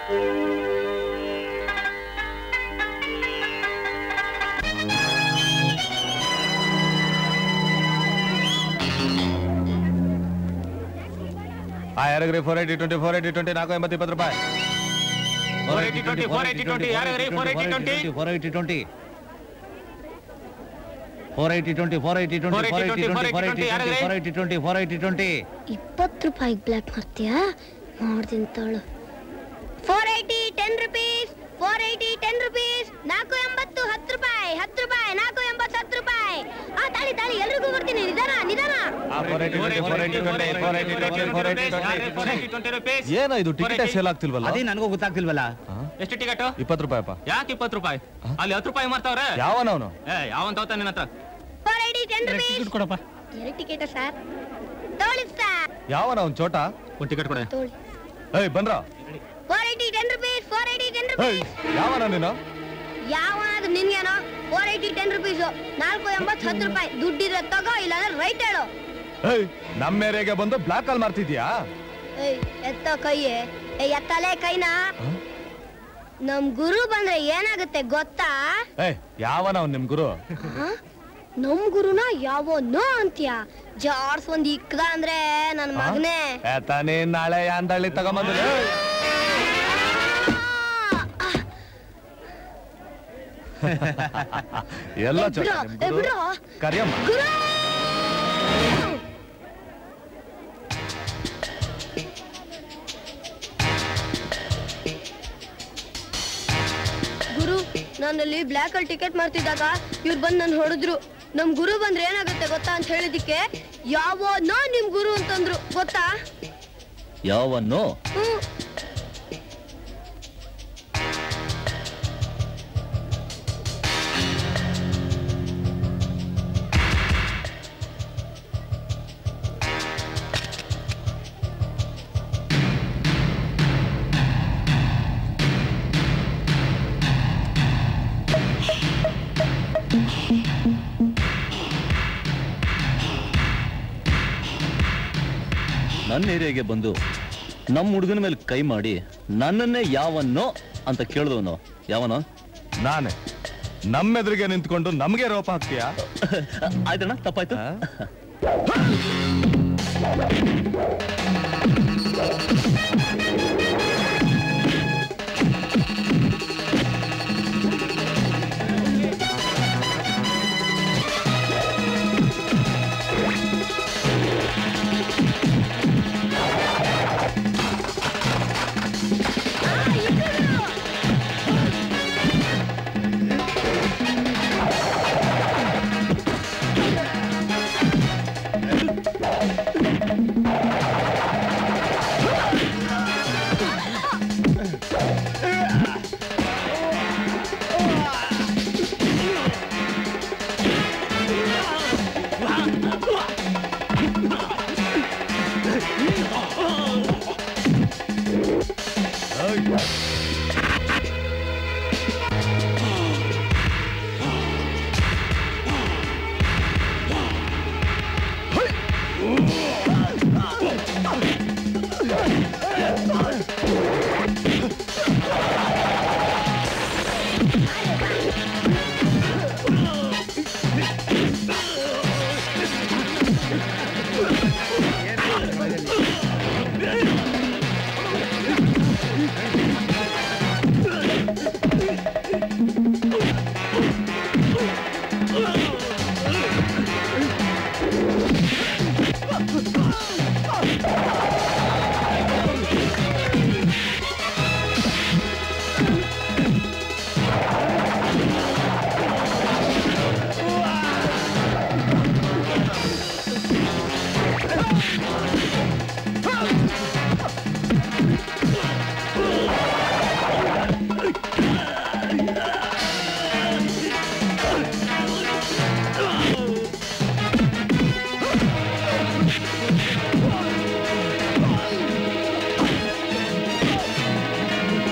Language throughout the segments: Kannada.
ಆ ಯಾರಿಗ್ರಿ four eighty twenty four eighty twenty ನಾಲ್ಕು ಎಂಬತ್ತು ಇಪ್ಪತ್ತು ರೂಪಾಯಿ four eighty twenty four eighty twenty ಯಾರಾಗ್ರಿ four eighty twenty four eighty twenty four eighty twenty four eighty twenty four eighty twenty four eighty twenty four eighty twenty four eighty twenty ಇಪ್ಪತ್ತು ರೂಪಾಯಿಗೆ ಬ್ಲ್ಯಾಕ್ ಮಾಡ್ತೀಯಾ ಮಾಡ್ತೀನಿ ತಾಳು four eighty ten rupees four eighty ten rupees ನಾಲ್ಕು ಎಂಬತ್ತು ಹತ್ತು ರೂಪಾಯಿ ಹತ್ತು ರೂಪಾಯಿ ನಾಲ್ಕು ಎಂಬತ್ತು ಹತ್ತು ರೂಪಾಯಿ ಆ ತಾಳಿ ತಾಳಿ ಎಲ್ರಿಗೂ ಬರ್ತೀನಿ ನಿಧಾನ ನಿಧಾನ four eighty twenty four eighty twenty four eighty twenty four eighty twenty four eighty twenty rupees ಏನೋ ಇದು ಟಿಕೆಟ್ ಸೇಲ್ ಆಗ್ತಿಲ್ವಲ್ಲ ಅದೇ ನನಗೂ ಗೊತ್ತಾಗ್ತಿಲ್ವಲ್ಲ ಎಷ್ಟು ಟಿಕೆಟ್ ಇಪ್ಪತ್ತು ರೂಪಾಯಪ್ಪ ಯಾಕೆ ಇಪ್ಪತ್ತು ರೂಪಾಯಿ ಅಲ್ಲಿ ಹತ್ತು ರೂಪಾಯಿ ಮಾರ್ತಾವ್ರೆ ಯಾವನವನು ಏ ಯಾವಂತ ಹೋಗ್ತಾನೆ ನಿನ್ನ ಹತ್ರ ಫೋರ್ ಏಯ್ಟಿ ಟೆನ್ ರುಪೀಸ್ ಕೊಡಪ್ಪ ಎರಡು ಟಿಕೆಟ್ ಸರ್ ತೋಳಿ ಸರ್ ಯಾವನವನ್ ಚೋಟ ಒಂದು ಟಿಕೆಟ್ ಕೊಡ ತೋಳಿ ಏಯ್ ಬಂದ್ರ four eighty ten rupees four eighty ten ಏಯ್ ರುಪೀಸ್ ಯಾವನ ನೀನು ಯಾವನಾದ್ರು ನಿನ್ಗೇನೋ ಫೋರ್ ಏಯ್ಟಿ ಟೆನ್ ರುಪೀಸ್ ನಾಲ್ಕು ಎಂಬತ್ತು ಹತ್ತು ರೂಪಾಯಿ ದುಡ್ಡಿದ್ರೆ ತಗೋ ಇಲ್ಲಾಂದ್ರೆ ರೈಟ್ ಹೇಳು ಏಯ್ ನಮ್ಮ ಏರಿಯಾಗೆ ಬಂದು ಬ್ಲಾಕ್ ಕಾಲ್ ಮಾಡ್ತಿದ್ಯಾ ಏಯ್ ಎತ್ತ ಕೈಯೇ ಏ ಎತ್ತಲೇ ಕೈನಾ ನಮ್ ಗುರು ಬಂದ್ರೆ ಏನಾಗುತ್ತೆ ಗೊತ್ತಾ ಏಯ್ ಯಾವನವನ್ ನಿಮ್ ಗುರು ಹ? ನಮ್ ಗುರುನ ಯಾವನೋ ಅಂತ್ಯ ಜಾರ್ಸ್ ಒಂದ್ ಇಕ್ಕದ ಅಂದ್ರೆ ನನ್ ಮಗನೇ ತಾನೇ ನಾಳೆ ಯಾಂದಳ್ಳಿ ತಗೊಂಬಂದ್ರೆ ಎಲ್ಲ ಏ, ಬಿಡು, ಚೋಟ ಏ, ಬಿಡು. ಕರಿಯಮ್ಮ ಗುರು ಗುರು ನಾನಲ್ಲಿ ಬ್ಲ್ಯಾಕ್ ಅಲ್ಲಿ ಟಿಕೆಟ್ ಮಾಡ್ತಿದ್ದಾಗ ಇವ್ರು ಬಂದು ನನ್ ಹೊಡೆದ್ರು ನಮ್ ಗುರು ಬಂದ್ರೆ ಏನಾಗುತ್ತೆ ಗೊತ್ತಾ ಅಂತ ಹೇಳಿದಿಕ್ಕೆ ಯಾವನೋ ನಿಮ್ ಗುರು ಅಂತಂದ್ರು ಗೊತ್ತಾ ಯಾವನ್ನು ಹ್ಮ್ ನನ್ನ ಏರಿಯಾಗೆ ಬಂದು ನಮ್ಮ ಹುಡುಗನ ಮೇಲೆ ಕೈ ಮಾಡಿ ನನ್ನನ್ನೇ ಯಾವನ್ನೋ ಅಂತ ಕೇಳಿದವನು ಯಾವನೋ ನಾನೇ ನಮ್ಮೆದುರಿಗೆ ನಿಂತ್ಕೊಂಡು ನಮ್ಗೆ ರೋಪ ಹಾಕ್ತೀಯಾ ಆಯ್ತಣ್ಣ ತಪ್ಪಾಯ್ತು ಆ?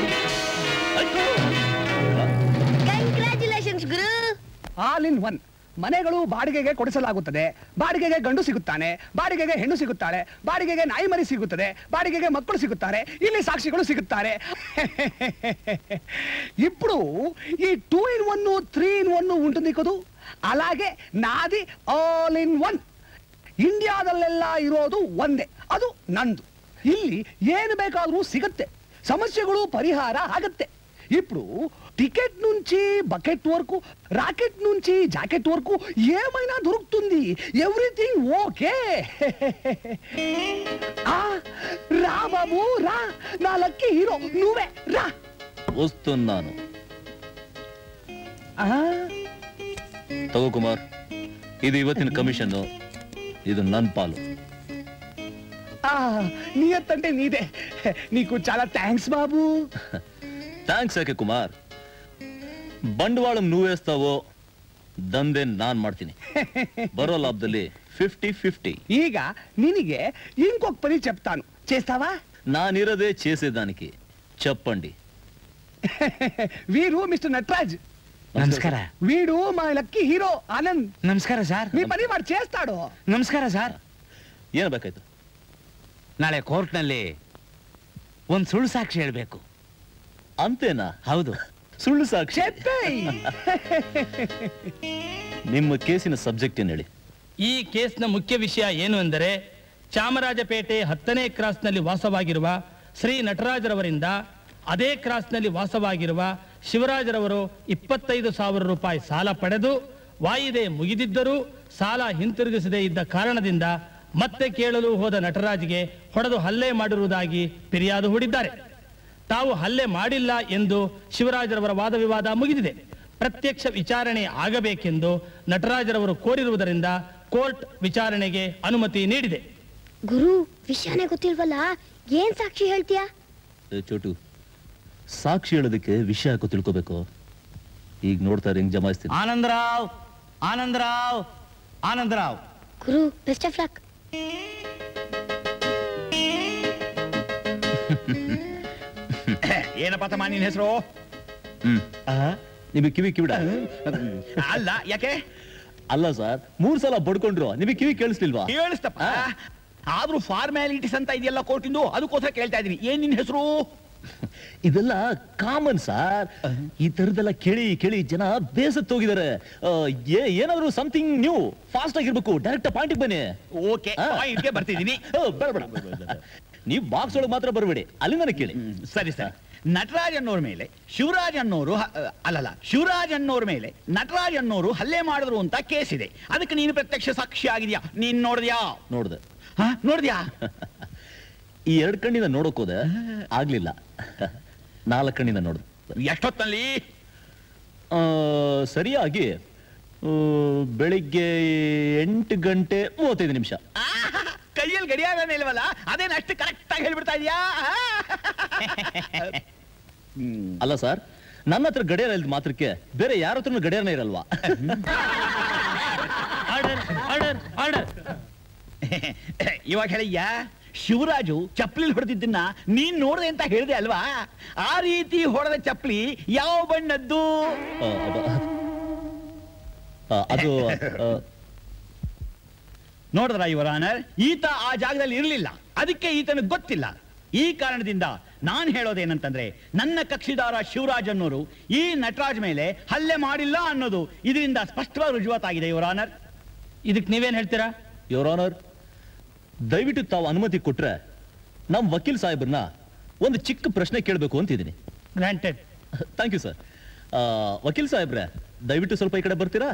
ಕಂಗ್ರ್ಯಾಚುಲೇಷನ್ಸ್ ಗುರು ಆಲ್ ಇನ್ ಒನ್ ಮನೆಗಳು ಬಾಡಿಗೆಗೆ ಕೊಡಿಸಲಾಗುತ್ತದೆ ಬಾಡಿಗೆಗೆ ಗಂಡು ಸಿಗುತ್ತಾನೆ ಬಾಡಿಗೆಗೆ ಹೆಣ್ಣು ಸಿಗುತ್ತಾಳೆ ಬಾಡಿಗೆಗೆ ನಾಯಿ ಮರಿ ಸಿಗುತ್ತದೆ ಬಾಡಿಗೆಗೆ ಮಕ್ಕಳು ಸಿಗುತ್ತಾರೆ ಇಲ್ಲಿ ಸಾಕ್ಷಿಗಳು ಸಿಗುತ್ತಾರೆ ఇప్పుడు ఈ two in one three in one ఉంటుంది కదూ అలాగే నాది ఆల్ ఇన్ వన్ ಇಂಡಿಯಾದಲ್ಲೆಲ್ಲ ಇರೋದು ಒಂದೇ ಅದು ನಂದು ಇಲ್ಲಿ ಏನು ಬೇಕಾದ್ರೂ ಸಿಗತ್ತೆ ಸಮಸ್ಯೆಗಳು ಪರಿಹಾರ ಆಗತ್ತೆ ఇప్పుడు టికెట్ నుంచి బకెట్ వరకు రాకెట్ నుంచి జాకెట్ వరకు ఏమైనా దొరుకుతుంది ఎవ్రీథింగ్ ఓకే ఆ, రా బాబు రా నా లక్కీ హీరో నువ్వే రా వస్తున్నాను ఆ, ತಗೋ ಕುಮಾರ್ ಇದು ಇವತ್ತಿನ ಕಮಿಷನ್ ಇದು ನನ್ನ ಪಾಲು ఆ, నీ ఎత్తంటే నీదే నీకు చాలా థ్యాంక్స్ బాబు ಥ್ಯಾಂಕ್ಸ್ ಯಾಕೆ ಕುಮಾರ್ ಬಂಡವಾಳ నువ్వేస్తావೋ ದಂಧೆ ನಾನ್ ಮಾಡ್ತೀನಿ ಬರೋ ಲಾಭದಲ್ಲಿ ಫಿಫ್ಟಿ ಫಿಫ್ಟಿ ಈಗ ನಿನಗೆ ఇంకొక పని చెప్తాను చేస్తావా నానిరదే చేసేదానికి చెప్పండి వీరు మిస్టర్ నటరాజ్ ನಮಸ್ಕಾರ వీడు మా లక్కీ హీరో ఆనంద్ ನಮಸ್ಕಾರ ಸರ್ మీ పని వాడు చేస్తాడు ನಮಸ್ಕಾರ ಸರ್ ಏನು ಬೇಕಾಯ್ತು ನಾಳೆ ಕೋರ್ಟ್ನಲ್ಲಿ ಒಂದ್ ಸುಳ್ಳು ಸಾಕ್ಷಿ ಹೇಳ್ಬೇಕು ಅಂತೇನಾ ಹೌದು ಸುಳ್ಳು ಸಾಕ್ಷಿ చెప్పేయ్ ನಿಮ್ಮ ಕೇಸಿನ ಸಬ್ಜೆಕ್ಟ್ ಏನ್ ಹೇಳಿ ಈ ಕೇಸ್ನ ಮುಖ್ಯ ವಿಷಯ ಏನು ಎಂದರೆ ಚಾಮರಾಜಪೇಟೆ ಹತ್ತನೇ ಕ್ರಾಸ್ನಲ್ಲಿ ವಾಸವಾಗಿರುವ ಶ್ರೀ ನಟರಾಜರವರಿಂದ ಅದೇ ಕ್ರಾಸ್ನಲ್ಲಿ ವಾಸವಾಗಿರುವ ಶಿವರಾಜರವರು ಇಪ್ಪತ್ತೈದು ಸಾವಿರ ರೂಪಾಯಿ ಸಾಲ ಪಡೆದು ವಾಯಿದೆ ಮುಗಿದಿದ್ದರೂ ಸಾಲ ಹಿಂತಿರುಗಿಸದೇ ಇದ್ದ ಕಾರಣದಿಂದ ಮತ್ತೆ ಕೇಳಲು ಹೋದ ನಟರಾಜ್ಗೆ ಹೊಡೆದು ಹಲ್ಲೆ ಮಾಡಿರುವುದಾಗಿ ಫಿರ್ಯಾದು ಹೂಡಿದ್ದಾರೆ ತಾವು ಹಲ್ಲೆ ಮಾಡಿಲ್ಲ ಎಂದು ಶಿವರಾಜರವರ ವಾದ ವಿವಾದ ಮುಗಿದಿದೆ ಪ್ರತ್ಯಕ್ಷ ವಿಚಾರಣೆ ಆಗಬೇಕೆಂದು ನಟರಾಜರವರು ಕೋರಿರುವುದರಿಂದ ಕೋರ್ಟ್ ವಿಚಾರಣೆಗೆ ಅನುಮತಿ ನೀಡಿದೆ ಗುರು ವಿಷಯನೇ ಗೊತ್ತಿಲ್ವಲ್ಲ ಏನ್ ಸಾಕ್ಷಿ ಹೇಳ್ತೀಯಾ ಏ, ಚೋಟು ಸಾಕ್ಷಿ ಹೇಳೋದಕ್ಕೆ ವಿಷಯ ಹಾಕೋ ತಿಳ್ಕೋಬೇಕು ಈಗ ನೋಡ್ತಾ ಹೆಂಗ್ ಜಮಾಯಿಸ್ತೀನಿ ಆನಂದರಾವ್ ಆನಂದರಾವ್ ಆನಂದರಾವ್ ಗುರು ಬೆಸ್ಟ್ ಆಫ್ ಲಕ್ ಏನಪ್ಪ ತಮ್ಮ ನಿನ್ ಹೆಸರು ಹ್ಮ್ ನಿಮಗೆ ಕಿವಿ ಕಿವಿಡ ಅಲ್ಲ ಯಾಕೆ ಅಲ್ಲ ಸರ್ ಮೂರ್ ಸಲ ಬಡ್ಕೊಂಡ್ರು ನಿಮಗೆ ಕಿವಿ ಕೇಳಿಸ್ಲಿಲ್ವಾ ಕೇಳಿಸ್ತಪ್ಪ ಆದ್ರೂ ಫಾರ್ಮ್ಯಾಲಿಟೀಸ್ ಅಂತ ಇದೆಲ್ಲ ಕೋರ್ಟಿಂದು ಅದಕ್ಕೋಸ್ಕರ ಕೇಳ್ತಾ ಇದೀನಿ ಏನ್ ನಿನ್ ಹೆಸರು ಇದೆಲ್ಲ ಕಾಮನ್ ಸರ್ ಈ ತರದೆಲ್ಲ ಕೇಳಿ ಕೇಳಿ ಜನ ಬೇಸತ್ ಹೋಗಿದ್ದಾರೆ ಆ, ಏ- ಏನಾದ್ರು ಸಮಥಿಂಗ್ ನ್ಯೂ ಫಾಸ್ಟ್ ಆಗಿರ್ಬೇಕು ಡೈರೆಕ್ಟ್ ಪಾಯಿಂಟ್ ಬನ್ನಿ ಓಕೆ ಆ. ಪಾಯಿಂಟ್ಗೆ ಬರ್ತಿದ್ದೀನಿ ಓ, ಬೇಡ ಬೇಡ ನೀವು ಬಾಕ್ಸ್ ಒಳಗೆ ಮಾತ್ರ ಬರಬೇಡಿ ಅಲ್ಲಿಂದನೇ ಕೇಳಿ ಸರಿ ಸರಿ ನಟರಾಜ್ ಅನ್ನೋರ್ ಮೇಲೆ ಶಿವರಾಜ್ ಅನ್ನೋರು ಹ- ಅಲ್ಲಲ್ಲ ಶಿವರಾಜ್ ಅನ್ನೋರ್ ಮೇಲೆ ನಟರಾಜ್ ಅನ್ನೋರು ಹಲ್ಲೆ ಮಾಡಿದ್ರು ಅಂತ ಕೇಸ್ ಇದೆ ಅದಕ್ಕೆ ನೀನು ಪ್ರತ್ಯಕ್ಷ ಸಾಕ್ಷಿ ಆಗಿದ್ಯಾ ನೀನ್ ನೋಡಿದ್ಯಾ ನೋಡ್ದೆ ಹ? ನೋಡಿದ್ಯಾ ಈ ಎರಡ್ ಕಣ್ಣಿಂದ ನೋಡಕ್ ಹೋದೆ ಆಗ್ಲಿಲ್ಲ ನಾಲ್ಕು ಕಣ್ಣಿಂದ ನೋಡ್ದೆ ಎಷ್ಟೊತ್ತಲ್ಲಿ ಆ, ಸರಿಯಾಗಿ ಆ, ಬೆಳಿಗ್ಗೆ ಎಂಟು ಗಂಟೆ ಮೂವತ್ತೈದು ನಿಮಿಷ ಆಹಾ, ಕೈಯಲ್ಲಿ ಗಡಿಯಾರನೇ ಇಲ್ವಲ್ಲ ಅದೇನು ಅಷ್ಟು ಕರೆಕ್ಟ್ ಆಗಿ ಹೇಳ್ಬಿಡ್ತಾ ಇದೀಯಾ ಹ್ಮ್. ಅಲ್ಲ ಸರ್ ನನ್ನ ಹತ್ರ ಗಡಿಯಾರ ಇಲ್ದ ಮಾತ್ರಕ್ಕೆ ಬೇರೆ ಯಾರ ಹತ್ರನೂ ಗಡಿಯಾರನೇ ಇರಲ್ವಾ ಆರ್ಡರ್ ಆರ್ಡರ್ ಆರ್ಡರ್ ಇವಾಗ ಹೇಳಿಯ್ಯ ಶಿವರಾಜು ಚಪ್ಪಲಿ ಹೊಡೆದಿದ್ದನ್ನ ನೀನ್ ನೋಡ್ದೆ ಅಂತ ಹೇಳಿದೆ ಅಲ್ವಾ ಆ ರೀತಿ ಹೊಡೆದ ಚಪ್ಪಲಿ ಯಾವ ಬಣ್ಣದ್ದು ಆ, ಅಬ್ಬ. ಆ, ಅದು ಆ, ನೋಡಿದ್ರ ಇವರ ಆನರ್ ಈತ ಆ ಜಾಗದಲ್ಲಿ ಇರಲಿಲ್ಲ ಅದಕ್ಕೆ ಈತನಿಗೆ ಗೊತ್ತಿಲ್ಲ ಈ ಕಾರಣದಿಂದ ನಾನು ಹೇಳೋದೇನಂತಂದ್ರೆ ನನ್ನ ಕಕ್ಷಿದಾರ ಶಿವರಾಜ್ ಅನ್ನೋರು ಈ ನಟರಾಜ್ ಮೇಲೆ ಹಲ್ಲೆ ಮಾಡಿಲ್ಲ ಅನ್ನೋದು ಇದರಿಂದ ಸ್ಪಷ್ಟವಾಗಿ ರುಜುವಾತಾಗಿದೆ ಇವರ ಆನರ್ ಇದಕ್ಕೆ ನೀವೇನ್ ಹೇಳ್ತೀರಾ ಯೋರ್ ಆನರ್ ದಯವಿಟ್ಟು ತಾವು ಅನುಮತಿ ಕೊಟ್ರೆ ನಮ್ ವಕೀಲ್ ಸಾಹೇಬ್ರನ್ನ ಒಂದು ಚಿಕ್ಕ ಪ್ರಶ್ನೆ ಕೇಳಬೇಕು ಅಂತಿದ್ದೀನಿ ಗ್ರಾಂಟೆಡ್ ಥ್ಯಾಂಕ್ ಯು ಸರ್ ವಕೀಲ್ ಸಾಹೇಬ್ರೆ ದಯವಿಟ್ಟು ಸ್ವಲ್ಪ ಈ ಕಡೆ ಬರ್ತೀರಾ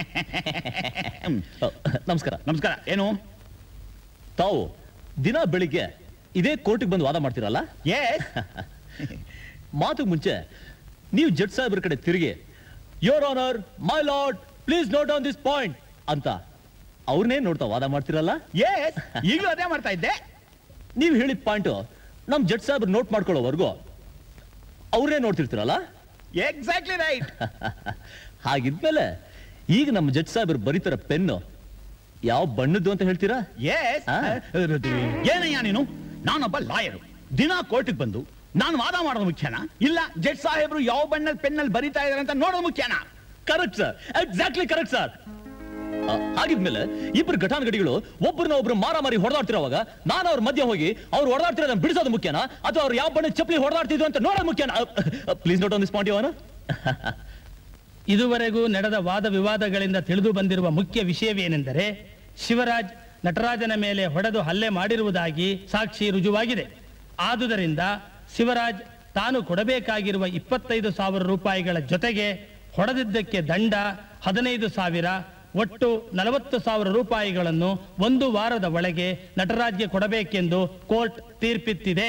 ಆ, ನಮಸ್ಕಾರ ನಮಸ್ಕಾರ ಏನು ತಾವು ದಿನ ಬೆಳಿಗ್ಗೆ ಇದೇ ಕೋರ್ಟಿಗೆ ಬಂದು ವಾದ ಮಾಡ್ತೀರಲ್ಲ ಎಸ್ ಮಾತು ಮುಂಚೆ ನೀವು ಜಡ್ಜ್ ಸಾಹೇಬ್ರ ಕಡೆ ತಿರುಗಿ your honour my lord please note on this point ಅಂತ ಅವ್ರನ್ನೇ ನೋಡ್ತಾ ವಾದ ಮಾಡ್ತಿರಲ್ಲ ಎಸ್ ಈಗಲೂ ಅದೇ ಮಾಡ್ತಾ ಇದ್ದೆ ನೀವು ಹೇಳಿದ ಪಾಯಿಂಟು ನಮ್ ಜಡ್ಜ್ ಸಾಹೇಬ್ರು ನೋಟ್ ಮಾಡ್ಕೊಳ್ಳೋವರೆಗೂ ಅವ್ರನ್ನೇ ನೋಡ್ತಿರ್ತೀರಲ್ಲ ಎಕ್ಸಾಕ್ಟ್ಲಿ ರೈಟ್ ಹಾಗಿದ್ಮೇಲೆ ಈಗ ನಮ್ಮ ಜಡ್ಜ್ ಸಾಹೇಬ್ರು ಬರೀತಾರ ಪೆನ್ನು ಯಾವ ಬಣ್ಣದ್ದು ಅಂತ ಹೇಳ್ತೀರಾ ಎಸ್ ಆ? ಏನಯ್ಯ ನೀನು ನಾನೊಬ್ಬ ಲಾಯರು ದಿನ ಕೋರ್ಟಿಗೆ ಬಂದು ನಾನು ವಾದ ಮಾಡೋದು ಮುಖ್ಯನಾ ಇಲ್ಲ ಜಡ್ಜ್ ಸಾಹೇಬ್ರು ಯಾವ ಬಣ್ಣದ ಪೆನ್ನಲ್ಲಿ ಬರಿತಾ ಇದಾರೆ ಅಂತ ನೋಡೋದು ಮುಖ್ಯನಾ correct sir exactly correct sir ಆ, ಹಾಗಿದ್ಮೇಲೆ ಇಬ್ರು ಘಟಾನುಘಟಿಗಳು ಒಬ್ರನ್ನ ಒಬ್ರು ಮಾರಾಮಾರಿ ಹೊಡೆದಾಡ್ತಿರೋವಾಗ ನಾನು ಅವ್ರ ಮಧ್ಯೆ ಹೋಗಿ ಅವ್ರು ಹೊಡೆದಾಡ್ತಿರೋದನ್ನ ಬಿಡಿಸೋದು ಮುಖ್ಯನಾ ಅಥವಾ ಅವ್ರು ಯಾವ ಬಣ್ಣ ಚಪ್ಪಲಿ ಹೊಡೆದಾಡ್ತಿದ್ರು ಅಂತ ನೋಡೋದು ಮುಖ್ಯನಾ please note on this point ಯೋನ ಇದುವರೆಗೂ ನಡೆದ ವಾದ ವಿವಾದಗಳಿಂದ ತಿಳಿದು ಬಂದಿರುವ ಮುಖ್ಯ ವಿಷಯವೇನೆಂದರೆ ಶಿವರಾಜ್ ನಟರಾಜನ ಮೇಲೆ ಹೊಡೆದು ಹಲ್ಲೆ ಮಾಡಿರುವುದಾಗಿ ಸಾಕ್ಷಿ ರುಜುವಾಗಿದೆ ಆದುದರಿಂದ ಶಿವರಾಜ್ ತಾನು ಕೊಡಬೇಕಾಗಿರುವ ಇಪ್ಪತ್ತೈದು ಸಾವಿರ ರೂಪಾಯಿಗಳ ಜೊತೆಗೆ ಹೊಡೆದಿದ್ದಕ್ಕೆ ದಂಡ ಹದಿನೈದು ಸಾವಿರ ಒಟ್ಟು ನಲವತ್ತು ಸಾವಿರ ರೂಪಾಯಿಗಳನ್ನು ಒಂದು ವಾರದ ಒಳಗೆ ನಟರಾಜ್ಗೆ ಕೊಡಬೇಕೆಂದು ಕೋರ್ಟ್ ತೀರ್ಪಿತ್ತಿದೆ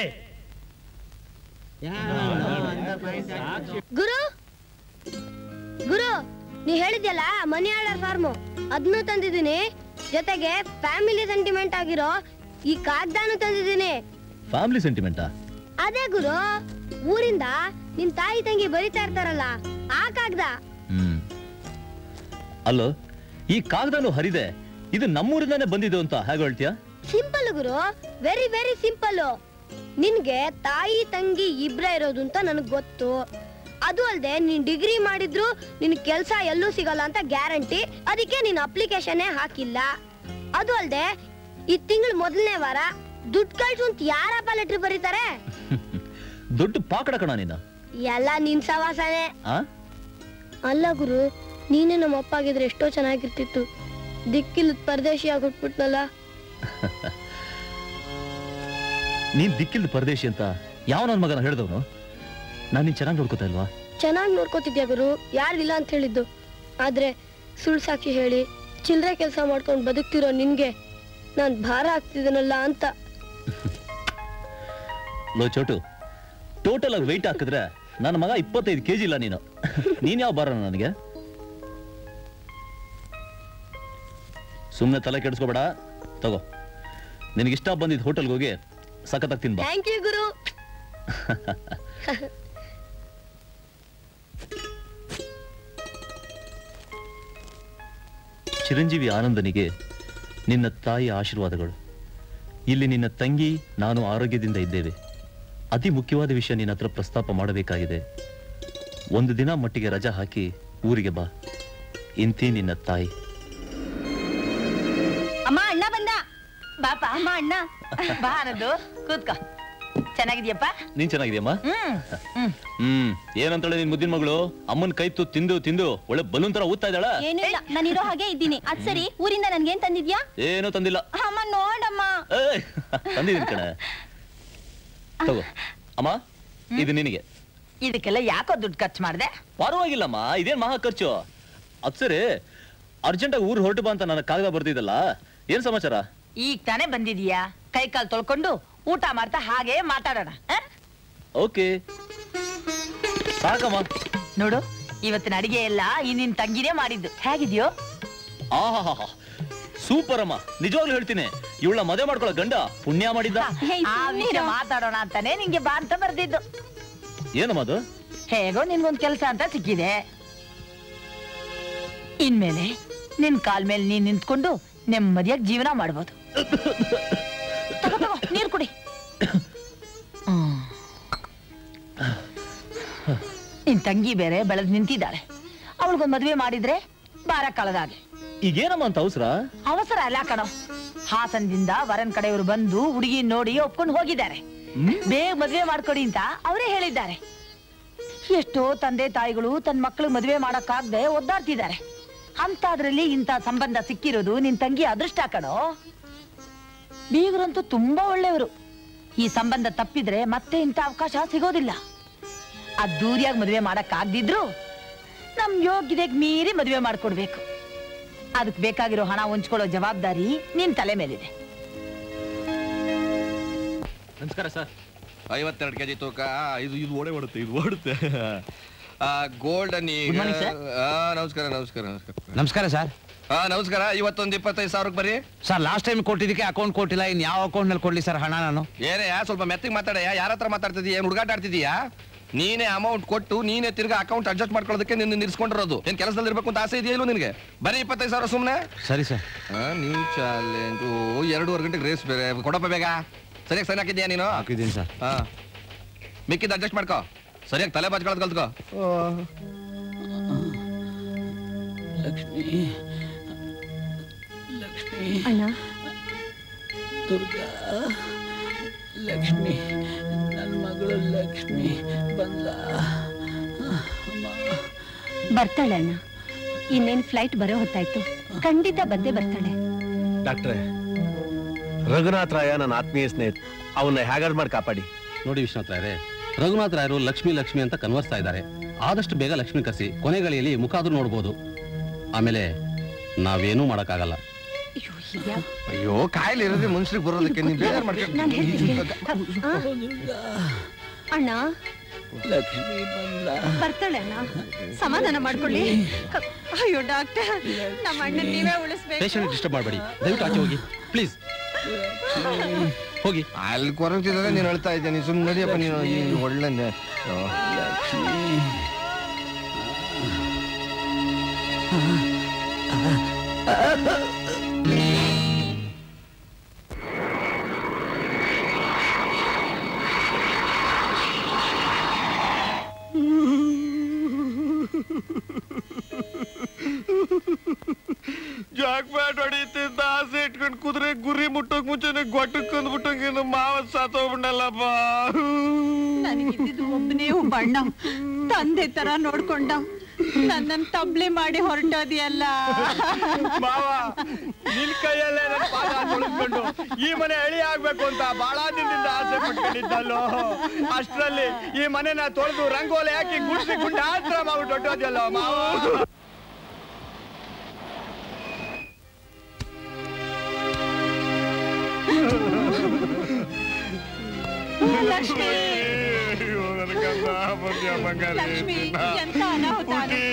ಗುರು ಗುರು ನೀ ಹೇಳಿದ್ಯಲ್ಲ ಮನಿ ಆರ್ಡರ್ ಫಾರ್ಮು ಅದನ್ನು ತಂದಿದ್ದೀನಿ ಜೊತೆಗೆ ಫ್ಯಾಮಿಲಿ ಸೆಂಟಿಮೆಂಟ್ ಆಗಿರೋ ಈ ಕಾಗ್ದಾನು ತಂದಿದ್ದೀನಿ ಫ್ಯಾಮಿಲಿ ಸೆಂಟಿಮೆಂಟಾ ಅದೇ ಗುರು ಊರಿಂದ ನಿನ್ ತಾಯಿ ತಂಗಿ ಬರೀತಾ ಇರ್ತಾರಲ್ಲ ಆ ಕಾಗ್ದ ಹ್ಮ್ ಅಲ್ಲೋ ಈ ಕಾಗದನು ಹರಿದೆ ಇದು ನಮ್ಮೂರಿಂದಾನೆ ಬಂದಿದ್ದು ಅಂತ ಹೇಗೆ ಹೇಳ್ತೀಯಾ ಸಿಂಪಲ್ ಗುರು ವೆರಿ ವೆರಿ ಸಿಂಪಲ್ ನಿನ್ಗೆ ತಾಯಿ ತಂಗಿ ಇಬ್ರೇ ಇರೋದು ಅಂತ ನನಗ್ ಗೊತ್ತು ಅದು ಅಲ್ದೆ ನೀನ್ ಡಿಗ್ರಿ ಮಾಡಿದ್ರು ನಿನ್ ಕೆಲ್ಸ ಎಲ್ಲೂ ಸಿಗಲ್ಲ ಅಂತ ಗ್ಯಾರಂಟಿ ಅದಕ್ಕೆ ನೀನ್ ಅಪ್ಲಿಕೇಶನ್ನೇ ಹಾಕಿಲ್ಲ ಅದು ಅಲ್ದೆ ಈ ತಿಂಗಳ ಮೊದಲನೇ ವಾರ ದುಡ್ಡು ಕಳ್ಸು ಅಂತ ಯಾರಪ್ಪ ಲೆಟ್ರ್ ಬರೀತಾರೆ ದೊಡ್ಡ ಪಾಕಡ ಕಣ ನೀನು ಎಲ್ಲ ನಿನ್ ಸವಾಸನೆ ಆ ಅಲ್ಲ ಗುರು ನೀನೇ ನಮ್ಮ ಅಪ್ಪ ಆಗಿದ್ರೆ ಎಷ್ಟೋ ಚೆನ್ನಾಗಿರ್ತಿತ್ತು ದಿಕ್ಕಿಲ್ಲದ ಪರದೇಶಿ ಆಗ್ಬಿಟ್ಬಿಟ್ನಲ್ಲ ನೀನ್ ದಿಕ್ಕಿಲ್ದ ಪರದೇಶಿ ಅಂತ ಯಾವ ನನ್ನ ಮಗನ ಹೇಳ್ದವನು ನಾನು ನೀನ್ ಚೆನ್ನಾಗಿ ನೋಡ್ಕೋತಾ ಇಲ್ವಾ ಚೆನ್ನಾಗಿ ನೋಡ್ಕೋತಿದ್ಯಾ ಗುರು ಯಾರಿಲ್ಲ ಅಂತ ಹೇಳಿದ್ದು ಆದ್ರೆ ಸುಳ್ಳು ಸಾಕ್ಷಿ ಹೇಳಿ ಚಿಲ್ಲರೆ ಕೆಲಸ ಮಾಡ್ಕೊಂಡು ಬದುಕ್ತಿರೋ ನಿನ್ಗೆ ನಾನ್ ಭಾರ ಆಗ್ತಿದ್ದೀನಲ್ಲ ಅಂತ ಲೋ ಚೋಟು ಟೋಟಲ್ ಆಗಿ ವೆಯ್ಟ್ ಹಾಕಿದ್ರೆ ನನ್ನ ಮಗ ಇಪ್ಪತ್ತೈದು ಕೆಜಿ ಇಲ್ಲ ನೀನು ನೀನ್ ಯಾವ ಬಾರ ನನಗೆ ಸುಮ್ಮನೆ ತಲೆ ಕೆಡಿಸ್ಕೋಬೇಡ ತಗೋ ನಿನಗಿಷ್ಟ ಬಂದಿದ್ದು ಹೋಟೆಲ್ಗೆ ಹೋಗಿ ಸಖತ್ತಾಗಿ ತಿನ್ಬಾ ಥ್ಯಾಂಕ್ ಯು ಗುರು ಚಿರಂಜೀವಿ ಆನಂದನಿಗೆ ನಿನ್ನ ತಾಯಿ ಆಶೀರ್ವಾದಗಳು ಇಲ್ಲಿ ನಿನ್ನ ತಂಗಿ ನಾನು ಆರೋಗ್ಯದಿಂದ ಇದ್ದೇವೆ ಅತಿ ಮುಖ್ಯವಾದ ವಿಷಯ ನಿನ್ನ ಹತ್ರ ಪ್ರಸ್ತಾಪ ಮಾಡಬೇಕಾಗಿದೆ ಒಂದು ದಿನ ಮಟ್ಟಿಗೆ ರಜಾ ಹಾಕಿ ಊರಿಗೆ ಬಾ ಇಂತಿ ನಿನ್ನ ತಾಯಿ ಅಮ್ಮ ಅಣ್ಣ ಬಂದ ಬಾಪ ಅಮ್ಮ ಅಣ್ಣ ಬಾ ಅನ್ನೋದು ಕೂತ್ಕೋ ಚೆನ್ನಾಗಿದ್ಯಪ್ಪ ನೀನ್ ಚೆನ್ನಾಗಿದ್ಯಮ್ಮ ಹ್ಮ್ ಹ್ಮ್ ಹ್ಮ್ ಏನಂತಾಳೆ ನಿನ್ ಮುದ್ದಿನ ಮಗಳು ಅಮ್ಮನ್ ಕೈ ತು ತಿಂದು ತಿಂದು ಒಳ್ಳೆ ಬಲೂನ್ ತರ ಊದ್ತಾ ಇದ್ದಾಳ ಏನು ಇಲ್ಲ ನಾನು ಇರೋ ಹಾಗೆ ಇದ್ದೀನಿ ಅದ್ ಸರಿ ಊರಿಂದ ನನ್ಗೇನ್ ತಂದಿದ್ಯಾ ಏನೂ ತಂದಿಲ್ಲ ಅಮ್ಮ ನೋಡಮ್ಮ ಏಯ್, ತಂದಿದ್ದೀನಿ ಕಣೆ ತಗೋ ಅಮ್ಮ ಇದು ನಿನಗೆ ಇದಕ್ಕೆಲ್ಲ ಯಾಕೋ ದುಡ್ಡು ಖರ್ಚು ಮಾಡ್ದೆ ಪರವಾಗಿಲ್ಲಮ್ಮ ಇದೇನ್ ಮಹಾ ಖರ್ಚು ಅದ್ ಸರಿ ಅರ್ಜೆಂಟಾಗಿ ಊರು ಹೊರಟು ಬಾ ಅಂತ ನನ್ನ ಕಾಗದ ಬರ್ತಿದ್ದಲ್ಲ ಏನ್ ಸಮಾಚಾರ ಈಗ ತಾನೇ ಬಂದಿದೀಯಾ ಕೈ ಕಾಲು ತೊಳ್ಕೊಂಡು ಊಟ ಮಾಡ್ತಾ ಹಾಗೆ ಮಾತಾಡೋಣ ಆ? ಓಕೆ ಸಾಕಮ್ಮ ನೋಡು ಇವತ್ತಿನ ಅಡಿಗೆ ಎಲ್ಲ ಈ ನಿನ್ ತಂಗಿನೇ ಮಾಡಿದ್ದು ಹೇಗಿದ್ಯೋ ಆಹಾ ಸೂಪರ್ ಅಮ್ಮ ನಿಜವಾಗ್ಲೂ ಹೇಳ್ತೀನಿ ಇವಳ ಮದುವೆ ಮಾಡ್ಕೊಳ್ಳೋ ಗಂಡ ಪುಣ್ಯ ಮಾಡಿದ್ದ ಆ ವಿಷಯ ಮಾತಾಡೋಣ ಅಂತಾನೆ ನಿಂಗೆ ಬಾ ಅಂತ ಬರ್ದಿದ್ದು ಏನಮ್ಮ ಅದು ಹೇಗೋ ನಿನ್ಗೊಂದ್ ಕೆಲ್ಸ ಅಂತ ಸಿಕ್ಕಿದೆ ಇನ್ಮೇಲೆ ನಿನ್ ಕಾಲ್ ಮೇಲೆ ನೀನ್ ನಿಂತ್ಕೊಂಡು ನೆಮ್ಮದಿಯಾಗಿ ಜೀವನ ಮಾಡ್ಬೋದು ತಗೋ, ತಗೋ, ನೀರ್ ಕುಡಿ ಹ್ಮ್. ನಿನ್ ತಂಗಿ ಬೇರೆ ಬೆಳೆದ್ ನಿಂತಿದ್ದಾಳೆ ಅವಳಿಗೊಂದ್ ಮದ್ವೆ ಮಾಡಿದ್ರೆ ಬಾರ ಕಳೆದಾಗೆ ಈಗೇನಮ್ಮ ಅಂತ ಅವಸರ ಅವಸರ ಅಲ್ಲ ಕಣೋ ಹಾಸನದಿಂದ ವರನ್ ಕಡೆಯವರು ಬಂದು ಹುಡುಗಿ ನೋಡಿ ಒಪ್ಕೊಂಡು ಹೋಗಿದ್ದಾರೆ ಬೇಗ ಮದ್ವೆ ಮಾಡ್ಕೊಡಿ ಅಂತ ಅವರೇ ಹೇಳಿದ್ದಾರೆ ಎಷ್ಟೋ ತಂದೆ ತಾಯಿಗಳು ತನ್ನ ಮಕ್ಕಳು ಮದುವೆ ಮಾಡಕ್ಕಾಗ್ದೆ ಒದ್ದಾಡ್ತಿದ್ದಾರೆ ಅಂತಾದ್ರಲ್ಲಿ ಇಂಥ ಸಂಬಂಧ ಸಿಕ್ಕಿರೋದು ನಿನ್ ತಂಗಿ ಅದೃಷ್ಟ ಕಣೋ ಬೀಗರಂತೂ ತುಂಬಾ ಒಳ್ಳೆಯವರು ಈ ಸಂಬಂಧ ತಪ್ಪಿದ್ರೆ ಮತ್ತೆ ಇಂಥ ಅವಕಾಶ ಸಿಗೋದಿಲ್ಲ ಅದ್ದೂರಿಯಾಗಿ ಮದುವೆ ಮಾಡಕ್ಕಾಗ್ದಿದ್ರು ನಮ್ ಯೋಗ್ಯತೆಗ್ ಮೀರಿ ಮದುವೆ ಮಾಡ್ಕೊಡ್ಬೇಕು ಅದಕ್ಕೆ ಬೇಕಾಗಿರೋ ಹಣ ಹೊಂಚ್ಕೊಳ್ಳೋ ಜವಾಬ್ದಾರಿ ನಿನ್ ತಲೆ ಮೇಲಿದೆ ನಮಸ್ಕಾರ ಸರ್ ಐವತ್ತೆರಡು ಕೆಜಿ ತೂಕ ಇದು ಇದು ಓಡೆ ಓಡುತ್ತೆ ಇದು ಓಡುತ್ತೆ ಗೋಲ್ಡನ್ Good morning, sir. ನಮಸ್ಕಾರ ನಮಸ್ಕಾರ ನಮಸ್ಕಾರ ನಮಸ್ಕಾರ ಸರ್ ಹಾ ನಮಸ್ಕಾರ ಇವತ್ತೊಂದು ಇಪ್ಪತ್ತೈದು ಸಾವಿರಕ್ಕೆ ಬರ್ರಿ ಸರ್ ಲಾಸ್ಟ್ ಟೈಮ್ ಕೊಟ್ಟಿದ್ದಕ್ಕೆ ಅಕೌಂಟ್ ಕೊಟ್ಟಿಲ್ಲ ಇನ್ ಯಾವ ಅಕೌಂಟ್ ನಲ್ಲಿ ಕೊಡ್ಲಿ ಸರ್ ಹಣ ನಾನು ಏನೇ ಸ್ವಲ್ಪ ಮೆತ್ತಿಗೆ ಮಾತಾಡಯ್ಯ ಯಾರ ಹತ್ರ ಮಾತಾಡ್ತಿದೀಯ ಏನ್ ಹುಡುಗಾಟ ಆಡ್ತಿದೀಯಾ ನೀನೇ ಅಮೌಂಟ್ ಕೊಟ್ಟು ನೀನೇ ತಿರ್ಗಾ ಅಕೌಂಟ್ ಅಡ್ಜಸ್ಟ್ ಮಾಡ್ಕೊಳ್ಳೋದಕ್ಕೆ ನಿನ್ನ ನಿಲ್ಸ್ಕೊಂಡಿರೋದು ಏನ್ ಕೆಲಸದಲ್ಲಿ ಇರ್ಬೇಕು ಅಂತ ಆಸೆ ಇದೆಯಾ ಇಲ್ವೋ ನಿನಗೆ ಬರೀ ಇಪ್ಪತ್ತೈದು ಸಾವಿರ ಸುಮ್ಮನೆ ಸರಿ ಸರ್ ನೀವು ಚಾಲೆಂಜು ಎರಡೂವರೆ ಗಂಟೆಗೆ ರೇಸ್ ಬೇರೆ ಕೊಡಪ್ಪ ಬೇಗ ಸರಿಯಾಗಿ ಸೈನ್ ಹಾಕಿದ್ಯಾ ನೀನು ಹಾಕಿದ್ದೀನಿ ಸರ್ ಹಾ ಮಿಕ್ಕಿದ ಅಡ್ಜಸ್ಟ್ ಮಾಡ್ಕೋ ಸರಿಯಾಗಿ ತಲೆ ಬಾಚ್ಕೊಳ್ಳೋದು ಕಲ್ತ್ಕೋ ಲಕ್ಷ್ಮಿ. 哦 ಲಕ್ಷ್ಮಿ ಅಣ್ಣ ದುರ್ಗಾ ಲಕ್ಷ್ಮಿ ನನ್ನ ಮಗಳು ಲಕ್ಷ್ಮಿ ಬಂದ ಬರ್ತಾಳೆ ಅಣ್ಣ ಇನ್ನೇನ್ ಫ್ಲೈಟ್ ಬರೋ ಹೊತ್ತಾಯ್ತು ಖಂಡಿತ ಬಂದೇ ಬರ್ತಾಳೆ ಡಾಕ್ಟ್ರೆ ರಘುನಾಥ್ ರಾಯ ನನ್ನ ಆತ್ಮೀಯ ಸ್ನೇಹಿತ ಅವನ್ನ ಹೇಗಾದ್ರು ಮಾಡಿ ಕಾಪಾಡಿ ನೋಡಿ ವಿಶ್ವನಾಥ್ ರಾಯರೇ ರಘುನಾಥ್ ರಾಯರು ಲಕ್ಷ್ಮಿ ಲಕ್ಷ್ಮಿ ಅಂತ ಕನ್ವರ್ಸ್ತಾ ಇದ್ದಾರೆ ಆದಷ್ಟು ಬೇಗ ಲಕ್ಷ್ಮಿ ಕರೆಸಿ ಕೊನೆಗಳಿಯಲ್ಲಿ ಮುಖಾದ್ರೂ ನೋಡ್ಬೋದು ಆಮೇಲೆ ನಾವೇನೂ ಮಾಡೋಕ್ಕಾಗಲ್ಲ ಅಯ್ಯೋ ಕಾಯಿಲೆ ಇರೋದೇ ಮನುಷ್ಯರಿಗೆ ಬರೋದಕ್ಕೆ ನೀವು ಬೇಜಾರು ನಾನ್ ಹೇಳ್ತೀನಿ. ಮಾಡ್ಕೊಂಡು ಅಣ್ಣ ಲಕ್ಷ್ಮಿ ಬಂದ ಬರ್ತಾಳೆ ಅಣ್ಣ ಸಮಾಧಾನ ಮಾಡ್ಕೊಳ್ಳಿ ಅಯ್ಯೋ ಡಾಕ್ಟರ್ ನಮ್ಮ ಅಣ್ಣ ನೀವೇ ಉಳಿಸ್ಬೇಕು ಪೇಷಂಟ್ ಡಿಸ್ಟರ್ಬ್ ಮಾಡಬೇಡಿ ದಯವಿಟ್ಟು ಆಚೆ ಹೋಗಿ ಪ್ಲೀಸ್ ಹೋಗಿ ಅಲ್ಲಿ ಕೊರಗ್ತಿದ್ದಾರೆ ನೀನು ಹೇಳ್ತಾ ಇದ್ದೆ ನೀನು ಸುಮ್ಮನೆ ನಡಿಯಪ್ಪ ನೀನು ಈ ಒಳ್ಳೆ ನೆ- ಆ. ಜಾಕ್ ಬ್ಯಾಟ್ ಹೊಡಿತಿದ್ದ ಆಸೆ ಇಟ್ಕೊಂಡು ಕುದುರೆ ಗುರಿ ಮುಟ್ಟೋಕ್ ಮುಂಚೆನೆ ಗೊಟ್ಟಕ್ಕೊಂದ್ ಬಿಟ್ಟಂಗೆ ನಮ್ಮ ಮಾವ ಸಾತೋಗ್ಬಿಡಲ್ಲಪ್ಪ ನನಗಿದ್ದು ಒಬ್ಬನೇ ಒಬ್ಬ ಅಣ್ಣ ತಂದೆ ತರ ನೋಡ್ಕೊಂಡ ನನ್ನನ್ ತಬ್ಲೆ ಮಾಡಿ ಹೊರಟೋದಿಯಲ್ಲ ಮಾವ ನಿನ್ ಕೈಯಲ್ಲೇ ನನ್ನ ಪಾದ ತೊಳೆದ್ಕೊಂಡು ಈ ಮನೆ ಅಳಿ ಆಗ್ಬೇಕು ಅಂತ ಬಹಳ ದಿನದಿಂದ ಆಸೆ ಪಟ್ಕೊಂಡಿದ್ದಲ್ಲೋ ಅಷ್ಟರಲ್ಲಿ ಈ ಮನೆನ ತೊಳೆದು ರಂಗೋಲಿ ಹಾಕಿ ಗುಡ್ಸಿ ಗುಂಡ ಆತ್ರ ಮಾಡ್ಬಿಟ್ಟು ಹೊಟ್ಟೋದ್ಯಲ್ಲ ಮಾವ ಲಕ್ಷ್ಮಿ ಲಕ್ಷ್ಮಿ ಎಂತ ಅನಾಹುತ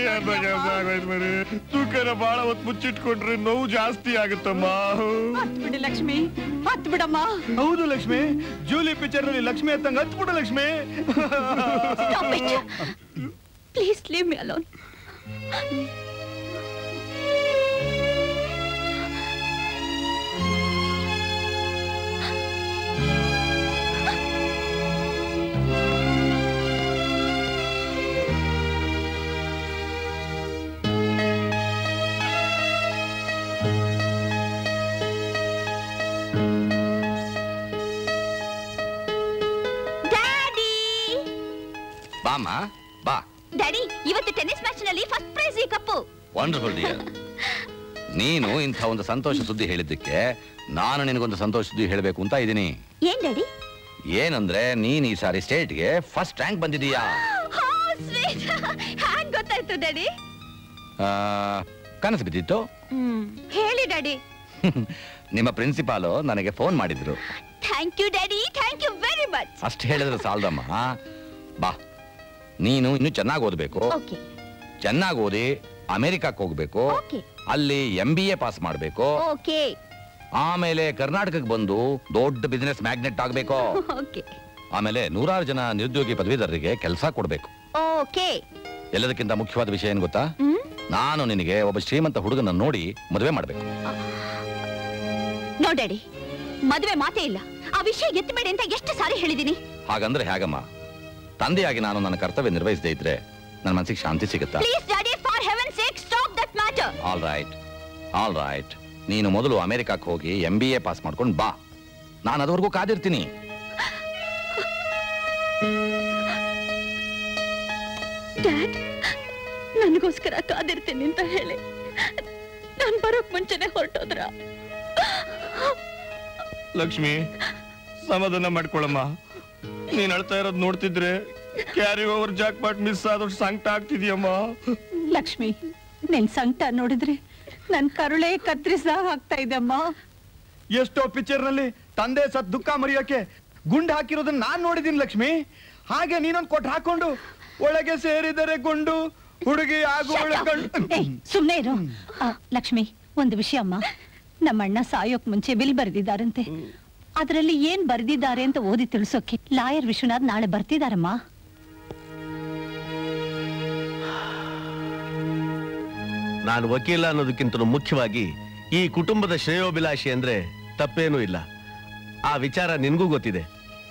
ತೂಕನ ಬಹಳ ಹೊತ್ತು ಮುಚ್ಚಿಟ್ಕೊಂಡ್ರೆ ನೋವು ಜಾಸ್ತಿ ಆಗುತ್ತಮ್ಮ ಹತ್ ಬಿಡು ಲಕ್ಷ್ಮಿ ಹತ್ ಬಿಡಮ್ಮ ಹೌದು ಲಕ್ಷ್ಮಿ ಜೂಲಿ ಪಿಕ್ಚರ್ ನಲ್ಲಿ ಲಕ್ಷ್ಮಿ ಅಂತಂಗ ಹತ್ಬಿಡು Lakshmi please leave me alone daddy ಬಾಮ್ಮ ಬಾ ಡ್ಯಾಡಿ ಇವತ್ತು ಟೆನ್ನಿಸ್ ಮ್ಯಾಚ್ ನಲ್ಲಿ ಫಸ್ಟ್ ಪ್ರೈಸ್ ಈ ಕಪ್ಪು ವಂಡರ್ಫುಲ್ ಡಿಯರ್ ನೀನು ಇಂಥ ಒಂದು ಸಂತೋಷ ಸುದ್ದಿ ಹೇಳಿದ್ದಕ್ಕೆ ನಾನು ನಿನಗೊಂದು ಸಂತೋಷ ಸುದ್ದಿ ಹೇಳಬೇಕು ಅಂತ ಇದ್ದೀನಿ ಏನ್ ಡ್ಯಾಡಿ ಏನಂದ್ರೆ ನೀನ್ ಈ ಸಾರಿ ಸ್ಟೇಟ್ಗೆ ಫಸ್ಟ್ ರ್ಯಾಂಕ್ ಬಂದಿದೀಯಾ ಸ್ವೀಟ್ ಹ್ಯಾಂಗ್ ಗೊತ್ತಾಯ್ತು ಡ್ಯಾಡಿ ಆ, ಕನಸು ಬಿದ್ದಿತ್ತು ಹೇಳಿ ಡ್ಯಾಡಿ ನಿಮ್ಮ ಪ್ರಿನ್ಸಿಪಾಲು ನನಗೆ ಫೋನ್ ಮಾಡಿದ್ರು thank you daddy thank you very much ಅಷ್ಟು ಹೇಳಿದ್ರೆ ಸಾಲದಮ್ಮ ಬಾ ನೀನು ಇನ್ನು ಚೆನ್ನಾಗಿ ಓದಬೇಕು ಓಕೆ ಚೆನ್ನಾಗಿ ಓದಿ ಅಮೆರಿಕಕ್ಕೆ ಹೋಗ್ಬೇಕು ಓಕೆ ಅಲ್ಲಿ ಎಂ ಬಿ ಎ ಪಾಸ್ ಮಾಡಬೇಕು ಓಕೆ ಆಮೇಲೆ ಕರ್ನಾಟಕಕ್ಕೆ ಬಂದು ದೊಡ್ಡ ಬಿಸಿನೆಸ್ ಮ್ಯಾಗ್ನೆಟ್ ಆಗಬೇಕು ಓಕೆ ಆಮೇಲೆ ನೂರಾರು ಜನ ನಿರುದ್ಯೋಗಿ ಪದವೀಧರರಿಗೆ ಕೆಲಸ ಕೊಡಬೇಕು ಓಕೆ ಎಲ್ಲದಕ್ಕಿಂತ ಮುಖ್ಯವಾದ ವಿಷಯ ಏನ್ ಗೊತ್ತಾ ಹ್ಮ್ ನಾನು ನಿನಗೆ ಒಬ್ಬ ಶ್ರೀಮಂತ ಹುಡುಗನ ನೋಡಿ ಮದುವೆ ಮಾಡಬೇಕು ನೋ ಡ್ಯಾಡಿ ಮದುವೆ ಮಾತೇ ಇಲ್ಲ ಆ ವಿಷಯ ಎತ್ತಬೇಡಿ ಅಂತ ಎಷ್ಟು ಸಾರಿ ಹೇಳಿದೀನಿ ಹಾಗಂದ್ರೆ ಹೇಗಮ್ಮ ತಂದೆಯಾಗಿ ನಾನು ನನ್ನ ಕರ್ತವ್ಯ ನಿರ್ವಹಿಸದೇ ಇದ್ರೆ ನನ್ನ ಮನಸ್ಸಿಗೆ ಶಾಂತಿ ಸಿಗುತ್ತಾ please daddy for heaven sake stop that matter all right all right ನೀನು ಮೊದಲು ಅಮೆರಿಕಕ್ಕೆ ಹೋಗಿ ಎಂ ಬಿ ಎ ಪಾಸ್ ಮಾಡ್ಕೊಂಡು ಬಾ ನಾನು ಅದುವರೆಗೂ ಕಾದಿರ್ತೀನಿ ಡ್ಯಾಡ್ ನನಗೋಸ್ಕರ ಕಾದಿರ್ತೀನಿ ಅಂತ ಹೇಳಿ ನಾನ್ ಬರೋಕ್ ಮುಂಚೆನೆ ಹೊರಟೋದ್ರ ಲಕ್ಷ್ಮಿ ಸಮಾಧಾನ ಮಾಡ್ಕೊಳಮ್ಮ ನೀನ್ ಅಳ್ತಾ ಇರೋದ್ ನೋಡ್ತಿದ್ರೆ carry over jackpot miss ಆದಷ್ಟು ಸಂಕಟ ಆಗ್ತಿದ್ಯಮ್ಮ ಲಕ್ಷ್ಮಿ ನಿನ್ ಸಂಕಟ ನೋಡಿದ್ರೆ ನನ್ ಕರುಳೆ ಕತ್ರಿಸಾಗ ಆಗ್ತಾ ಇದೆಮ್ಮ ಎಷ್ಟೋ ಪಿಕ್ಚರ್ ನಲ್ಲಿ ತಂದೆ ಸತ್ ದುಃಖ ಮರೆಯೋಕೆ ಗುಂಡು ಹಾಕಿರೋದನ್ನ ನಾನ್ ನೋಡಿದೀನಿ ಲಕ್ಷ್ಮಿ ಹಾಗೆ ನೀನೊಂದ್ ಕೊಟ್ಟು ಹಾಕೊಂಡು ಒಳಗೆ ಸೇರಿದರೆ ಗುಂಡು ಹುಡುಗಿ ಆಗು ಏಯ್, ಸುಮ್ನೆ ಇರು ಆ, ಲಕ್ಷ್ಮಿ ಒಂದು ವಿಷಯ ಅಮ್ಮ ನಮ್ಮ ಅಣ್ಣ ಸಾಯೋಕ್ ಮುಂಚೆ ಬಿಲ್ ಬರೆದಿದ್ದಾರಂತೆ ಅದರಲ್ಲಿ ಏನ್ ಬರೆದಿದ್ದಾರೆ ಅಂತ ಓದಿ ತಿಳಿಸೋಕೆ ಲಾಯರ್ ವಿಶ್ವನಾಥ್ ನಾಳೆ ಬರ್ತಿದಾರಮ್ಮ ನಾನು ವಕೀಲ ಅನ್ನೋದಕ್ಕಿಂತ ಮುಖ್ಯವಾಗಿ ಈ ಕುಟುಂಬದ ಶ್ರೇಯೋಭಿಲಾಷಿ ಅಂದ್ರೆ ತಪ್ಪೇನೂ ಇಲ್ಲ ಆ ವಿಚಾರ ನಿನ್ಗೂ ಗೊತ್ತಿದೆ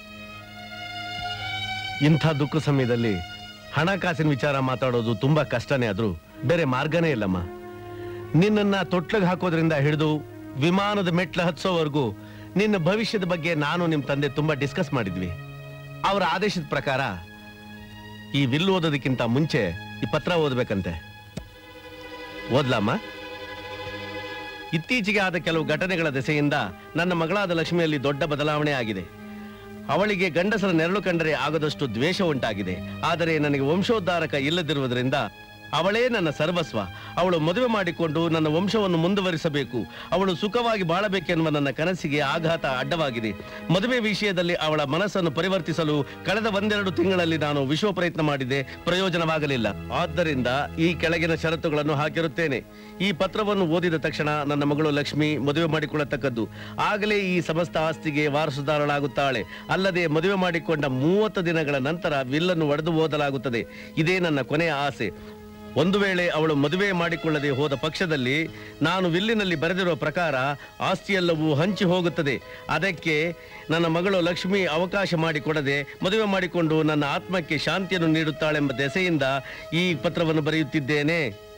ಇಂಥ ದುಃಖ ಸಮಯದಲ್ಲಿ ಹಣಕಾಸಿನ ವಿಚಾರ ಮಾತಾಡೋದು ತುಂಬಾ ಕಷ್ಟನೇ ಆದ್ರೂ ಬೇರೆ ಮಾರ್ಗನೇ ಇಲ್ಲಮ್ಮ ನಿನ್ನನ್ನ ತೊಟ್ಲಿಗೆ ಹಾಕೋದ್ರಿಂದ ಹಿಡಿದು ವಿಮಾನದ ಮೆಟ್ಲ ಹತ್ಸೋವರೆಗೂ ನಿನ್ನ ಭವಿಷ್ಯದ ಬಗ್ಗೆ ನಾನು ನಿಮ್ಮ ತಂದೆ ತುಂಬಾ ಡಿಸ್ಕಸ್ ಮಾಡಿದ್ವಿ ಅವರ ಆದೇಶದ ಪ್ರಕಾರ ಈ ವಿಲ್ ಓದೋದಕ್ಕಿಂತ ಮುಂಚೆ ಈ ಪತ್ರ ಓದಬೇಕಂತೆ ಓದ್ಲಾಮ ಇತ್ತೀಚೆಗೆ ಆದ ಕೆಲವು ಘಟನೆಗಳ ದೆಸೆಯಿಂದ ನನ್ನ ಮಗಳಾದ ಲಕ್ಷ್ಮಿಯಲ್ಲಿ ದೊಡ್ಡ ಬದಲಾವಣೆ ಆಗಿದೆ ಅವಳಿಗೆ ಗಂಡಸರ ನೆರಳು ಕಂಡರೆ ಆಗದಷ್ಟು ದ್ವೇಷ ಉಂಟಾಗಿದೆ ಆದರೆ ನನಗೆ ವಂಶೋದ್ಧಾರಕ ಇಲ್ಲದಿರುವುದರಿಂದ ಅವಳೇ ನನ್ನ ಸರ್ವಸ್ವ ಅವಳು ಮದುವೆ ಮಾಡಿಕೊಂಡು ನನ್ನ ವಂಶವನ್ನು ಮುಂದುವರಿಸಬೇಕು ಅವಳು ಸುಖವಾಗಿ ಬಾಳಬೇಕೆನ್ನುವ ನನ್ನ ಕನಸಿಗೆ ಆಘಾತ ಅಡ್ಡವಾಗಿದೆ ಮದುವೆ ವಿಷಯದಲ್ಲಿ ಅವಳ ಮನಸ್ಸನ್ನು ಪರಿವರ್ತಿಸಲು ಕಳೆದ ಒಂದೆರಡು ತಿಂಗಳಲ್ಲಿ ನಾನು ವಿಶ್ವ ಪ್ರಯತ್ನ ಮಾಡಿದೆ ಪ್ರಯೋಜನವಾಗಲಿಲ್ಲ ಆದ್ದರಿಂದ ಈ ಕೆಳಗಿನ ಷರತ್ತುಗಳನ್ನು ಹಾಕಿರುತ್ತೇನೆ ಈ ಪತ್ರವನ್ನು ಓದಿದ ತಕ್ಷಣ ನನ್ನ ಮಗಳು ಲಕ್ಷ್ಮಿ ಮದುವೆ ಮಾಡಿಕೊಳ್ಳತಕ್ಕದ್ದು ಆಗಲೇ ಈ ಸಮಸ್ತ ಆಸ್ತಿಗೆ ವಾರಸುದಾರಳಾಗುತ್ತಾಳೆ ಅಲ್ಲದೆ ಮದುವೆ ಮಾಡಿಕೊಂಡ ಮೂವತ್ತು ದಿನಗಳ ನಂತರ ವಿಲ್ಲನ್ನು ಒಡೆದು ಓದಲಾಗುತ್ತದೆ ಇದೇ ನನ್ನ ಕೊನೆಯ ಆಸೆ ಒಂದು ವೇಳೆ ಅವಳು ಮದುವೆ ಮಾಡಿಕೊಳ್ಳದೆ ಹೋದ ಪಕ್ಷದಲ್ಲಿ ನಾನು ವಿಲ್ಲಿನಲ್ಲಿ ಬರೆದಿರುವ ಪ್ರಕಾರ ಆಸ್ತಿಯೆಲ್ಲವೂ ಹಂಚಿ ಹೋಗುತ್ತದೆ ಅದಕ್ಕೆ ನನ್ನ ಮಗಳು ಲಕ್ಷ್ಮಿ ಅವಕಾಶ ಮಾಡಿಕೊಡದೆ ಮದುವೆ ಮಾಡಿಕೊಂಡು ನನ್ನ ಆತ್ಮಕ್ಕೆ ಶಾಂತಿಯನ್ನು ನೀಡುತ್ತಾಳೆಂಬ ದೆಸೆಯಿಂದ ಈ ಪತ್ರವನ್ನು ಬರೆಯುತ್ತಿದ್ದೇನೆ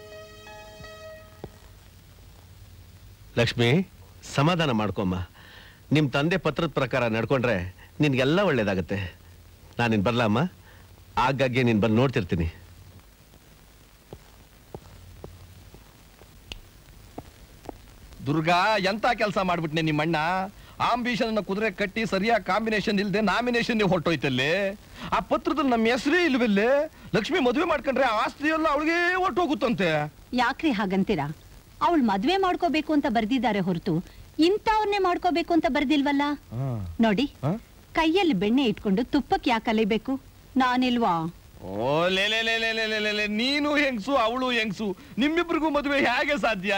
ಲಕ್ಷ್ಮಿ ಸಮಾಧಾನ ಮಾಡ್ಕೊಮ್ಮ ನಿಮ್ಮ ತಂದೆ ಪತ್ರದ ಪ್ರಕಾರ ನಡ್ಕೊಂಡ್ರೆ ನಿನ್ಗೆಲ್ಲ ಒಳ್ಳೇದಾಗತ್ತೆ ನಾನು ನಿನ್ ಬರ್ಲಮ್ಮ ಆಗಾಗ್ಗೆ ನೀನು ಬಂದು ನೋಡ್ತಿರ್ತೀನಿ ದುರ್ಗಾ ಎಂತ ಕೆಲಸ ಮಾಡ್ಬಿಟ್ನೆ ನಿಮ್ಮಣ್ಣ ಆಂಬಿಷನ್ ಅನ್ನ ಕುದುರೆ ಕಟ್ಟಿ ಸರಿಯಾಗಿ ಕಾಂಬಿನೇಷನ್ ಇಲ್ದೆ ನಾಮಿನೇಷನ್ ಹೊರಟೋಯ್ತಲ್ಲಿ ಆ ಪತ್ರದಲ್ಲಿ ನಮ್ಮ ಹೆಸರೇ ಇಲ್ವಲ್ಲೇ ಲಕ್ಷ್ಮಿ ಮದುವೆ ಮಾಡ್ಕೊಂಡ್ರೆ ಆಸ್ತಿ ಎಲ್ಲ ಅವಳಿಗೆ ಹೊರಟೋಗುತ್ತಂತೆ ಯಾಕ್ರಿ ಹಾಗಂತೀರಾ ಅವಳು ಮದ್ವೆ ಮಾಡ್ಕೋಬೇಕು ಅಂತ ಬರ್ದಿದ್ದಾರೆ ಹೊರತು ಇಂಥವ್ರನ್ನೇ ಮಾಡ್ಕೋಬೇಕು ಅಂತ ಬರ್ದಿಲ್ವಲ್ಲ ನೋಡಿ ಕೈಯಲ್ಲಿ ಬೆಣ್ಣೆ ಇಟ್ಕೊಂಡು ತುಪ್ಪಕ್ಕೆ ಯಾಕೆ ಅಲಿಬೇಕು ನಾನಿಲ್ವಾ ಓ ಲೇ ಲೇ ಲೇ ಲೇ ಲೇ ಲೇ ಲೇ ಲೇ ನೀನು ಹೆಂಗ್ಸು ಅವಳು ಹೆಂಗ್ಸು ನಿಮ್ಮಿಬ್ರಿಗೂ ಮದುವೆ ಹೇಗೆ ಸಾಧ್ಯ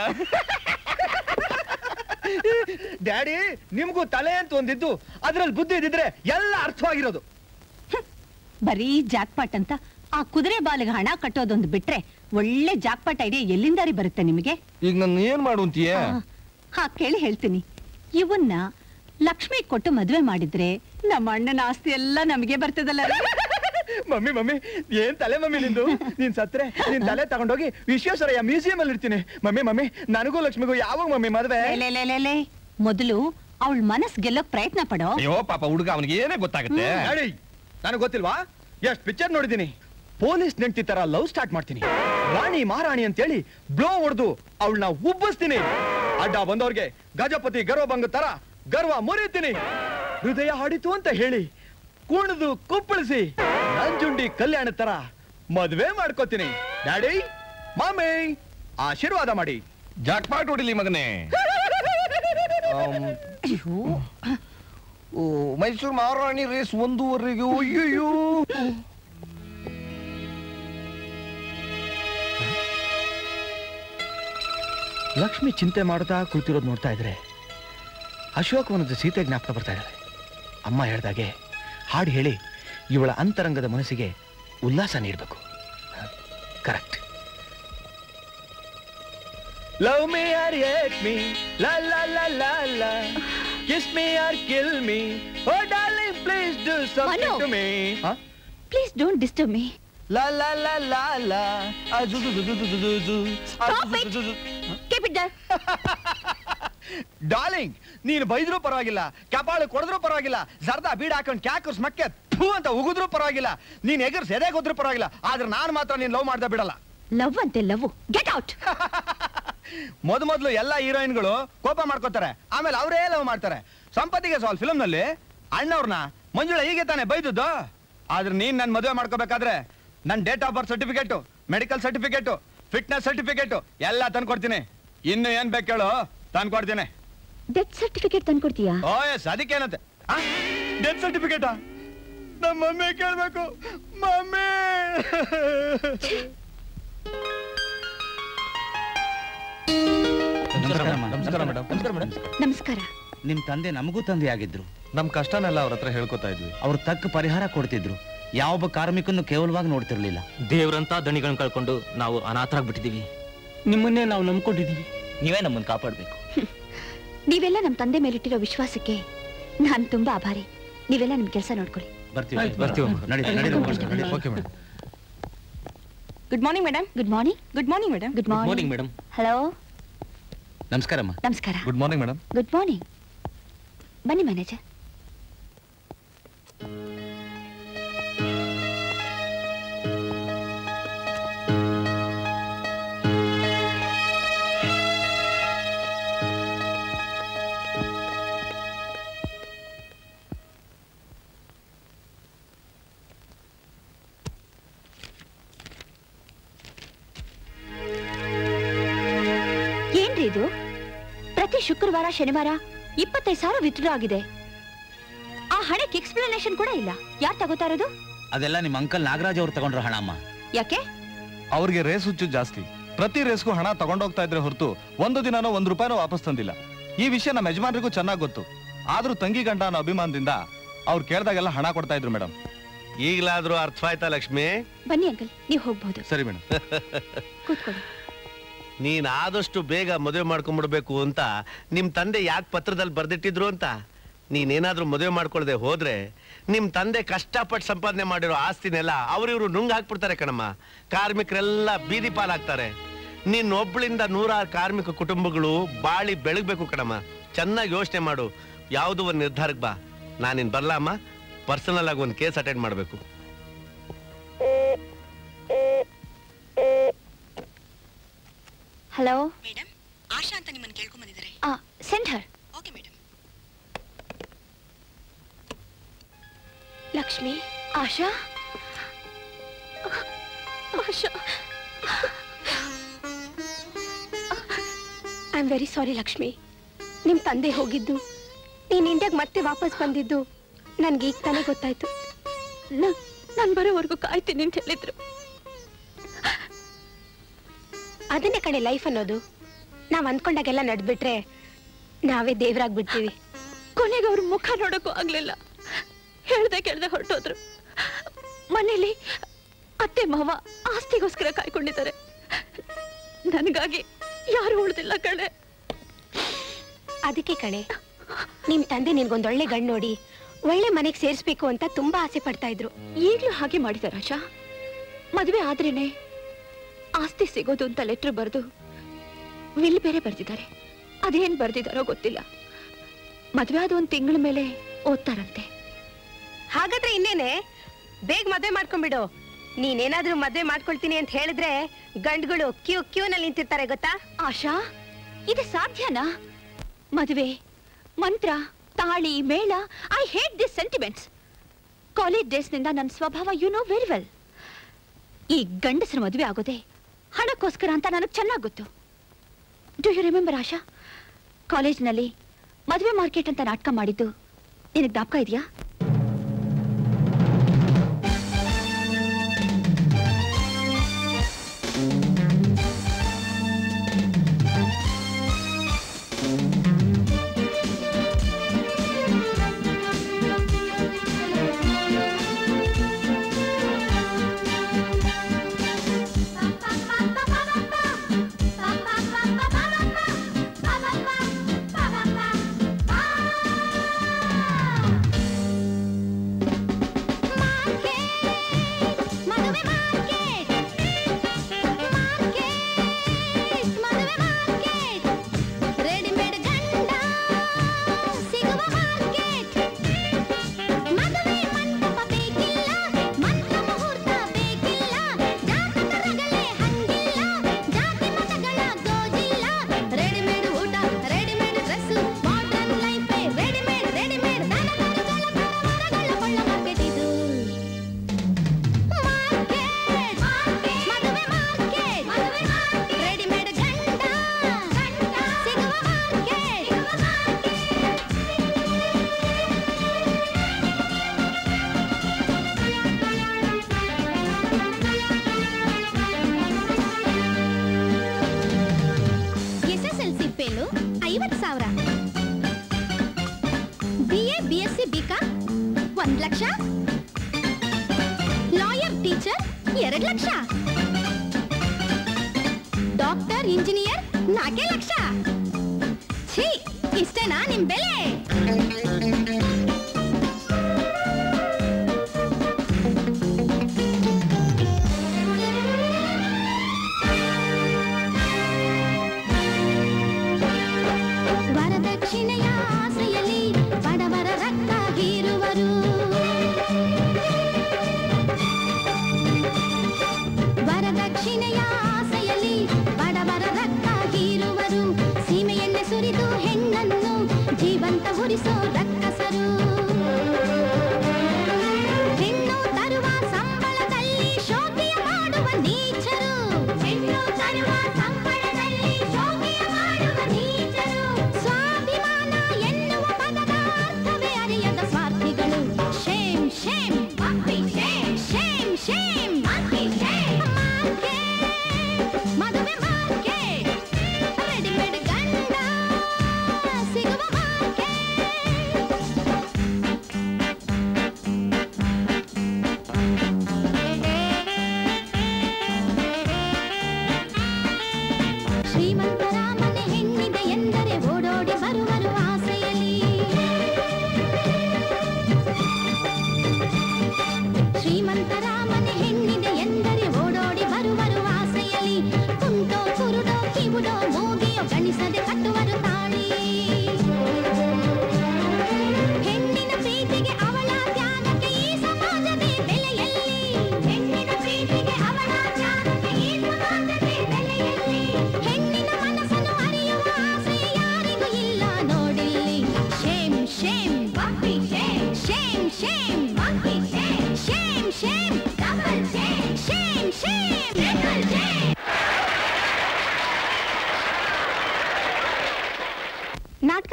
ಡ್ಯಾಡಿ ನಿಮ್ಗೂ ತಲೆ ಅಂತ ಒಂದಿದ್ದು ಅದ್ರಲ್ಲಿ ಬುದ್ಧಿ ಇದ್ದಿದ್ರೆ ಎಲ್ಲ ಅರ್ಥವಾಗಿರೋದು ಬರೀ ಜಾಕ್ಪಾಟ್ ಅಂತ ಆ ಕುದುರೆ ಬಾಲಿಗೆ ಹಣ ಕಟ್ಟೋದೊಂದು ಬಿಟ್ರೆ ಒಳ್ಳೆ ಜಾಕ್ಪಾಟ್ ಐಡಿಯಾ ಎಲ್ಲಿಂದಾರಿ ಬರುತ್ತೆ ನಿಮಗೆ ಈಗ ನನ್ನ ಏನ್ ಮಾಡು ಅಂತೀಯ ಹಾ ಕೇಳಿ ಹೇಳ್ತೀನಿ ಇವನ್ನ ಲಕ್ಷ್ಮಿ ಕೊಟ್ಟು ಮದ್ವೆ ಮಾಡಿದ್ರೆ ನಮ್ಮ ಅಣ್ಣನ ಆಸ್ತಿ ಎಲ್ಲ ನಮಗೆ ಬರ್ತದಲ್ಲ ರೀ? ಮಮ್ಮಿ ಮಮ್ಮಿ ಏನ್ ತಲೆ ಮಮ್ಮಿ ನಿಂದು ನೀನ್ ಸತ್ರೆ ನೀನ್ ತಲೆ ತಗೊಂಡೋಗಿ ವಿಶ್ವೇಶ್ವರಯ್ಯ ಮ್ಯೂಸಿಯಂ ಅಲ್ಲಿ ಇರ್ತೀನಿ ಮಮ್ಮಿ ಮಮ್ಮಿ ನನಗೂ ಲಕ್ಷ್ಮಿಗೂ ಯಾವಾಗ ಮಮ್ಮಿ ಮದ್ವೆ ಲೇ, ಲೇ, ಲೇ, ಲೇ. ಮೊದಲು ಅವಳ ಮನಸ್ ಗೆಲ್ಲೋಕ್ ಪ್ರಯತ್ನ ಪಡೋ ಅಯ್ಯೋ ಪಾಪ ಹುಡುಗ ಅವನಿಗೆ ಏನೇ ಗೊತ್ತಾಗುತ್ತೆ ಡ್ಯಾಡಿ ನನಗೆ ಗೊತ್ತಿಲ್ವಾ ಎಷ್ಟ್ ಪಿಕ್ಚರ್ ನೋಡಿದೀನಿ ಪೊಲೀಸ್ ನೆಂಟಿ ತರ ಲವ್ ಸ್ಟಾರ್ಟ್ ಮಾಡ್ತೀನಿ ರಾಣಿ ಮಹಾರಾಣಿ ಅಂತೇಳಿ ಬ್ಲೋ ಹೊಡೆದು ಅವಳನ್ನ ಉಬ್ಬಿಸ್ತೀನಿ ಅಡ್ಡ ಬಂದವ್ರಿಗೆ ಗಜಪತಿ ಗರ್ವಭಂಗ ತರ ಗರ್ವ ಮುರಿತೀನಿ ಹೃದಯ ಹಾಡಿತು ಅಂತ ಹೇಳಿ ಕುಣಿದು ಕುಪ್ಪಳಿಸಿ ನಂಜುಂಡಿ ಕಲ್ಯಾಣ ತರ ಮದ್ವೆ ಮಾಡ್ಕೋತೀನಿ ಡ್ಯಾಡಿ ಮಾಮಿ ಆಶೀರ್ವಾದ ಮಾಡಿ ಜಾಕ್ಪಾಟ್ ಹೊಡಿಲಿ ಮಗನೇ ಓ ಮೈಸೂರು ಮಹಾರಾಣಿ ರೇಸ್ ಒಂದೂವರೆಗೆ ಅಯ್ಯಯ್ಯೋ ಲಕ್ಷ್ಮಿ ಚಿಂತೆ ಮಾಡ್ತಾ ಕೂತಿರೋದು ನೋಡ್ತಾ ಇದ್ರೆ ಅಶೋಕವನದ ಸೀತೆ ಜ್ಞಾಪಕ ಬರ್ತಾ ಇದ್ದಾರೆ ಅಮ್ಮ ಹೇಳ್ದಾಗೆ ಹಾಡು ಹೇಳಿ ಇವಳ ಅಂತರಂಗದ ಮನಸ್ಸಿಗೆ ಉಲ್ಲಾಸ ನೀಡಬೇಕು correct love me or hate me la la la la la kiss me or kill me oh darling please do something to me please don't disturb me la la la la la ಆ ಜು ಜು ಜು ಜು ಜು ಜು ಜು ಆ ಜು ಜು ಜು ಜು ಕೀಪ್ ಇಟ್ ಡಾರ್ಲಿಂಗ್ ನೀನು ಬೈದ್ರೂ ಪರವಾಗಿಲ್ಲ ಕಪಾಳು ಕೊಡಿದ್ರೂ ಪರವಾಗಿಲ್ಲ ಜರ್ದ ಬೀಡ್ ಹಾಕೊಂಡು ಕ್ಯಾಕರ್ಸ್ ಮಕ್ಕೆ ಥೂ ಅಂತ ಉಗಿದ್ರೂ ಪರವಾಗಿಲ್ಲ ನೀನ್ ಎಗರ್ಸ್ ಎದೆ ಹೋದ್ರೂ ಪರವಾಗಿಲ್ಲ ಆದ್ರೆ ನಾನು ಮಾತ್ರ ನೀನ್ ಲವ್ ಮಾಡ್ದೆ ಬಿಡಲ್ಲ ಲವ್ ಅಂತೆ ಲವ್ ಗೆಟ್ ಔಟ್ ಮೊದ್ ಮೊದ್ಲು ಎಲ್ಲ ಹೀರೋಯಿನ್ಗಳು ಕೋಪ ಮಾಡ್ಕೋತಾರೆ ಆಮೇಲೆ ಅವರೇ ಲವ್ ಮಾಡ್ತಾರೆ ಸಂಪತ್ತಿಗೆ ಸಾಲ್ ಫಿಲ್ಮ್ ನಲ್ಲಿ ಅಣ್ಣವ್ರನ್ನ ಮಂಜುಳ ಹೀಗೆ ತಾನೇ ಬೈದದ್ದು ಆದ್ರೆ ನೀನ್ ನನ್ ಮದುವೆ ಮಾಡ್ಕೋಬೇಕಾದ್ರೆ ನನ್ date of birth certificate medical certificate fitness certificate ಎಲ್ಲ ತಂದ್ಕೊಡ್ತೀನಿ ಇನ್ನು ಏನ್ ಬೇಕು ಹೇಳು ತಂದ್ಕೊಡ್ತೀನಿ ಡೆತ್ ಸರ್ಟಿಫಿಕೇಟ್ ತಂದ್ಕೊಡ್ತೀಯಾ ಓ ಎಸ್ ಅದಕ್ಕೇನಂತೆ ಡೆತ್ ಸರ್ಟಿಫಿಕೇಟಾ ನಮ್ಮ ಮಮ್ಮಿ ಕೇಳ್ಬೇಕು ಮಮ್ಮಿ ನಮಸ್ಕಾರ ಮೇಡಮ್ ನಮಸ್ಕಾರ ಮೇಡಮ್ ನಮಸ್ಕಾರ ನಿಮ್ ತಂದೆ ನಮಗೂ ತಂದೆ ಆಗಿದ್ರು ನಮ್ ಕಷ್ಟನೆಲ್ಲ ಅವ್ರ ಹತ್ರ ಹೇಳ್ಕೊತಾ ಇದ್ವಿ ಅವ್ರು ತಕ್ಕ ಪರಿಹಾರ ಕೊಡ್ತಿದ್ರು ಯಾವೊಬ್ಬ ಕಾರ್ಮಿಕನ್ನು ಕೇವಲವಾಗಿ ನೋಡ್ತಿರ್ಲಿಲ್ಲ ದೇವ್ರಂತ ದಣಿಗಳನ್ನ ಕಳ್ಕೊಂಡು ನಾವು ಅನಾಥರಾಗ್ಬಿಟ್ಟಿದೀವಿ ನಿಮ್ಮನ್ನೇ ನಾವು ನಂಬ್ಕೊಂಡಿದೀವಿ ನೀವೇ ನಮ್ಮನ್ನ ಕಾಪಾಡ್ಬೇಕು ನೀವೆಲ್ಲ ನಮ್ಮ ತಂದೆ ಮೇಲಿಟ್ಟಿರೋ ವಿಶ್ವಾಸಕ್ಕೆ ನಾನು ತುಂಬಾ ಆಭಾರಿ ನೀವೆಲ್ಲ ನಿಮ್ ಕೆಲಸ ನೋಡ್ಕೊಳ್ಳಿ ಬರ್ತೀವಿ ಆಯ್ತು, ಬರ್ತೀವಿ ಅಮ್ಮ. ನಡಿ, ನಡಿ, ನಡಿ, ನಡಿ. Okay madam good morning madam good morning good morning madam good morning madam hello ನಮಸ್ಕಾರಮ್ಮ ನಮಸ್ಕಾರ good morning madam good morning ಬನ್ನಿ ಮ್ಯಾನೇಜರ್ ಏನ್ರಿ ಇದು ಪ್ರತಿ ಶುಕ್ರವಾರ ಶನಿವಾರ ಇಪ್ಪತ್ತೈದು ಸಾವಿರ ವಿತ್ಡ್ರಾ ಆಗಿದೆ ಆ ಹಣಕ್ಕೆ ಎಕ್ಸ್ಪ್ಲನೇಷನ್ ಕೂಡ ಇಲ್ಲ ಯಾರು ತಗೋತಾ ಇರೋದು ಅದೆಲ್ಲ ನಿಮ್ಮ ಅಂಕಲ್ ನಾಗರಾಜ್ ಅವ್ರು ತಗೊಂಡ್ರು ಹಣ ಅಮ್ಮ ಯಾಕೆ ಅವ್ರಿಗೆ ರೇಸ್ ಹುಚ್ಚು ಜಾಸ್ತಿ ಪ್ರತಿ ರೇಸ್ಗೂ ಹಣ ತಗೊಂಡೋಗ್ತಾ ಇದ್ರೆ ಹೊರತು ಒಂದು ದಿನನೋ ಒಂದ್ ರೂಪಾಯಿನೂ ವಾಪಸ್ ತಂದಿಲ್ಲ ಈ ವಿಷಯ ನಮ್ಮ ಯಜಮಾನ್ರಿಗೂ ಚೆನ್ನಾಗಿ ಗೊತ್ತು ಆದ್ರೂ ತಂಗಿ ಗಂಡ ಅನ್ನೋ ಅಭಿಮಾನದಿಂದ ಅವ್ರು ಕೇಳ್ದಾಗೆಲ್ಲ ಹಣ ಕೊಡ್ತಾ ಇದ್ರು ಮೇಡಮ್ ಈಗಲಾದ್ರೂ ಅರ್ಥವಾಯ್ತಾ ಲಕ್ಷ್ಮಿ ಬನ್ನಿ ಅಂಕಲ್ ನೀವು ಹೋಗ್ಬೋದು ಸರಿ ಮೇಡಮ್ ಕೂತ್ಕೊಳ್ಳಿ ನೀನ್ ಆದಷ್ಟು ಬೇಗ ಮದುವೆ ಮಾಡ್ಕೊಂಡ್ಬಿಡ್ಬೇಕು ಅಂತ ನಿಮ್ ತಂದೆ ಯಾಕೆ ಪತ್ರದಲ್ಲಿ ಬರ್ದಿಟ್ಟಿದ್ರು ಅಂತ ನೀನೇನಾದ್ರೂ ಮದುವೆ ಮಾಡ್ಕೊಳ್ದೆ ಹೋದ್ರೆ ನಿಮ್ ತಂದೆ ಕಷ್ಟಪಟ್ಟು ಸಂಪಾದನೆ ಮಾಡಿರೋ ಆಸ್ತಿನೆಲ್ಲ ಅವ್ರಿವ್ರು ನುಂಗ್ ಹಾಕ್ಬಿಡ್ತಾರೆ ಕಣಮ್ಮ ಕಾರ್ಮಿಕರೆಲ್ಲ ಬೀದಿ ಪಾಲಾಗ್ತಾರೆ ನೀನ್ ಒಬ್ಳಿಂದ ನೂರಾರು ಕಾರ್ಮಿಕ ಕುಟುಂಬಗಳು ಬಾಳಿ ಬೆಳಗ್ಬೇಕು ಕಣಮ್ಮ ಚೆನ್ನಾಗಿ ಯೋಚನೆ ಮಾಡು ಯಾವ್ದು ಒಂದ್ ನಿರ್ಧಾರಕ್ಕೆ ಬಾ ನಾನಿನ್ ಬರ್ಲಾ ಅಮ್ಮ ಪರ್ಸನಲ್ ಆಗಿ ಒಂದು ಕೇಸ್ ಅಟೆಂಡ್ ಮಾಡಬೇಕು ಹಲೋ ಮೇಡಮ್ ಆಶಾ ಅಂತ ನಿಮ್ಮನ್ನು ಕೇಳ್ಕೊಂಡ್ ಬಂದಿದ್ದಾರೆ send her okay madam Lakshmi Asha Asha I am very sorry Lakshmi ನಿಮ್ಮ ತಂದೆ ಹೋಗಿದ್ದು ನೀನು ಇಂಡಿಯಾಗೆ ಮತ್ತೆ ವಾಪಸ್ ಬಂದಿದ್ದು ನನ್ಗೆ ಈಗ ತಾನೇ ಗೊತ್ತಾಯ್ತು ನಾನು ಬರೋವರೆಗೂ ಕಾಯ್ತೀನಿ ಅಂತ ಹೇಳಿದ್ರು ಅದನ್ನೇ ಕಡೆ ಲೈಫ್ ಅನ್ನೋದು ನಾವು ಅಂದ್ಕೊಂಡಾಗೆಲ್ಲ ನಡ್ಬಿಟ್ರೆ ನಾವೇ ದೇವ್ರಾಗ್ಬಿಡ್ತೀವಿ ಕೊನೆಗೆ ಅವ್ರ ಮುಖ ನೋಡೋಕ್ಕೂ ಆಗ್ಲಿಲ್ಲ ಹೇಳ್ದೆ ಕೇಳ್ದೆ ಹೊರಟೋದ್ರು ಮನೇಲಿ ಅತ್ತೆ ಮಾವ ಆಸ್ತಿಗೋಸ್ಕರ ಕಾಯ್ಕೊಂಡಿದ್ದಾರೆ ನನಗಾಗಿ ಯಾರು ಉಳ್ದಿಲ್ಲ ಕಣೆ ಅದಕ್ಕೆ ಕಣೆ ನಿಮ್ ತಂದೆ ನಿನ್ಗೊಂದೊಳ್ಳೆ ಗಂಡು ನೋಡಿ ಒಳ್ಳೆ ಮನೆಗೆ ಸೇರಿಸ್ಬೇಕು ಅಂತ ತುಂಬಾ ಆಸೆ ಪಡ್ತಾ ಇದ್ರು ಈಗ್ಲೂ ಹಾಗೆ ಮಾಡಿದಾರ ಆಶಾ ಮದುವೆ ಆದ್ರೇನೆ ಆಸ್ತಿ ಸಿಗೋದು ಅಂತ ಲೆಟ್ರ್ ಬರೆದು ವಿಲ್ ಬೇರೆ ಬರ್ದಿದ್ದಾರೆ ಅದೇನ್ ಬರ್ದಿದಾರೋ ಗೊತ್ತಿಲ್ಲ ಮದ್ವೆ ಆದ ಒಂದ್ ತಿಂಗಳ ಮೇಲೆ ಓದ್ತಾರಂತೆ ಹಾಗಾದ್ರೆ ಇನ್ನೇನೆ ಬೇಗ ಮದ್ವೆ ಮಾಡ್ಕೊಂಡ್ಬಿಡು ನೀನೇನಾದ್ರೂ ಮದ್ವೆ ಮಾಡ್ಕೊಳ್ತೀನಿ ಅಂತ ಹೇಳಿದ್ರೆ ಗಂಡುಗಳು ಕ್ಯೂ ಕ್ಯೂನಲ್ಲಿ ನಿಂತಿರ್ತಾರೆ ಗೊತ್ತಾ ಆಶಾ ಇದು ಸಾಧ್ಯನಾ ಮದುವೆ ಮಂತ್ರ ತಾಳಿ ಮೇಳ I hate this sentiments college ಡೇಸ್ನಿಂದ ನನ್ನ ಸ್ವಭಾವ ಯು ನೋ ವೆರಿ ವೆಲ್ ಈ ಗಂಡಸರ ಮದುವೆ ಆಗೋದೆ ಹಣಕ್ಕೋಸ್ಕರ ಅಂತ ನನಗೆ ಚೆನ್ನಾಗಿ ಗೊತ್ತು ಡು ಯು ರಿಮೆಂಬರ್ ಆಶಾ ಕಾಲೇಜ್ನಲ್ಲಿ ಮದುವೆ ಮಾರ್ಕೆಟ್ ಅಂತ ನಾಟಕ ಮಾಡಿದ್ದು ನಿನಗೆ ಜ್ಞಾಪಕ ಇದೆಯಾ ರೆಡಿಮೇಡ್ ಗಂಡ ಸಿಗುವ ಮಾರ್ಕೆಟ್ ಮದುವೆ ಮಂಟಪ ಬೇಕಿಲ್ಲ ಮಂತ್ರ ಮುಹೂರ್ತ ಬೇಕಿಲ್ಲ ಜಾತಕ ರಗಳೆ ಹಂಗಿಲ್ಲ ಜಾತಿ ಮತಗಳ ಗೋಜಿಲ್ಲ ರೆಡಿಮೇಡ್ ಊಟ readymade dress modern life readymade readymade ದನ ಕರುಗಳ ಕರವರಗಳ ಕೊಳ್ಳ ಮಾರ್ಕೆಟ್ ಇದು ಮಾರ್ಕೆಟ್ ಮದುವೆ ಮಾರ್ಕೆಟ್ ರೆಡಿಮೇಡ್ ಗಂಡ ಸಿಗುವ ಮಾರ್ಕೆಟ್ ಎಸ್ಎಸ್ಎಲ್ಸಿ ಪೇಲು ಐವತ್ತು ಸಾವಿರ B A B S C ಬಿಕಾ ಒಂದ್ ಲಕ್ಷ ಲಾಯರ್ ಟೀಚರ್ ಎರಡ್ ಲಕ್ಷ ಡಾಕ್ಟರ್ ಇಂಜಿನಿಯರ್ ನಾಲ್ಕೇ ಲಕ್ಷ ಛೀ ಇಷ್ಟೇನಾ ನಿಮ್ ಬೆಲೆ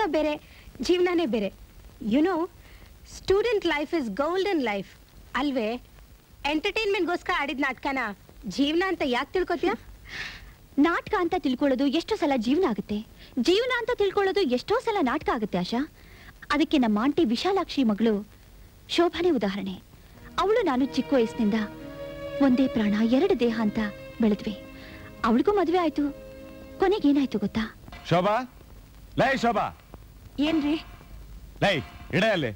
ಬೇರೆ ಜೀವನನೇ ಬೇರೆ you know student life is golden life ಅಲ್ವೇ ಎಂಟರ್ಟೈನ್ಮೆಂಟ್ಗೋಸ್ಕರ ಆಡಿದ ನಾಟಕನ ಜೀವನ ಅಂತ ಯಾಕೆ ತಿಳ್ಕೊತೀಯ ನಾಟಕ ಅಂತ ತಿಳ್ಕೊಳ್ಳೋದು ಎಷ್ಟೋ ಸಲ ಜೀವನ ಆಗುತ್ತೆ ಜೀವನ ಅಂತ ತಿಳ್ಕೊಳ್ಳೋದು ಎಷ್ಟೋ ಸಲ ನಾಟಕ ಆಗುತ್ತೆ ಆಶಾ ಅದಕ್ಕೆ ನಮ್ಮ ಆಂಟಿ ವಿಶಾಲಾಕ್ಷಿ ಮಗಳು ಶೋಭಾನೆ ಉದಾಹರಣೆ ಅವಳು ನಾನು ಚಿಕ್ಕ ವಯಸ್ಸಿನಿಂದ ಒಂದೇ ಪ್ರಾಣ ಎರಡು ದೇಹ ಅಂತ ಬೆಳೆದ್ವಿ ಅವಳಿಗೂ ಮದುವೆ ಆಯ್ತು ಕೊನೆಗೇನಾಯ್ತು ಗೊತ್ತಾ ಶೋಭಾ ಲೈ ಶೋಭಾ ಏನ್ರಿ ಲೈ ಇಡ ಅಲ್ಲಿ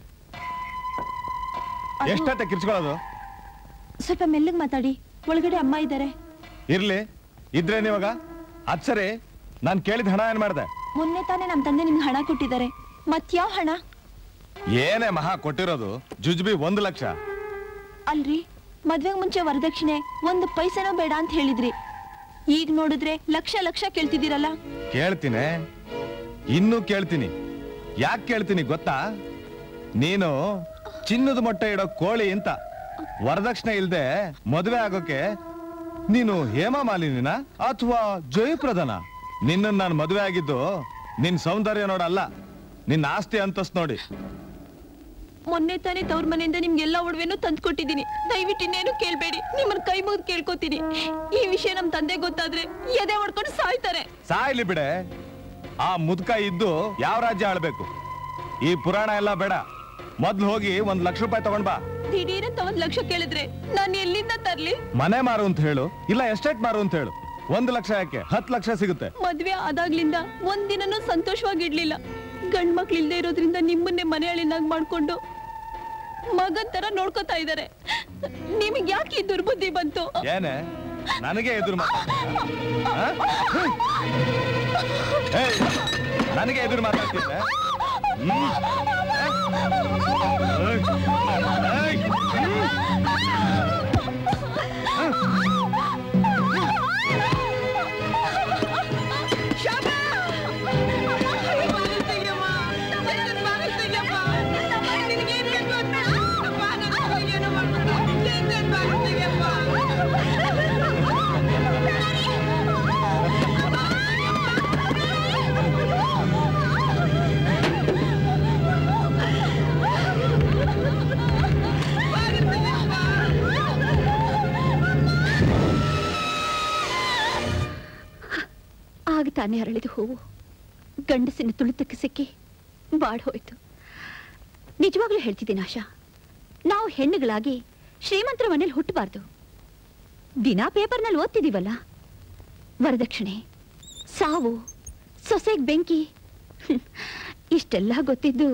ಅದು- ಎಷ್ಟಂತ ಕಿರ್ಚ್ಕೊಳ್ಳೋದು ಸ್ವಲ್ಪ ಮೆಲ್ಲಗ್ ಮಾತಾಡಿ ಒಳಗಡೆ ಅಮ್ಮ ಇದ್ದಾರೆ ಇರ್ಲಿ ಇದ್ರೇನ್ ಇವಾಗ ಅದ್ ಸರಿ ನಾನ್ ಕೇಳಿದ ಹಣ ಏನ್ ಮಾಡ್ದೆ ಮೊನ್ನೆ ತಾನೇ ನಮ್ಮ ತಂದೆ ನಿಮ್ಗೆ ಹಣ ಕೊಟ್ಟಿದ್ದಾರೆ ಮತ್ಯಾವ ಹಣ ಏನೇ ಮಹಾ ಕೊಟ್ಟಿರೋದು ಜುಜ್ಬಿ ಒಂದು ಲಕ್ಷ ಅಲ್ರಿ ಮದ್ವೆಗ್ ಮುಂಚೆ ವರದಕ್ಷಿಣೆ ಒಂದು ಪೈಸೆನೂ ಬೇಡ ಅಂತ ಹೇಳಿದ್ರಿ ಈಗ ನೋಡಿದ್ರೆ ಲಕ್ಷ ಲಕ್ಷ ಕೇಳ್ತಿದ್ದೀರಲ್ಲ ಕೇಳ್ತೀನಿ ಇನ್ನೂ ಕೇಳ್ತೀನಿ ಯಾಕೆ ಕೇಳ್ತೀನಿ ಗೊತ್ತಾ ನೀನು ಚಿನ್ನದ ಮೊಟ್ಟೆ ಇಡೋ ಕೋಳಿ ಅಂತ ವರದಕ್ಷಿಣೆ ಇಲ್ದೆ ಮದುವೆ ಆಗೋಕೆ ನೀನು ಹೇಮಾ ಮಾಲಿನಿನ ಅಥವಾ ಜಯಪ್ರದನ ನಿನ್ನ ನಾನು ಮದುವೆ ಆಗಿದ್ದು ನಿನ್ ಸೌಂದರ್ಯ ನೋಡಲ್ಲ ನಿನ್ನ ಆಸ್ತಿ ಅಂತಸ್ ನೋಡಿ ಮೊನ್ನೆ ತಾನೇ ತವ್ರ ಮನೆಯಿಂದ ನಿಮ್ಗೆಲ್ಲ ಒಡವೆನೂ ತಂದು ಕೊಟ್ಟಿದ್ದೀನಿ ದಯವಿಟ್ಟು ಇನ್ನೇನು ಕೇಳ್ಬೇಡಿ ನಿಮ್ಮನ್ನ ಕೈ ಮುಗಿದು ಕೇಳ್ಕೊತೀನಿ ಈ ವಿಷಯ ನಮ್ ತಂದೆ ಗೊತ್ತಾದ್ರೆ ಎದೆ ಹೊಡ್ಕೊಂಡು ಸಾಯ್ತಾರೆ ಸಾಯ್ಲಿ ಬಿಡೆ ಆ ಮುದ್ಕ ಇದ್ದು ಯಾವ ರಾಜ್ಯ ಆಳ್ಬೇಕು ಈ ಪುರಾಣ ಎಲ್ಲ ಬೇಡ ಮೊದ್ಲು ಹೋಗಿ ಒಂದ್ ಲಕ್ಷ ರೂಪಾಯಿ ತಗೊಂಡ್ ಬಾ ದಿಢೀರಂತ ಒಂದ್ ಲಕ್ಷ ಕೇಳಿದ್ರೆ ನಾನು ಎಲ್ಲಿಂದ ತರ್ಲಿ ಮನೆ ಮಾರು ಅಂತ ಹೇಳು ಇಲ್ಲ ಎಸ್ಟೇಟ್ ಮಾರು ಅಂತ ಹೇಳು ಒಂದು ಲಕ್ಷ ಯಾಕೆ ಹತ್ತು ಲಕ್ಷ ಸಿಗುತ್ತೆ ಮದ್ವೆ ಆದಾಗ್ಲಿಂದ ಒಂದಿನನೂ ಸಂತೋಷವಾಗಿಡ್ಲಿಲ್ಲ ಗಂಡ್ ಮಕ್ಳು ಇಲ್ದೇ ಇರೋದ್ರಿಂದ ನಿಮ್ಮನ್ನೇ ಮನೆ ಹಳಿನಾಗ್ ಮಾಡ್ಕೊಂಡು ಮಗನ್ ತರ ನೋಡ್ಕೊತಾ ಇದಾರೆ ನಿಮಗೆ ಯಾಕೆ ಈ ದುರ್ಬುದ್ಧಿ ಬಂತು ಏನೇ ನನಗೆ ಎದುರು ಮಾತಾಡ್ತೀಯ? ಆ? ಏಯ್, ನನಗೆ ಎದುರು ಮಾತಾಡ್ತಿದ್ದೆ ಹ್ಮ್? ಏಯ್, ಏಯ್, ಆಗ ತಾನೇ ಅರಳಿದ ಹೂವು ಗಂಡಸಿನ ತುಳಿತಕ್ಕೆ ಸಿಕ್ಕಿ ಬಾಡ್ ಹೋಯ್ತು ನಿಜವಾಗ್ಲೂ ಹೇಳ್ತಿದ್ದೀನಿ ಆಶಾ ನಾವು ಹೆಣ್ಣುಗಳಾಗಿ ಶ್ರೀಮಂತರ ಮನೇಲಿ ಹುಟ್ಟಬಾರ್ದು ದಿನ ಪೇಪರ್ನಲ್ಲಿ ಓದ್ತಿದೀವಲ್ಲ ವರದಕ್ಷಿಣೆ ಸಾವು ಸೊಸೆಗ್ ಬೆಂಕಿ ಹ್ಮ್. ಇಷ್ಟೆಲ್ಲ ಗೊತ್ತಿದ್ದು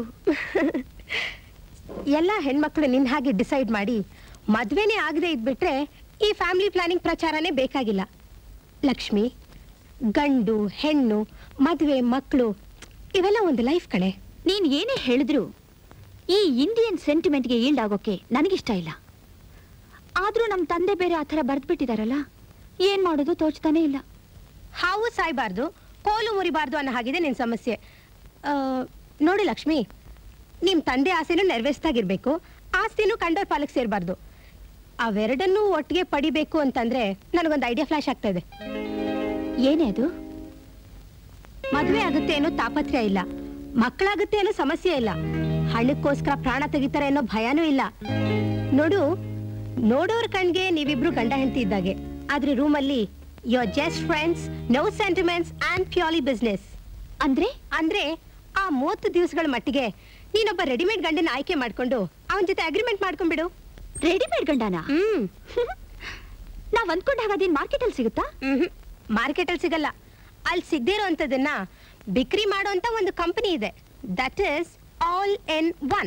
ಎಲ್ಲ ಹೆಣ್ಮಕ್ಳು ನಿನ್ ಹಾಗೆ ಡಿಸೈಡ್ ಮಾಡಿ ಮದ್ವೆನೇ ಆಗದೆ ಇದ್ಬಿಟ್ರೆ ಈ ಫ್ಯಾಮಿಲಿ ಪ್ಲಾನಿಂಗ್ ಪ್ರಚಾರನೇ ಬೇಕಾಗಿಲ್ಲ ಲಕ್ಷ್ಮಿ ಗಂಡು ಹೆಣ್ಣು ಮದ್ವೆ ಮಕ್ಕಳು ಇವೆಲ್ಲ ಒಂದು ಲೈಫ್ ಕಣೆ ನೀನ್ ಏನೇ ಹೇಳಿದ್ರು ಈ ಇಂಡಿಯನ್ ಸೆಂಟಿಮೆಂಟ್ಗೆ ಈಲ್ಡ್ ಆಗೋಕೆ ನನಗಿಷ್ಟ ಇಲ್ಲ ಆದ್ರೂ ನಮ್ಮ ತಂದೆ ಬೇರೆ ಆ ಥರ ಬರೆದ್ಬಿಟ್ಟಿದಾರಲ್ಲ ಏನ್ ಮಾಡೋದು ತೋಚ್ತಾನೆ ಇಲ್ಲ ಹಾವು ಸಾಯ್ಬಾರ್ದು ಕೋಲು ಮುರಿಬಾರ್ದು ಅನ್ನೋ ಹಾಗಿದೆ ನಿನ್ ಸಮಸ್ಯೆ ಆ, ನೋಡಿ ಲಕ್ಷ್ಮಿ ನಿಮ್ ತಂದೆ ಆಸೆನೂ ನೆರವೇರಿಸ್ದಾಗಿರ್ಬೇಕು ಆಸ್ತಿನೂ ಕಂಡೋರ್ ಪಾಲಕ್ ಸೇರ್ಬಾರ್ದು ಅವೆರಡನ್ನೂ ಒಟ್ಟಿಗೆ ಪಡಿಬೇಕು ಅಂತಂದ್ರೆ ನನಗೊಂದು ಐಡಿಯಾ ಫ್ಲಾಶ್ ಆಗ್ತಾ ಇದೆ ಏನೇ ಅದು ಮದುವೆ ಆಗುತ್ತೆ ಅನ್ನೋ ತಾಪತ್ರ್ಯ ಇಲ್ಲ ಮಕ್ಕಳಾಗುತ್ತೆ ಅನ್ನೋ ಸಮಸ್ಯೆ ಇಲ್ಲ ಹಣಕ್ಕೋಸ್ಕರ ಪ್ರಾಣ ತೆಗಿತಾರೆ ಅನ್ನೋ ಭಯನೂ ಇಲ್ಲ ನೋಡು ನೋಡೋರ್ ಕಣ್ಗೆ ನೀವಿಬ್ರು ಗಂಡ ಹೆಂಡತಿ ಇದ್ದಾಗೆ ಆದ್ರೆ ರೂಮಲ್ಲಿ your just friends no sentiments and purely business ಅಂದ್ರೆ ಅಂದ್ರೆ ಆ ಮೂವತ್ತು ದಿವಸಗಳ ಮಟ್ಟಿಗೆ ನೀನೊಬ್ಬ ರೆಡಿಮೇಡ್ ಗಂಡನ ಆಯ್ಕೆ ಮಾಡ್ಕೊಂಡು ಅವನ ಜೊತೆ ಅಗ್ರಿಮೆಂಟ್ ಮಾಡ್ಕೊಂಡ್ಬಿಡು ರೆಡಿಮೇಡ್ ಗಂಡನ ಹ್ಮ್ ನಾವ್ ಅಂದ್ಕೊಂಡ ಹಾಗಾದೇನ್ ಮಾರ್ಕೆಟ್ ಅಲ್ಲಿ ಸಿಗುತ್ತಾ ಹ್ಮ್ ಮಾರ್ಕೆಟ್ ಅಲ್ಲಿ ಸಿಗಲ್ಲ ಅಲ್ಲಿ ಸಿಗದೇ ಇರೋಂಥದ್ದನ್ನ ಬಿಕ್ರಿ ಮಾಡುವಂತ ಒಂದು ಕಂಪನಿ ಇದೆ that is all in one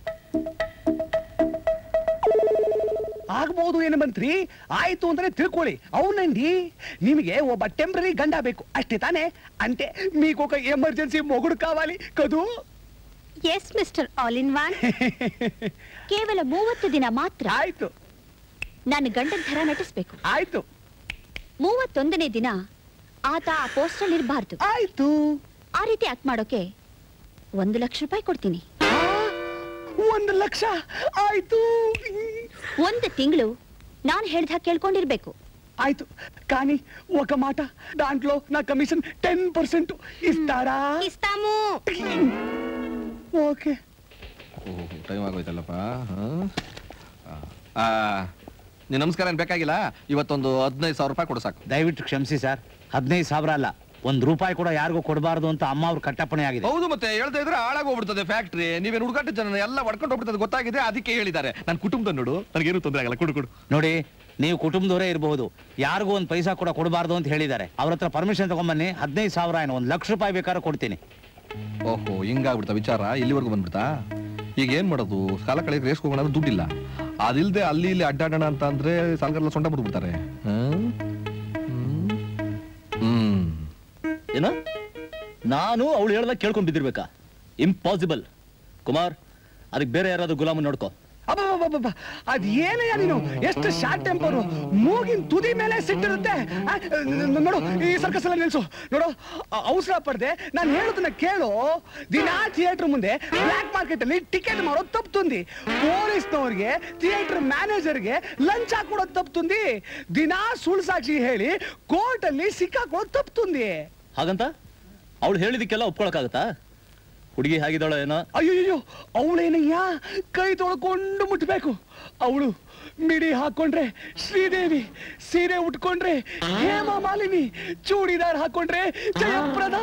ಆಗ್ಬಹುದು ಏನು ಮಂತ್ರಿ ಆಯ್ತು ಅಂದ್ರೆ ತಿಳ್ಕೊಳ್ಳಿ ಅವನಂಡಿ ನಿಮಗೆ ಒಬ್ಬ ಟೆಂಪ್ರರಿ ಗಂಡ ಬೇಕು ಅಷ್ಟೇ ತಾನೇ ಅಂತೆ మీకొక ఎమర్జెన్సీ మొగుడు కావాలి కదూ yes mister all in one ಕೇವಲ ಮೂವತ್ತು ದಿನ ಮಾತ್ರ ಆಯ್ತು ನಾನು ಗಂಡನ ಥರ ನಟಿಸ್ಬೇಕು ಆಯ್ತು ಮೂವತ್ತೊಂದನೇ ದಿನ ಆತ ಆ ಪೋಸ್ಟಲ್ಲಿ ಇರಬಾರ್ದು ಆಯ್ತು ಆ ರೀತಿ ಆಕ್ಟ್ ಮಾಡೋಕೆ ಒಂದು ಲಕ್ಷ ರೂಪಾಯಿ ಕೊಡ್ತೀನಿ ಒಂದು ಲಕ್ಷ ಆಯ್ತು ಒಂದು ತಿಂಗಳು ನಾನು ಹೇಳ್ದ ಕೇಳ್ಕೊಂಡಿರ್ಬೇಕು ఆಯ್ತು కానీ ఒక మాట దాంట్లో నా కమిషన్ టెన్ పర్సెంట్ ఇస్తారా ఇస్తాము ఓకే ಟೈಮ್ ಆಗೋಯ್ತಲ್ಲಪ್ಪ ಹಾ? ಆ, ನೀನ್ ನಮಸ್ಕಾರ ಏನ್ ಬೇಕಾಗಿಲ್ಲ ಇವತ್ತೊಂದು ಹದಿನೈದು ಸಾವಿರ ರೂಪಾಯಿ ಕೊಡು ಸಾಕು ದಯವಿಟ್ಟು ಕ್ಷಮಿಸಿ ಸರ್ ಹದಿನೈದು ಸಾವಿರ ಅಲ್ಲ ಒಂದ್ ರೂಪಾಯಿ ಕೂಡ ಯಾರಿಗೂ ಕೊಡಬಾರ್ದು ಅಂತ ಅಮ್ಮ ಅವ್ರ ಕಟ್ಟಪ್ಪಣೆ ಆಗಿದೆ ಹೌದು ಮತ್ತೆ ಹೇಳ್ತಾ ಇದ್ರೆ ಹಾಳಾಗೋಗ್ಬಿಡ್ತದೆ ಫ್ಯಾಕ್ಟ್ರಿ ನೀವೇನು ಹುಡುಗಾಟ ಜನ ಎಲ್ಲ ಹೊಡ್ಕೊಂಡು ಹೋಗ್ಬಿಡ್ತದೆ ಗೊತ್ತಾಗಿದೆ ಅದಕ್ಕೆ ಹೇಳಿದ್ದಾರೆ ನನ್ನ ಕುಟುಂಬದ ನೋಡು ನನಗೇನು ತೊಂದರೆ ಆಗಲ್ಲ ಕೊಡು ಕೊಡು ನೋಡಿ ನೀವು ಕುಟುಂಬದವರೇ ಇರಬಹುದು ಯಾರಿಗೂ ಒಂದು ಪೈಸಾ ಕೂಡ ಕೊಡಬಾರ್ದು ಅಂತ ಹೇಳಿದ್ದಾರೆ ಅವ್ರ ಹತ್ರ ಪರ್ಮಿಷನ್ ತಗೊಂಬನ್ನಿ ಹದಿನೈದು ಸಾವಿರ ಏನು ಒಂದು ಲಕ್ಷ ರೂಪಾಯಿ ಬೇಕಾದ್ರೆ ಕೊಡ್ತೀನಿ ಓಹೋ ಹಿಂಗಾಗ್ಬಿಡ್ತಾ ವಿಚಾರ ಇಲ್ಲಿವರೆಗೂ ಬಂದ್ಬಿಡ್ತಾ ಈಗ ಏನ್ ಮಾಡೋದು ಕಾಲ ಕಳೆಗೆ ರೇಸ್ಗೆ ಹೋಗೋಣ ಅಂದ್ರೆ ದುಡ್ಡಿಲ್ಲ ಅದಿಲ್ದೆ ಅಲ್ಲಿ ಇಲ್ಲಿ ಅಡ್ಡಾಡೋಣ ಅಂತ ಅಂದ್ರೆ ಸಾಲಗಾರಲ್ಲ ಸೊಂಟ ಬಿಡ್ಬಿಡ್ತಾರೆ ಹ್ಮ್? ಹ್ಮ್ ಏನ ನಾನು ಅವಳು ಹೇಳ್ದಾಗ ಕೇಳ್ಕೊಂಡ್ ಬಿದ್ದಿರ್ಬೇಕಾ ಇಂಪಾಸಿಬಲ್ ಕುಮಾರ್ ಅದಕ್ಕೆ ಬೇರೆ ಯಾರಾದ್ರೂ ಗುಲಾಮ ನೋಡ್ಕೋ ಅಬ್ಬಬ್ಬಬ್ಬಬ್ಬ ಅದ್ ಏನಯ್ಯ ನೀನು ಎಷ್ಟು ಶಾರ್ಟ್ ಟೆಂಪರು ಮೂಗಿನ ತುದಿ ಮೇಲೆ ಸಿಟ್ಟಿರುತ್ತೆ ಆ, ನ- ನೋಡು ಈ ಸರ್ಕಸ್ ಎಲ್ಲ ನಿಲ್ಸು ನೋಡು ಅ- ಅವಸರ ಪಡ್ದೆ ನಾನು ಹೇಳೋದನ್ನ ಕೇಳು ದಿನಾ ಥಿಯೇಟರ್ ಮುಂದೆ ಬ್ಲ್ಯಾಕ್ ಮಾರ್ಕೆಟ್ ಅಲ್ಲಿ ಟಿಕೆಟ್ ಮಾಡೋದು ತಪ್ಪುಂದಿ ಪೊಲೀಸ್ನವ್ರಿಗೆ ಥಿಯೇಟರ್ ಮ್ಯಾನೇಜರ್ಗೆ ಲಂಚ ಕೊಡೋದು ತಪ್ಪುಂದಿ ದಿನಾ ಸುಳ್ಳು ಸಾಕ್ಷಿ ಹೇಳಿ ಕೋರ್ಟ್ ಅಲ್ಲಿ ಸಿಕ್ಕಾಕೊಳ್ಳೋದು ತಪ್ಪುಂದಿ ಹಾಗಂತ ಅವಳು ಹೇಳಿದಕ್ಕೆಲ್ಲ ಒಪ್ಕೊಳಕ್ಕಾಗತ್ತಾ ಹುಡುಗಿ ಹೇಗಿದ್ದಾಳೋ ಏನೋ ಅಯ್ಯೋ ಅವಳೇನಯ್ಯ ಕೈ ತೊಳ್ಕೊಂಡು ಮುಟ್ಬೇಕು ಅವಳು ಮಿಡಿ ಹಾಕೊಂಡ್ರೆ ಶ್ರೀದೇವಿ ಸೀರೆ ಉಟ್ಕೊಂಡ್ರೆ ಹೇಮಾ ಮಾಲಿನಿ ಚೂಡಿದಾರ್ ಹಾಕೊಂಡ್ರೆ ಜಯಪ್ರದ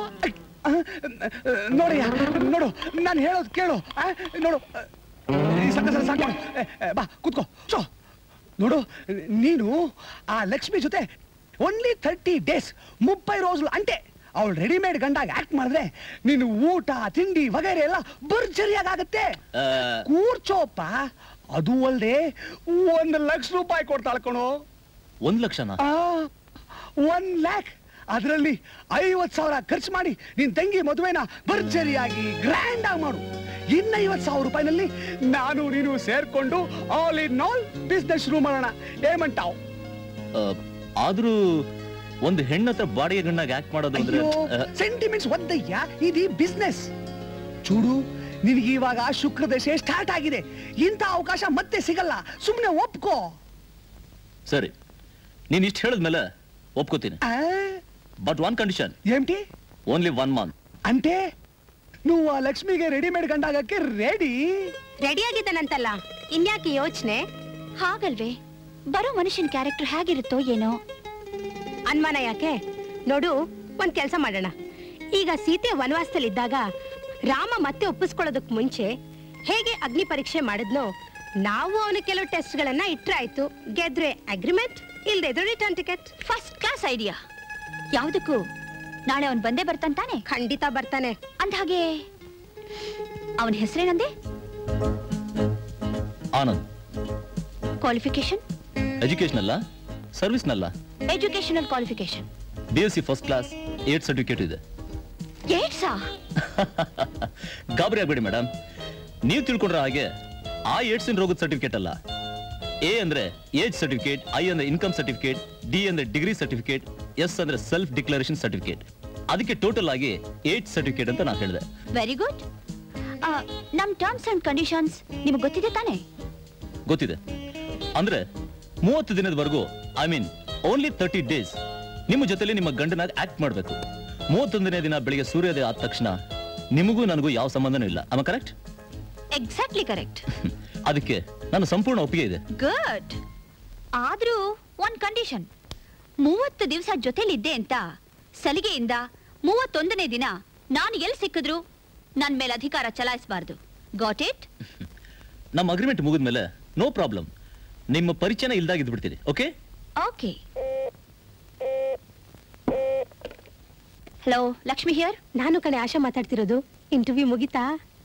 ನೋಡಯ್ಯ ನೋಡು ನಾನು ಹೇಳೋದು ಕೇಳು ಆ, ನೋಡು ಈ ಸಾಕು ಸಾಕು, ಸಾಕು ಏ, ಏ, ಬಾ ಕೂತ್ಕೋ ಚೋ ನೋಡು ನೀನು ಆ ಲಕ್ಷ್ಮಿ ಜೊತೆ ಓನ್ಲಿ ಥರ್ಟಿ ಡೇಸ್ ಮುಪ್ಪೈ రోజులు అంటే ಅವಳು ರೆಡಿಮೇಡ್ ಗಂಡಾಗ ಆಕ್ಟ್ ಮಾಡಿದ್ರೆ ನೀನು ಊಟ ತಿಂಡಿ ವಗೈರೆ ಎಲ್ಲ ಭರ್ಜರಿಯಾಗತ್ತೆ ಆ, ಕೂರ್ಚೋಪ್ಪ ಅದು ಅಲ್ದೆ ಒಂದ್ ಲಕ್ಷ ರೂಪಾಯಿ ಕೊಡ್ತಾಳ ಕಣೋ ಒಂದ್ ಲಕ್ಷನಾ ಆ, ಒನ್ ಲ್ಯಾಕ್ ಅದರಲ್ಲಿ ಐವತ್ ಸಾವಿರ ಖರ್ಚು ಮಾಡಿ ನಿನ್ ತಂಗಿ ಮದುವೆನ ಭರ್ಜರಿಯಾಗಿ ಗ್ರ್ಯಾಂಡ್ ಆಗಿ ಮಾಡು ಇನ್ನ ಐವತ್ ಸಾವಿರ ರೂಪಾಯಿನಲ್ಲಿ ನಾನು ನೀನು ಸೇರ್ಕೊಂಡು ಆಲ್ ಇನ್ ಆಲ್ ಬಿಸ್ನೆಸ್ ಶುರು ಮಾಡೋಣ ಏಮಂಟಾವ್ ಆ, ಆದ್ರೂ ಒಂದು ಹೆಣ್ಣತ್ರ ಬಾಡಿಗೆ ಗಣ್ಣಾಗ ಆಕ್ಟ್ ಮಾಡೋದು ಅಂದ್ರೆ ಅಯ್ಯೋ ಆ, ಸೆಂಟಿಮೆಂಟ್ಸ್ ಒದ್ದಯ್ಯ ಇದು ಬಿಸ್ನೆಸ್ ಚೂಡು ನಿನಗೆ ಇವಾಗ ಶುಕ್ರ ದಶೆ ಸ್ಟಾರ್ಟ್ ಆಗಿದೆ ಇಂಥ ಅವಕಾಶ ಮತ್ತೆ ಸಿಗಲ್ಲ ಸುಮ್ಮನೆ ಒಪ್ಕೋ ಸರಿ ನೀನ್ ಇಷ್ಟು ಹೇಳಿದ್ಮೇಲೆ ಒಪ್ಕೋತೀನಿ ಬಟ್ ಒನ್ ಕಂಡೀಷನ್ ఏంటి ಓನ್ಲಿ ಒನ್ ಮಂತ್ అంటే నువ్వు ఆ లక్ష్మిಗೆ ರೆಡಿಮೇಡ್ ಗಂಡಾಗಕ್ಕೆ ರೆಡಿ ರೆಡಿ ಆಗಿದ್ದಾನಂತಲ್ಲ ಇನ್ಯಾಕೆ ಯೋಚನೆ ಹಾಗಲ್ವೇ ಬರೋ ಮನುಷ್ಯನ ಕ್ಯಾರೆಕ್ಟರ್ ಹೇಗಿರುತ್ತೋ ಏನೋ ಅನುಮಾನ ಯಾಕೆ ನೋಡು ಒಂದ್ ಕೆಲಸ ಮಾಡೋಣ ಈಗ ಸೀತೆ ವನವಾಸದಲ್ಲಿದ್ದಾಗ ರಾಮ ಮತ್ತೆ ಒಪ್ಪಿಸ್ಕೊಳ್ಳೋದಕ್ ಮುಂಚೆ ಹೇಗೆ ಅಗ್ನಿ ಪರೀಕ್ಷೆ ಮಾಡಿದ್ನೋ ನಾವು ಅವನು ಕೆಲವು ಟೆಸ್ಟ್ಗಳನ್ನ ಇಟ್ರೆ ಆಯ್ತು ಗೆದ್ರೆ ಅಗ್ರಿಮೆಂಟ್ ಇಲ್ದೆ ಇದ್ರೆ return ticket first class idea ಯಾವುದಕ್ಕೂ ನಾಳೆ ಅವನ್ ಬಂದೇ ಬರ್ತಾನೆ ತಾನೆ ಖಂಡಿತ ಬರ್ತಾನೆ ಅಂದ್ಹಾಗೆ ಅವನ ಹೆಸರೇನಂದೆ ಆನಂದ್ ಕ್ವಾಲಿಫಿಕೇಶನ್ ಎಜುಕೇಶನಲ್ಲ ಸರ್ವಿಸ್ನಲ್ಲ educational qualification B S C first class eight certificate ಇದೆ ಏಟ್ಸಾ ಗಾಬರಿ ಆಗ್ಬೇಡಿ ಮೇಡಮ್ ನೀವು ತಿಳ್ಕೊಂಡ್ರೆ ಹಾಗೆ ಆ ಏಡ್ಸಿನ ರೋಗದ ಸರ್ಟಿಫಿಕೇಟ್ ಅಲ್ಲ ಎ ಅಂದ್ರೆ ಏಜ್ ಸರ್ಟಿಫಿಕೇಟ್ ಐ ಅಂದ್ರೆ ಇನ್ಕಮ್ ಸರ್ಟಿಫಿಕೇಟ್ ಡಿ ಅಂದ್ರೆ ಡಿಗ್ರಿ ಸರ್ಟಿಫಿಕೇಟ್ ಎಸ್ ಅಂದ್ರೆ ಸೆಲ್ಫ್ ಡಿಕ್ಲರೇಷನ್ ಸರ್ಟಿಫಿಕೇಟ್ ಅದಕ್ಕೆ ಟೋಟಲ್ ಆಗಿ ಏಟ್ ಸರ್ಟಿಫಿಕೇಟ್ ಅಂತ ನಾನು ಹೇಳಿದೆ ವೆರಿ ಗುಡ್ ನಮ್ ಟರ್ಮ್ಸ್ ಅಂಡ್ ಕಂಡೀಷನ್ಸ್ ನಿಮಗೆ ಗೊತ್ತಿದೆ ತಾನೆ ಗೊತ್ತಿದೆ ಅಂದ್ರೆ ಮೂವತ್ತು ದಿನದವರೆಗೂ I mean only thirty days ನಿಮ್ಮ ಜೊತೆಲಿ ನಿಮ್ಮ ಗಂಡನಾಗ ಆಕ್ಟ್ ಮಾಡಬೇಕು ಮೂವತ್ತೊಂದನೇ ದಿನ ಬೆಳಿಗ್ಗೆ ಸೂರ್ಯೋದಯ ಆದ ತಕ್ಷಣ ನಿಮಗೂ ನನಗೂ ಯಾವ ಸಂಬಂಧನೂ ಇಲ್ಲ ಅಮ್ಮ ಕರೆಕ್ಟ್ ಎಕ್ಸಾಕ್ಟ್ಲಿ ಕರೆಕ್ಟ್ ಅದಕ್ಕೆ ನನ್ನ ಸಂಪೂರ್ಣ ಒಪ್ಪಿಗೆ ಇದೆ ಗುಡ್ ಆದ್ರೂ ಒಂದ್ ಕಂಡೀಷನ್ ಮೂವತ್ತು ದಿವಸ ಜೊತೆಲಿದ್ದೆ ಅಂತ ಸಲಿಗೆಯಿಂದ ಮೂವತ್ತೊಂದನೇ ದಿನ ನಾನು ಎಲ್ಲಿ ಸಿಕ್ಕಿದ್ರು ನನ್ ಮೇಲೆ ಅಧಿಕಾರ ಚಲಾಯಿಸಬಾರ್ದು ಗಾಟ್ ಇಟ್ ನಮ್ಮ ಅಗ್ರಿಮೆಂಟ್ ಮುಗಿದ್ಮೇಲೆ ನೋ ಪ್ರಾಬ್ಲಮ್ ನಿಮ್ಮ ಪರಿಚಯನ ಇಲ್ದಾಗ ಇದ್ಬಿಡ್ತೀನಿ okay okay hello Lakshmi here ನಾನು ಕಣೆ ಆಶಾ ಮಾತಾಡ್ತಿರೋದು ಇಂಟರ್ವ್ಯೂ ಮುಗಿತಾ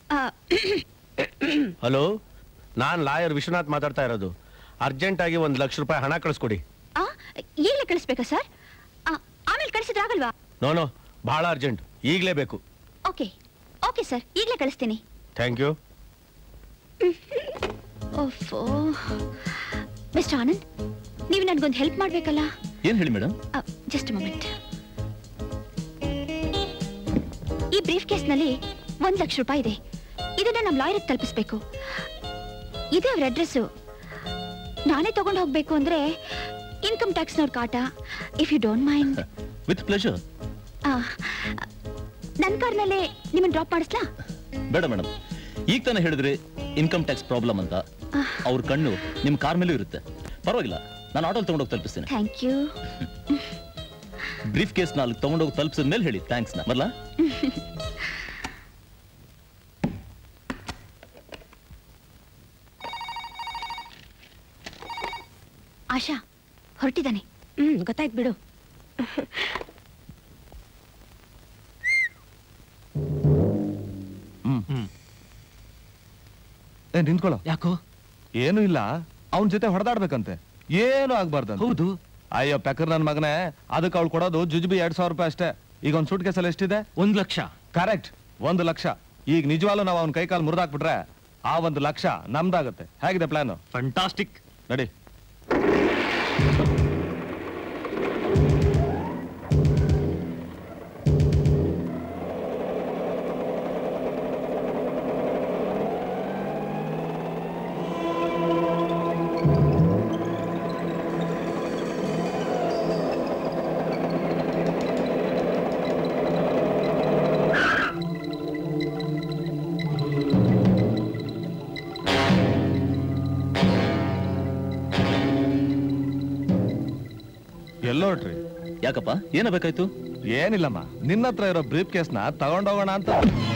ಹಲೋ ನಾನ್ ಲಾಯರ್ ವಿಶ್ವನಾಥ್ ಮಾತಾಡ್ತಾ ಇರೋದು ಅರ್ಜೆಂಟ್ ಆಗಿ ಒಂದು ಲಕ್ಷ ರೂಪಾಯಿ ಹಣ ಕಳಿಸ್ಕೊಡಿ ಆ ಈಗಲೇ ಕಳಿಸ್ಬೇಕಾ ಸರ್ ಆಮೇಲೆ ಕಳಿಸಿದ್ರಾಗಲ್ವಾ ನೋ ನೋ ಬಹಳ ಅರ್ಜೆಂಟ್ ಈಗಲೇ ಬೇಕು ಓಕೆ ಓಕೆ ಸರ್ ಈಗಲೇ ಕಳಿಸ್ತೀನಿ ಥ್ಯಾಂಕ್ ಯು ಓಫೋ ಮಿಸ್ಟರ್ ಆನಂದ್ ನೀವು ನನ್ಗೊಂದು ಹೆಲ್ಪ್ ಮಾಡ್ಬೇಕಲ್ಲ ಏನ್ ಹೇಳಿ ಮೇಡಮ್ ಜಸ್ಟ್ ಮೊಮೆಂಟ್ ಈ ಬ್ರೀಫ್ ಕೇಸ್ನಲ್ಲಿ ಒಂದ್ ಲಕ್ಷ ರೂಪಾಯಿ ಇದೆ ಇದನ್ನ ನಮ್ಮ ಲಾಯರ್ಗೆ ತಲುಪಿಸ್ಬೇಕು ಇದೆ ಅವ್ರ ಅಡ್ರೆಸ್ಸು ನಾನೇ ತಗೊಂಡು ಹೋಗ್ಬೇಕು ಅಂದ್ರೆ ಇನ್ಕಮ್ ಟ್ಯಾಕ್ಸ್ನವ್ರ ಕಾಟ if you don't mind with pleasure ನನ್ನ ಕಾರ್ನಲ್ಲೇ ನಿಮ್ಮನ್ನ ಡ್ರಾಪ್ ಮಾಡಿಸ್ಲಾ ಬೇಡ ಮೇಡಮ್ ಈಗ ತಾನೇ ಹೇಳಿದ್ರಿ ಇನ್ಕಮ್ ಟ್ಯಾಕ್ಸ್ ಪ್ರಾಬ್ಲಮ್ ಅಂತ ಅವ್ರ ಕಣ್ಣು ನಿಮ್ ಕಾರ್ ಮೇಲೂ ಇರುತ್ತೆ ಪರವಾಗಿಲ್ಲ ನಾನು ಆಟೋಲ್ ತಗೊಂಡೋಗಿ ತಲುಪಿಸ್ತೇನೆ ಥ್ಯಾಂಕ್ ಯು ಬ್ರೀಫ್ ಕೇಸ್ ನಾಲ್ಕು ತಗೊಂಡೋಗಿ ತಲುಪಿಸಿದ ಮೇಲೆ ಹೇಳಿ ಥ್ಯಾಂಕ್ಸ್ ನ ಬರ್ಲಾ ಆಶಾ ಹೊರಟಿದ್ದಾನೆ ಹ್ಮ್ ಗೊತ್ತಾಯ್ತು ಬಿಡು ಏ ನಿಂತ್ಕೊಳ್ಳೋ ಯಾಕೋ ಏನು ಇಲ್ಲ ಅವನ ಜೊತೆ ಹೊಡೆದಾಡ್ಬೇಕಂತೆ ಏನು ಆಗ್ಬಾರ್ದು ಹೌದು ಅಯ್ಯೋ ಪೆಕರ್ ನನ್ ಮಗನೇ ಅದಕ್ಕೆ ಅವಳು ಕೊಡೋದು ಜುಜುಬಿ ಎರಡ್ ಸಾವಿರ ರೂಪಾಯಿ ಅಷ್ಟೇ ಈಗ ಒಂದ್ ಸೂಟ್ ಕೇಸಲ್ಲಿ ಎಷ್ಟಿದೆ ಒಂದ್ ಲಕ್ಷ ಕರೆಕ್ಟ್ ಒಂದು ಲಕ್ಷ ಈಗ ನಿಜವಾಗ್ಲೂ ನಾವು ಅವ್ನ ಕೈ ಕಾಲು ಮುರಿದಾಕ್ಬಿಟ್ರೆ ಆ ಒಂದು ಲಕ್ಷ ನಮ್ದಾಗುತ್ತೆ ಹೇಗಿದೆ ಪ್ಲಾನ್ ಫಂಟಾಸ್ಟಿಕ್ ನಡಿ ಎಲ್ಲೋಟ್ರಿ ಯಾಕಪ್ಪ ಏನಾಗಬೇಕಾಯ್ತು ಏನಿಲ್ಲಮ್ಮ ನಿನ್ನ ಹತ್ರ ಇರೋ ಬ್ರೀಫ್ ಕೇಸ್ನ ತಗೊಂಡೋಗೋಣ ಅಂತ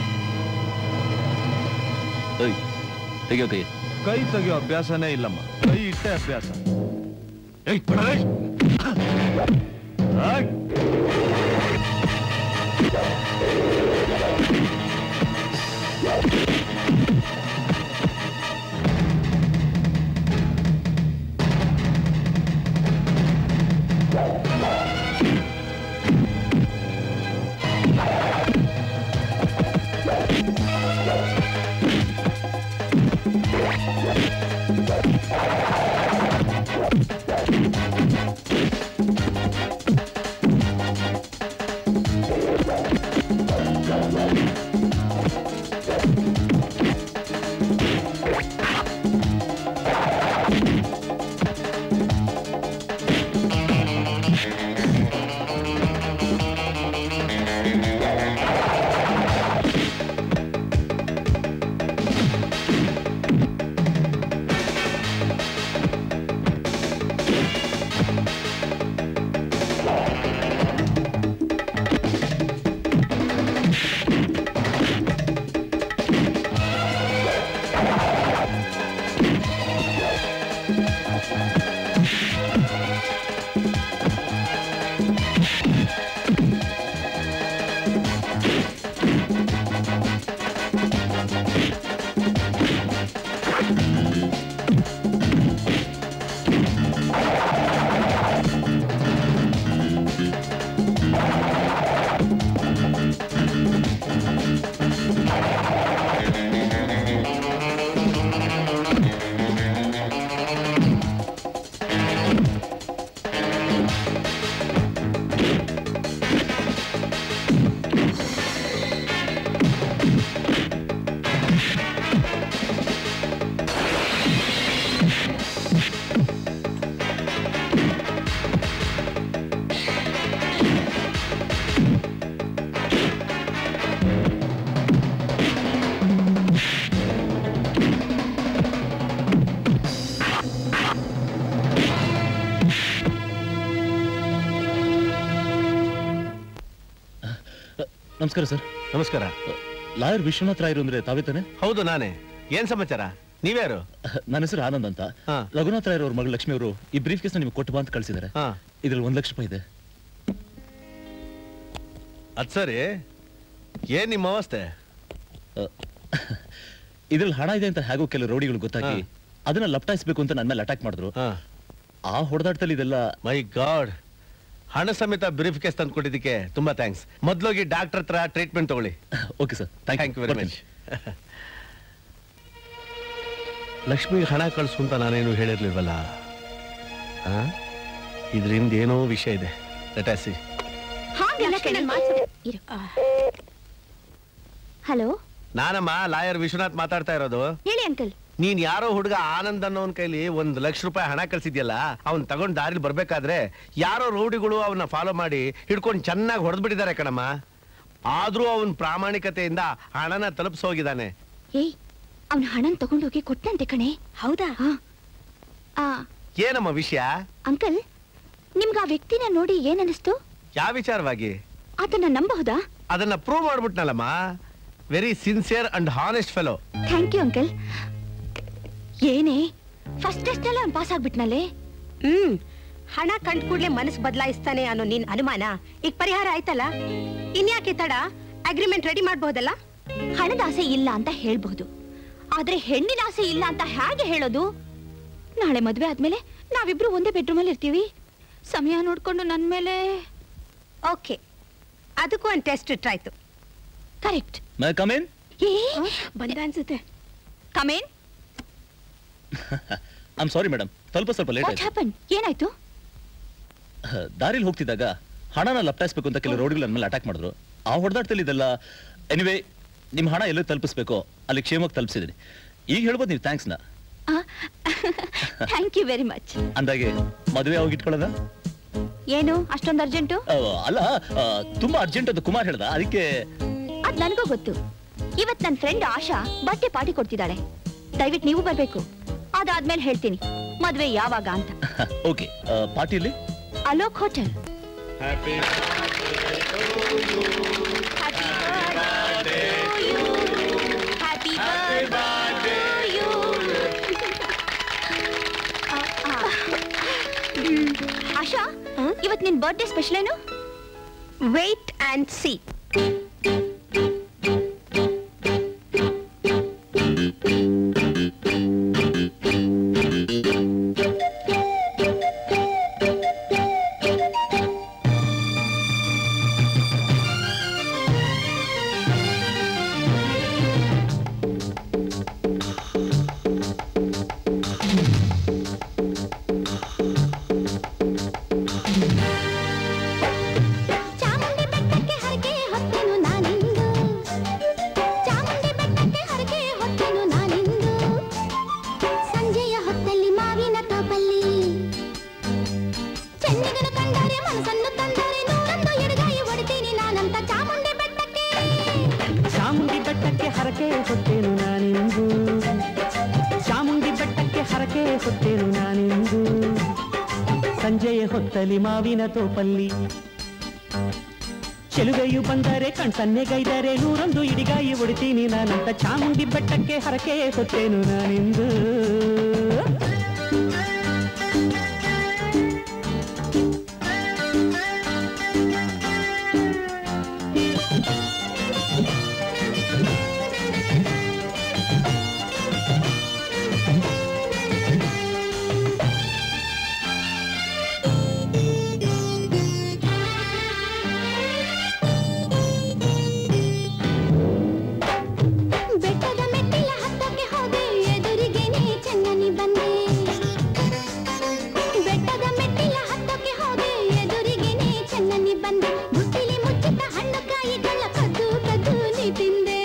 ತೆಗಿಯೋ ಕೈ ಕೈ ತೆಗಿಯೋ ಅಭ್ಯಾಸನೇ ಇಲ್ಲಮ್ಮ ಕೈ ಇಟ್ಟೆ ಅಭ್ಯಾಸ ಏಯ್, ಬಿಡ, ಏಯ್. ಏಯ್. ನಮಸ್ಕಾರ ಸರ್ ನಮಸ್ಕಾರ ಲಾಯರ್ ವಿಶ್ವನಾಥ್ ರಾಯರು ಅಂದ್ರೆ ತಾವೇ ತಾನೆ ಹೌದು ನಾನೇ ಏನ್ ಸಮಾಚಾರ ನೀವ್ಯಾರು ನನ್ನ ಹೆಸರು ಆನಂದ್ ಅಂತ ರಘುನಾಥ್ ರಾಯರ್ ಅವ್ರ ಮಗಳು ಲಕ್ಷ್ಮಿ ಅವರು ಈ ಬ್ರೀಫ್ ಕೇಸ್ ನಿಮ್ಗೆ ಕೊಟ್ಟು ಬಾ ಅಂತ ಕಳಿಸಿದ್ದಾರೆ ಇದ್ರಲ್ಲಿ ಒಂದ್ ಲಕ್ಷ ರೂಪಾಯಿ ಇದೆ ಅದ್ ಸರಿ ಏನ್ ನಿಮ್ಮ ಅವಸ್ಥೆ ಇದ್ರಲ್ಲಿ ಹಣ ಇದೆ ಅಂತ ಹೇಗೋ ಕೆಲವು ರೌಡಿಗಳು ಗೊತ್ತಾಗಿ ಅದನ್ನ ಲಪ್ಟಾಯಿಸ್ಬೇಕು ಅಂತ ನನ್ನ ಮೇಲೆ ಅಟ್ಯಾಕ್ ಮಾಡಿದ್ರು ಆ ಹೊಡೆದಾಟದಲ್ಲಿ ಇದೆಲ್ಲ ಮೈ ಗಾಡ್ ಹಣ ಸಮೇತ ಬ್ರೀಫ್ ಕೇಸ್ ತಂದು ಕೊಟ್ಟಿದ್ದಕ್ಕೆ ತುಂಬಾ ಥ್ಯಾಂಕ್ಸ್ ಮೊದ್ಲೋಗಿ ಡಾಕ್ಟರ್ ಹತ್ರ ಟ್ರೀಟ್ಮೆಂಟ್ ತಗೊಳ್ಳಿ okay sir thank you very much ಲಕ್ಷ್ಮಿಗೆ ಹಣ ಕಳಿಸು ಅಂತ ನಾನೇನು ಹೇಳಿರ್ಲಿಲ್ವಲ್ಲ ಇದರಿಂದ ಏನೋ ವಿಷಯ ಇದೆ ಲೆಟಾಸಿ ಹಲೋ ನಾನಮ್ಮ ಲಾಯರ್ ವಿಶ್ವನಾಥ್ ಮಾತಾಡ್ತಾ ಇರೋದು ಹೇಳಿ ಅಂಕಲ್ ನೀನ್ ಯಾರೋ ಹುಡುಗ ಆನಂದ್ ಅನ್ನೋನ್ ಕೈಲಿ ಒಂದ್ ಲಕ್ಷ ರೂಪಾಯಿ ಹಣ ಕಳ್ಸಿದ್ಯಲ್ಲ ಅವ್ನ್ ತಗೊಂಡ್ ದಾರಿಲಿ ಬರ್ಬೇಕಾದ್ರೆ ಯಾರೋ ರೌಡಿಗಳು ಅವನ್ನ ಫಾಲೋ ಮಾಡಿ ಹಿಡ್ಕೊಂಡು ಚೆನ್ನಾಗಿ ಹೊಡೆದ್ಬಿಟ್ಟಿದ್ದಾರೆ ಕಣಮ್ಮ ಆದ್ರೂ ಅವನ್ ಪ್ರಾಮಾಣಿಕತೆಯಿಂದ ಹಣನ ತಲುಪಿಸೋಗಿದ್ದಾನೆ ಏಯ್ ಅವನ ಹಣನ್ ತಗೊಂಡೋಗಿ ಕೊಟ್ಟಂತೆ ಕಣೆ ಹೌದಾ ಆ ಏನಮ್ಮ ವಿಷಯ ಅಂಕಲ್ ನಿಮ್ಗೆ ಆ ವ್ಯಕ್ತಿನ ನೋಡಿ ಏನನ್ನಿಸ್ತು ಯಾವ ವಿಚಾರವಾಗಿ ಆತನ ನಂಬಹುದಾ ಅದನ್ನ ಪ್ರೂವ್ ಮಾಡ್ಬಿಟ್ನಲ್ಲಮ್ಮ very sincere and honest fellow thank you uncle ಏನೇ ಫಸ್ಟ್ ಟೆಸ್ಟ್ ಅಲ್ಲ ಅವ್ನು ಪಾಸ್ ಆಗ್ಬಿಟ್ನಲ್ಲೇ ಹ್ಮ್ ಹಣ ಕಂಡ್ ಕೂಡ್ಲೆ ಮನಸ್ಸು ಬದಲಾಯಿಸ್ತಾನೆ ಅನ್ನೋ ನಿನ್ ಅನುಮಾನ ಈಗ ಪರಿಹಾರ ಆಯ್ತಲ್ಲ ಇನ್ಯಾಕೆ ತಡ ಅಗ್ರಿಮೆಂಟ್ ರೆಡಿ ಮಾಡ್ಬೋದಲ್ಲ ಹಣದ ಆಸೆ ಇಲ್ಲ ಅಂತ ಹೇಳ್ಬಹುದು ಆದ್ರೆ ಹೆಣ್ಣಿನ ಆಸೆ ಇಲ್ಲ ಅಂತ ಹೇಗೆ ಹೇಳೋದು ನಾಳೆ ಮದ್ವೆ ಆದ್ಮೇಲೆ ನಾವಿಬ್ರು ಒಂದೇ ಬೆಡ್ರೂಮ್ ಅಲ್ಲಿ ಇರ್ತೀವಿ ಸಮಯ ನೋಡ್ಕೊಂಡು ನನ್ ಮೇಲೆ ಓಕೆ ಅದಕ್ಕೂ ಒಂದು ಟೆಸ್ಟ್ ಇಟ್ರಾಯ್ತು ಕರೆಕ್ಟ್ ಮೈ ಕಮೇನ್ ಏ ಬಂದ ಅನ್ಸುತ್ತೆ ಕಮೇನ್ ಐಮ್ ಸಾರಿ ಮೇಡಮ್ ಸ್ವಲ್ಪ ಸ್ವಲ್ಪ ಲೇಟ್ ವಾಟ್ ಆಯ್ತು ಹ್ಯಾಪನ್ ಏನಾಯ್ತು ದಾರಿಲಿ ಹೋಗ್ತಿದ್ದಾಗ ಹಣನ ಲಪ್ಟಾಯಿಸ್ಬೇಕು ಅಂತ ಕೆಲವು ರೋಡ್ಗಳು ನನ್ನ ಮೇಲೆ ಅಟ್ಯಾಕ್ ಮಾಡಿದ್ರು ಆ ಹೊಡೆದಾಟದಲ್ಲಿ ಇದೆಲ್ಲ ಎನಿವೇ ನಿಮ್ಮ ಹಣ ಎಲ್ಲೋ ತಲುಪಿಸ್ಬೇಕು ಅಲ್ಲಿ ಕ್ಷೇಮಕ್ಕೆ ತಲುಪಿಸಿದ್ದೀನಿ ಈಗ ಹೇಳ್ಬೋದು ನೀವು ಥ್ಯಾಂಕ್ಸ್ನ ಥ್ಯಾಂಕ್ ಯು ವೆರಿ ಮಚ್ ಅಂದಾಗೆ ಮದುವೆ ಯಾವಾಗ ಇಟ್ಕೊಳ್ಳೋದ ಏನು ಅಷ್ಟೊಂದು ಅರ್ಜೆಂಟು ಅಲ್ಲ ಆ, ತುಂಬಾ ಅರ್ಜೆಂಟ್ ಅಂತ ಕುಮಾರ್ ಹೇಳ್ದ ಅದಕ್ಕೆ ಅದ್ ನನಗೂ ಗೊತ್ತು ಇವತ್ ನನ್ನ ಫ್ರೆಂಡ್ ಆಶಾ ಬರ್ಡೇ ಪಾರ್ಟಿ ಕೊಡ್ತಿದ್ದಾಳೆ ದಯವಿಟ್ಟು ನೀವು ಬರ್ಬೇಕು ಅದಾದ್ಮೇಲೆ ಹೇಳ್ತೀನಿ ಮದ್ವೆ ಯಾವಾಗ ಅಂತ ಓಕೆ ಪಾರ್ಟಿಯಲ್ಲಿ ಅಲೋಕ್ ಹೋಟೆಲ್ ಹ್ಯಾಪಿ ಆಶಾ ಇವತ್ ನಿನ್ ಬರ್ಡೇ ಸ್ಪೆಷಲ್ ಏನು ವೇಟ್ ಅಂಡ್ ಸಿ ಚಾಮುಂಡಿ ಬೆಟ್ಟಕ್ಕೆ ಹರಕೆ ಹೊತ್ತೆನು ನಾನಿಂದು ಚಾಮುಂಡಿ ಬೆಟ್ಟಕ್ಕೆ ಹರಕೆ ಹೊತ್ತೆನು ನಾನಿಂದು ಸಂಜೆಯ ಹೊತ್ತಲ್ಲಿ ಮಾವಿನ ತೋಪಲ್ಲಿ ಚೆನ್ನಿಗನು ಕಂಡರೆ ಮನಸ್ಸನ್ನು ತಂದರೆ ನೂರೊಂದು ಎಡಗಾಯಿ ಹೊಡಿತೀನಿ ನಾನಂತ ಚಾಮುಂಡಿ ಬೆಟ್ಟಕ್ಕೆ ಚಾಮುಂಡಿ ಬೆಟ್ಟಕ್ಕೆ ಹರಕೆ ಹೊತ್ತೇನು ನಾನಿಂದು ಚಾಮುಂಡಿ ಬೆಟ್ಟಕ್ಕೆ ಹರಕೆ ಹೊತ್ತೇನು ನಾನಿಂದು ಸಂಜೆಯ ಹೊತ್ತಲಿ ಮಾವಿನ ತೋಪಲ್ಲಿ ಚೆಲುವೆಯು ಬಂದರೆ ಕಣ್ಸನ್ನೆಗೈದರೆ ನೂರೊಂದು ಇಡಿಗಾಯಿ ಹೊಡಿತೀನಿ ನಾನಂತ ಚಾಮುಂಡಿ ಬೆಟ್ಟಕ್ಕೆ ಹರಕೆ ಹೊತ್ತೇನು ನಾನಿಂದು ಬೆಟ್ಟದ ಮೆಟ್ಟಿಲ ಹತ್ತಕ್ಕೆ ಹೋದೆ ಎದುರಿಗೇನೆ ಚೆನ್ನನಿ ಬಂದೆ ಬೆಟ್ಟದ ಮೆಟ್ಟಿಲ ಹತ್ತಕ್ಕೆ ಹೋದೆ ಎದುರಿಗೇನೆ ಚೆನ್ನನಿ ಬಂದೆ ಬುಟ್ಟಿಲಿ ಮುಚ್ಚಿಟ್ಟ ಹಣ್ಣು ಕಾಯಿಗಳ ಕದ್ದು ಕದ್ದು ನೀ ತಿಂದೆ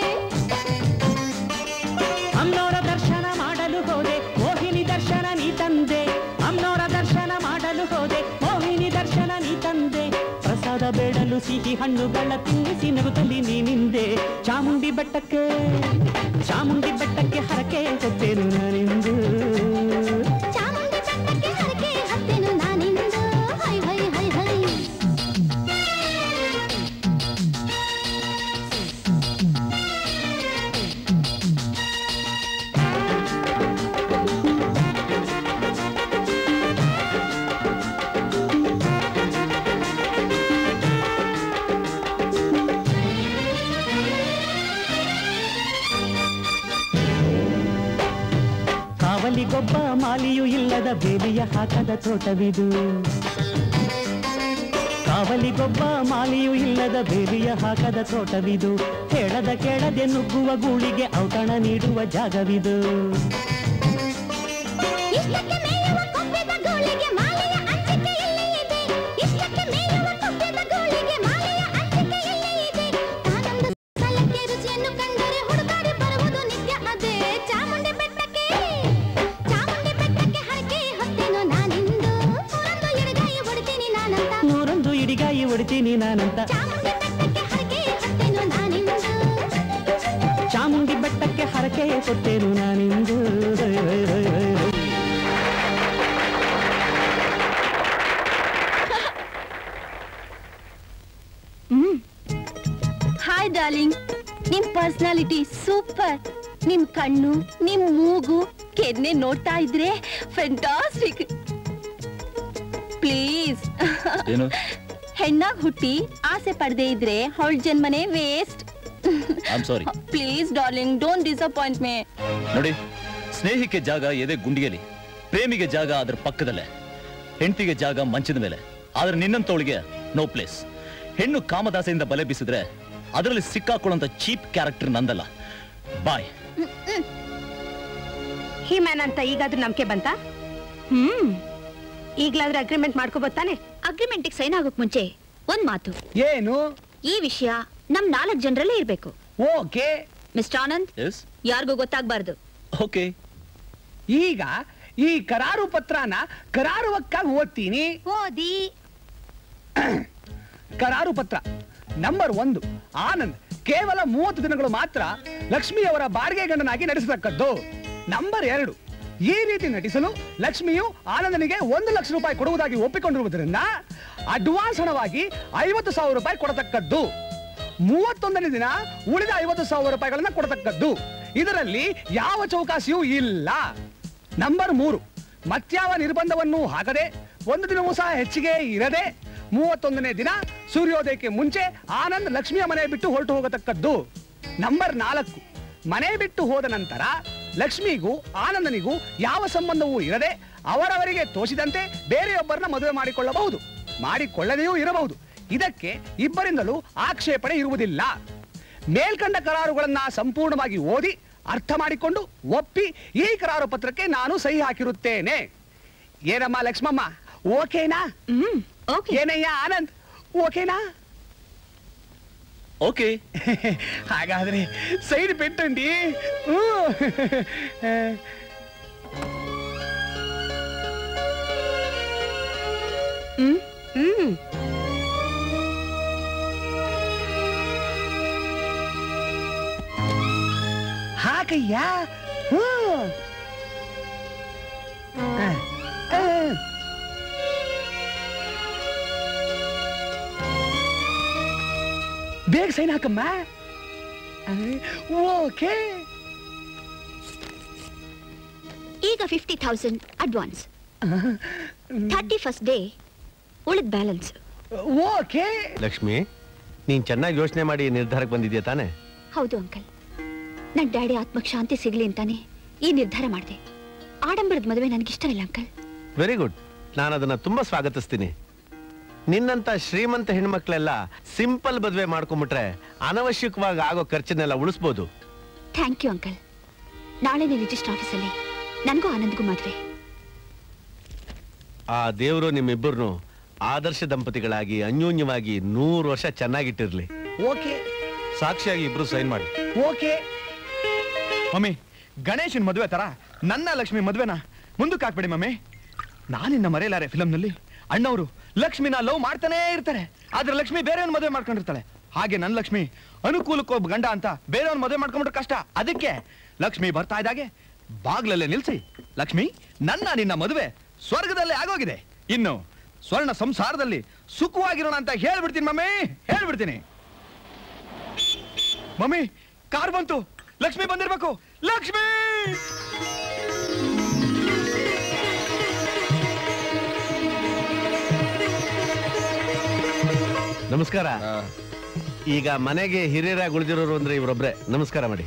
ಅಮ್ಮನವರ ದರ್ಶನ ಮಾಡಲು ಹೋದೆ ಮೋಹಿನಿ ದರ್ಶನ ನೀ ತಂದೆ ಅಮ್ಮನವರ ದರ್ಶನ ಮಾಡಲು ಹೋದೆ ಮೋಹಿನಿ ದರ್ಶನ ನೀ ತಂದೆ ಪ್ರಸಾದ ಬೇಡಲು ಸಿಹಿ ಹಣ್ಣುಗಳ ತಿನ್ನಿಸಿ ನಗುತ್ತಲಿ ನೀನಿಂದೆ ಚಾಮುಂಡಿ ಬೆಟ್ಟಕ್ಕೆ ಚಾಮುಂಡಿ ಬೆಟ್ಟಕ್ಕೆ ಹರಕೆ ಹೊತ್ತೇನು ನಾನಿಂದು ಚಾಮುಂಡಿ ಬೆಟ್ಟಕ್ಕೆ ಹರಕೆ ಹತ್ತೆನು ನಾನಿಂದು ಹೈ ಹೈ ಹೈ ಹೈ ಕಾವಲಿಗೊಬ್ಬ ಮಾಲಿಯೂ ಇಲ್ಲದ ಬೇಲಿಯ ಹಾಕದ ತೋಟವಿದು ಕಾವಲಿಗೊಬ್ಬ ಮಾಲಿಯೂ ಇಲ್ಲದ ಬೇಲಿಯ ಹಾಕದ ತೋಟವಿದು ಹೇಳದ ಕೇಳದೆ ನುಗ್ಗುವ ಗೂಳಿಗೆ ಔತಣ ನೀಡುವ ಜಾಗವಿದು ಇಷ್ಟಕ್ಕೆ ಮೇಯುವ ಕೊಬ್ಬೆದ ಗೋಳಿಗೆ ಮಾಲೆಯ ಅಂಚಿಕೆ ಎಲ್ಲಿ ಇದೆ ಇಷ್ಟಕ್ಕೆ ಮೇಯುವ ಕೊಬ್ಬೆದ ಗೋಳಿಗೆ ಮಾಲೆಯ ಅಂಚಿಕೆ ಎಲ್ಲಿ ಇದೆ ತಾನೊಂದು ಸಲಕ್ಕೆ ರುಚಿಯನ್ನು ಕಂಡರೆ ಹುಡುಕಾಡಿ ಬರುವುದು ನಿತ್ಯ ಅದೇ ಚಾಮುಂಡಿ ಬೆಟ್ಟಕ್ಕೆ ಸಿಡಿಗಾಯಿ ಹೊಡಿತೀನಿ ನಾನಂತ ಚಾಮುಂಡಿ ಬೆಟ್ಟಕ್ಕೆ ಹರಕೆ ಕೊಟ್ಟೇನು ನಾನಿಂದು ಹ್ಮ್ ಹಾಯ್ ಡಾರ್ಲಿಂಗ್ ನಿಮ್ ಪರ್ಸನಾಲಿಟಿ ಸೂಪರ್ ನಿಮ್ ಕಣ್ಣು ನಿಮ್ ಮೂಗು ಕೆನ್ನೆ ನೋಡ್ತಾ ಇದ್ರೆ ಫೆಂಟಾಸ್ಟಿಕ್ ಪ್ಲೀಸ್ ಏನು ಹೆಣ್ಣಾಗ್ ಹುಟ್ಟಿ ಆಸೆ ಪಡದೆ ಇದ್ರೆ ಅವಳ ಜನ್ಮನೆ waste I'm sorry please darling don't disappoint me ನೋಡಿ ಸ್ನೇಹಿಗೆ ಜಾಗ ಎದೆ ಗುಂಡಿಗೆಲಿ ಪ್ರೇಮಿಗೆ ಜಾಗ ಅದ್ರ ಪಕ್ಕದಲ್ಲೇ ಹೆಂಡತಿಗೆ ಜಾಗ ಮಂಚದ ಮೇಲೆ ಆದ್ರೆ ನಿನ್ನಂತವಳಿಗೆ ನೋ ಪ್ಲೇಸ್ ಹೆಣ್ಣು ಕಾಮದಾಸೆಯಿಂದ ಬಲೆ ಬೀಸಿದ್ರೆ ಅದರಲ್ಲಿ ಸಿಕ್ಕಾಕೊಳ್ಳುವಂತ ಚೀಪ್ ಕ್ಯಾರೆಕ್ಟರ್ ನಂದಲ್ಲ ಬಾಯ್ ಹಿ ಮ್ಯಾನ್ ಅಂತ ಈಗಾದ್ರೂ ನಂಬಿಕೆ ಬಂತ ಹ್ಮ್ ಈಗ್ಲಾದ್ರೂ ಅಗ್ರಿಮೆಂಟ್ ಮಾಡ್ಕೋಬೋತಾನೆ ಅಗ್ರಿಮೆಂಟಿಗೆ ಸೈನ್ ಆಗೋಕ್ ಮುಂಚೆ ಒಂದ್ ಮಾತು ಏನು ಈ ವಿಷಯ ನಮ್ ನಾಲ್ಕ್ ಜನರಲ್ಲೇ ಇರ್ಬೇಕು ಓಕೆ ಮಿಸ್ಟರ್ ಆನಂದ್ ಯಾರಿಗೂ ಗೊತ್ತಾಗ್ಬಾರ್ದು ಓಕೆ ಈಗ ಈ ಕರಾರು ಪತ್ರನ ಕರಾರುವಕ್ಕಾಗಿ ಓದ್ತೀನಿ ಓದಿ ಕರಾರು ಪತ್ರ ನಂಬರ್ ಒಂದು ಆನಂದ್ ಕೇವಲ ಮೂವತ್ತು ದಿನಗಳು ಮಾತ್ರ ಲಕ್ಷ್ಮಿಯವರ ಬಾಡಿಗೆ ಗಂಡನಾಗಿ ನಡೆಸತಕ್ಕದ್ದು ನಂಬರ್ ಎರಡು ಈ ರೀತಿ ನಟಿಸಲು ಲಕ್ಷ್ಮಿಯು ಆನಂದನಿಗೆ ಒಂದು ಲಕ್ಷ ರೂಪಾಯಿ ಕೊಡುವುದಾಗಿ ಒಪ್ಪಿಕೊಂಡಿರುವುದರಿಂದ ಅಡ್ವಾನ್ಸ್ ಹಣವಾಗಿ ಐವತ್ತು ಸಾವಿರ ರೂಪಾಯಿ ಕೊಡತಕ್ಕದ್ದು ಮೂವತ್ತೊಂದನೇ ದಿನ ಉಳಿದ ಐವತ್ತು ಸಾವಿರ ರೂಪಾಯಿಗಳನ್ನ ಕೊಡತಕ್ಕದ್ದು ಇದರಲ್ಲಿ ಯಾವ ಚೌಕಾಸಿಯೂ ಇಲ್ಲ ನಂಬರ್ ಮೂರು ಮತ್ಯಾವ ನಿರ್ಬಂಧವನ್ನು ಹಾಕದೆ ಒಂದು ದಿನವೂ ಸಹ ಹೆಚ್ಚಿಗೆ ಇರದೆ ಮೂವತ್ತೊಂದನೇ ದಿನ ಸೂರ್ಯೋದಯಕ್ಕೆ ಮುಂಚೆ ಆನಂದ್ ಲಕ್ಷ್ಮಿಯ ಮನೆ ಬಿಟ್ಟು ಹೊರಟು ಹೋಗತಕ್ಕದ್ದು ನಂಬರ್ ನಾಲ್ಕು ಮನೆ ಬಿಟ್ಟು ಹೋದ ನಂತರ ಲಕ್ಷ್ಮಿಗೂ ಆನಂದನಿಗೂ ಯಾವ ಸಂಬಂಧವೂ ಇರದೆ ಅವರವರಿಗೆ ತೋಚಿದಂತೆ ಬೇರೆಯೊಬ್ಬರನ್ನ ಮದುವೆ ಮಾಡಿಕೊಳ್ಳಬಹುದು ಮಾಡಿಕೊಳ್ಳದೆಯೂ ಇರಬಹುದು ಇದಕ್ಕೆ ಇಬ್ಬರಿಂದಲೂ ಆಕ್ಷೇಪಣೆ ಇರುವುದಿಲ್ಲ ಮೇಲ್ಕಂಡ ಕರಾರುಗಳನ್ನ ಸಂಪೂರ್ಣವಾಗಿ ಓದಿ ಅರ್ಥ ಮಾಡಿಕೊಂಡು ಒಪ್ಪಿ ಈ ಕರಾರು ಪತ್ರಕ್ಕೆ ನಾನು ಸಹಿ ಹಾಕಿರುತ್ತೇನೆ ಏನಮ್ಮ ಲಕ್ಷ್ಮಮ್ಮ ಓಕೆನಾ ಏನಯ್ಯ ಆನಂದ್ ಓಕೆನಾ ಓಕೆ ಹಾಗಾದ್ರೆ ಸೈಡ್ పెట్టండి ಹ್ಮ್ ಹಾಕಯ್ಯ ಹ್ಮ್. ಆ, ಆ. ಬೇಗ ಸೈನ್ ಹಾಕಮ್ಮ ಓಕೆ ಈಗ fifty thousand advance thirty first day ಉಳಿದ ಬ್ಯಾಲೆನ್ಸ್ ಓಕೆ ಲಕ್ಷ್ಮಿ ನೀನ್ ಚೆನ್ನಾಗಿ ಯೋಚನೆ ಮಾಡಿ ಈ ನಿರ್ಧಾರಕ್ಕೆ ಬಂದಿದ್ಯಾ ತಾನೆ ಹೌದು ಅಂಕಲ್ ನನ್ನ ಡ್ಯಾಡಿ ಆತ್ಮಕ್ಕೆ ಶಾಂತಿ ಸಿಗ್ಲಿ ಅಂತಾನೆ ಈ ನಿರ್ಧಾರ ಮಾಡಿದೆ ಆಡಂಬರದ ಮದುವೆ ನನಗಿಷ್ಟ ಇಲ್ಲ ಅಂಕಲ್ ವೆರಿ ಗುಡ್ ನಾನು ಅದನ್ನ ತುಂಬಾ ಸ್ವಾಗತಿಸ್ತೀನಿ ನಿನ್ನಂತ ಶ್ರೀಮಂತ ಹೆಣ್ಮಕ್ಳೆಲ್ಲ ಸಿಂಪಲ್ ಮದುವೆ ಮಾಡ್ಕೊಂಬಿಟ್ರೆ ಅನವಶ್ಯಕವಾಗಿ ಆಗೋ ಖರ್ಚನ್ನೆಲ್ಲ ಉಳಿಸ್ಬೋದು ಥ್ಯಾಂಕ್ ಯು ಅಂಕಲ್ ನಾಳೆನೇ ರಿಜಿಸ್ಟರ್ ಆಫೀಸಲ್ಲಿ ನನಗೂ ಆನಂದ್ಗೂ ಮದುವೆ ಆ ದೇವರು ನಿಮ್ಮಿಬ್ಬರನ್ನು ಆದರ್ಶ ದಂಪತಿಗಳಾಗಿ ಅನ್ಯೋನ್ಯವಾಗಿ ನೂರು ವರ್ಷ ಚೆನ್ನಾಗಿಟ್ಟಿರ್ಲಿ ಓಕೆ ಸಾಕ್ಷಿಯಾಗಿ ಇಬ್ರು ಸೈನ್ ಮಾಡಿ ಓಕೆ ಮಮ್ಮಿ ಗಣೇಶನ್ ಮದುವೆ ತರ ನನ್ನ ಲಕ್ಷ್ಮಿ ಮದುವೆನ ಮುಂದಕ್ಕೆ ಹಾಕ್ಬೇಡಿ ಮಮ್ಮಿ ನಾನಿನ್ನ ಮರೆಯಲಾರೆ ಫಿಲಂನಲ್ಲಿ ಅಣ್ಣವರು ಲಕ್ಷ್ಮಿನ ಲವ್ ಮಾಡ್ತಾನೇ ಇರ್ತಾರೆ ಆದ್ರೆ ಲಕ್ಷ್ಮಿ ಬೇರೆಯವ್ನ ಮದುವೆ ಮಾಡ್ಕೊಂಡಿರ್ತಾಳೆ ಹಾಗೆ ನನ್ನ ಲಕ್ಷ್ಮಿ ಅನುಕೂಲಕ್ಕೊಬ್ಬ ಗಂಡ ಅಂತ ಬೇರೆಯವ್ನ ಮದುವೆ ಮಾಡ್ಕೊಂಡ್ಬಿಟ್ರೆ ಕಷ್ಟ ಅದಕ್ಕೆ ಲಕ್ಷ್ಮಿ ಬರ್ತಾ ಇದ್ದಾಗೆ ಬಾಗ್ಲಲ್ಲೇ ನಿಲ್ಸಿ ಲಕ್ಷ್ಮಿ ನನ್ನ ನಿನ್ನ ಮದುವೆ ಸ್ವರ್ಗದಲ್ಲೇ ಆಗೋಗಿದೆ ಇನ್ನು ಸ್ವರ್ಣ ಸಂಸಾರದಲ್ಲಿ ಸುಖವಾಗಿರೋಣ ಅಂತ ಹೇಳ್ಬಿಡ್ತೀನಿ ಮಮ್ಮಿ ಹೇಳ್ಬಿಡ್ತೀನಿ ಮಮ್ಮಿ ಕಾರ್ ಬಂತು ಲಕ್ಷ್ಮಿ ಬಂದಿರ್ಬೇಕು ಲಕ್ಷ್ಮಿ ನಮಸ್ಕಾರ ಈಗ ಮನೆಗೆ ಹಿರಿಯರಾಗಿ ಉಳಿದಿರೋರು ಅಂದ್ರೆ ಇವರೊಬ್ರೆ ನಮಸ್ಕಾರ ಮಾಡಿ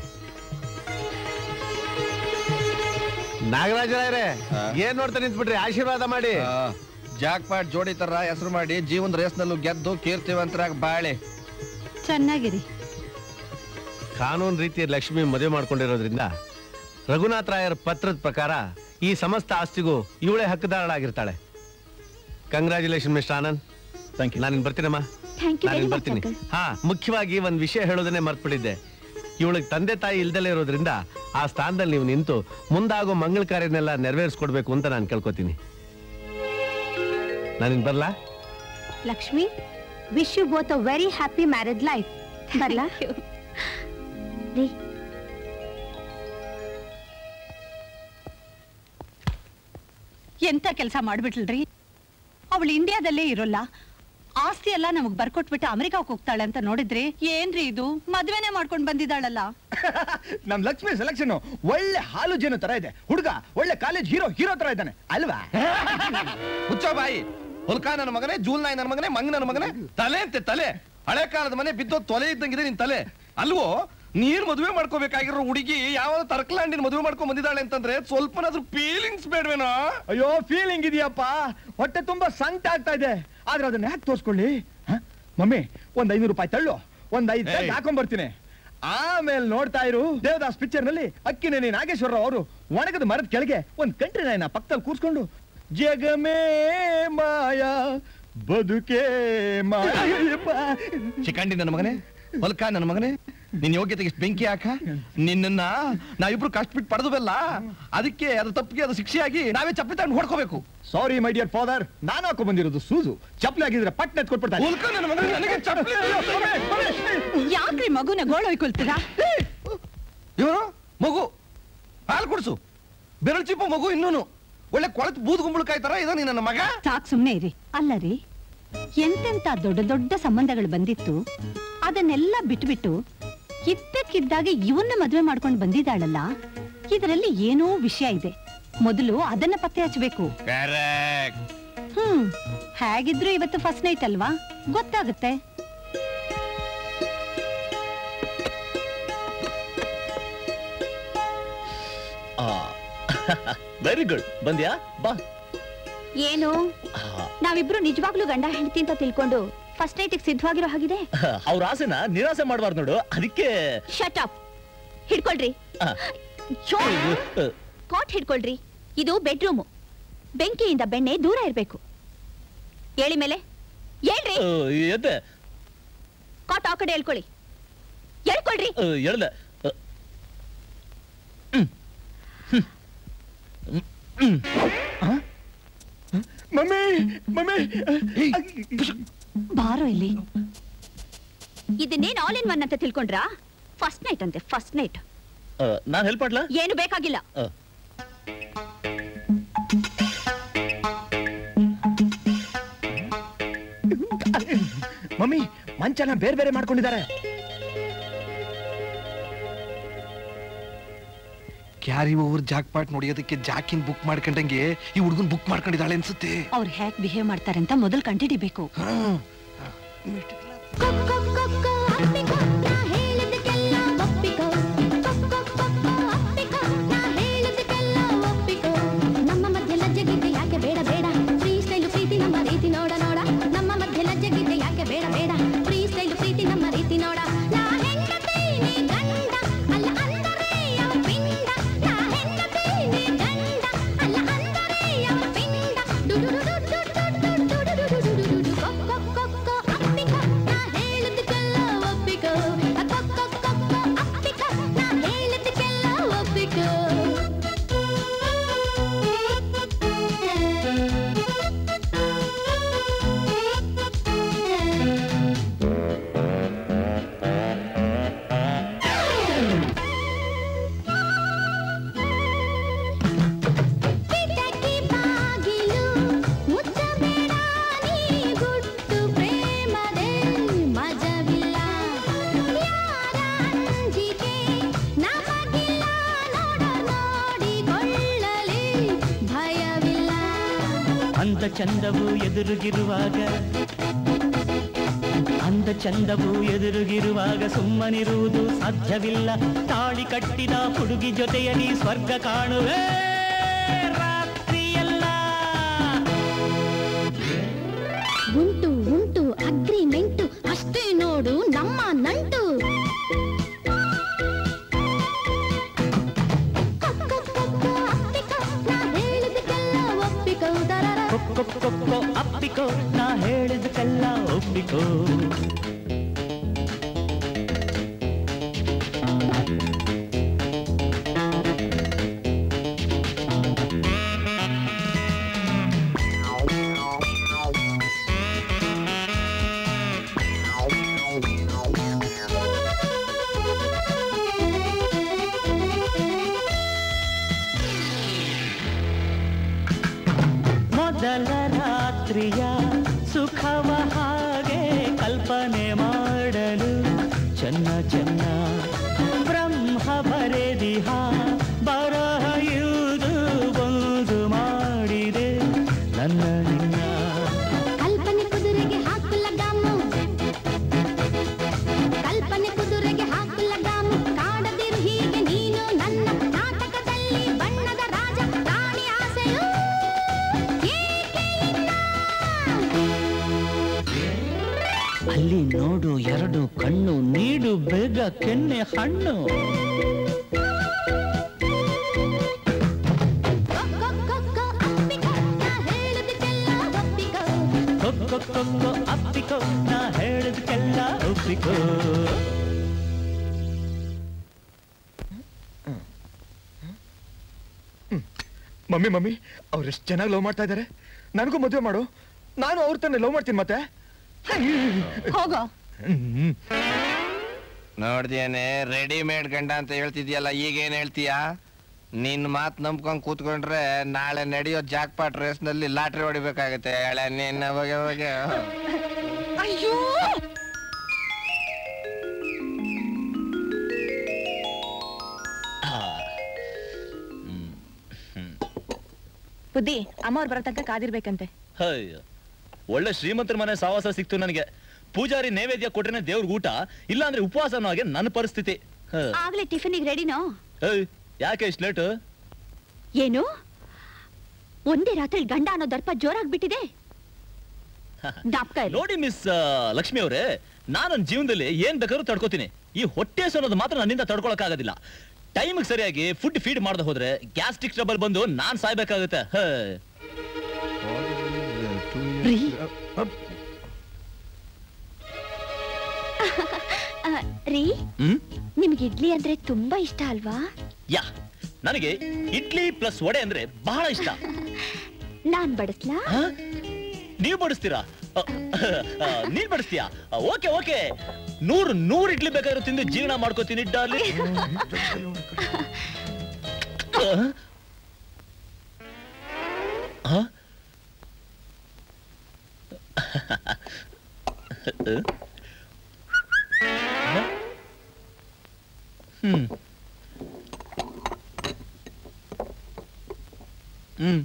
ನಾಗರಾಜರೇ ಏನ್ ನೋಡ್ತಾ ನಿಂತ್ಬಿಟ್ರಿ ಆಶೀರ್ವಾದ ಮಾಡಿ ಜಾಕ್ ಪಾಟ್ ಜೋಡಿ ತರ ಹೆಸರು ಮಾಡಿ ಜೀವನ ರೇಸ್ನಲ್ಲೂ ಗೆದ್ದು ಕೀರ್ತಿವಂತರಾಗಿ ಬಾಳೆ ಚೆನ್ನಾಗಿರಿ ಕಾನೂನು ರೀತಿಯ ಲಕ್ಷ್ಮಿ ಮದುವೆ ಮಾಡ್ಕೊಂಡಿರೋದ್ರಿಂದ ರಘುನಾಥ್ ರಾಯರ್ ಪತ್ರದ ಪ್ರಕಾರ ಈ ಸಮಸ್ತ ಆಸ್ತಿಗೂ ಇವಳೇ ಹಕ್ಕುದಾರಳಾಗಿರ್ತಾಳೆ congratulation mister Anand thank you ನಾನು ಬರ್ತೀನಮ್ಮ Thank you ನಾನು very much, ಬರ್ತೀನಿ uncle. ಹಾ ಮುಖ್ಯವಾಗಿ ಒಂದ್ ವಿಷಯ ಹೇಳೋದನ್ನೇ ಮರ್ತ್ಬಿಟ್ಟಿದ್ದೆ ಇವಳಿಗೆ ತಂದೆ ತಾಯಿ ಇಲ್ದಲೇ ಇರೋದ್ರಿಂದ ಆ ಸ್ಥಾನದಲ್ಲಿ ನೀವು ನಿಂತು ಮುಂದಾಗೋ ಮಂಗಳ ಕಾರ್ಯನೆಲ್ಲ ನೆರವೇರಿಸ್ಕೊಡ್ಬೇಕು ಅಂತ ನಾನು ಕೇಳ್ಕೊತೀನಿ ನಾನಿನ್ ಬರ್ಲಾ Lakshmi wish you both a very happy marriage life ಬರ್ಲಾ ರೀ ಎಂತ ಕೆಲಸ ಮಾಡ್ಬಿಟ್ಲ್ರಿ ಅವಳು ಇಂಡಿಯಾದಲ್ಲೇ ಇರೋಲ್ಲ ಆಸ್ತಿ ಎಲ್ಲ ನಮಗ್ ಬರ್ಕೊಟ್ಬಿಟ್ಟು ಅಮೆರಿಕಾಕ್ ಹೋಗ್ತಾಳೆ ಅಂತ ನೋಡಿದ್ರಿ ಏನ್ರಿ ಇದು ಮದ್ವೆನೇ ಮಾಡ್ಕೊಂಡ್ ಬಂದಿದ್ದಾಳಲ್ಲ ನಮ್ ಲಕ್ಷ್ಮಿ ಸೆಲೆಕ್ಷನ್ ಒಳ್ಳೆ ಹಾಲು ಜೇನು ತರ ಇದೆ ಹುಡುಗ ಒಳ್ಳೆ ಕಾಲೇಜ್ ಹೀರೋ ಹೀರೋ ತರ ಇದ್ದಾನೆ ಅಲ್ವಾ ಹುಚ್ಚ ಬಾಯಿ ಹುಲ್ಕ ನನ್ನ ಮಗನೇ ಜೂಲ್ ನಾಯಿ ನನ್ನ ಮಗನೇ ಮಂಗ್ ನನ್ನ ಮಗನೇ ತಲೆ ಅಂತೆ ತಲೆ ಹಳೆ ಕಾಲದ ಮನೆ ಬಿದ್ದೋ ತೊಲೆ ಇದ್ದಂಗಿದೆ ನಿನ್ ತಲೆ ಅಲ್ವೋ ನೀನ್ ಮದುವೆ ಮಾಡ್ಕೋಬೇಕಾಗಿರೋ ಹುಡುಗಿ ಯಾವ ತರ್ಕಲಾಂಡಿನ ಮದುವೆ ಮಾಡ್ಕೊಂಡ್ ಬಂದಿದ್ದಾಳೆ ಅಂತಂದ್ರೆ ಸ್ವಲ್ಪನಾದ್ರೂ ಫೀಲಿಂಗ್ಸ್ ಬೇಡವೇನೋ ಅಯ್ಯೋ ಫೀಲಿಂಗ್ ಇದೆಯಪ್ಪ ಹೊಟ್ಟೆ ತುಂಬಾ ಸಂಕಟ ಆಗ್ತಾ ಇದೆ ಆದ್ರೆ ಅದನ್ನ ಯಾಕೆ ತೋರ್ಸ್ಕೊಳ್ಳಿ ಹ? ಮಮ್ಮಿ ಒಂದ್ ಐನೂರು ರೂಪಾಯಿ ತಳ್ಳು ಒಂದ್ ಐದು ಏಯ್. ಹಾಕೊಂಡ್ ಬರ್ತೀನಿ ಆಮೇಲೆ ನೋಡ್ತಾ ಇರು ದೇವದಾಸ್ ಪಿಕ್ಚರ್ ನಲ್ಲಿ ಅಕ್ಕಿನೇನಿ ನಾಗೇಶ್ವರರಾವ್ ಅವರು ಒಣಗದ ಮರದ ಕೆಳಗೆ ಒಂದ್ ಕಂಟ್ರಿ ನಾಯಿನ ಪಕ್ಕದಲ್ಲಿ ಕೂರ್ಸ್ಕೊಂಡು ಜಗಮೇ ಮಾಯಾ ಬದುಕೇ ಮಾಯಾ ಚಿಕಂಡಿ ನನ್ನ ಮಗನೇ ಹೊಲ್ಕ ನನ್ನ ಮಗನೇ ನಿನ್ ಯೋಗ್ಯತೆಗೆ ಇಷ್ಟ್ ಬೆಂಕಿ ಹಾಕ ನಿನ್ನ ನಾವಿಬ್ರು ಕಷ್ಟಬಿಟ್ಟು ಪಡೆದುವಲ್ಲ ಅದಕ್ಕೆ ಅದ್ರ ತಪ್ಪಿಗೆ ಅದು ಶಿಕ್ಷೆಯಾಗಿ ನಾವೇ ಚಪ್ಪಲಿ ತಗೊಂಡು ಹೊಡ್ಕೋಬೇಕು ಸಾರಿ ಮೈ ಡಿಯರ್ ಫಾದರ್ ನಾನು ಹಾಕೊಂಡ್ ಬಂದಿರೋದು ಸೂಸು ಚಪ್ಪಲಿ ಆಗಿದ್ರೆ ಪಟ್ನೆ ಎತ್ಕೊಟ್ಬಿಡ್ತಾರೆ ಹುಲ್ಕ ನನ್ನ ಮಗನೇ ನನಗೆ ಚಪ್ಪಲಿ ಯಾಕ್ರಿ ಮಗುನ ಗೋಳೊಯ್ಕೊಳ್ತೀರಾ ಇವರು ಮಗು ಹಾಲು ಕುಡ್ಸು ಬೆರಳು ಚಿಪ್ಪ ಮಗು ಇನ್ನೂನು ಒಳ್ಳೆ ಕೊಳತ್ ಬೂದ್ ಗುಂಬಳಕಾಯಿ ತರ ಇದ ನನ್ನ ಮಗ ಸಾಕ್ ಸುಮ್ನೆ ಇರಿ ಅಲ್ಲ ರೀ ಎಂತೆಂತ ದೊಡ್ಡ ದೊಡ್ಡ ಸಂಬಂಧಗಳು ಬಂದಿತ್ತು ಅದನ್ನೆಲ್ಲ ಬಿಟ್ಬಿಟ್ಟು ಇದ್ದಕ್ಕಿದ್ದಾಗೆ ಇವನ್ನ ಮದ್ವೆ ಮಾಡ್ಕೊಂಡು ಬಂದಿದ್ದಾಳಲ್ಲ ಇದರಲ್ಲಿ ಏನೋ ವಿಷಯ ಇದೆ ಮೊದಲು ಅದನ್ನ ಪತ್ತೆ ಹಚ್ಚಬೇಕು ಹ್ಮ್ ಹೇಗಿದ್ರು ಇವತ್ತು ಫಸ್ಟ್ ನೈಟ್ ಅಲ್ವಾ ಗೊತ್ತಾಗುತ್ತೆ ವೆರಿ ಗುಡ್ ಬಂದ್ಯಾ ಬಾ ಏನು ನಾವಿಬ್ರು ನಿಜವಾಗ್ಲೂ ಗಂಡ ಹೆಂಡತಿ ಅಂತ ತಿಳ್ಕೊಂಡು ಫಸ್ಟ್ ನೈಟಿಗೆ ಸಿದ್ಧವಾಗಿರೋ ಹಾಗಿದೆ ಅವ್ರ ಆಸೆನ ನಿರಾಸೆ ಮಾಡಬಾರ್ದು ನೋಡು ಅದಕ್ಕೆ ಶಟ್ ಅಪ್ ಹಿಡ್ಕೊಳ್ರಿ ಆ, ಶೋ. ಕಾಟ್ ಹಿಡ್ಕೊಳ್ರಿ ಇದು ಬೆಡ್ರೂಮು ಬೆಂಕಿಯಿಂದ ಬೆಣ್ಣೆ ದೂರ ಇರ್ಬೇಕು ಹೇಳಿ ಮೇಲೆ ಹೇಳ್ರಿ ಆ, ಎದ್ದೆ ಕಾಟ್ ಆ ಕಡೆ ಹೇಳ್ಕೊಳ್ಳಿ ಹೇಳ್ಕೊಳ್ರಿ ಆ, ಎಳ್ದೆ ಆ, ಮಮ್ಮಿ ಮಮ್ಮಿ ಬಾರೋ ಇಲ್ಲಿ ಇದನ್ನೇನ್ ಆಲ್ ಇನ್ ಒನ್ ಅಂತ ತಿಳ್ಕೊಂಡ್ರಾ ಫಸ್ಟ್ ನೈಟ್ ಅಂತೆ ಫಸ್ಟ್ ನೈಟ್ ಆ, ನಾನ್ ಹೆಲ್ಪ್ ಮಾಡ್ಲಾ ಏನು ಬೇಕಾಗಿಲ್ಲ ಆ. ಮಮ್ಮಿ ಮಂಚನ ಬೇರೆ ಬೇರೆ ಮಾಡ್ಕೊಂಡಿದ್ದಾರೆ ಕ್ಯಾರಿ ಓವರ್ ಜಾಕ್ ಪಾಟ್ ನೋಡಿಯೋದಕ್ಕೆ ಜಾಕಿನ್ ಬುಕ್ ಮಾಡ್ಕೊಂಡಂಗೆ ಈ ಹುಡುಗನ್ ಬುಕ್ ಮಾಡ್ಕೊಂಡಿದ್ದಾಳೆ ಅನ್ಸುತ್ತೆ ಅವ್ರು ಹೇಗ್ ಬಿಹೇವ್ ಮಾಡ್ತಾರೆ ಅಂತ ಮೊದಲು ಕಂಡಿಡಿಬೇಕು ನಮ್ಮ ಮಧ್ಯೆ ಲಜ್ಜೆಗಿದ್ದೆ ಯಾಕೆ ಬೇಡ ಬೇಡ ಫ್ರೀ ಸ್ಟೈಲ್ ಪ್ರೀತಿ ನಮ್ಮ ರೀತಿ ನೋಡ ನೋಡ ನಮ್ಮ ಮಧ್ಯೆ ಲಜ್ಜೆಗಿದ್ದೆ ಯಾಕೆ ಬೇಡ ಬೇಡ ಫ್ರೀ ಸ್ಟೈಲ್ ಪ್ರೀತಿ ನಮ್ಮ ರೀತಿ ನೋಡ ನಾ ಹೆಂಡತಿ ನೀ ಗಂಡ ಅಲ್ಲ ಅಂದರೆ ಅವ ಪಿಂಡ ನಾ ಹೆಂಡತಿ ನೀ ಗಂಡ ಅಲ್ಲ ಅಂದರೆ ಅವ ಪಿಂಡ ಡುಡುಡುಡುಡುಡುಡುಡುಡುಡುಡುಡುಡುಡುಡು. ಕೊಕ್ಕೊ ಕೊಕ್ಕೊ ಅಪ್ಪಿಕೊ ನಾ ಹೇಳಿದ್ದಕ್ಕೆಲ್ಲ ಒಪ್ಪಿಕೊ ಕೊಕ್ಕೊ ಕೊಕ್ಕೊ ಅಪ್ಪಿಕೊ ನಾ ಹೇಳಿದ್ದಕ್ಕೆಲ್ಲ ಒಪ್ಪಿಕೊ ಕಿಟಕಿ ಬಾಗಿಲು ಮುಚ್ಚಬೇಡ ನೀ ಗುಟ್ಟು ಪ್ರೇಮದೆ ಮಜವಿಲ್ಲ ಯಾರ ಅಂಜಿಕೆ ನಮಗಿಲ್ಲ ನೋಡ ನೋಡಿಕೊಳ್ಳಲಿ ಭಯವಿಲ್ಲ ಅಂದ ಚಂದವು ಎದುರುಗಿರುವಾಗ ಅಂದ ಚಂದವು ಎದುರುಗಿರುವಾಗ ಸುಮ್ಮನಿರುವುದು ಸಾಧ್ಯವಿಲ್ಲ ತಾಳಿ ಕಟ್ಟಿದ ಹುಡುಗಿ ಜೊತೆಯಲ್ಲಿ ಸ್ವರ್ಗ ಕಾಣುವೆ ರಾತ್ರಿಯೆಲ್ಲ ಉಂಟು ಉಂಟು ಅಗ್ರಿಮೆಂಟು ಅಷ್ಟೇ ನೋಡು ನಮ್ಮ ನಂಟು ಕೊಕ್ಕೊ ಕೊಕ್ಕೊ ಅಪ್ಪಿಕೊ ನಾ ಹೇಳಿದ್ದಕ್ಕೆಲ್ಲ ಒಪ್ಪಿಕೊ ದರರ ಕೊಕ್ಕೊ ಕೊಕ್ಕೊ ಅಪ್ಪಿಕೋ ನಾ ಹೇಳಿದಕ್ಕೆಲ್ಲ ಒಪ್ಪಿಕೋ ಸುಖವ ಹಾಗೆ ಕಲ್ಪನೆ ಮಾಡಲು ಚೆನ್ನ ಚೆನ್ನ ಬ್ರಹ್ಮ ಬರೆದಿಹ ಬರಹ ಇರುವುದು ಒಂದು ಮಾಡಿದೆ ನನ್ನ ನಿನ್ನ ಕಲ್ಪನೆ ಕುದುರೆಗೆ ಹಾಕು ಲಗಾಮು ಕಲ್ಪನೆ ಕುದುರೆಗೆ ಹಾಕು ಲಗಾಮು ಕಾಡದಿರು ಹೀಗೆ ನೀನು ನನ್ನ ನಾಟಕದಲ್ಲಿ ಬಣ್ಣದ ರಾಜ ರಾಣಿ ಆಸೆಯು ಏಕೆ ಇನ್ನ? ಅಲ್ಲಿ ನೋಡು ಎರಡು ಕಣ್ಣು ನೀಡು ಬೇಗ ಕೆನ್ನೆ ಹಣ್ಣು ಕೊಕ್ಕೊ ಕೊಕ್ಕೊ ಅಪ್ಪಿಕೋ ನಾ ಹೇಳಿದ್ಕೆಲ್ಲ ಒಪ್ಪಿಕೋ ಮಮ್ಮಿ ಮಮ್ಮಿ ಅವ್ರು ಎಷ್ಟು ಚೆನ್ನಾಗಿ ಲವ್ ಮಾಡ್ತಾ ಇದ್ದಾರೆ ನನಗೂ ಮದುವೆ ಮಾಡು ನಾನು ಅವ್ರ ತಾನೇ ಲವ್ ಮಾಡ್ತೀನಿ ಮತ್ತೆ ಹೋಗೋ ನೋಡ್ದೇನೆ ರೆಡಿಮೇಡ್ ಗಂಡ ಅಂತ ಹೇಳ್ತಿದ್ಯಲ್ಲ ಈಗೇನ್ ಹೇಳ್ತೀಯಾ ನಿನ್ ಮಾತ್ ನಂಬ್ಕೊಂಡ್ ಕೂತ್ಕೊಂಡ್ರೆ ನಾಳೆ ನಡೆಯೋ ಜಾಕ್ಪಾಟ್ ರೇಸ್ ನಲ್ಲಿ ಲಾಟ್ರಿ ಹೊಡಿಬೇಕಾಗತ್ತೆ ಹೇಳ ನಿನ್ನ ಬಗ್ಗೆ ಬಗ್ಗೆ ಅಯ್ಯೋ ಬುದ್ಧಿ ಅಮ್ಮ ಅವ್ರು ಬರೋ ತನಕ ಕಾದಿರ್ಬೇಕಂತೆ ಅಯ್ಯೋ ಒಳ್ಳೆ ಶ್ರೀಮಂತರ ಮನೆ ಸಾವಾಸ ಸಿಕ್ತು ನನಗೆ ಪೂಜಾರಿ ನೈವೇದ್ಯ ಕೊಟ್ರೇನೆ ದೇವ್ರಿಗೆ ಊಟ ಇಲ್ಲ ಅಂದ್ರೆ ಉಪವಾಸನೂ ಹಾಗೆ ನನ್ನ ಪರಿಸ್ಥಿತಿ ಹ. ಆಗ್ಲೇ ಟಿಫಿನಿಗೆ ರೆಡಿನೋ ಏಯ್, ಯಾಕೆ ಇಷ್ಟು ಲೇಟು ಏನು ಒಂದೇ ರಾತ್ರಿ ಗಂಡ ಅನ್ನೋ ದರ್ಪ ಜೋರಾಗ್ಬಿಟ್ಟಿದೆ ಜ್ಞಾಪಕ ಇರ್ಲಿ. ನೋಡಿ ಮಿಸ್ ಲಕ್ಷ್ಮಿ ಅವರೇ ನಾನು ನನ್ನ ಜೀವನದಲ್ಲಿ ಏನ್ ಬೇಕಾದ್ರೂ ತಡ್ಕೋತೀನಿ ಈ ಹೊಟ್ಟೆ ಹಸು ಅನ್ನೋದು ಮಾತ್ರ ನನ್ನಿಂದ ತಡ್ಕೊಳಕ್ ಆಗೋದಿಲ್ಲ ಟೈಮಿಗೆ ಸರಿಯಾಗಿ ಫುಡ್ ಫೀಡ್ ಮಾಡದೆ ಹೋದ್ರೆ ಗ್ಯಾಸ್ಟ್ರಿಕ್ ಟ್ರಬಲ್ ಬಂದು ನಾನ್ ಸಾಯ್ಬೇಕಾಗುತ್ತೆ ಹ. ರೀ. ಆ, ರೀ ಹ್ಮ್ ನಿಮ್ಗೆ ಇಡ್ಲಿ ಅಂದ್ರೆ ತುಂಬಾ ಇಷ್ಟ ಅಲ್ವಾ ಯಾ ನನಗೆ ಇಡ್ಲಿ ಪ್ಲಸ್ ವಡೆ ಅಂದ್ರೆ ಬಹಳ ಇಷ್ಟ ನಾನ್ ಬಡಿಸ್ಲಾ ಹ? ನೀವ್ ಬಡಿಸ್ತೀರಾ ಅ, ಅ, ನೀನ್ ಬಡಿಸ್ತೀಯಾ ಓಕೆ ಓಕೆ ನೂರು ನೂರು ಇಡ್ಲಿ ಬೇಕಾದ್ರೂ ತಿಂದು ಜೀವನ ಮಾಡ್ಕೋತೀನಿ ಡಾರ್ಲಿ ಹ್ಮ್ ಹ್ಮ್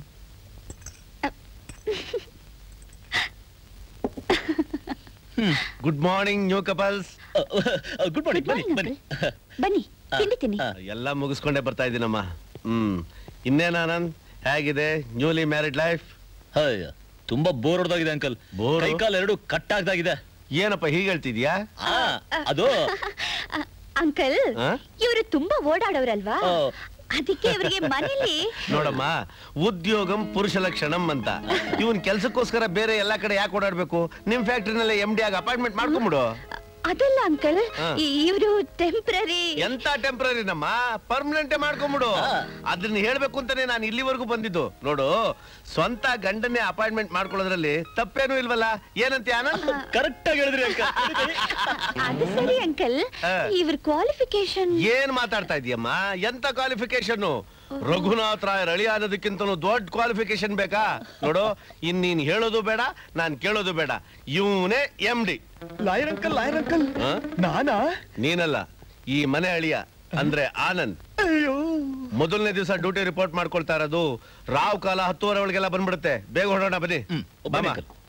good morning new couples good morning ಬನ್ನಿ ಬನ್ನಿ ಬನ್ನಿ ತಿಂಡಿ ತಿನ್ನಿ ಎಲ್ಲ ಮುಗಿಸ್ಕೊಂಡೇ ಬರ್ತಾ ಇದ್ದೀನಮ್ಮ ಹ್ಮ್ ಇನ್ನೇನ ಆನಂದ್ ಹೇಗಿದೆ ನ್ಯೂಲಿ ಮ್ಯಾರಿಡ್ ಲೈಫ್ ಅಯ್ಯ ತುಂಬಾ ಬೋರ್ ಹೊಡೆದಾಗಿದೆ ಅಂಕಲ್ ಬೋರ್ ಕೈ ಕಾಲು ಎರಡು ಕಟ್ ಆಗ್ದಾಗಿದೆ ಏನಪ್ಪ ಹೀಗೆ ಹೇಳ್ತಿದ್ಯಾ ಆ, ಅದು ಅಂಕಲ್ ಆ? ಇವರು ತುಂಬಾ ಓಡಾಡೋರಲ್ವಾ ಅದಕ್ಕೆ ಇವರಿಗೆ ಮನೇಲಿ ನೋಡಮ್ಮ ಉದ್ಯೋಗಂ ಪುರುಷ ಲಕ್ಷಣಂ ಅಂತ ಇವನ್ ಕೆಲ್ಸಕ್ಕೋಸ್ಕರ ಬೇರೆ ಎಲ್ಲಾ ಕಡೆ ಯಾಕೆ ಓಡಾಡ್ಬೇಕು ನಿಮ್ ಫ್ಯಾಕ್ಟ್ರಿನಲ್ಲಿ ಎಂ ಡಿ ಆಗಿ ಅಪಾಯಿಂಟ್ಮೆಂಟ್ ಮಾಡ್ಕೊಂಬಿಡು ಅದಲ್ಲ ಅಂಕಲ್ ಆ. ಇವರು ಟೆಂಪ್ರರಿ ಎಂತ ಟೆಂಪ್ರರಿ ನಮ್ಮ ಪರ್ಮನೆಂಟ್ ಮಾಡ್ಕೊಂಬಿಡು ಅದನ್ನ ಹೇಳ್ಬೇಕು ಅಂತಾನೆ ನಾನು ಇಲ್ಲಿವರೆಗೂ ಬಂದಿದ್ದು ನೋಡು ಸ್ವಂತ ಗಂಡನ್ನೇ ಅಪಾಯಿಂಟ್ಮೆಂಟ್ ಮಾಡ್ಕೊಳ್ಳೋದ್ರಲ್ಲಿ ತಪ್ಪೇನೂ ಇಲ್ವಲ್ಲ ಏನಂತ ಆನಂದ್ ಕರೆಕ್ಟ್ ಆಗಿ ಹೇಳಿದ್ರಿ ಅಂಕಲ್ ಅದು ಸರಿ ಅಂಕಲ್ ಆ. ಇವ್ರ ಕ್ವಾಲಿಫಿಕೇಶನ್ ಏನ್ ಮಾತಾಡ್ತಾ ಇದೀಯಮ್ಮ ಎಂತ ಕ್ವಾಲಿಫಿಕೇಶನ್ ರಘುನಾಥ್ ರಾಯ್ ರಳಿ ಆಗೋದಕ್ಕಿಂತನೂ ದೊಡ್ಡ ಕ್ವಾಲಿಫಿಕೇಶನ್ ಬೇಕಾ ನೋಡು ಇನ್ ನೀನ್ ಹೇಳೋದು ಬೇಡ ನಾನ್ ಕೇಳೋದು ಬೇಡ ಇವನೇ M D lawyer uncle lawyer uncle ನಾನಾ ನೀನಲ್ಲ ಈ ಮನೆ ಅಳಿಯ ಅಂದ್ರೆ ಆನಂದ್ ಅಯ್ಯೋ ಮೊದಲನೇ ದಿವಸ ಡ್ಯೂಟಿ ರಿಪೋರ್ಟ್ ಮಾಡ್ಕೊಳ್ತಾ ಇರೋದು ರಾವ್ ಕಾಲ ಹತ್ತುವರೆ ಒಳಗೆಲ್ಲ ಬಂದ್ಬಿಡುತ್ತೆ ಬೇಗ ಹೊರಡೋಣ ಬನ್ನಿ ಬಾಮ.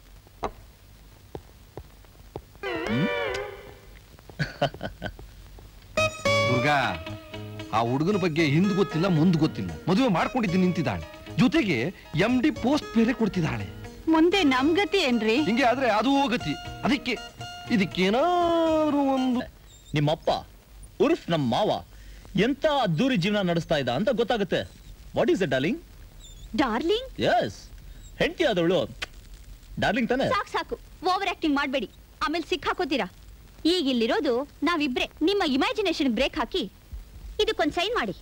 ದುರ್ಗಾ ಆ ಹುಡುಗನ ಬಗ್ಗೆ ಹಿಂದ್ ಗೊತ್ತಿಲ್ಲ ಮುಂದ್ ಗೊತ್ತಿಲ್ಲ ಮದುವೆ ಮಾಡ್ಕೊಂಡಿದ್ದು ನಿಂತಿದ್ದಾಳೆ ಜೊತೆಗೆ ಎಂ ಡಿ ಪೋಸ್ಟ್ ಬೇರೆ ಕೊಡ್ತಿದ್ದಾಳೆ ಮುಂದೆ ನಮ್ ಗತಿ ಏನ್ರಿ ಹಿಂಗೆ ಆದ್ರೆ ಅದು ಹೋಗತಿ ಅದಕ್ಕೆ ಇದಕ್ಕೇನಾದ್ರೂ ಒಂದು ನಿಮ್ಮಪ್ಪ ಉರ್ಫ್ ನಮ್ಮ ಮಾವ ಎಂತ ಅದ್ದೂರಿ ಜೀವನ ನಡೆಸ್ತಾ ಇದ್ದ ಅಂತ ಗೊತ್ತಾಗುತ್ತೆ what is the darling darling yes ಹೆಂಡತಿ ಆದವಳು ಡಾರ್ಲಿಂಗ್ ತಾನೆ ಸಾಕು ಸಾಕು ಓವರ್ ಆಕ್ಟಿಂಗ್ ಮಾಡಬೇಡಿ ಆಮೇಲೆ ಸಿಕ್ಕಾಕೋತೀರಾ ಈಗ ಇಲ್ಲಿರೋದು ನಾವಿಬ್ರೆ ನಿಮ್ಮ ಇಮ್ಯಾಜಿನೇಷನ್ ಬ್ರೇಕ್ ಹಾಕಿ ಇದಕ್ಕೊಂದ್ ಸೈನ್ ಮಾಡಿ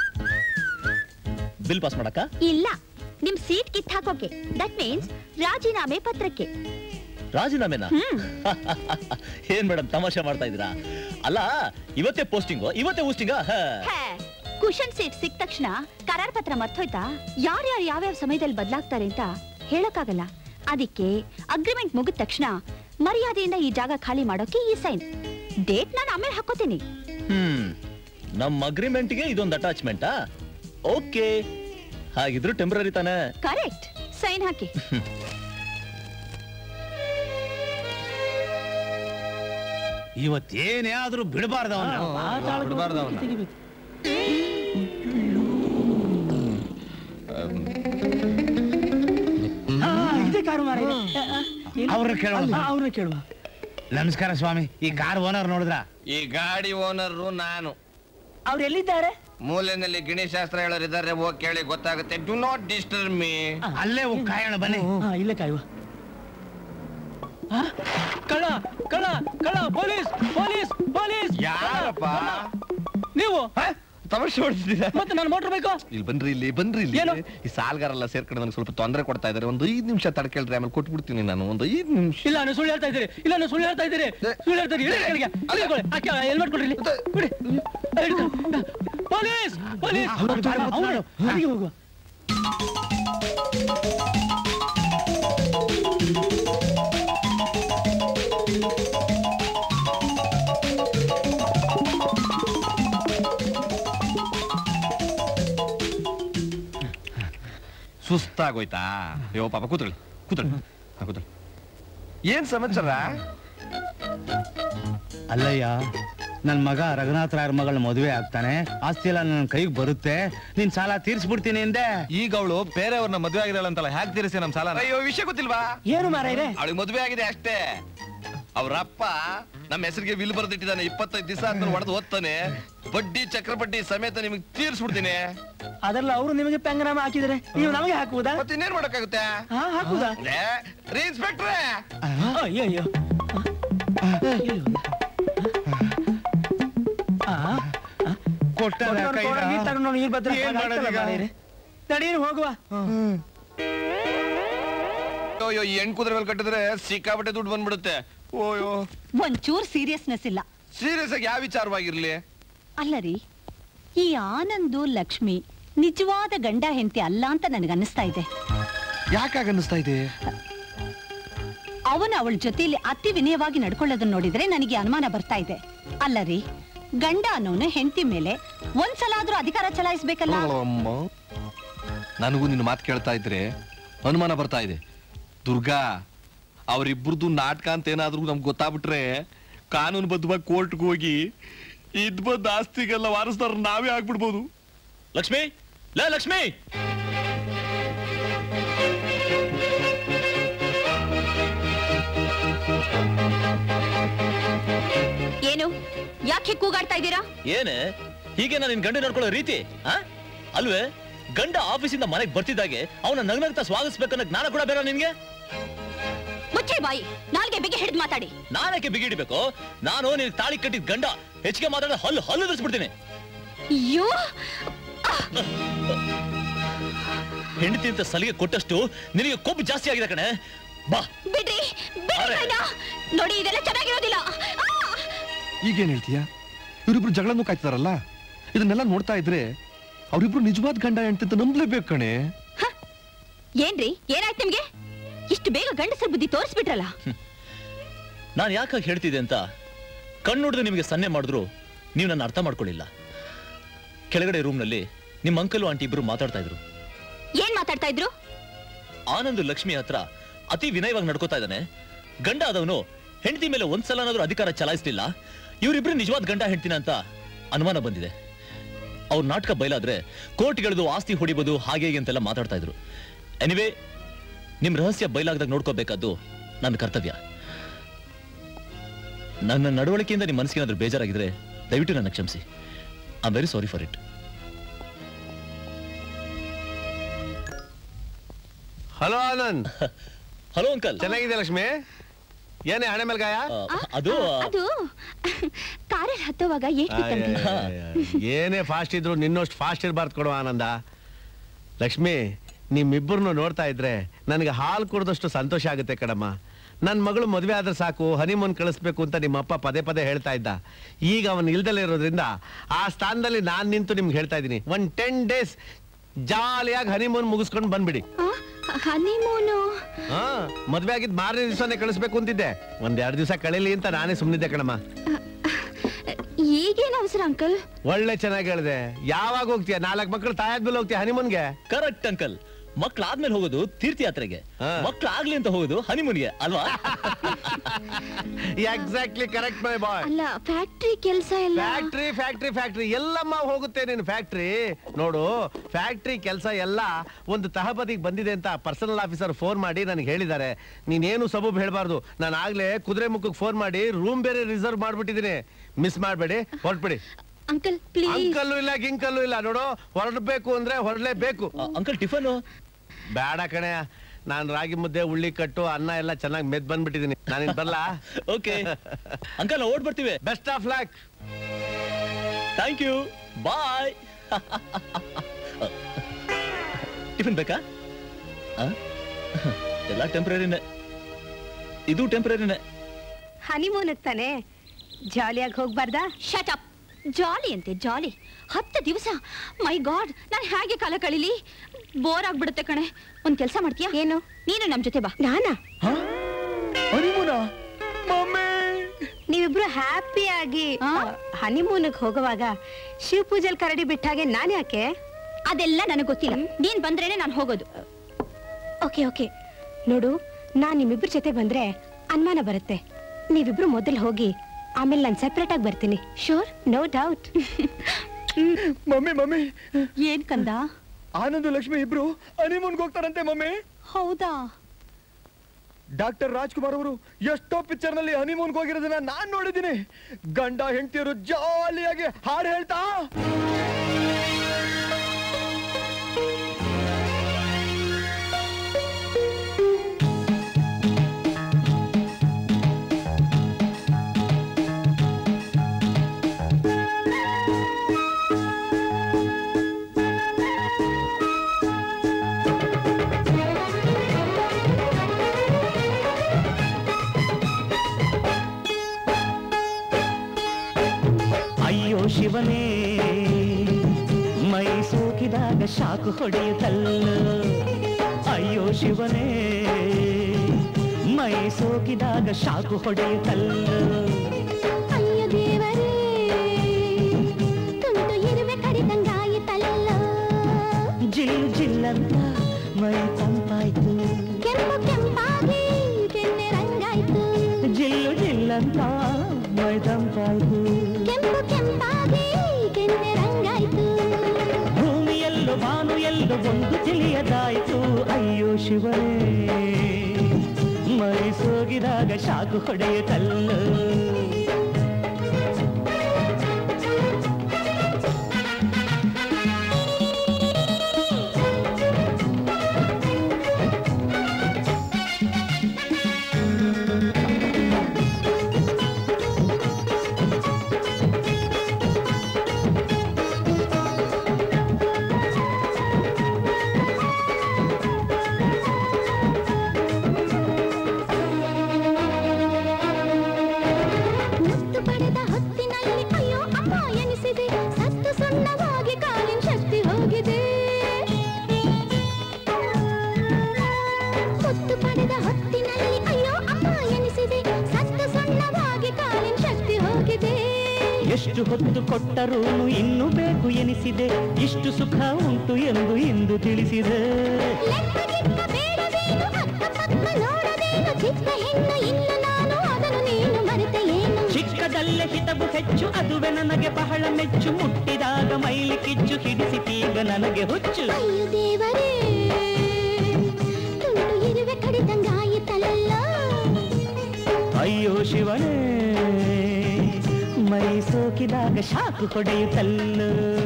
ಬಿಲ್ ಪಾಸ್ ಮಾಡಕ್ಕ ಇಲ್ಲ ನಿಮ್ ಸೀಟ್ ಕಿತ್ ಹಾಕೋಕೆ ದಟ್ ಮೀನ್ಸ್ ರಾಜೀನಾಮೆ ಪತ್ರಕ್ಕೆ ರಾಜೀನಾಮೆನಾ ಏನ್ ಮೇಡಮ್ ತಮಾಷೆ ಮಾಡ್ತಾ ಇದ್ದೀರಾ ಅಲ್ಲ ಇವತ್ತೇ ಪೋಸ್ಟಿಂಗು ಇವತ್ತೇ ಊಸ್ಟಿಂಗ ಹೇ ಕುಶನ್ ಸೀಟ್ ಸಿಕ್ಕ ತಕ್ಷಣ ಕರಾರ್ ಪತ್ರ ಮರ್ತೋಯ್ತಾ ಯಾರ್ಯಾರು ಯಾವ್ಯಾವ ಸಮಯದಲ್ಲಿ ಬದಲಾಗ್ತಾರೆ ಅಂತ ಹೇಳಕ್ಕಾಗಲ್ಲ ಅದಕ್ಕೆ ಅಗ್ರಿಮೆಂಟ್ ಮುಗಿದ ತಕ್ಷಣ ಮರ್ಯಾದೆಯಿಂದ ಈ ಜಾಗ ಖಾಲಿ ಮಾಡೋಕೆ ಈ ಸೈನ್ ಡೇಟ್ ನಾನು ಆಮೇಲೆ ಹಾಕೋತೀನಿ ಹ್ಮ್ ನಮ್ಮ ಅಗ್ರಿಮೆಂಟ್ಗೆ ಇದೊಂದು ಅಟ್ಯಾಚ್ಮೆಂಟಾ ಓಕೆ ಹಾಗಿದ್ರು ಟೆಂಪ್ರರಿ ತಾನೆ ಕರೆಕ್ಟ್ ಸೈನ್ ಹಾಕಿ ಇವತ್ತೇನೇ ಆದ್ರೂ ಬಿಡಬಾರ್ದ ಬಿಡಬಾರ್ದು ಅವನ್ನ ಇದೇ ಕಾರು ಮಾರ ಅವ್ರನ್ನ ಕೇಳುವ ಅವ್ರನ್ನ ಕೇಳುವ ನಮಸ್ಕಾರ ಸ್ವಾಮಿ ಈ ಕಾರ್ ಓನರ್ ನೋಡಿದ್ರ ಈ ಗಾಡಿ ಓನರು ನಾನು ಅವ್ರು ಎಲ್ಲಿದ್ದಾರೆ ಮೂಲೆಯಲ್ಲಿ ಗಿಣಿಶಾಸ್ತ್ರ ಹೇಳೋರಿದ್ದಾರೆ ಹೋಗಿ ಕೇಳಿ ಗೊತ್ತಾಗುತ್ತೆ ಡು ನಾಟ್ ಡಿಸ್ಟರ್ಬ್ ಮೀ ಅಲ್ಲೇ ಹೋಗಿ ಕಾಯೋಣ ಬನ್ನಿ ಹಾ ಇಲ್ಲೇ ಕಾಯುವ ಆ, ಕಳ್ಳ ಕಳ್ಳ ಕಳ್ಳ ಪೊಲೀಸ್ ಪೊಲೀಸ್ ಪೊಲೀಸ್ ಯಾರಪ್ಪ ನೀವು ತಮಾಷೆ ಹೊಡ್ತಿದ್ದೀರಾ ಮತ್ತೆ ನಾನು ಮೋಟರ್ ಬೇಕು ಇಲ್ಲಿ ಬನ್ರಿ ಇಲ್ಲಿ ಬನ್ರಿ ಇಲ್ಲಿ ಏನು? ಈ ಸಾಲ್ಗಾರೆಲ್ಲ ಸೇರ್ಕೊಂಡು ನನಗೆ ಸ್ವಲ್ಪ ತೊಂದರೆ ಕೊಡ್ತಾ ಇದ್ದಾರೆ ಒಂದು ಐದು ನಿಮಿಷ ತಡ್ಕೇಳ್ರಿ ಆಮೇಲೆ ಕೊಟ್ಬಿಡ್ತೀನಿ ನಾನು ಒಂದು ಐದು ನಿಮಿಷ ಇಲ್ಲ ನೀವು ಸುಳ್ಳು ಹೇಳ್ತಾ ಇದ್ದೀರಿ ಇಲ್ಲ ನೀವು ಸುಳ್ಳು ಹೇಳ್ತಾ ಇದ್ದೀರಿ ಸುಳ್ಳು ಹೇಳ್ತಾ ಇದ್ದೀರಿ ಇಳಿ ಕೆಳಗೆ. ಇಳಿ ಕೊಡಿ. ಆ ಕೆ- ಹೆಲ್ಮೆಟ್ ಕೊಡ್ರಿ ಇಲ್ಲಿ. ಬಿಡಿ. ಹಿಡ್ಕೊ. ಪೊಲೀಸ್ ಪೊಲೀಸ್ ಅವ್ನು, ಅಲ್ಲಿಗೆ ಹೋಗುವ ಸುಸ್ತಾಗೋಯ್ತಾ ಅಯ್ಯೋ ಪಾಪ ಕೂತ್ಕೊಳ್ಳಿ ಕೂತ್ಕೊಳ್ಳಿ ಹಾ, ಕೂತ್ಕೊಳ್ಳಿ ಏನ್ ಸಮಾಚಾರ ಅಲ್ಲಯ್ಯ ನನ್ ಮಗ ರಘುನಾಥ್ ರಾಯರ್ ಮಗಳ ಮದುವೆ ಆಗ್ತಾನೆ ಆಸ್ತಿ ಎಲ್ಲ ನನ್ನ ಕೈಗೆ ಬರುತ್ತೆ ನಿನ್ ಸಾಲ ತೀರ್ಸ್ಬಿಡ್ತೀನಿ ಎಂದೆ ಈಗ ಅವಳು ಬೇರೆಯವ್ರನ್ನ ಮದುವೆ ಆಗಿದ್ದಾಳಂತಲ್ಲ ಹ್ಯಾಕ್ ತೀರಿಸಿ ನಮ್ ಸಾಲ ಅಯ್ಯೋ ವಿಷಯ ಗೊತ್ತಿಲ್ವಾ ಏನು ಮಾರಾಯ್ರೆ ಅವಳಿಗೆ ಮದುವೆ ಆಗಿದೆ ಅಷ್ಟೇ ಅವ್ರಪ್ಪ ನಮ್ಮ ಹೆಸರಿಗೆ ವಿಲ್ ಬರ್ದಿಟ್ಟಿದ್ದಾನೆ ಇಪ್ಪತ್ತೈದು ದಿವಸ ಆದ್ಮೇಲೆ ಹೊಡೆದು ಓದ್ತಾನೆ ಬಡ್ಡಿ ಚಕ್ರ ಬಡ್ಡಿ ಸಮೇತ ನಿಮಗೆ ತೀರ್ಸ್ಬಿಡ್ತೀನಿ ಅದೆಲ್ಲ ಅವರು ನಿಮಗೆ ಪೆಂಗನಾಮ ಹಾಕಿದ್ರೆ ನೀವು ನಮಗೆ ಹಾಕುವುದಾ ಮತ್ತೆ ಇನ್ನೇನ್ ಮಾಡಕ್ಕಾಗುತ್ತೆ ಹಾ ಹಾಕುದಾ ಏ, ರೀ ಇನ್ಸ್ಪೆಕ್ಟ್ರೇ ಅಯ್ಯೋ ಅಯ್ಯೋ ಕೊಟ್ಟಾರ ಕೈನ? ಏನ್ ಮಾಡೋದು ಈಗ? ತಡೀರಿ ಹೋಗುವ ಅಯ್ಯೋ ಈ ಹೆಣ್ ಕುದುರೆ ಮೇಲೆ ಕಟ್ಟಿದ್ರೆ ಸಿಕ್ಕಾಪಟ್ಟೆ ದುಡ್ಡು ಬಂದ್ಬಿಡುತ್ತೆ ಓಯೋ ಒಂಚೂರ್ ಸೀರಿಯಸ್ನೆಸ್ ಇಲ್ಲ ಸೀರಿಯಸ್ ಆಗಿ ಯಾವ ವಿಚಾರವಾಗಿರ್ಲಿ ಅಲ್ಲ ರೀ ಈ ಆನಂದು ಲಕ್ಷ್ಮಿ ನಿಜವಾದ ಗಂಡ ಹೆಂಡತಿ ಅಲ್ಲ ಅಂತ ನನಗೆ ಅನ್ನಿಸ್ತಾ ಇದೆ ಯಾಕಾಗ ಅನ್ನಿಸ್ತಾ ಇದೆ ಅವನು ಅವಳ ಜೊತೆಯಲ್ಲಿ ಅತಿ ವಿನಯವಾಗಿ ನಡ್ಕೊಳ್ಳೋದನ್ನ ನೋಡಿದ್ರೆ ನನಗೆ ಅನುಮಾನ ಬರ್ತಾ ಇದೆ ಅಲ್ಲ ರೀ ಗಂಡ ಅನ್ನೋನು ಹೆಂಡತಿ ಮೇಲೆ ಒಂದ್ಸಲ ಆದ್ರೂ ಅಧಿಕಾರ ಚಲಾಯಿಸ್ಬೇಕಲ್ಲ ಅಮ್ಮ ನನಗೂ ನಿನ್ನ ಮಾತು ಕೇಳ್ತಾ ಇದ್ರೆ ಅನುಮಾನ ಬರ್ತಾ ಇದೆ ದುರ್ಗಾ ಅವರಿಬ್ಬರದು ನಾಟಕ ಅಂತ ಏನಾದ್ರೂ ನಮ್ಗೆ ಗೊತ್ತಾಗ್ಬಿಟ್ರೆ ಕಾನೂನು ಬದ್ಧವಾಗಿ ಕೋರ್ಟ್ಗೆ ಹೋಗಿ ಇದ್ ಬಂದ್ ಆಸ್ತಿಗೆಲ್ಲ ವಾರಸ್ದಾರ ನಾವೇ ಆಗ್ಬಿಡ್ಬೋದು ಲಕ್ಷ್ಮಿ ಲೇ ಲಕ್ಷ್ಮಿ ಏನು ಯಾಕೆ ಕೂಗಾಡ್ತಾ ಇದ್ದೀರಾ ಏನೇ ಹೀಗೆ ನಾನು ನಿನ್ ಗಂಡ ನೋಡ್ಕೊಳ್ಳೋ ರೀತಿ ಆ ಅಲ್ವೇ ಗಂಡ ಆಫೀಸಿಂದ ಮನೆಗೆ ಬರ್ತಿದ್ದಾಗೆ ಅವನ ನಗ್ನಗ್ತಾ ಸ್ವಾಗತಿಸ್ಬೇಕನ್ನೋ ಜ್ಞಾನ ಕೂಡ ಬೇಡ ನಿನ್ಗೆ ಮುಚ್ಚೆ ಬಾಯಿ ನಾಲ್ಗೆ ಬಿಗಿ ಹಿಡಿದು ಮಾತಾಡಿ ನಾನಕ್ಕೆ ಬಿಗಿಡ್ಬೇಕು ನಾನು ನಿನ್ ತಾಳಿ ಕಟ್ಟಿದ ಗಂಡ ಹೆಚ್ಚಿಗೆ ಮಾತಾಡಿದ ಹಲ್ಲು ಹಲ್ಲು ಧರಿಸ್ಬಿಡ್ತೀನಿ ಅಯ್ಯೋ ಹೆಂಡತಿ ಅಂತ ಸಲಿಗೆ ಕೊಟ್ಟಷ್ಟು ನಿನಗೆ ಕೊಬ್ಬು ಜಾಸ್ತಿ ಆಗಿದೆ ಕಣೆ ಬಾ ಬಿಡ್ರಿ ಬಿಡ್ರಿ ಕೈನ. ನೋಡಿ ಇದೆಲ್ಲ ಚೆನ್ನಾಗಿರೋದಿಲ್ಲ ಆ! ಈಗೇನ್ ಹೇಳ್ತೀಯಾ ಇವರಿಬ್ರು ಜಗಳನ್ನು ಕಾಯ್ತಿದಾರಲ್ಲ ಇದನ್ನೆಲ್ಲ ನೋಡ್ತಾ ಇದ್ರೆ ಅವರಿಬ್ರು ನಿಜವಾದ ಗಂಡ ಹೆಂಡತಿ ಅಂತ ನಂಬಲೇಬೇಕು ಕಣೆ ಏನ್ರಿ ಏನಾಯ್ತು ನಿಮ್ಗೆ ಇಷ್ಟು ಬೇಗ ಗಂಡಸರ ಬುದ್ಧಿ ತೋರಿಸ್ಬಿಟ್ರಲ್ಲ ನಾನು ಯಾಕಾಗಿ ಹೇಳ್ತಿದ್ದೆ ಅಂತ ಕಣ್ಣುಡ್ದು ನಿಮಗೆ ಸನ್ನೆ ಮಾಡಿದ್ರು ನೀವು ನನ್ನ ಅರ್ಥ ಮಾಡ್ಕೊಳ್ಳಿಲ್ಲ ಕೆಳಗಡೆ ರೂಮ್ನಲ್ಲಿ ನಿಮ್ಮ ಅಂಕಲು ಆಂಟಿ ಇಬ್ರು ಮಾತಾಡ್ತಾ ಇದ್ರು ಏನ್ ಮಾತಾಡ್ತಾ ಇದ್ರು ಆನಂದ್ ಲಕ್ಷ್ಮಿ ಹತ್ರ ಅತಿ ವಿನಯವಾಗಿ ನಡ್ಕೋತಾ ಇದ್ದಾನೆ ಗಂಡ ಆದವನು ಹೆಂಡತಿ ಮೇಲೆ ಒಂದ್ಸಲನಾದ್ರೂ ಅಧಿಕಾರ ಚಲಾಯಿಸ್ಲಿಲ್ಲ ಇವರಿಬ್ರು ನಿಜವಾದ ಗಂಡ ಹೆಂಡ್ತಿನ ಅಂತ ಅನುಮಾನ ಬಂದಿದೆ ಅವ್ರ ನಾಟಕ ಬಯಲಾದ್ರೆ ಕೋರ್ಟ್ಗೆಳೆದು ಆಸ್ತಿ ಹೊಡಿಬೋದು ಹಾಗೆ ಹೀಗೆ ಅಂತೆಲ್ಲ ಮಾತಾಡ್ತಾ ಇದ್ರು ಎನಿವೇ ನಿಮ್ ರಹಸ್ಯ ಬಯಲಾಗದಾಗ ನೋಡ್ಕೋಬೇಕಾದ್ದು ನನ್ನ ಕರ್ತವ್ಯ ನನ್ನ ನಡವಳಿಕೆಯಿಂದ ನಿಮ್ಮ ಮನಸ್ಸಿಗೆ ಏನಾದ್ರೂ ಬೇಜಾರಾಗಿದ್ರೆ ದಯವಿಟ್ಟು ನನ್ನ ಕ್ಷಮಿಸಿ I very sorry for it hello Anand hello uncle ಚೆನ್ನಾಗಿದೆ ಲಕ್ಷ್ಮಿ ಏನೇ ಹಣೆ ಮೇಲೆ ಗಾಯ ಅದು ಅದು ಕಾರಲ್ಲಿ ಹತ್ತುವಾಗ ಏಟ್ ಬಿತ್ತಂತೆ ಏನೇ ಫಾಸ್ಟ್ ಇದ್ರು ನಿನ್ನಷ್ಟು ಫಾಸ್ಟ್ ಇರಬಾರ್ದು ಕೊಡುವ ಆನಂದ ಲಕ್ಷ್ಮಿ ನಿಮ್ಮಿಬ್ಬರನ್ನು ನೋಡ್ತಾ ಇದ್ರೆ ನನಗೆ ಹಾಲು ಕುಡ್ದಷ್ಟು ಸಂತೋಷ ಆಗುತ್ತೆ ಕಣಮ್ಮ ನನ್ನ ಮಗಳು ಮದುವೆ ಆದ್ರೆ ಸಾಕು ಹನಿಮೂನ್ ಕಳಿಸ್ಬೇಕು ಅಂತ ನಿಮ್ಮಪ್ಪ ಪದೇ ಪದೇ ಹೇಳ್ತಾ ಇದ್ದ ಈಗ ಅವನು ಇಲ್ದಲೇ ಇರೋದ್ರಿಂದ ಆ ಸ್ಥಾನದಲ್ಲಿ ನಾನು ನಿಂತು ನಿಮ್ಗೆ ಹೇಳ್ತಾ ಇದ್ದೀನಿ ಒಂದು ಟೆನ್ ಡೇಸ್ ಜಾಲಿಯಾಗಿ ಹನಿಮೂನ್ ಮುಗಿಸ್ಕೊಂಡು ಬಂದ್ಬಿಡಿ ಹನಿಮೂನು ಹಾ ಮದ್ವೆ ಆಗಿದ್ ಮಾರನೇ ದಿವಸನೇ ಕಳಿಸ್ಬೇಕು ಅಂತಿದ್ದೆ ಒಂದ್ ಎರಡು ದಿವಸ ಕಳೀಲಿ ಅಂತ ನಾನೇ ಸುಮ್ಮನಿದ್ದೆ ಕಣಮ್ಮ ಈಗೇನು ಅವಸರ ಅಂಕಲ್ ಒಳ್ಳೆ ಚೆನ್ನಾಗಿ ಹೇಳಿದೆ ಯಾವಾಗ ಹೋಗ್ತೀಯ ನಾಲ್ಕು ಮಕ್ಕಳು ತಾಯಾದ್ಮೇಲೆ ಹೋಗ್ತೀಯ ಹನಿಮನ್ಗೆ ಕರೆಕ್ಟ್ ಅಂಕಲ್ ಮಕ್ಳಾದ್ಮೇಲೆ ಹೋಗೋದು ತೀರ್ಥಯಾತ್ರೆಗೆ ಮಕ್ಳಾಗ್ಲಿ ಅಂತ ಹೋಗೋದು ಹನಿಮೂನ್ಗೆ ಅಲ್ವಾ ಎಕ್ಸಾಕ್ಟ್ಲಿ ಕರೆಕ್ಟ್ ಮೈ ಬಾಯ್ ಅಲ್ಲ ಫ್ಯಾಕ್ಟ್ರಿ ಕೆಲಸ ಎಲ್ಲ ಫ್ಯಾಕ್ಟ್ರಿ ಫ್ಯಾಕ್ಟ್ರಿ ಫ್ಯಾಕ್ಟ್ರಿ ಎಲ್ಲಮ್ಮ ಹೋಗುತ್ತೆ ನೀನು ಫ್ಯಾಕ್ಟ್ರಿ ನೋಡು ಫ್ಯಾಕ್ಟ್ರಿ ಕೆಲಸ ಎಲ್ಲ ಒಂದು ತಹಬದಿಗೆ ಬಂದಿದೆ ಅಂತ ಪರ್ಸನಲ್ ಆಫೀಸರ್ ಫೋನ್ ಮಾಡಿ ನನಗೆ ಹೇಳಿದ್ದಾರೆ ನೀನೇನು ಸಬೂಬ್ ಹೇಳ್ಬಾರ್ದು ನಾನು ಆಗ್ಲೇ ಕುದುರೆ ಮುಖಕ್ಕೆ ಫೋನ್ ಮಾಡಿ ರೂಮ್ ಬೇರೆ ರಿಸರ್ವ್ ಮಾಡ್ಬಿಟ್ಟಿದ್ದೀನಿ ಮಿಸ್ ಮಾಡಬೇಡಿ ಹೊರಟ್ಬಿಡಿ ಅಂಕಲ್ ಪ್ಲೀಸ್ ಅಂಕಲ್ಲು ಇಲ್ಲ ಗಿಂಕಲ್ಲು ಇಲ್ಲ ನೋಡು ಹೊರಡ್ಬೇಕು ಅಂದ್ರೆ ಹೊರಡ್ಲೇಬೇಕು ಅಂಕಲ್ ಟಿಫನ್ ಬೇಡ ಕಣೆ ನಾನು ರಾಗಿ ಮುದ್ದೆ ಉಳ್ಳಿ ಕಟ್ಟು ಅನ್ನ ಎಲ್ಲ ಚೆನ್ನಾಗಿ ಮೆದ್ ಬಂದ್ಬಿಟ್ಟಿದ್ದೀನಿ ನಾನು ಬರ್ಲಾ ಓಕೆ ಅಂಕಲ್ ಓಡ್ ಬರ್ತೀವಿ best of luck thank you bye tiffin ಬೇಕಾ ಆ? ಎಲ್ಲ ಟೆಂಪ್ರರಿನೇ ಇದು ಟೆಂಪ್ರರಿನೇ ಹನಿಮೂನಕ್ ತಾನೆ ಜಾಲಿಯಾಗಿ ಹೋಗ್ಬಾರ್ದಾ ಶಟ್ ಅಪ್ ಜಾಲಿ ಅಂತೆ ಜಾಲಿ ಹತ್ತು ದಿವಸ ಮೈ ಗಾಡ್ ನಾನು ಹೇಗೆ ಕಾಲ ಕಳೀಲಿ ಬೋರ್ ಆಗ್ಬಿಡುತ್ತೆ ಕಣೆ ಒಂದ್ ಕೆಲಸ ಮಾಡ್ತೀಯಾ ಏನು ನೀನು ನಮ್ ಜೊತೆ ಬಾ ನಾನಾ ನೀವಿಬ್ರು ಹ್ಯಾಪಿಯಾಗಿ ಹನಿಮೂನ್ಗೆ ಹೋಗುವಾಗ ಶಿವ ಪೂಜೆಲ್ ಕರಡಿ ಬಿಟ್ಟಾಗೆ ನಾನು ಯಾಕೆ ಅದೆಲ್ಲ ನನಗೆ ಗೊತ್ತಿಲ್ಲ ನೀನ್ ಬಂದ್ರೇನೆ ನಾನು ಹೋಗೋದು ಓಕೆ ಓಕೆ ನೋಡು ನಾನ್ ನಿಮ್ಮಿಬ್ರ ಜೊತೆ ಬಂದ್ರೆ ಅನುಮಾನ ಬರುತ್ತೆ ನೀವಿಬ್ರು ಮೊದಲು ಹೋಗಿ ಆಮೇಲೆ ನಾನು ಸೆಪರೇಟ್ ಆಗಿ ಬರ್ತೀನಿ sure no doubt mummy mummy ಏನ್ ಕಂದ ಆನಂದ್ ಲಕ್ಷ್ಮಿ ಇಬ್ರು ಹನಿಮೂನ್ಗೆ ಹೋಗ್ತಾರಂತೆ ಮಮ್ಮಿ ಹೌದಾ ಡಾಕ್ಟರ್ ರಾಜ್ಕುಮಾರ್ ಅವರು ಎಷ್ಟೋ ಪಿಕ್ಚರ್ ನಲ್ಲಿ ಹನಿಮೂನ್ಗೆ ಹೋಗಿರೋದನ್ನ ನಾನ್ ನೋಡಿದ್ದೀನಿ ಗಂಡ ಹೆಂಡತಿಯರು ಜಾಲಿಯಾಗಿ ಹಾಡು ಹೇಳ್ತಾ ಅಯ್ಯೋ ಶಿವನೇ ಮೈ ಸೋಕಿದಾಗ ಶಾಕು ಹೊಡೆಯುತ್ತಲ್ಲ ಅಯ್ಯೋ ಶಿವನೇ ಮೈ ಸೋಕಿದಾಗ ಶಾಕು ಹೊಡೆಯುತ್ತಲ್ಲ ಅಯ್ಯ ದೇವರೇ ತುಂಡು ಇರುವೆ ಕಡಿದಂಗಾಯಿತಲ್ಲ ಜಿಲ್ಲು ಜಿಲ್ಲಂತ ಮೈ ತಂಪಾಯ್ತು ಕೆಂಪು ಕೆಂಪಾಗಿ ಕೆನ್ನೆ ರಂಗಾಯ್ತು ಜಿಲ್ಲು ಜಿಲ್ಲಂತ ಮೈ ತಂಪಾಯ್ತು ಕೆಂಪು ಕೆಂಪಾಗಿ ಕೆನ್ನೆ ರಂಗಾಯ್ತು ಭೂಮಿಯಲ್ಲೂ ಬಾನು ಎಲ್ಲೋ ಒಂದು ತಿಳಿಯದಾಯ್ತು ಅಯ್ಯೋ ಶಿವನೇ ಮೈ ಸೋಗಿದಾಗ ಶಾಕು ಹೊಡೆಯುತ್ತಲ್ಲ ಮುತ್ತು ಪಡೆದ ಹೊತ್ತಿನಲ್ಲಿ ಅಯ್ಯೋ ಅಮ್ಮ ಎನಿಸಿದೆ ಸತ್ತು ಸುಣ್ಣವಾಗಿ ಕಾಲಿನ ಶಕ್ತಿ ಹೋಗಿದೆ ಮುತ್ತು ಪಡೆದ ಹೊತ್ತಿನಲ್ಲಿ ಅಯ್ಯೋ ಅಮ್ಮ ಎನಿಸಿದೆ ಸತ್ತು ಸುಣ್ಣವಾಗಿ ಕಾಲಿನ ಶಕ್ತಿ ಹೋಗಿದೆ ಎಷ್ಟು ಹೊತ್ತು ಕೊಟ್ಟರೂ ಇನ್ನು ಬೇಕು ಎನಿಸಿದೆ ಇಷ್ಟು ಸುಖ ಉಂಟು ಎಂದು ಇಂದು ತಿಳಿಸಿದೆ ಲೆಕ್ಕಗಿಕ್ಕ ಬೇಡವೇನು ಅಕ್ಕಪಕ್ಕ ನೋಡದೇನು ಚಿಕ್ಕ ಹೆಣ್ಣು ಇನ್ನು ನಾನು ಅದನ್ನು ನೀನು ಮರೆತೆ ಏನು ಚಿಕ್ಕದಲ್ಲೇ ಹಿತವು ಹೆಚ್ಚು ಅದುವೆ ನನಗೆ ಬಹಳ ಮೆಚ್ಚು ಮುಟ್ಟಿದಾಗ ಮೈಲಿ ಕಿಚ್ಚು ಹಿಡಿಸಿತೀಗ ನನಗೆ ಹುಚ್ಚು ಅಯ್ಯೋ ದೇವರೇ ತುಂಡು ಇರುವೆ ಕಡಿದಂಗಾಯಿತಲ್ಲ ಅಯ್ಯೋ ಶಿವನೇ ಮೈ ಸೋಕಿದಾಗ ಶಾಕು ಹೊಡೆಯುತ್ತಲ್ಲ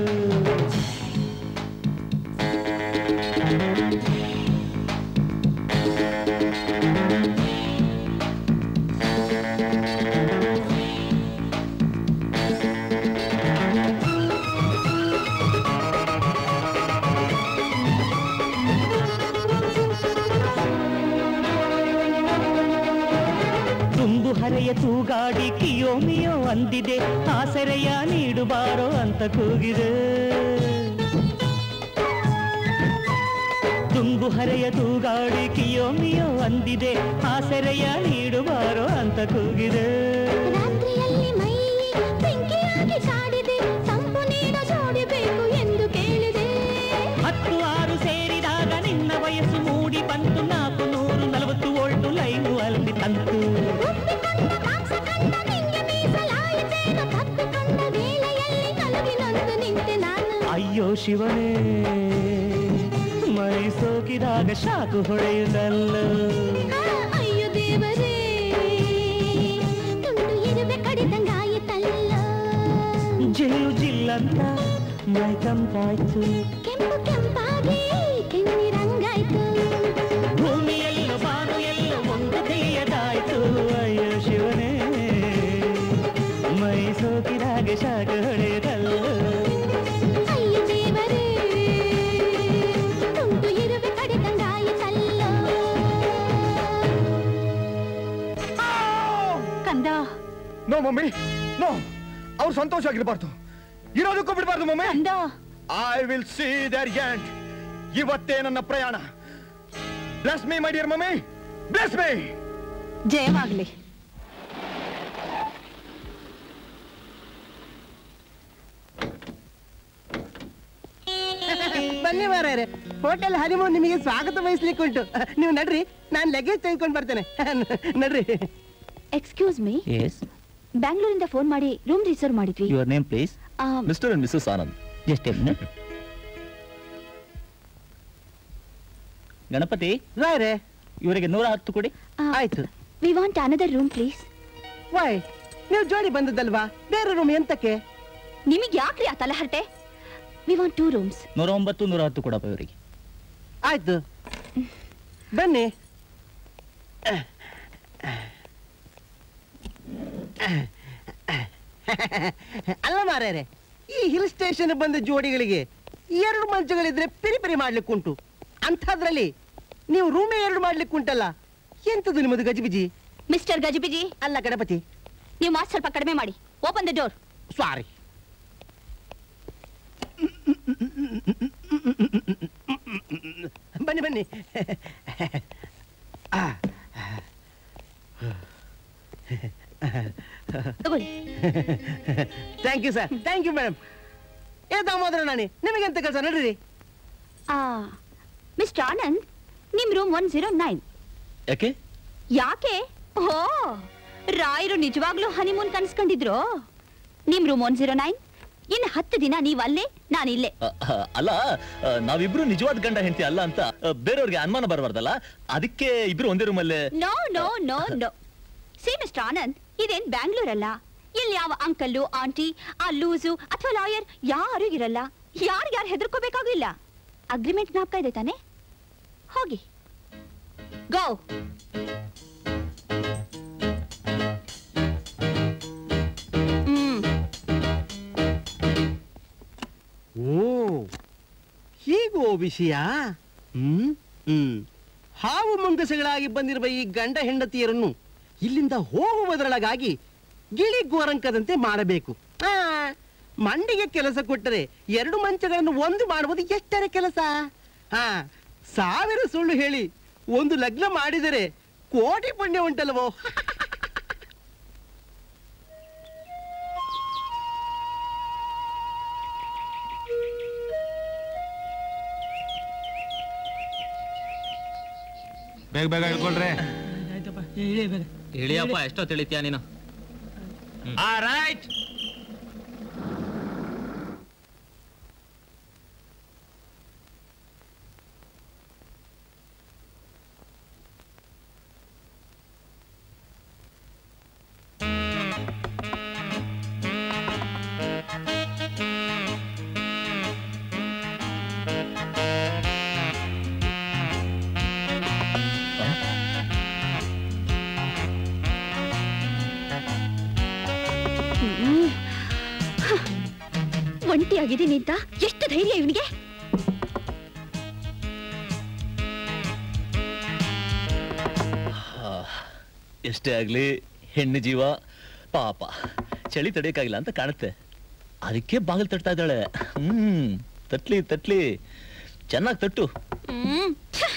ತುಂಬು ಹರೆಯ ತೂಗಾಡಿ ಕಿಯೋ ಮಿಯೋ ಅಂದಿದೆ ಆಸರೆಯ ನೀಡುಬಾರೋ ಅಂತ ಕೂಗಿದೆ ದುಂಗು ಹರೆಯ ತೂಗಾಡಿ ಕಿಯೋ ಮಿಯೋ ಅಂದಿದೆ ಆ ಸೆರೆಯ ನೀಡುವಾರೋ ಅಂತ ಕೂಗಿದೆ ರಾತ್ರಿಯಲ್ಲಿ ಮೈ ಬೆಂಕಿಯಾಗಿ ಕಾಡಿದೆ ತಂಪು ನೀಡ ಜೋಡಿಬೇಕು ಎಂದು ಕೇಳಿದೆ ಹತ್ತು ಆರು ಸೇರಿದಾಗ ನಿನ್ನ ವಯಸ್ಸು ಮೂಡಿ ಬಂತು ನಾಲ್ಕು ನೂರು ನಲವತ್ತು ಓಲ್ಟು ಲೈನು ಅಲ್ಲಿ ತಂತು ಒಪ್ಪಿಕೊಂಡ ಮಾಂಸ ಕಂಡ ನಿಂಗೆ ಮೀಸಲಾಯಿತೇನೋ ತಪ್ಪಿಕೊಂಡ ವೇಳೆಯಲ್ಲಿ ನಲುಗಿ ನೊಂದು ನಿಂತೆ ನಾನು ಅಯ್ಯೋ ಶಿವನೇ ಮೈ ಸೋಕಿದಾಗ ಶಾಕು ಹೊಡೆಯುತ್ತಲ್ಲ ಆ, ಅಯ್ಯೋ ದೇವರೇ ತುಂಡು ಇರುವೆ ಕಡಿದಂಗಾಯಿತಲ್ಲ ಜಿಲ್ಲು ಜಿಲ್ಲಂತ ಮೈ ತಂಪಾಯ್ತು ಕೆಂಪು ಕೆಂಪಾಗಿ ಕೆನ್ನಿರಂಗಾಯ್ತು ಭೂಮಿಯಲ್ಲೂ ಬಾನು ಎಲ್ಲೋ ಒಂದು ತಿಳಿಯದಾಯ್ತು ಅಯ್ಯೋ ಶಿವನೇ ಮೈ ಸೋಕಿದಾಗ ಶಾಕು ಹೊಡೆಯುತ್ತಲ್ಲ ಅಯ್ಯೋ ದೇವರೇ ತುಂಡು ಇರುವೆ ಕಡಿದಂಗಾಯಿತಲ್ಲ ಕಂದ ನೋ ಮಮ್ಮಿ ನೋ ಅವ್ರು ಸಂತೋಷ ಆಗಿರಬಾರ್ದು ಇರೋದಕ್ಕೂ ಬಿಡಬಾರ್ದು mummy I will see their end ಇವತ್ತೇ ನನ್ನ ಪ್ರಯಾಣ bless me my dear mummy bless me ಜಯವಾಗ್ಲಿ ಬನ್ನಿ ಮಾರಾಯರೆ ಹೋಟೆಲ್ ಹನಿಮೂನ್ ನಿಮಗೆ ಸ್ವಾಗತ ವಹಿಸ್ಲಿಕ್ಕೆ ಉಂಟು ನೀವು ನಡ್ರಿ ನಾನು ಲಗೇಜ್ ತೆಗೆದುಕೊಂಡು ಬರ್ತೇನೆ ನಡ್ರಿ ಎಕ್ಸ್ಕ್ಯೂಸ್ ಮೀ ಬ್ಯಾಂಗ್ಳೂರಿಂದ ಫೋನ್ ಮಾಡಿ ರೂಮ್ ರಿಸರ್ವ್ ಮಾಡಿದ್ವಿ ಯುವರ್ ನೇಮ್ ಪ್ಲೀಸ್ ಆ, Mr and Mrs Anand just Ganapati ರಾಯ್ರೆ ಇವರಿಗೆ ನೂರ ಹತ್ತು ಕೊಡಿ ಆಯ್ತು we want another room please why ನೀವು ಜೋಡಿ ಬಂದದ್ದಲ್ವಾ ಬೇರೆ ರೂಮ್ ಎಂತಕ್ಕೆ ನಿಮಗೆ ಯಾಕ್ರಿ ಆ ತಲೆಹರಟೆ ವಿ ವಾಂಟ್ ಟೂ ರೂಮ್ಸ್ ನೂರ ಒಂಬತ್ತು ನೂರ ಹತ್ತು ಕೊಡಪ್ಪ ಇವರಿಗೆ ಆಯ್ತು ಬನ್ನಿ ಅಲ್ಲ ಮಾರ್ಯಾರೆ ಈ ಹಿಲ್ ಸ್ಟೇಷನ್ ಬಂದ ಜೋಡಿಗಳಿಗೆ ಎರಡು ಮಂಚಗಳಿದ್ರೆ ಪಿರಿ ಪಿರಿ ಮಾಡ್ಲಿಕ್ಕೆ ಉಂಟು ಅಂಥದ್ರಲ್ಲಿ ನೀವು ರೂಮೇ ಎರಡು ಮಾಡ್ಲಿಕ್ಕೆ ಉಂಟಲ್ಲ ಎಂತದು ನಿಮ್ಮದು ಗಜಿಬಿಜಿ ಮಿಸ್ಟರ್ ಗಜಿಬಿಜಿ ಅಲ್ಲ ಗಣಪತಿ ನೀವು ಮಾತು ಸ್ವಲ್ಪ ಕಡಿಮೆ ಮಾಡಿ ಓಪನ್ ದ ಡೋರ್ ಸಾರಿ ಬನ್ನಿ ಬನ್ನಿ ತಗೊಳ್ಳಿ thank you sir thank you madam ಏ ದಾಮೋದರ ನಾಣಿ ನಿಮಗೆಂತ ಕೆಲಸ ನಡ್ರಿ ಆ ಮಿಸ್ಟರ್ ಆನಂದ್ ನಿಮ್ ರೂಮ್ ಒನ್ ಜೀರೋ ನೈನ್ ಯಾಕೆ ಯಾಕೆ ಓ ರಾಯರು ನಿಜವಾಗ್ಲೂ ಹನಿಮೂನ್ ಕನ್ಸ್ಕೊಂಡಿದ್ರು ನಿಮ್ ರೂಮ್ ಒನ್ ಜೀರೋ ನೈನ್ ಇನ್ನು ಹತ್ತು ದಿನ ನೀವ್ ಅಲ್ಲೇ ನಾನು ಇಲ್ಲೇ ಅ, ಅ, ಅಲ್ಲ ಅ, ನಾವಿಬ್ರು ನಿಜವಾದ ಗಂಡ ಹೆಂಡತಿ ಅಲ್ಲ ಅಂತ ಅ, ಬೇರೆಯವ್ರಿಗೆ ಅನುಮಾನ ಬರಬಾರ್ದಲ್ಲ ಅದಕ್ಕೆ ಇಬ್ರು ಒಂದೇ ರೂಮಲ್ಲೇ no no no no see Mr Anand ಇದೇನ್ ಬ್ಯಾಂಗ್ಳೂರಲ್ಲ ಇಲ್ಲಿ ಯಾವ ಅಂಕಲ್ಲು ಆಂಟಿ ಆ ಲೂಸು ಅಥವಾ ಲಾಯರ್ ಯಾರು ಇರಲ್ಲ ಯಾರ್ಯಾರು ಹೆದರ್ಕೋಬೇಕಾಗಿಲ್ಲ ಅಗ್ರಿಮೆಂಟ್ ಜ್ಞಾಪಕ ಇದೆ ತಾನೆ ಹೋಗಿ ಗೋ ಓ ಹೀಗೋ ವಿಷಯ ಹ್ಮ್ ಹ್ಮ್ ಹಾವು ಮುಂಗಸಗಳಾಗಿ ಬಂದಿರುವ ಈ ಗಂಡ ಹೆಂಡತಿಯರನ್ನು ಇಲ್ಲಿಂದ ಹೋಗುವುದರೊಳಗಾಗಿ ಗಿಳಿ ಗೋರಂಕದಂತೆ ಮಾಡಬೇಕು ಆ, ಮಂಡಿಗೆ ಕೆಲಸ ಕೊಟ್ಟರೆ ಎರಡು ಮಂಚಗಳನ್ನು ಒಂದು ಮಾಡುವುದು ಎಷ್ಟರ ಕೆಲಸ ಹಾ ಸಾವಿರ ಸುಳ್ಳು ಹೇಳಿ ಒಂದು ಲಗ್ನ ಮಾಡಿದರೆ ಕೋಟಿ ಪುಣ್ಯ ಉಂಟಲ್ವೋ ಬೇಗ ಬೇಗ ಹಿಡ್ಕೊಳ್ರಿ ಇಳಿಯಪ್ಪ ಎಷ್ಟೋ ತಿಳಿತೀಯ ನೀನು ರೈಟ್ ಹ್ಮ್. ಹ. ಒಂಟಿಯಾಗಿದ್ದೀನಿ ಅಂತ ಎಷ್ಟು ಧೈರ್ಯ ಇವನಿಗೆ ಆ, ಎಷ್ಟೇ ಆಗ್ಲಿ ಹೆಣ್ಣು ಜೀವ ಪಾಪ ಚಳಿ ತಡೆಯಕ್ಕಾಗಿಲ್ಲ ಅಂತ ಕಾಣುತ್ತೆ ಅದಕ್ಕೆ ಬಾಗಿಲು ತಟ್ತಾ ಇದ್ದಾಳೆ ಹ್ಮ್ ತಟ್ಲಿ ತಟ್ಲಿ ಚೆನ್ನಾಗಿ ತಟ್ಟು ಹ್ಮ್ ಛೆ!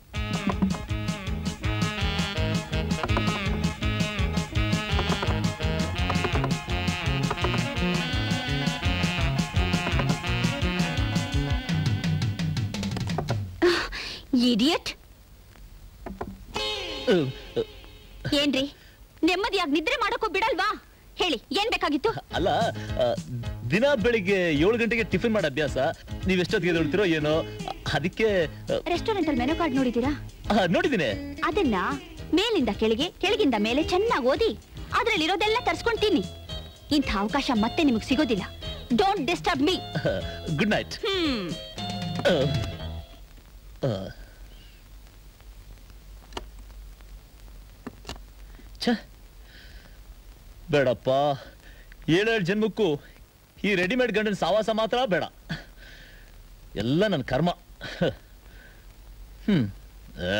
ಇಡಿಯಟ್ ಏನ್ರಿ ನೆಮ್ಮದಿಯಾಗಿ ನಿದ್ರೆ ಮಾಡೋಕ್ಕೂ ಬಿಡಲ್ವಾ ಹೇಳಿ ಏನ್ ಬೇಕಾಗಿತ್ತು ಅಲ್ಲ ಆ, ದಿನ ಬೆಳಿಗ್ಗೆ ಏಳು ಗಂಟೆಗೆ ಟಿಫಿನ್ ಮಾಡೋ ಅಭ್ಯಾಸ ನೀವ್ ಎಷ್ಟೊತ್ತಿಗೆ ಎದ್ದೇಳ್ತೀರೋ ಏನೋ ಅದಕ್ಕೆ ರೆಸ್ಟೋರೆಂಟ್ ಅಲ್ಲಿ ಮೆನು ಕಾರ್ಡ್ ನೋಡಿದೀರಾ ನೋಡಿದ್ದೀನಿ ಅದನ್ನ ಮೇಲಿಂದ ಕೆಳಗೆ ಕೆಳಗಿಂದ ಮೇಲೆ ಚೆನ್ನಾಗಿ ಓದಿ ಅದ್ರಲ್ಲಿರೋದೆಲ್ಲ ತರ್ಸ್ಕೊಂಡ್ ತಿನ್ನಿ ಇಂಥ ಅವಕಾಶ ಮತ್ತೆ ನಿಮಗೆ ಸಿಗೋದಿಲ್ಲ don't disturb me good night hmm ಛ ಬೇಡಪ್ಪ ಏಳೇಳು ಜನ್ಮಕ್ಕೂ ಈ ರೆಡಿಮೇಡ್ ಗಂಡನ ಸಾವಾಸ ಮಾತ್ರ ಬೇಡ ಎಲ್ಲ ನನ್ನ ಕರ್ಮ ಹ್ಮ್ ಆ.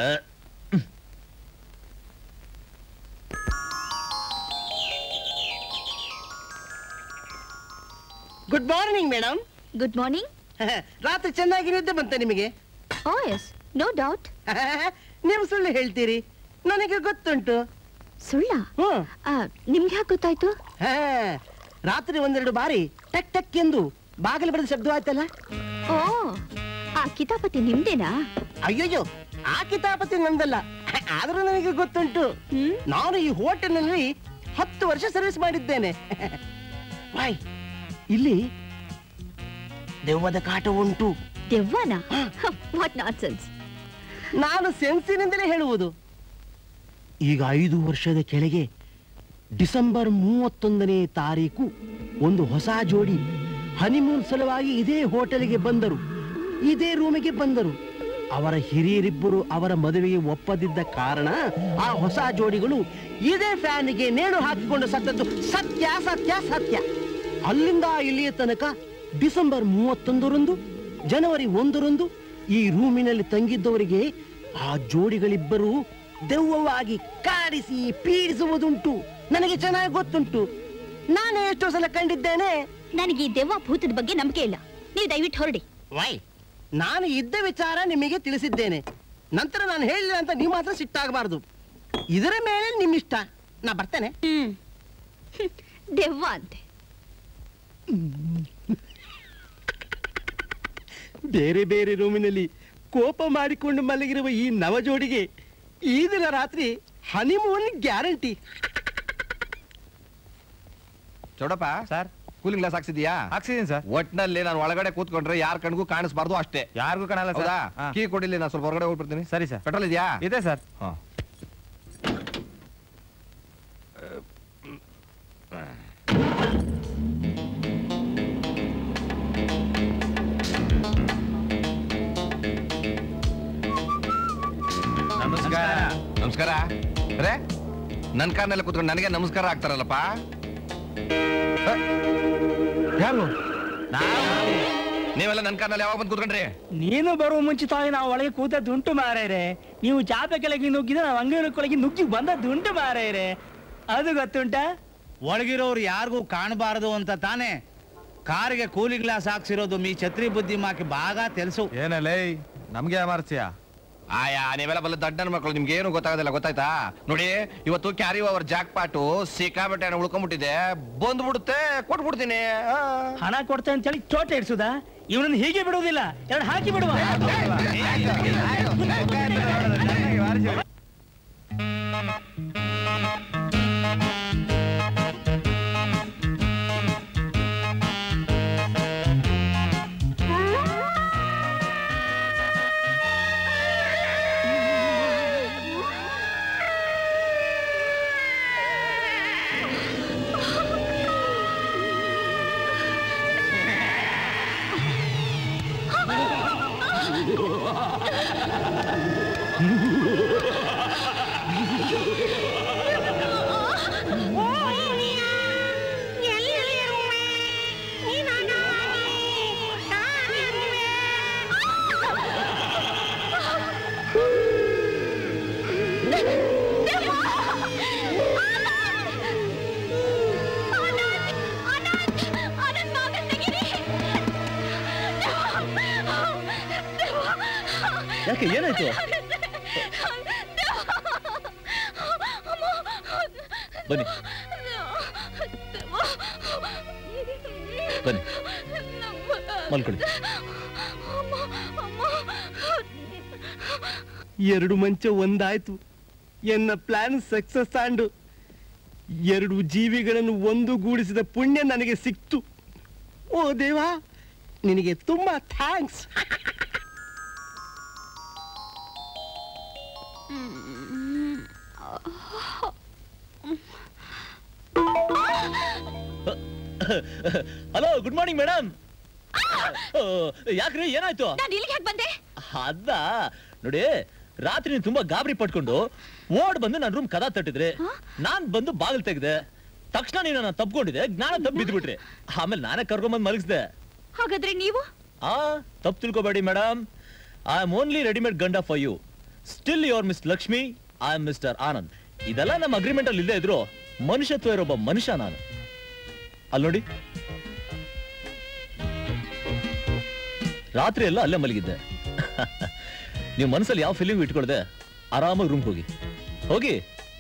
Good morning madam good morning ರಾತ್ರಿ ಚೆನ್ನಾಗಿ ನಿದ್ದೆ ಬಂತ ನಿಮಗೆ ಓ ಎಸ್ ನೋ ಡೌಟ್ ನೀವು ಸುಳ್ಳು ಹೇಳ್ತೀರಿ ನನಗೆ ಗೊತ್ತುಂಟು ಸುಳ್ಳ ನಿಮ್ಗೆ ಯಾಕೆ ಗೊತ್ತಾಯ್ತು ಹಾ, ರಾತ್ರಿ ಒಂದೆರಡು ಬಾರಿ ಟಕ್ ಟಕ್ ಎಂದು ಬಾಗಿಲು ಬರೆದ ಶಬ್ದ ಆಯ್ತಲ್ಲ ಓ ಆ ಕಿತಾಪತಿ ನಿಮ್ದೇನಾ ಅಯ್ಯೋಯ್ಯೋ ಆ ಕಿತಾಪತಿ ನಂದಲ್ಲ ಆದ್ರೂ ನನಗೆ ಗೊತ್ತುಂಟು ನಾನು ಈ ಹೋಟೆಲ್ನಲ್ಲಿ ಹತ್ತು ವರ್ಷ ಸರ್ವಿಸ್ ಮಾಡಿದ್ದೇನೆ ವಾಯ್ ಇಲ್ಲಿ ದೆವ್ವದ ಕಾಟ ಉಂಟು ದೆವ್ವನ ವಾಟ್ ನಾಟ್ ಸೆನ್ಸ್ ನಾನು ಸೆನ್ಸಿನಿಂದಲೇ ಹೇಳುವುದು ಈಗ ಐದು ವರ್ಷದ ಕೆಳಗೆ ಡಿಸೆಂಬರ್ ಮೂವತ್ತೊಂದನೇ ತಾರೀಕು ಒಂದು ಹೊಸ ಜೋಡಿ ಹನಿಮೂನ್ ಸಲುವಾಗಿ ಇದೇ ಹೋಟೆಲ್ಗೆ ಬಂದರು ಇದೇ ರೂಮಿಗೆ ಬಂದರು ಅವರ ಹಿರಿಯರಿಬ್ಬರು ಅವರ ಮದುವೆಗೆ ಒಪ್ಪದಿದ್ದ ಕಾರಣ ಆ ಹೊಸ ಜೋಡಿಗಳು ಇದೇ ಫ್ಯಾನ್ಗೆ ನೇಣು ಹಾಕಿಕೊಂಡು ಸತ್ತದ್ದು ಸತ್ಯ ಸತ್ಯ ಸತ್ಯ ಅಲ್ಲಿಂದ ಇಲ್ಲಿಯ ತನಕ ಡಿಸೆಂಬರ್ ಮೂವತ್ತೊಂದರಂದು ಜನವರಿ ಒಂದರಂದು ಈ ರೂಮಿನಲ್ಲಿ ತಂಗಿದ್ದವರಿಗೆ ಆ ಜೋಡಿಗಳಿಬ್ಬರು ದೆವ್ವವಾಗಿ ಕಾಡಿಸಿ ಪೀಡಿಸುವುದುಂಟು ನನಗೆ ಚೆನ್ನಾಗಿ ಗೊತ್ತುಂಟು ನಾನೇ ಎಷ್ಟೋ ಸಲ ಕಂಡಿದ್ದೇನೆ ನನಗೆ ಈ ದೆವ್ವ ಭೂತದ ಬಗ್ಗೆ ನಂಬಿಕೆ ಇಲ್ಲ ನೀವು ದಯವಿಟ್ಟು ಹೊರಡಿ ವೈ ನಾನು ಇದ್ದ ವಿಚಾರ ನಿಮಗೆ ತಿಳಿಸಿದ್ದೇನೆ ನಂತರ ನಾನು ಹೇಳಿಲ್ಲ ಅಂತ ನೀವು ಮಾತ್ರ ಸಿಟ್ಟಾಗಬಾರ್ದು ಇದರ ಮೇಲೆ ನಿಮ್ಮಿಷ್ಟ ನಾ ಬರ್ತೇನೆ ದೆವ್ವ ಅಂತೆ ಬೇರೆ ಬೇರೆ ರೂಮಿನಲ್ಲಿ ಕೋಪ ಮಾಡಿಕೊಂಡು ಮಲಗಿರುವ ಈ ನವ ಜೋಡಿಗೆ ಈ ದಿನ ರಾತ್ರಿ honeymoon guarantee Chowdappa sir cooling glass ಹಾಕ್ಸಿದ್ಯಾ ಹಾಕ್ಸಿದೀನಿ ಸರ್ ಒಟ್ನಲ್ಲಿ ನಾನು ಒಳಗಡೆ ಕೂತ್ಕೊಂಡ್ರೆ ಯಾರ ಕಣ್ಗೂ ಕಾಣಿಸ್ಬಾರ್ದು ಅಷ್ಟೇ ಯಾರಿಗೂ ಕಾಣಲ್ಲ ಸರ್ ಹೌದಾ ಹಾ. ಕೀ ಕೊಡಿಲಿ ನಾನು ಸ್ವಲ್ಪ ಹೊರಗಡೆ ಹೋಗ್ಬಿಡ್ತೀನಿ ಸರಿ ಸರ್ ಪೆಟ್ರೋಲ್ ಇದೆಯಾ ಇದೆ ಸರ್ ಹಾ ನಮಸ್ಕಾರ ನಮಸ್ಕಾರ ರೇ ನನ್ ಕಾರ್ನಲ್ಲಿ ಕೂತ್ಕೊಂಡು ನನಗೆ ನಮಸ್ಕಾರ ಆಗ್ತಾರಲ್ಲಪ್ಪ ಯಾರು ನೀವೆಲ್ಲ ನನ್ ಕಾರ್ನಲ್ಲಿ ಯಾವಾಗ ಬಂದು ಕೂತ್ಕೊಂಡ್ರಿ ನೀನು ಬರುವ ಮುಂಚಿತವಾಗಿ ನಾವು ಒಳಗೆ ಕೂತದ್ದುಂಟು ಮಾರೇರೆ ನೀವು ಚಾಪೆ ಕೆಳಗೆ ನುಗ್ಗಿದ್ರೆ ನಾವು ಅಂಗಡಿ ಕೊಳಗೆ ನುಗ್ಗಿ ಬಂದದ್ದುಂಟು ಮಾರೇರೆ ಅದು ಗೊತ್ತುಂಟ ಒಳಗಿರೋರು ಯಾರಿಗೂ ಕಾಣಬಾರದು ಅಂತ ತಾನೇ ಕಾರಿಗೆ ಕೂಲಿ ಗ್ಲಾಸ್ ಹಾಕ್ಸಿರೋದು ಮೀ ಛತ್ರಿ ಬುದ್ಧಿ ಮಾಕೆ ಬಾగా తెలుసు ಏನಲ್ಲೇ ನಮ್ಗೆ ಅಮರ್ಸ್ಯ ಆಯಾ ನೀವೆಲ್ಲ ಬಲ್ಲ ದಡ್ಡನ ಮಕ್ಕಳು ನಿಮ್ಗೆ ಏನು ಗೊತ್ತಾಗೋದಿಲ್ಲ ಗೊತ್ತಾಯ್ತಾ ನೋಡಿ ಇವತ್ತು ಕ್ಯಾರಿ ಓವರ್ ಜಾಕ್ ಪಾಟು ಸಿಕ್ಕಾಬಟ್ಟೆ ಹಣ ಉಳ್ಕೊಂಡ್ಬಿಟ್ಟಿದೆ ಬಂದ್ಬಿಡುತ್ತೆ ಕೊಟ್ಬಿಡ್ತೀನಿ ಆ. ಹಣ ಕೊಡ್ತೆ ಅಂತೇಳಿ ಚೋಟ ಇಡ್ಸುದಾ ಇವನನ್ನು ಹೀಗೆ ಬಿಡುವುದಿಲ್ಲ ಎರಡು ಹಾಕಿ ಬಿಡುವ ಆನಂದ್ ಬಾಗಿಲು ತೆಗೀರಿ. ದೆವ್ವ! ದೆವ್ವ! ಯಾಕೆ ಏನಾಯ್ತು ಬನ್ನಿ ಬನ್ನಿ ಮಲ್ಕೊಳ್ಳಿ ಎರಡು ಮಂಚ ಒಂದಾಯ್ತು ಎನ್ನ ಪ್ಲಾನ್ ಸಕ್ಸಸ್ ಆಂಡು ಎರಡು ಜೀವಿಗಳನ್ನು ಒಂದುಗೂಡಿಸಿದ ಪುಣ್ಯ ನನಗೆ ಸಿಕ್ತು ಓ ದೇವಾ ನಿನಗೆ ತುಂಬಾ thanks hello good morning madam ಯಾಕ್ರಿ ಏನಾಯ್ತು ನಾನು ಇಲ್ಲಿಗೆ ಹೇಗೆ ಬಂದೆ ಅದ ನೋಡಿ ರಾತ್ರಿ ನೀವು ತುಂಬಾ ಗಾಬರಿ ಪಟ್ಕೊಂಡು ಓಡ್ ಬಂದು ನನ್ನ ರೂಮ್ ಕದ ತಟ್ಟಿದ್ರೆ ನಾನ್ ಬಂದು ಬಾಗಿಲು ತೆಗ್ದೆ ತಕ್ಷಣ ನೀವು ನನ್ನ ತಪ್ಕೊಂಡಿದೆ ಜ್ಞಾನ ತಪ್ಪು ಬಿದ್ಬಿಟ್ರಿ ಆಮೇಲೆ ನಾನೇ ಕರ್ಕೊಂಬಂದು ಮಲಗಿಸ್ದೆ ಹಾಗಾದ್ರೆ ನೀವು ಆ ತಪ್ಪು ತಿಳ್ಕೊಬೇಡಿ madam I am only readymade ಗಂಡ for you still your Miss Lakshmi I am Mr Anand ಇದೆಲ್ಲ ನಮ್ಮ ಅಗ್ರಿಮೆಂಟ್ ಅಲ್ಲಿ ಇಲ್ಲದೆ ಇದ್ರು ಮನುಷ್ಯತ್ವ ಇರೋ ಒಬ್ಬ ಮನುಷ್ಯ ನಾನು ಅಲ್ಲಿ ನೋಡಿ ರಾತ್ರಿ ಎಲ್ಲ ಅಲ್ಲೇ ಮಲಗಿದ್ದೆ ನೀವು ಮನಸ್ಸಲ್ಲಿ ಯಾವ ಫೀಲಿಂಗ್ ಇಟ್ಕೊಳ್ದೆ ಆರಾಮಾಗಿ ರೂಮ್ ಹೋಗಿ ಹೋಗಿ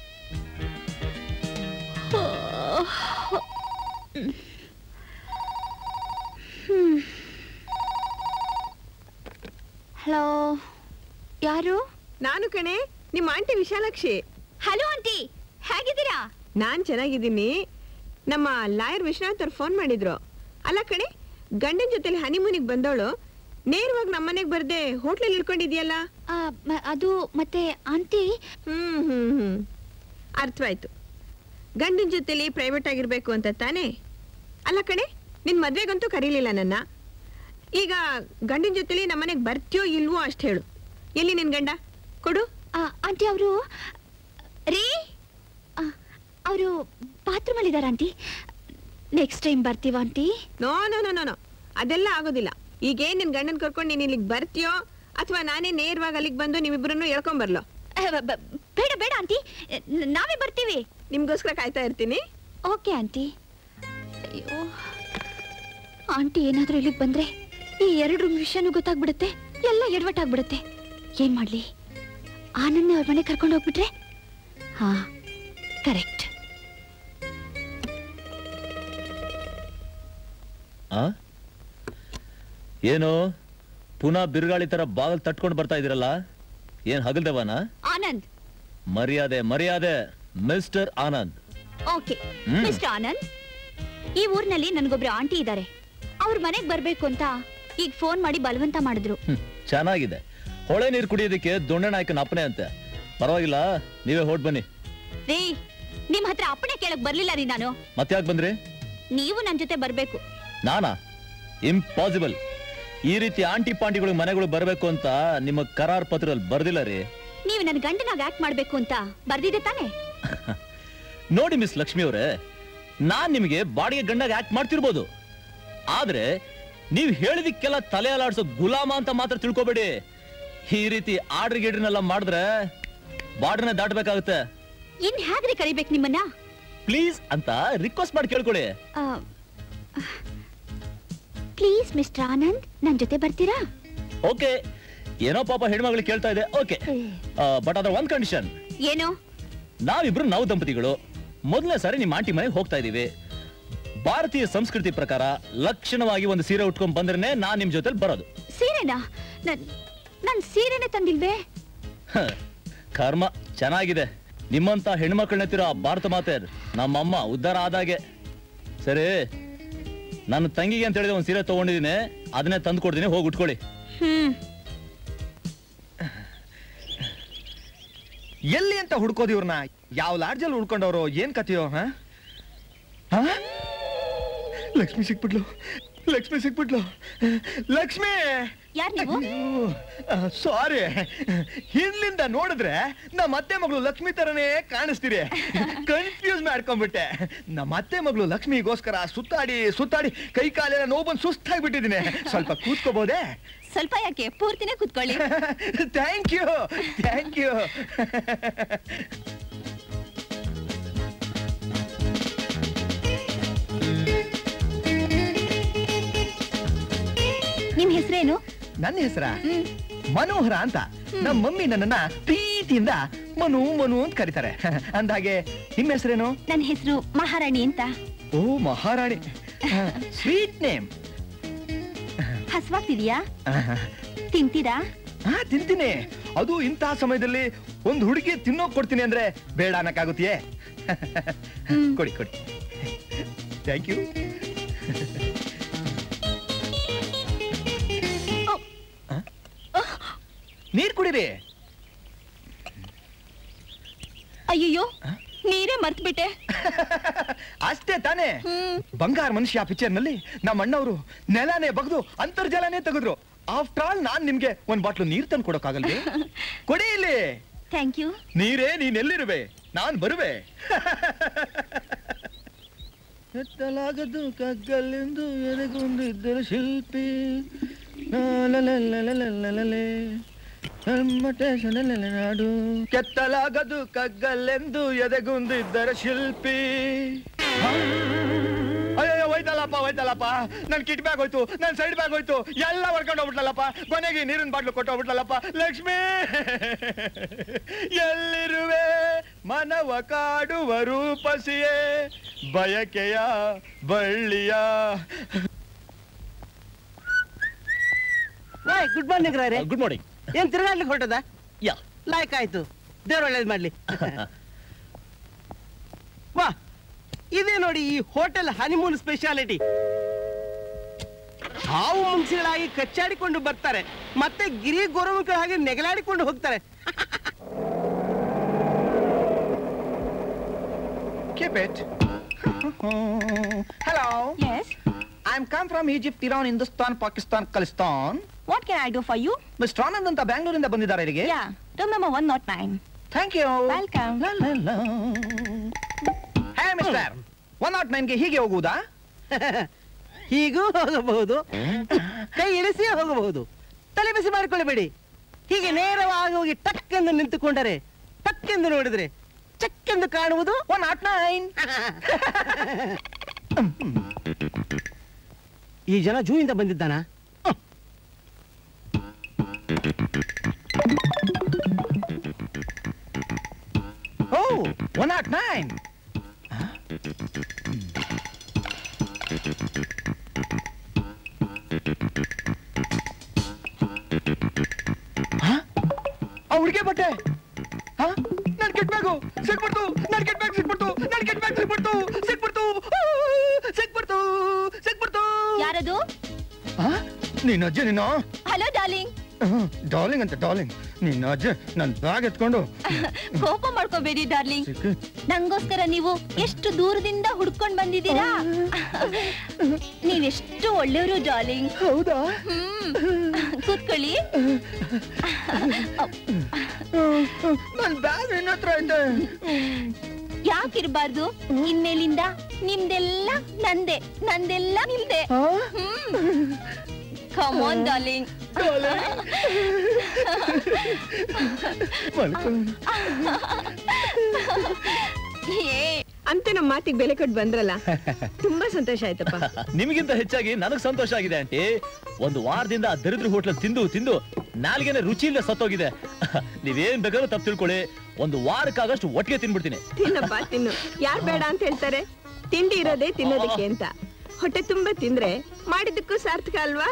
ಹಲೋ ಯಾರು ನಾನು ಕಣೆ ನಿಮ್ಮ ಆಂಟಿ ವಿಶಾಲಾಕ್ಷಿ ಹಲೋ ಆಂಟಿ ಹೇಗಿದ್ದೀರಾ ನಾನ್ ಚೆನ್ನಾಗಿದ್ದೀನಿ ನಮ್ಮ ಲಾಯರ್ ವಿಶ್ವನಾಥ್ ಅವ್ರು ಫೋನ್ ಮಾಡಿದ್ರು ಅಲ್ಲ ಕಣೆ ಗಂಡನ ಜೊತೆಲಿ ಹನಿಮೂನಿಗೆ ಬಂದವಳು ನೇರವಾಗಿ ನಮ್ಮನೆಗೆ ಬರ್ದೆ ಹೋಟ್ಲಲ್ಲಿ ಇಳ್ಕೊಂಡಿದ್ಯಲ್ಲ ಆ, ಮ- ಅದು ಮತ್ತೆ ಆಂಟಿ ಹ್ಮ್ ಹ್ಮ್ ಹ್ಮ್ ಅರ್ಥವಾಯ್ತು ಗಂಡನ ಜೊತೆಲಿ ಪ್ರೈವೇಟ್ ಆಗಿರ್ಬೇಕು ಅಂತ ತಾನೇ ಅಲ್ಲ ಕಣೆ ನಿನ್ ಮದ್ವೆಗಂತೂ ಕರೀಲಿಲ್ಲ ನನ್ನ ಈಗ ಗಂಡನ ಜೊತೆಲಿ ನಮ್ಮನೆಗೆ ಬರ್ತೀಯೋ ಇಲ್ವೋ ಅಷ್ಟು ಹೇಳು ಎಲ್ಲಿ ನಿನ್ ಗಂಡ ಕೊಡು ಆಂಟಿ ಅವರು ರೀ ಅವರು ಬಾತ್ರೂಮ್ ಅಲ್ಲಿ ಇದಾರ ಆಂಟಿ ನೆಕ್ಸ್ಟ್ ಟೈಮ್ ಬರ್ತೀವ aunty no no no no no ಅದೆಲ್ಲ ಆಗೋದಿಲ್ಲ ಈಗೇನ್ ನಿನ್ ಗಂಡನ್ ಕರ್ಕೊಂಡು ನೀನ್ ಇಲ್ಲಿಗೆ ಬರ್ತೀಯೋ ಅಥವಾ ನಾನೇ ನೇರವಾಗಿ ಅಲ್ಲಿಗೆ ಬಂದು ನಿಮ್ಮಿಬ್ಬರನ್ನು ಎಳ್ಕೊಂಬರ್ಲೋ ಬೇಡ ಬೇಡ ಆಂಟಿ ನಾವೇ ಬರ್ತೀವಿ ನಿಮ್ಗೋಸ್ಕರ ಕಾಯ್ತಾ ಇರ್ತೀನಿ ಓಕೆ ಆಂಟಿ ಅಯ್ಯೋ ಆಂಟಿ ಏನಾದ್ರೂ ಇಲ್ಲಿಗೆ ಬಂದ್ರೆ ಈ ಎರಡು ವಿಷಯನೂ ಗೊತ್ತಾಗ್ಬಿಡುತ್ತೆ ಎಲ್ಲ ಎಡವಟ್ಟಾಗ್ಬಿಡುತ್ತೆ ಏನ್ ಮಾಡ್ಲಿ ಆನಂದ್ ಅವ್ರ ಮನೆ ಕರ್ಕೊಂಡು ಹೋಗ್ಬಿಟ್ರೆ ಹಾ ಕರೆಕ್ಟ್ ಆ ಏನು ಪುನಃ ಬಿರುಗಾಳಿ ತರ ಬಾಗಲ್ ತಟ್ಕೊಂಡು ಬರ್ತಾ ಇದೀರಲ್ಲ ಏನ್ ಹಗಲ್ದವನ ಆನಂದ್ ಮರ್ಯಾದೆ ಮರ್ಯಾದೆ Mr Anand okay hmm. Mr Anand ಈ ಊರ್ನಲ್ಲಿ ನನ್ಗೊಬ್ರು ಆಂಟಿ ಇದ್ದಾರೆ ಅವ್ರ ಮನೆಗ್ ಬರ್ಬೇಕು ಅಂತ ಈಗ ಫೋನ್ ಮಾಡಿ ಬಲವಂತ ಮಾಡಿದ್ರು ಹ್ಮ್, ಚೆನ್ನಾಗಿದೆ ಹೊಳೆ ನೀರು ಕುಡಿಯೋದಕ್ಕೆ ದೊಣ್ಣೆ ನಾಯಕನ ಅಪ್ಪನೆ ಅಂತೆ ಪರವಾಗಿಲ್ಲ ನೀವೇ ಹೊಡ್ ಬನ್ನಿ ರೀ ನಿಮ್ ಹತ್ರ ಅಪ್ಪಣೆ ಕೇಳಕ್ ಬರ್ಲಿಲ್ಲ ರೀ ನಾನು ಮತ್ತ್ಯಾಕ್ ಬಂದ್ರಿ ನೀವು ನನ್ ಜೊತೆ ಬರ್ಬೇಕು ನಾನಾ ಇಂಪಾಸಿಬಲ್ ಈ ರೀತಿ ಆಂಟಿ ಪಾಂಟಿಗಳು ಮನೆಗಳು ಬರಬೇಕು ಅಂತ ನಿಮ್ಮ ಕರಾರ್ ಪತ್ರದಲ್ಲಿ ಬರ್ದಿಲ್ಲ ರೀ ನೀವು ನನ್ ಗಂಡನಾಗ ಆಕ್ಟ್ ಮಾಡ್ಬೇಕು ಅಂತ ಬರ್ದಿದೆ ತಾನೆ ನೋಡಿ ಮಿಸ್ ಲಕ್ಷ್ಮಿ ಅವರೇ ನಾನ್ ನಿಮಗೆ ಬಾಡಿಗೆ ಗಂಡಾಗ ಆಕ್ಟ್ ಮಾಡ್ತಿರ್ಬೋದು ಆದ್ರೆ ನೀವ್ ಹೇಳಿದಕ್ಕೆಲ್ಲ ತಲೆ ಅಲಾಡ್ಸೋ ಗುಲಾಮ ಅಂತ ಮಾತ್ರ ತಿಳ್ಕೊಬೇಡಿ ಈ ರೀತಿ ಆರ್ಡ್ರ್ ಗಿಡ್ರನ್ನೆಲ್ಲ ಮಾಡಿದ್ರೆ ಬಾರ್ಡರ್ನ ದಾಟಬೇಕಾಗುತ್ತೆ ಇನ್ ಹೇಗ್ರಿ ಕರಿಬೇಕು ನಿಮ್ಮನ್ನ ಪ್ಲೀಸ್ ಅಂತ ರಿಕ್ವೆಸ್ಟ್ ಮಾಡಿ ಕೇಳ್ಕೊಳ್ಳಿ ಪ್ಲೀಸ್ ಮಿಸ್ಟರ್ ಆನಂದ್ ನನ್ ಜೊತೆ ಬರ್ತೀರಾ ಓಕೆ ಏನೋ ಪಾಪ ಹೆಣ್ಮಗಳು ಕೇಳ್ತಾ ಇದೆ ಓಕೆ ಬಟ್ ಅದ್ರ ಒಂದ್ ಕಂಡೀಷನ್ ಏನು ನಾವಿಬ್ರು ನಾವು ದಂಪತಿಗಳು ಮೊದಲನೇ ಸಾರಿ ನಿಮ್ಮ ಆಂಟಿ ಮನೆಗೆ ಹೋಗ್ತಾ ಇದೀವಿ ಭಾರತೀಯ ಸಂಸ್ಕೃತಿ ಪ್ರಕಾರ ಲಕ್ಷಣವಾಗಿ ಒಂದು ಸೀರೆ ಉಟ್ಕೊಂಡ್ ಬಂದ್ರೆ ನಾನ್ ನಿಮ್ ಜೊತೆಲಿ ಬರೋದು ಸೀರೆನಾ ನನ್ ನನ್ ಸೀರೆನೆ ತಂದಿಲ್ವೇ ಹ, ಕರ್ಮ ಚೆನ್ನಾಗಿದೆ ನಿಮ್ಮಂತ ಹೆಣ್ಮಕ್ಳನ್ನೆತ್ತಿರೋ ಆ ಭಾರತ ಮಾತೆ ನಮ್ಮಮ್ಮ ಉದ್ಧಾರ ಆದಾಗೆ ಸರಿ ನನ್ನ ತಂಗಿಗೆ ಅಂತ ಹೇಳಿದ್ರೆ ಒಂದು ಸೀರೆ ತಗೊಂಡಿದ್ದೀನಿ ಅದನ್ನೇ ತಂದು ಕೊಡ್ತೀನಿ ಹೋಗಿ ಉಟ್ಕೊಳ್ಳಿ ಹ್ಮ್ ಎಲ್ಲಿ ಅಂತ ಹುಡ್ಕೋದು ಇವ್ರನ್ನ ಯಾವ ಲಾಡ್ಜಲ್ಲಿ ಹುಡ್ಕೊಂಡವ್ರು ಏನ್ ಕತೆಯೋ ಹಾ ಹಾ? ಲಕ್ಷ್ಮಿ ಸಿಕ್ಬಿಟ್ಲು ಲಕ್ಷ್ಮಿ ಸಿಕ್ಬಿಟ್ಲು ಲಕ್ಷ್ಮಿ ಯಾರ್ ನೀವು ಸಾರಿ ಹಿಂದ್ಲಿಂದ ನೋಡಿದ್ರೆ ನಮ್ಮ ಅತ್ತೆ ಮಗಳು ಲಕ್ಷ್ಮಿ ತರನೇ ಕಾಣಿಸ್ತೀರಿ ಕನ್ಫ್ಯೂಸ್ ಮಾಡ್ಕೊಂಡ್ಬಿಟ್ಟೆ ನಮ್ಮ ಅತ್ತೆ ಮಗಳು ಲಕ್ಷ್ಮಿಗೋಸ್ಕರ ಸುತ್ತಾಡಿ ಸುತ್ತಾಡಿ ಕೈ ಕಾಲೆಲ್ಲ ನೋವು ಬಂದು ಸುಸ್ತಾಗ್ಬಿಟ್ಟಿದ್ದೀನಿ ಸ್ವಲ್ಪ ಕೂತ್ಕೋಬೋದೇ ಸ್ವಲ್ಪ ಯಾಕೆ ಪೂರ್ತಿನೇ ಕುತ್ಕೊಳ್ಳಿ ಥ್ಯಾಂಕ್ ಯು ಥ್ಯಾಂಕ್ ಯು ನಿಮ್ ಹೆಸರೇನು ನನ್ನ ಹೆಸರ ಮನೋಹರ ಅಂತ ನಮ್ಮ ಮಮ್ಮಿ ನನ್ನನ್ನ ಪ್ರೀತಿಯಿಂದ ಮನು ಮನು ಅಂತ ಕರೀತಾರೆ ಅಂದಾಗೆ ನಿಮ್ಮ ಹೆಸರೇನು ನನ್ನ ಹೆಸರು ಮಹಾರಾಣಿ ಅಂತ ಓ ಮಹಾರಾಣಿ ಸ್ವೀಟ್ ನೇಮ್ ಹಸ್ವಾಗ್ತಿದ್ಯಾ ತಿಂತೀರಾ ಹಾ ತಿಂತೀನಿ ಅದು ಇಂತಹ ಸಮಯದಲ್ಲಿ ಒಂದು ಹುಡುಗಿ ತಿನ್ನೋಕ್ ಕೊಡ್ತೀನಿ ಅಂದ್ರೆ ಬೇಡ ಅನ್ನಕ್ಕಾಗುತ್ತೆಯೇ ಕೊಡಿ ಕೊಡಿ ಥ್ಯಾಂಕ್ ಯು ನೀರ್ ಕುಡಿರಿ ಅಯ್ಯಯ್ಯೋ ನೀರೇ ಮರ್ತ್ಬಿಟ್ಟೆ ಅಷ್ಟೇ ತಾನೇ ಬಂಗಾರ ಮನುಷ್ಯ ಪಿಕ್ಚರ್ ನಲ್ಲಿ ನಮ್ಮ ಅಣ್ಣವರು ನೆಲನೇ ಬಗ್ದು ಅಂತರ್ಜಲನೇ ತೆಗೆದ್ರು ಆಫ್ಟರ್ ಆಲ್ ನಾನ್ ನಿಮ್ಗೆ ಒಂದ್ ಬಾಟ್ಲು ನೀರ್ ತಂದು ಕೊಡೋಕ್ಕಾಗಲ್ವೇ ಕೊಡಿ ಇಲ್ಲಿ ಥ್ಯಾಂಕ್ ಯು ನೀರೇ ನೀನ್ ಎಲ್ಲಿರುವೆ ನಾನ್ ಬರುವೆ ಎತ್ತಲಾಗದು ಕಗ್ಗಲೆಂದು ಎದೆಗೊಂದಿದ್ದರು ಶಿಲ್ಪಿ ನಾಡು ಕೆತ್ತಲಾಗದು ಕಗ್ಗಲೆಂದು ಎದೆಗುಂದಿದ್ದರ ಶಿಲ್ಪಿ ಅಯ್ಯೋ ಹೋಯ್ತಲ್ಲಪ್ಪ ಹೋಯ್ತಲ್ಲಪ್ಪ ನನ್ ಕಿಟ್ ಬ್ಯಾಗ್ ಹೋಯ್ತು ನನ್ ಸೈಡ್ ಬ್ಯಾಗ್ ಹೋಯ್ತು ಎಲ್ಲ ಹೊರ್ಕೊಂಡು ಹೋಗ್ಬಿಟ್ಲಲ್ಲಪ್ಪ ಕೊನೆಗೆ ನೀರಿನ ಬಾಟ್ಲು ಕೊಟ್ಟು ಹೋಗ್ಬಿಟ್ಲಲ್ಲಪ್ಪ ಲಕ್ಷ್ಮಿ ಎಲ್ಲಿರುವೆ ಮನವ ಕಾಡುವ ರೂಪಸಿಯೇ ಬಯಕೆಯ ಬಳ್ಳಿಯ ಗುಡ್ ಮಾರ್ನಿಂಗ್ ರಾಯರೇ ಗುಡ್ ಮಾರ್ನಿಂಗ್ ಏನ್ ತಿರುಗಾಡ್ಲಿಕ್ಕೆ ಹೊರಟದ ಯಾ ಲಾಯ್ಕ್ ಆಯ್ತು ದೇವ್ರ ಒಳ್ಳೇದ್ ಮಾಡ್ಲಿ ವಾ ಇದೇ ನೋಡಿ ಈ ಹೋಟೆಲ್ ಹನಿಮೂನ್ ಸ್ಪೆಷಾಲಿಟಿ ಹಾವು ಮುಂಗ್ಸಿಗಳಾಗಿ ಕಚ್ಚಾಡಿಕೊಂಡು ಬರ್ತಾರೆ ಮತ್ತೆ ಗಿರಿ ಗೋರಮುಖ ಹಾಗೆ ನೆಗಲಾಡಿಕೊಂಡು ಹೋಗ್ತಾರೆ Keep it. Hello. Yes. I'm come from Egypt, Iran, Hindustan, Pakistan, Khalistan. What can I do for you? Mr Anand ಅಂತ ಬ್ಯಾಂಗ್ಳೂರಿಂದ ಬಂದಿದ್ದಾರೆ ಇಲ್ಲಿಗೆ Yeah, room number 109. Thank you Welcome. ಹೇ ಮಿಸ್ಟರ್ ಒನ್ ನಾಟ್ ನೈನ್ಗೆ ಹೀಗೆ ಹೋಗುವುದಾ ಹೀಗೂ ಹೋಗಬಹುದು ಕೈ ಇಳಿಸಿ ಹೋಗಬಹುದು ತಲೆ ಬಿಸಿ ಮಾಡಿಕೊಳ್ಳಬೇಡಿ ಹೀಗೆ ನೇರವಾಗಿ ಹೋಗಿ ಟಕ್ ಎಂದು ನಿಂತುಕೊಂಡರೆ ಟಕ್ ಎಂದು ನೋಡಿದ್ರೆ ಚಕ್ ಎಂದು ಕಾಣುವುದು ಒನ್ ನಾಟ್ ನೈನ್ ಈ ಜನ ಜೂ ಇಂದ ಬಂದಿದ್ದಾನಾ ಓ ಒನ್ ನಾಟ್ ನೈನ್ ಆ ಹುಡುಗಿ ಬಟ್ಟೆ ಹಾ? ನನ್ ಕೆಟ್ಬೇಕು ಸಿಕ್ಬಿಡ್ತು ನನ್ ಕೆಟ್ಬೇಕು ಸಿಕ್ಬಿಡ್ತು ನನ್ ಕೆಟ್ಬೇಕು ಸಿಕ್ಬಿಡ್ತು ಸಿಕ್ಬಿಡ್ತು ಆ, ಸಿಕ್ಬಿಡ್ತು ಸಿಕ್ಬಿಡ್ತು ಯಾರದು ಆ? ನಿನ್ನ ಅಜ್ಜ ನಿನ್ನ ಹಲೋ ಡಾರ್ಲಿಂಗ್ ಡಾರ್ಲಿಂಗ್ ಅಂತ ಡಾರ್ಲಿಂಗ್ ನಿನ್ನ ಅಜ್ಜ ನನ್ ಬ್ಯಾಗ್ ಎತ್ಕೊಂಡು ಕೋಪ ಮಾಡ್ಕೋಬೇಡಿ ಡಾರ್ಲಿಂಗ್ ಸಿಕ್ಕು ನಂಗೋಸ್ಕರ ನೀವು ಎಷ್ಟು ದೂರದಿಂದ ಹುಡ್ಕೊಂಡ್ ಬಂದಿದ್ದೀರಾ ನೀವೆಷ್ಟು ಒಳ್ಳೆಯವರು ಡಾರ್ಲಿಂಗ್ ಹೌದಾ ಕೂತ್ಕೊಳ್ಳಿ ನನ್ ಬ್ಯಾಗ್ ನಿನ್ನ ಹತ್ರ ಐತೆ ಯಾಕಿರ್ಬಾರ್ದು ಇನ್ಮೇಲಿಂದ ನಿಮ್ದೆಲ್ಲ ನಂದೆ ನಂದೆಲ್ಲ ನಿಮ್ದೆ ಕಮಾನ್ ಡಾರ್ಲಿಂಗ್ ಏ ಅಂತ ನಮ್ಮ ಮಾತಿಗೆ ಬೆಲೆ ಕೊಟ್ಟು ಬಂದ್ರಲ್ಲ ತುಂಬಾ ಸಂತೋಷ ಆಯ್ತಪ್ಪ ನಿಮಗಿಂತ ಹೆಚ್ಚಾಗಿ ನನಗ್ ಸಂತೋಷ ಆಗಿದೆ ಆಂಟಿ ಒಂದು ವಾರದಿಂದ ಆ ದರಿದ್ರ ಹೋಟ್ಲ ತಿಂದು ತಿಂದು ನಾಲ್ಗೆನೆ ರುಚಿ ಇಲ್ಲ ಸತ್ತೋಗಿದೆ ನೀವೇನ್ ಬೇಕಾದ್ರೂ ತಪ್ಪು ತಿಳ್ಕೊಳ್ಳಿ ಒಂದು ವಾರಕ್ಕಾಗಷ್ಟು ಒಟ್ಟಿಗೆ ತಿನ್ಬಿಡ್ತೀನಿ ತಿನ್ನಪ್ಪ ತಿನ್ನು ಯಾರ್ ಬೇಡ ಅಂತ ಹೇಳ್ತಾರೆ ತಿಂಡಿ ಇರೋದೇ ತಿನ್ನೋದಕ್ಕೆ ಅಂತ ಹೊಟ್ಟೆ ತುಂಬಾ ತಿಂದ್ರೆ ಮಾಡಿದ್ದಕ್ಕೂ ಸಾರ್ಥಕ ಅಲ್ವಾ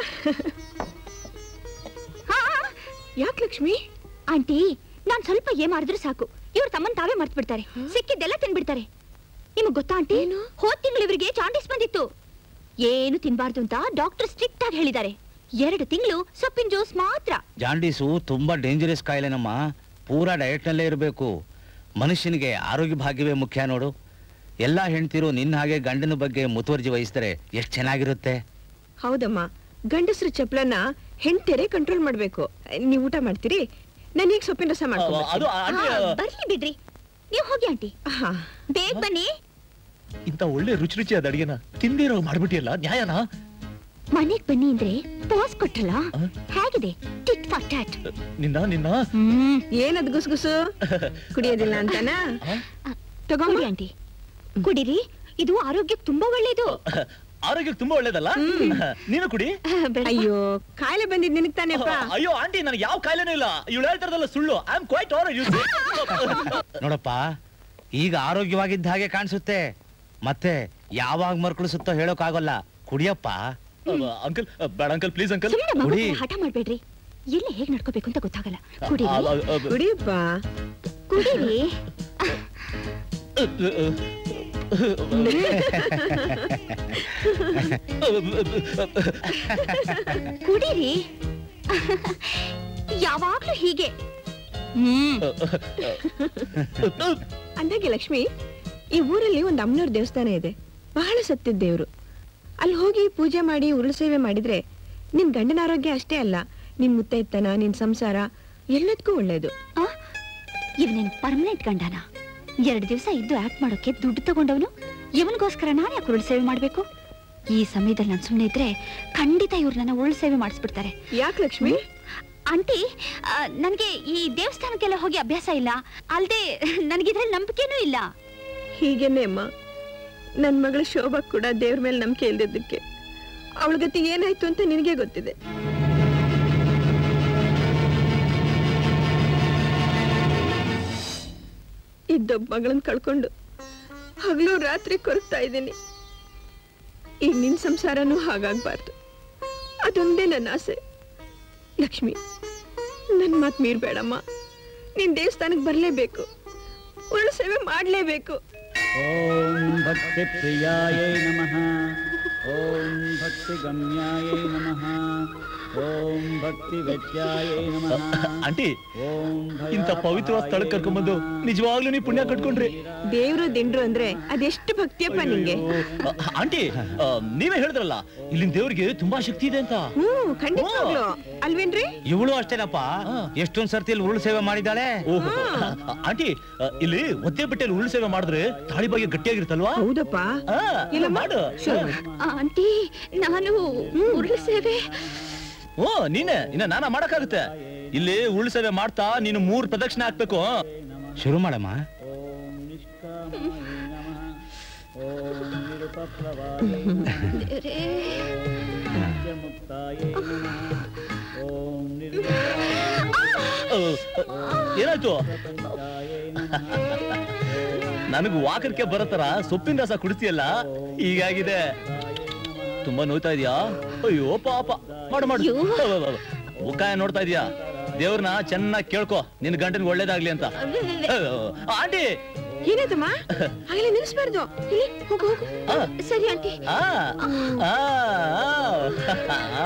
ಯಾಕೆ ಲಕ್ಷ್ಮಿ ಆಂಟಿ ನಾನ್ ಸ್ವಲ್ಪ ಏನ್ ಮಾಡಿದ್ರು ಸಾಕು ಇವ್ರ ತಮ್ಮನ್ ತಾವೇ ಮರ್ತ್ ಬಿಡ್ತಾರೆ ಸಿಕ್ಕಿದ್ದೆಲ್ಲ ತಿನ್ಬಿಡ್ತಾರೆ ನಿಮಗ್ ಗೊತ್ತಾ ಆಂಟಿ ಹೋದ್ ತಿಂಗಳು ಇವರಿಗೆ ಜಾಂಡಿಸ್ ಬಂದಿತ್ತು ಏನು ತಿನ್ಬಾರ್ದು ಅಂತ ಡಾಕ್ಟರ್ ಸ್ಟ್ರಿಕ್ಟ್ ಆಗಿ ಹೇಳಿದ್ದಾರೆ ಎರಡು ತಿಂಗಳು ಸೊಪ್ಪಿನ ಜ್ಯೂಸ್ ಮಾತ್ರ ಜಾಂಡೀಸು ತುಂಬಾ ಡೇಂಜರಸ್ ಕಾಯಿಲೆನಮ್ಮ ಪೂರಾ ಡಯಟ್ನಲ್ಲೇ ಇರಬೇಕು ಮನುಷ್ಯನಿಗೆ ಆರೋಗ್ಯ ಭಾಗ್ಯವೇ ಮುಖ್ಯ ನೋಡು ಎಲ್ಲ ಹೆಣ್ತಿರು ನಿನ್ನ ಹಾಗೆ ಗಂಡನ ಬಗ್ಗೆ ಮುತುವರ್ಜಿ ವಹಿಸಿದರೆ ಎಷ್ಟು ಚೆನ್ನಾಗಿರುತ್ತೆ ಹೌದಮ್ಮ ಗಂಡಸ್ರ ಚಪ್ಲನ್ನ ಹೆಂಡ್ತಿಯರೇ ಕಂಟ್ರೋಲ್ ಮಾಡ್ಬೇಕು ನೀವು ಊಟ ಮಾಡ್ತೀರಿ ನಾನೀಗ ಸೊಪ್ಪಿನ ರಸ ಅದು ಆಂಟಿ, ಆ, ಬರ್ಲಿ ಬಿಡ್ರಿ ನೀವು ಹೋಗಿ ಆಂಟಿ ಬೇಗ ಬನ್ನಿ ಇಂತ ಒಳ್ಳೆ ರುಚಿ ರುಚಿಯಾದ ಅಡಿಗೆನ ತಿಂದಿರೋ ಮಾಡ್ಬಿಟ್ಟಿಯಲ್ಲ ನ್ಯಾಯನಾ ಮನೆಗ್ ಬನ್ನಿ ಅಂದ್ರೆ ಪಾಸ್ ಕೊಟ್ರಲ್ಲ ಹೇಗಿದೆ ಟಿಟ್ ಫಾರ್ ಟ್ಯಾಟ್ ನಿನ್ನ ನಿನ್ನ ಏನದ್ ಗುಸುಗುಸು ಕುಡಿಯೋದಿಲ್ಲ ಅಂತನಾ ತಗೊಂಡಿ ಆಂಟಿ ಕುಡಿರಿ ಇದು ಆರೋಗ್ಯಕ್ಕೆ ತುಂಬಾ ಒಳ್ಳೇದು ಆರೋಗ್ಯಕ್ಕೆ ತುಂಬಾ ಒಳ್ಳೇದಲ್ಲ ನೀನು ಕುಡಿ ಅಯ್ಯೋ ಕಾಯಿಲೆ ಬಂದಿದ್ ನಿನಗ್ ತಾನೇಪ್ಪ ಅಯ್ಯೋ ಆಂಟಿ ನನಗೆ ಯಾವ ಕಾಯಿಲೆನೂ ಇಲ್ಲ ಇವಳು ಹೇಳ್ತಾರದಲ್ಲ ಸುಳ್ಳು I am quite are you ನೋಡಪ್ಪ ಈಗ ಆರೋಗ್ಯವಾಗಿದ್ದ ಹಾಗೆ ಕಾಣಿಸುತ್ತೆ ಮತ್ತೆ ಯಾವಾಗ ಮರ್ಕಳಿಸುತ್ತೋ ಹೇಳೋಕ್ಕಾಗಲ್ಲ ಕುಡಿಯಪ್ಪ ಅಂಕಲ್ ಬೇಡ ಅಂಕಲ್ ಪ್ಲೀಸ್ ಅಂಕಲ್ ಸುಮ್ಮನೆ ಮಗು ಕುಡಿ ತರ ಹಠ ಮಾಡ್ಬೇಡ್ರಿ ಎಲ್ಲಿ ಹೇಗ್ ನಡ್ಕೋಬೇಕು ಅಂತ ಗೊತ್ತಾಗಲ್ಲ ಕುಡಿ ಆ, ಆ, ಆ, ಕುಡಿಯಪ್ಪ ಕುಡೀರಿ ಕುಡೀರಿ ಯಾವಾಗ್ಲೂ ಹೀಗೆ ಹ್ಮ್ ಅಂದಾಗೆ ಲಕ್ಷ್ಮಿ ಈ ಊರಲ್ಲಿ ಒಂದು ಅಮ್ಮನವ್ರ ದೇವಸ್ಥಾನ ಇದೆ ಬಹಳ ಸತ್ಯದ ದೇವ್ರು ಅಲ್ಲಿ ಹೋಗಿ ಪೂಜೆ ಮಾಡಿ ಉರುಳು ಸೇವೆ ಮಾಡಿದ್ರೆ ನಿನ್ ಗಂಡನ ಆರೋಗ್ಯ ಅಷ್ಟೇ ಅಲ್ಲ ನಿನ್ ಮುತ್ತೈತನ ನಿನ್ ಸಂಸಾರ ಎಲ್ಲದಕ್ಕೂ ಒಳ್ಳೇದು ಇವನೇನ್ ಪರ್ಮನೆಂಟ್ ಗಂಡನ ಎರಡು ದಿವಸ ಇದ್ದು ಆಕ್ಟ್ ಮಾಡೋಕೆ ದುಡ್ಡು ತಗೊಂಡವನು ಇವನಿಗೋಸ್ಕರ ನಾನು ಯಾಕೆ ಉರುಳು ಸೇವೆ ಮಾಡ್ಬೇಕು ಈ ಸಮಯದಲ್ಲಿ ನಾನು ಸುಮ್ಮನೆ ಇದ್ರೆ ಖಂಡಿತ ಇವ್ರು ನನ್ನ ಉರುಳು ಸೇವೆ ಮಾಡಿಸ್ಬಿಡ್ತಾರೆ ಯಾಕೆ ಲಕ್ಷ್ಮಿ ಆಂಟಿ ನನಗೆ ಈ ದೇವಸ್ಥಾನಕ್ಕೆಲ್ಲ ಹೋಗಿ ಅಭ್ಯಾಸ ಇಲ್ಲ ಅಲ್ದೆ ನನಗಿದ್ರಲ್ಲಿ ನಂಬಿಕೆನೂ ಇಲ್ಲ ಹೀಗೇನೆ ಅಮ್ಮ ನನ್ ಮಗಳ ಶೋಭಾ ಕೂಡ ದೇವ್ರ ಮೇಲೆ ನಂಬಿಕೆ ಇಲ್ದಿದ್ದಕ್ಕೆ ಅವಳ ಗತಿ ಏನಾಯ್ತು ಅಂತ ನಿನಗೆ ಗೊತ್ತಿದೆ ಇದ್ದೊಬ್ಬ ಮಗಳನ್ನ ಕಳ್ಕೊಂಡು ಹಗಲು ರಾತ್ರಿ ಕೊರಗ್ತಾ ಇದ್ದೀನಿ ಈಗ ನಿನ್ ಸಂಸಾರನೂ ಹಾಗಾಗ್ಬಾರ್ದು ಅದೊಂದೇ ನನ್ನ ಆಸೆ ಲಕ್ಷ್ಮಿ ನನ್ ಮಾತ್ ಮೀರ್ಬೇಡಮ್ಮ ನೀನ್ ದೇವಸ್ಥಾನಕ್ಕೆ ಬರ್ಲೇಬೇಕು ಒಳ್ಳೆ ಸೇವೆ ಮಾಡ್ಲೇಬೇಕು ಓಂ ಭಕ್ತಿ ಪ್ರಿಯಾಯೈ ನಮಃ ಓಂ ಭಕ್ತಿ ಗಮ್ಯಾಯೈ ನಮಃ ಓಂ ಭಕ್ತಿ ವೆಚ್ಚಾಯೈ ನಮಃ ಆಂಟಿ ಓಂ ಇಂಥ ಪವಿತ್ರವಾದ ಸ್ಥಳಕ್ಕೆ ಕರ್ಕೊಂಡ್ಬಂದು ನಿಜವಾಗ್ಲೂ ನೀವು ಪುಣ್ಯ ಕಟ್ಕೊಂಡ್ರಿ ದೇವ್ರು ದಿಂಡ್ರು ಅಂದ್ರೆ ಅದೆಷ್ಟು ಭಕ್ತಿಯಪ್ಪ ನಿಂಗೆ ಅ, ಆಂಟಿ ಆ, ನೀವೇ ಹೇಳಿದ್ರಲ್ಲ ಇಲ್ಲಿನ ದೇವ್ರಿಗೆ ತುಂಬಾ ಶಕ್ತಿ ಇದೆ ಅಂತ ಹ್ಮ್ ಖಂಡಿತವಾಗ್ಲು ಅಲ್ವೇನ್ರಿ ಇವಳು ಅಷ್ಟೇನಪ್ಪ ಎಷ್ಟೊಂದ್ ಸರ್ತಿ ಇಲ್ಲಿ ಉರುಳು ಸೇವೆ ಮಾಡಿದಾಳೆ ಓಹೋ ಆಂಟಿ ಆ, ಇಲ್ಲಿ ಒತ್ತೆ ಬಟ್ಟೆಯಲ್ಲಿ ಉರುಳು ಸೇವೆ ಮಾಡಿದ್ರೆ ತಾಳಿ ಬಗ್ಗೆ ಗಟ್ಟಿಯಾಗಿರುತ್ತಲ್ವಾ ಹೌದಪ್ಪ ಇಲ್ಲ ಮಾಡು ಆಂಟಿ ನಾನು ಉರುಳು ಸೇವೆ ಓ ನೀನೆ ಇನ್ನ ನಾನ ಮಾಡಕ್ಕಾಗುತ್ತೆ ಇಲ್ಲಿ ಉರುಳು ಸೇವೆ ಮಾಡ್ತಾ ನೀನು ಮೂರ್ ಪ್ರದಕ್ಷಿಣೆ ಹಾಕ್ಬೇಕು ಶುರು ಮಾಡಮ್ಮ ಓಂ ನಿರುಪಪ್ಲವಾಯೈ ನಮಃ ನಿತ್ಯಮುಕ್ತಾಯೈ ನಮಃ ಓಂ ಆ, ಏನಾಯ್ತು ನನಗೆ ವಾಕರ್ಕೆ ಬರತ್ತರ ಸೊಪ್ಪಿನ ರಸ ಕುಡಿಸ್ತೀಯಲ್ಲ ಹೀಗಾಗಿದೆ ತುಂಬಾ ನೋಯ್ತಾ ಇದೀಯಾ ಅಯ್ಯೋ ಪಾಪ ಮಾಡು ಮಾಡು ಅಯ್ಯೋ. ಅವ್ ಅವ್ ಅವ್. ಮುಖ ಏನ್ ನೋಡ್ತಾ ಇದೀಯಾ ದೇವ್ರನ್ನ ಚೆನ್ನಾಗಿ ಕೇಳ್ಕೊ ನಿನ್ ಗಂಟನ್ಗೆ ಒಳ್ಳೇದಾಗ್ಲಿ ಅಂತ ಅವ್ ಅವ್. ಆಂಟಿ ಏನಾಯ್ತಮ್ಮ ಆಗಲೇ ನಿಲ್ಲಿಸ್ಬಾರ್ದು ಇಲ್ಲಿ ಹೋಗು ಹೋಗು ಆ, ಸರಿ ಆಂಟಿ ಆ, ಆ, ಆ, ಆ.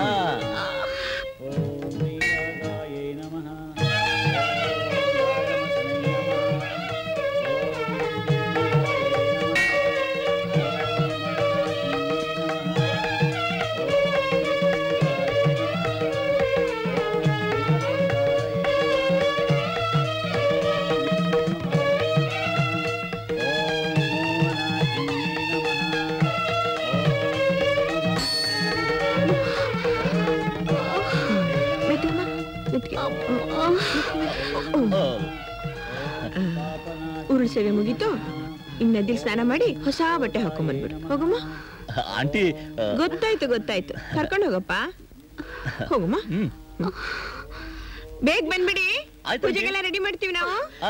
ನೀರಾಗಾಯೈ ನಮಃ ಮೆತ್ತಮ್ಮ, ಮೆತ್ತಗೆ. ಉರುಳು ಸೇವೆ ಮುಗೀತು ಇನ್ ನದಿಲ್ ಸ್ನಾನ ಮಾಡಿ ಹೊಸ ಬಟ್ಟೆ ಹಾಕೊಂಡ್ ಬಂದ್ಬಿಡು ಹೋಗಮ್ಮ ಆಂಟಿ ಆ, ಗೊತ್ತಾಯ್ತು ಗೊತ್ತಾಯ್ತು ಕರ್ಕೊಂಡು ಹೋಗಪ್ಪ ಹೋಗಮ್ಮ ಹ್ಮ್ ಬೇಗ ಬಂದ್ಬಿಡಿ ಆಯ್ತು, ಪೂಜೆಗೆಲ್ಲ ರೆಡಿ ಮಾಡ್ತೀವಿ ನಾವು ಆ.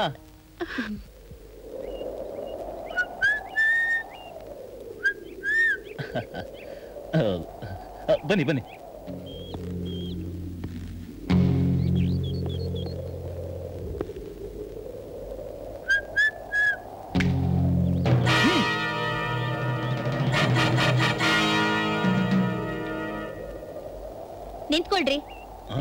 ಆ, ಆ, ಬನ್ನಿ ಬನ್ನಿ ನಿಂತ್ಕೊಳ್ರಿ ಆ?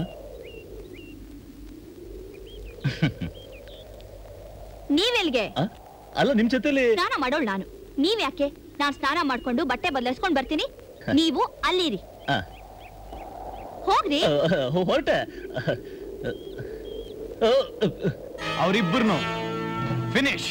ನೀವೆಲ್ಗೆ ಆ? ಅಲ್ಲ ನಿಮ್ ಜೊತೆಲಿ ಸ್ನಾನ ಮಾಡೋಳು ನಾನು ನೀವ್ ಯಾಕೆ ನಾನ್ ಸ್ನಾನ ಮಾಡ್ಕೊಂಡು ಬಟ್ಟೆ ಬದಲಾಯಿಸ್ಕೊಂಡ್ ಬರ್ತೀನಿ ನೀವು ಅಲ್ಲಿರಿ ಆ. ಹೋಗ್ರಿ ಆ, ಆ, ಹೊರಟೆ ಅವರಿಬ್ಬರನ್ನು ಫಿನಿಶ್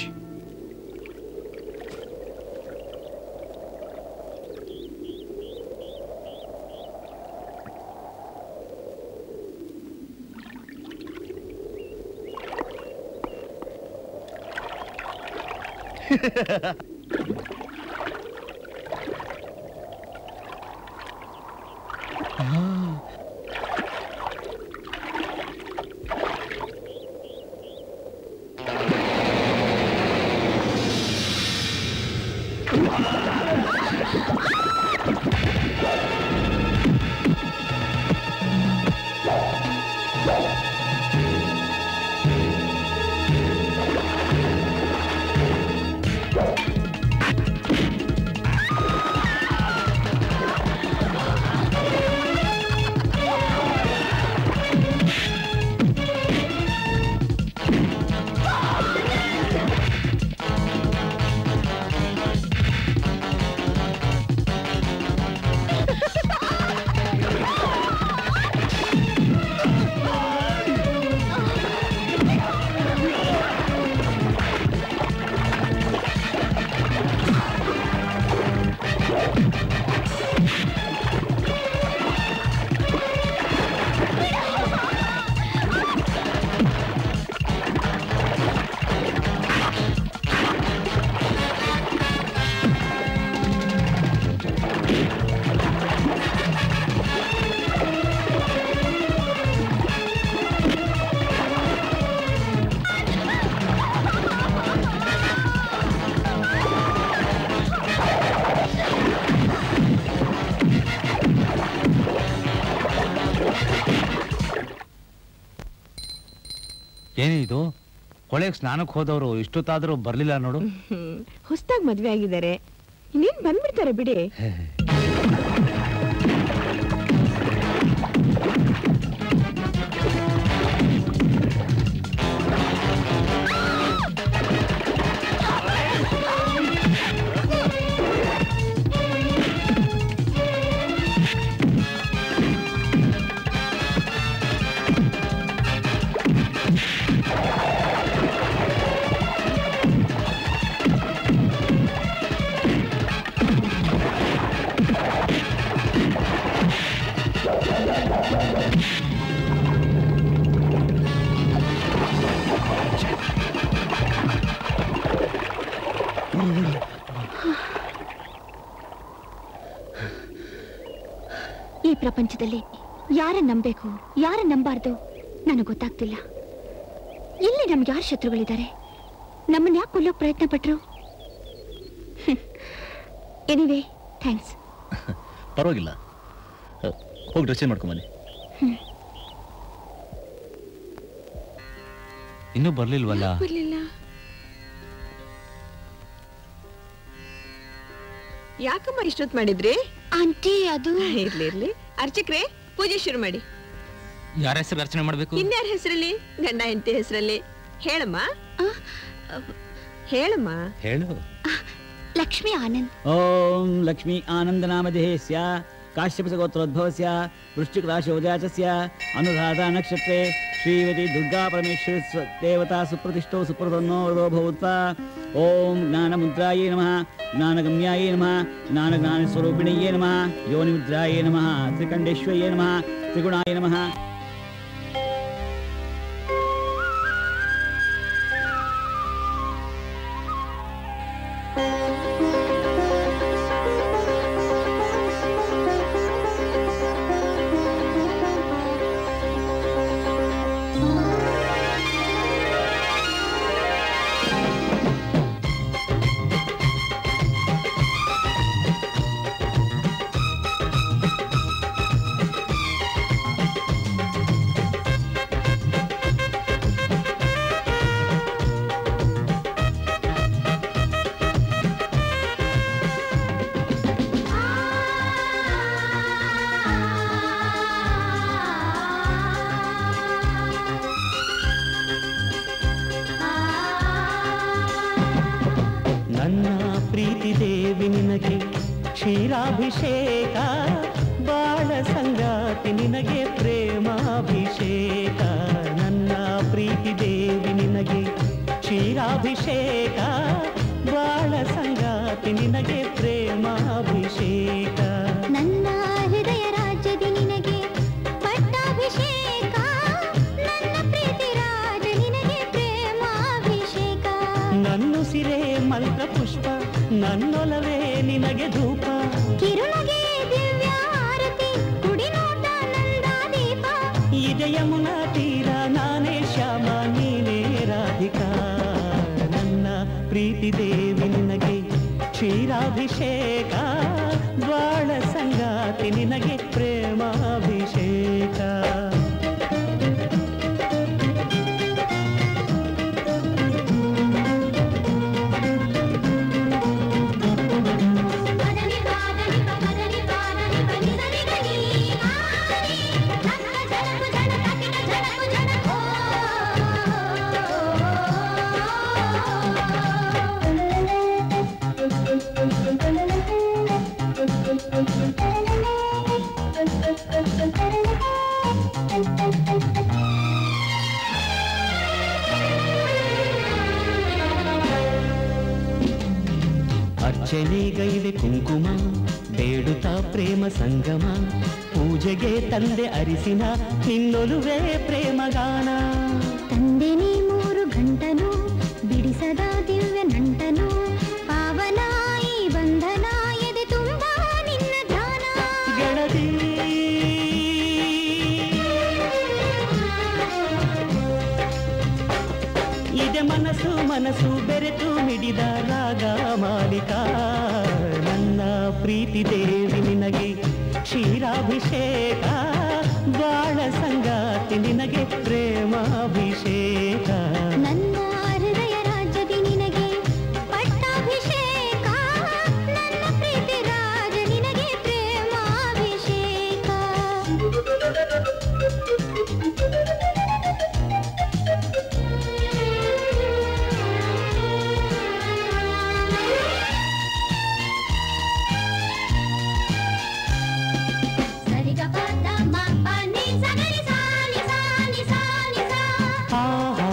ಏನೇ ಇದು ಹೊಳೆಗೆ ಸ್ನಾನಕ್ಕೆ ಹೋದವರು ಇಷ್ಟೊತ್ತಾದ್ರೂ ಬರ್ಲಿಲ್ಲ ನೋಡು ಹೊಸ್ದಾಗ್ ಮದ್ವೆ ಆಗಿದ್ದಾರೆ ಇನ್ನೇನ್ ಬಂದ್ಬಿಡ್ತಾರೆ ಬಿಡಿ ಈ ಪ್ರಪಂಚದಲ್ಲಿ ಯಾರ ನಂಬೇಕು ಯಾರ ನಂಬಾರ್ದು ನನಗೆ ಗೊತ್ತಾಗ್ತಿಲ್ಲ ಇಲ್ಲಿ ನಮ್ಗೆ ಯಾರು ಶತ್ರುಗಳಿದ್ದಾರೆ ನಮ್ಮನ್ನ ಯಾಕೆ ಕೊಲ್ಲೋಕ್ ಪ್ರಯತ್ನ ಪಟ್ರು ಎನಿವೇ ಥ್ಯಾಂಕ್ಸ್ ಪರವಾಗಿಲ್ಲ ಅ, ಹೋಗಿ ಡ್ರೆಸ್ ಚೇಂಜ್ ಮಾಡ್ಕೊಂಬನ್ನಿ ಇನ್ನೂ ಬರ್ಲಿಲ್ವಲ್ಲ ಬರ್ಲಿಲ್ಲ ಯಾಕಮ್ಮ ಇಷ್ಟೊತ್ ಮಾಡಿದ್ರಿ ಆಂಟಿ ಅದು ಇರ್ಲಿ ಇರ್ಲಿ ಅರ್ಚಕ್ರೆ ಪೂಜೆ ಶುರು ಮಾಡಿ ಯಾರ ಹೆಸರು ಅರ್ಚನೆ ಮಾಡ್ಬೇಕು ಇನ್ಯಾರ ಹೆಸರಲ್ಲಿ ಗಂಡ ಹೆಂಡತಿ ಹೆಸರಲ್ಲಿ ಹೇಳಮ್ಮ ಹೇಳಮ್ಮ ಹೇಳು ಲಕ್ಷ್ಮಿ ಆನಂದ್ ಓಂ ಲಕ್ಷ್ಮೀ ಆನಂದನಾಮಧೇಯಸ್ಯ ಕಾಶ್ಯಪಸಗೋತ್ರೋದ್ಭವಸ್ಯ ವೃಶ್ಚಿಕ ರಾಶಿ ಉದಯಾಚಸ್ಯ ಅನುರಾಧ ನಕ್ಷತ್ರೆ ಶ್ರೀವತಿ ದುರ್ಗಾ ಪರಮೇಶ್ವರಿ ಸ್ವ ದೇವತಾ ಸುಪ್ರತಿಷ್ಠೋ ಸುಪ್ರದನ್ನೋ ವರದೋ ಭೂತ್ವ ಓಂ ಜ್ಞಾನಮುದ್ರಾಯೇ ನಮಃ ಜ್ಞಾನಗಮ್ಯಾಯೇ ನಮಃ ಜ್ಞಾನಜ್ಞಾನಸ್ವರೂಪಿಣಿಯೇ ನಮಃ ಯೋನಿಮುದ್ರಾಯೇ ನಮಃ ತ್ರಿಕಂಡೇಶ್ವರ್ಯೇ ನಮಃ ತ್ರಿಗುಣಾಯ ನಮಃ ನನ್ನ ಪ್ರೀತಿ ದೇವಿ ನಿನಗೆ ಕ್ಷೀರಾಭಿಷೇಕ ಬಾಳ ಸಂಗಾತಿ ನಿನಗೆ ಪ್ರೇಮಾಭಿಷೇಕ ನನ್ನ ಪ್ರೀತಿ ದೇವಿ ನಿನಗೆ ಕ್ಷೀರಾಭಿಷೇಕ ಬಾಳ ಸಂಗಾತಿ ನಿನಗೆ ಪ್ರೇಮಾಭಿಷೇಕ ನನ್ನ ಹೃದಯ ರಾಜ್ಯದಿ ನಿನಗೆ ಪಟ್ಟಾಭಿಷೇಕ ನನ್ನ ಪ್ರೀತಿ ರಾಜ ನಿನಗೆ ಪ್ರೇಮಾಭಿಷೇಕ ನನ್ನುಸಿರೇ ಮಂತ್ರ ಪುಷ್ಪ ನನ್ನೊಲವೇ ನಿನಗೆ ಧೂಪ ಕಿರುನಗೆ ದಿವ್ಯ ಆರತಿ ಕುಡಿನೋಟ ನಂದಾದೀಪ ಇದೆ ಯಮುನಾ ತೀರ ನಾನೇ ಶ್ಯಾಮ ನೀನೇ ರಾಧಿಕಾ ನನ್ನ ಪ್ರೀತಿ ದೇವಿ ನಿನಗೆ ಕ್ಷೀರ ಕ್ಷೀರಾಭಿಷೇಕ ಬಾಳ ಸಂಗಾತಿ ನಿನಗೆ ಪ್ರೇಮಾಭಿಷೇಕ ಅರ್ಚನೆಗೈವೆ ಕುಂಕುಮ ಬೇಡುತ್ತಾ ಪ್ರೇಮ ಸಂಗಮ ಪೂಜೆಗೆ ತಂದೆ ಅರಿಸಿನ ನಿನ್ನೊಲುವೆ ಪ್ರೇಮಗಾನ ತಂದೆ ನೀ ಮೂರು ಗಂಟನು ಬಿಡಿಸದ ದಿವ್ಯ ನಂಟನು ಪಾವನ ಈ ಬಂಧನ ಎದೆ ತುಂಬಾ ನಿನ್ನ ಧ್ಯಾನ ಗೆಳತಿ ಇದೆ ಮನಸ್ಸು ಮನಸ್ಸು ಬೆರೆತು ಮಿಡಿದ ರಾಗ ಮಾಲಿಕ ನನ್ನ ಪ್ರೀತಿ ದೇವಿ ನಿನಗೆ ಕ್ಷೀರಾಭಿಷೇಕ ಬಾಳ ಸಂಗಾತಿ ನಿನಗೆ ಪ್ರೇಮಾಭಿಷೇಕ ನನ್ನ ಹೃದಯ ರಾಜ್ಯದಿ ನಿನಗೆ ಪಟ್ಟಾಭಿಷೇಕ ನನ್ನ ಪ್ರೀತಿ ರಾಜ ನಿನಗೆ ಪ್ರೇಮಾಭಿಷೇಕ ಸರಿಗಪದ ಮಪ ನಿ ಸಗರಿ ಸಾನಿ ಸಾನಿ ಸಾನಿ ಸಾ ಆಹಾ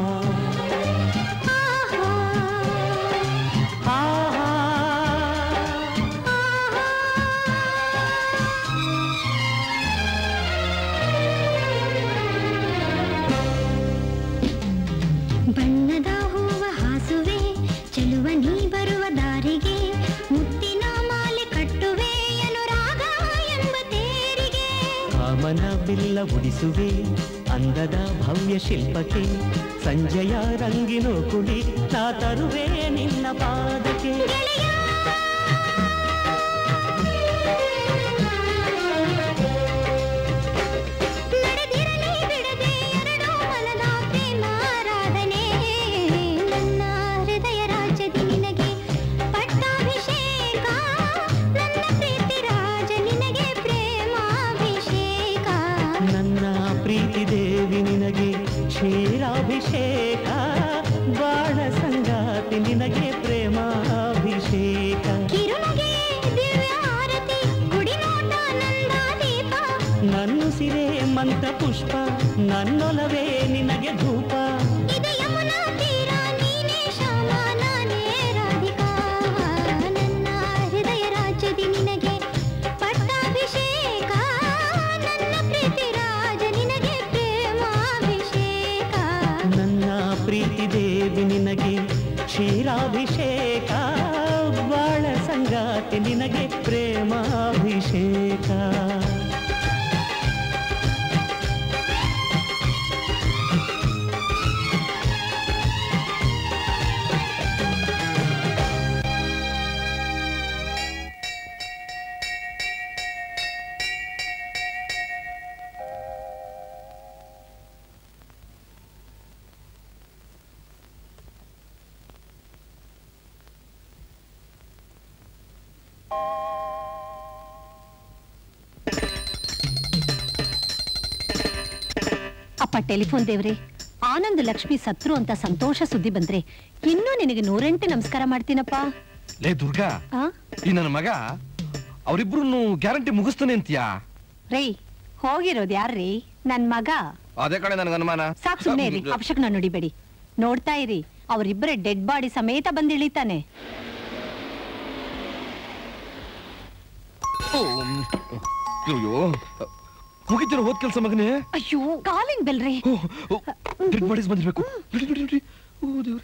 ಬಣ್ಣದ ಹೂವ ಹಾಸುವೆ ಚೆಲುವ ನೀ ಬರುವ ದಾರಿಗೆ ಮುತ್ತಿನ ಮಾಲೆ ಕಟ್ಟುವೆ ಅನುರಾಗ ಎಂಬ ತೇರಿಗೆ ಕಾಮನ ಬಿಲ್ಲ ಉಡಿಸುವೆ ಅಂದದ ಭವ್ಯ ಶಿಲ್ಪಕ್ಕೆ ಸಂಜೆಯ ರಂಗಿನೋ ಕುಡಿ ನಾ ತರುವೆ ನಿನ್ನ ಪಾದಕ್ಕೆ ನಡೆದಿರಲಿ ಬಿಡದೆ ಎರಡು ಮನದ ಪ್ರೇಮಾರಾಧನೆ ನನ್ನ ಹೃದಯ ರಾಜ್ಯದಿ ನಿನಗೆ ಪಟ್ಟಾಭಿಷೇಕ ನನ್ನ ಪ್ರೀತಿ ರಾಜ ನಿನಗೆ ಪ್ರೇಮಾಭಿಷೇಕ ನನ್ನ ಪ್ರೀತಿ ದೇವಿ ನಿನಗೆ ಕ್ಷೀರಾಭಿಷೇಕ ಬಾಳ ಸಂಗಾತಿ ನಿನಗೆ ಪ್ರೇಮಾಭಿಷೇಕ ಕಿರುನಗೆ ದಿವ್ಯ ಆರತಿ ಗುಡಿನೋಟ ನಂದಾದೀಪ ನನ್ನುಸಿರೇ ಮಂತ್ರ ಪುಷ್ಪ ನನ್ನೊಲವೇ ನಿನಗೆ ಧೂಪ ಇದು ಯಮುನಾ ತೀರ ನೀನೇ ಶ್ಯಾಮ ನಾನೇ ರಾಧಿಕಾ ನನ್ನ ಹೃದಯ ರಾಜ್ಯದಿ ನಿನಗೆ ಪಟ್ಟಾಭಿಷೇಕ ನನ್ನ ಪ್ರೀತಿ ರಾಜ ನಿನಗೆ ಪ್ರೇಮಾಭಿಷೇಕ ನನ್ನ ಪ್ರೀತಿ ದೇವಿ ನಿನಗೆ ಕ್ಷೀರಾಭಿಷೇಕ ಬಾಳ ಸಂಗಾತಿ ನಿನಗೆ ಪ್ರೇಮಾಭಿಷೇಕ ಅಪ್ಪ ಟೆಲಿಫೋನ್ ದೇವ್ರೆ ಆನಂದ್ ಲಕ್ಷ್ಮಿ ಸತ್ರು ಅಂತ ಸಂತೋಷ ಸುದ್ದಿ ಬಂದ್ರೆ ಇನ್ನೂ ನಿನಗೆ ನೂರೆಂಟು ನಮಸ್ಕಾರ ಮಾಡ್ತೀನಪ್ಪ ಲೇ ದುರ್ಗಾ ಆ ಈ ನನ್ನ ಮಗ ಅವರಿಬ್ರು ಗ್ಯಾರಂಟಿ ಮುಗಿಸ್ತಾನೆ ಅಂತೀಯಾ ರೇ ಹೋಗಿರೋದು ಯಾರ್ರೀ ನನ್ ಮಗ ಅದೇ ಕಡೆ ನನಗೆ ಅನುಮಾನ ಸಾಕ್ ಸುಮ್ನೆ ಇರಿ ಅಪಶಕ್ನ ನುಡಿಬೇಡಿ ನೋಡ್ತಾ ಇರಿ ಅವರಿಬ್ಬರೇ ಡೆಡ್ ಬಾಡಿ ಸಮೇತ ಬಂದಿಳಿತಾನೆ ಅಯ್ಯೋ ಮುಗಿತಿರೋ ಹೋದ್ ಕೆಲಸ ಮಗನೇ ಅಯ್ಯೋ ಕಾಲಿಂಗ್ ಬೆಲ್ ರೀ ಡೆಡ್ ಬಾಡೀಸ್ ಬಂದಿರ್ಬೇಕು ನಡಿ ನಡಿ ನಡಿ ಓ ದೇವ್ರೆ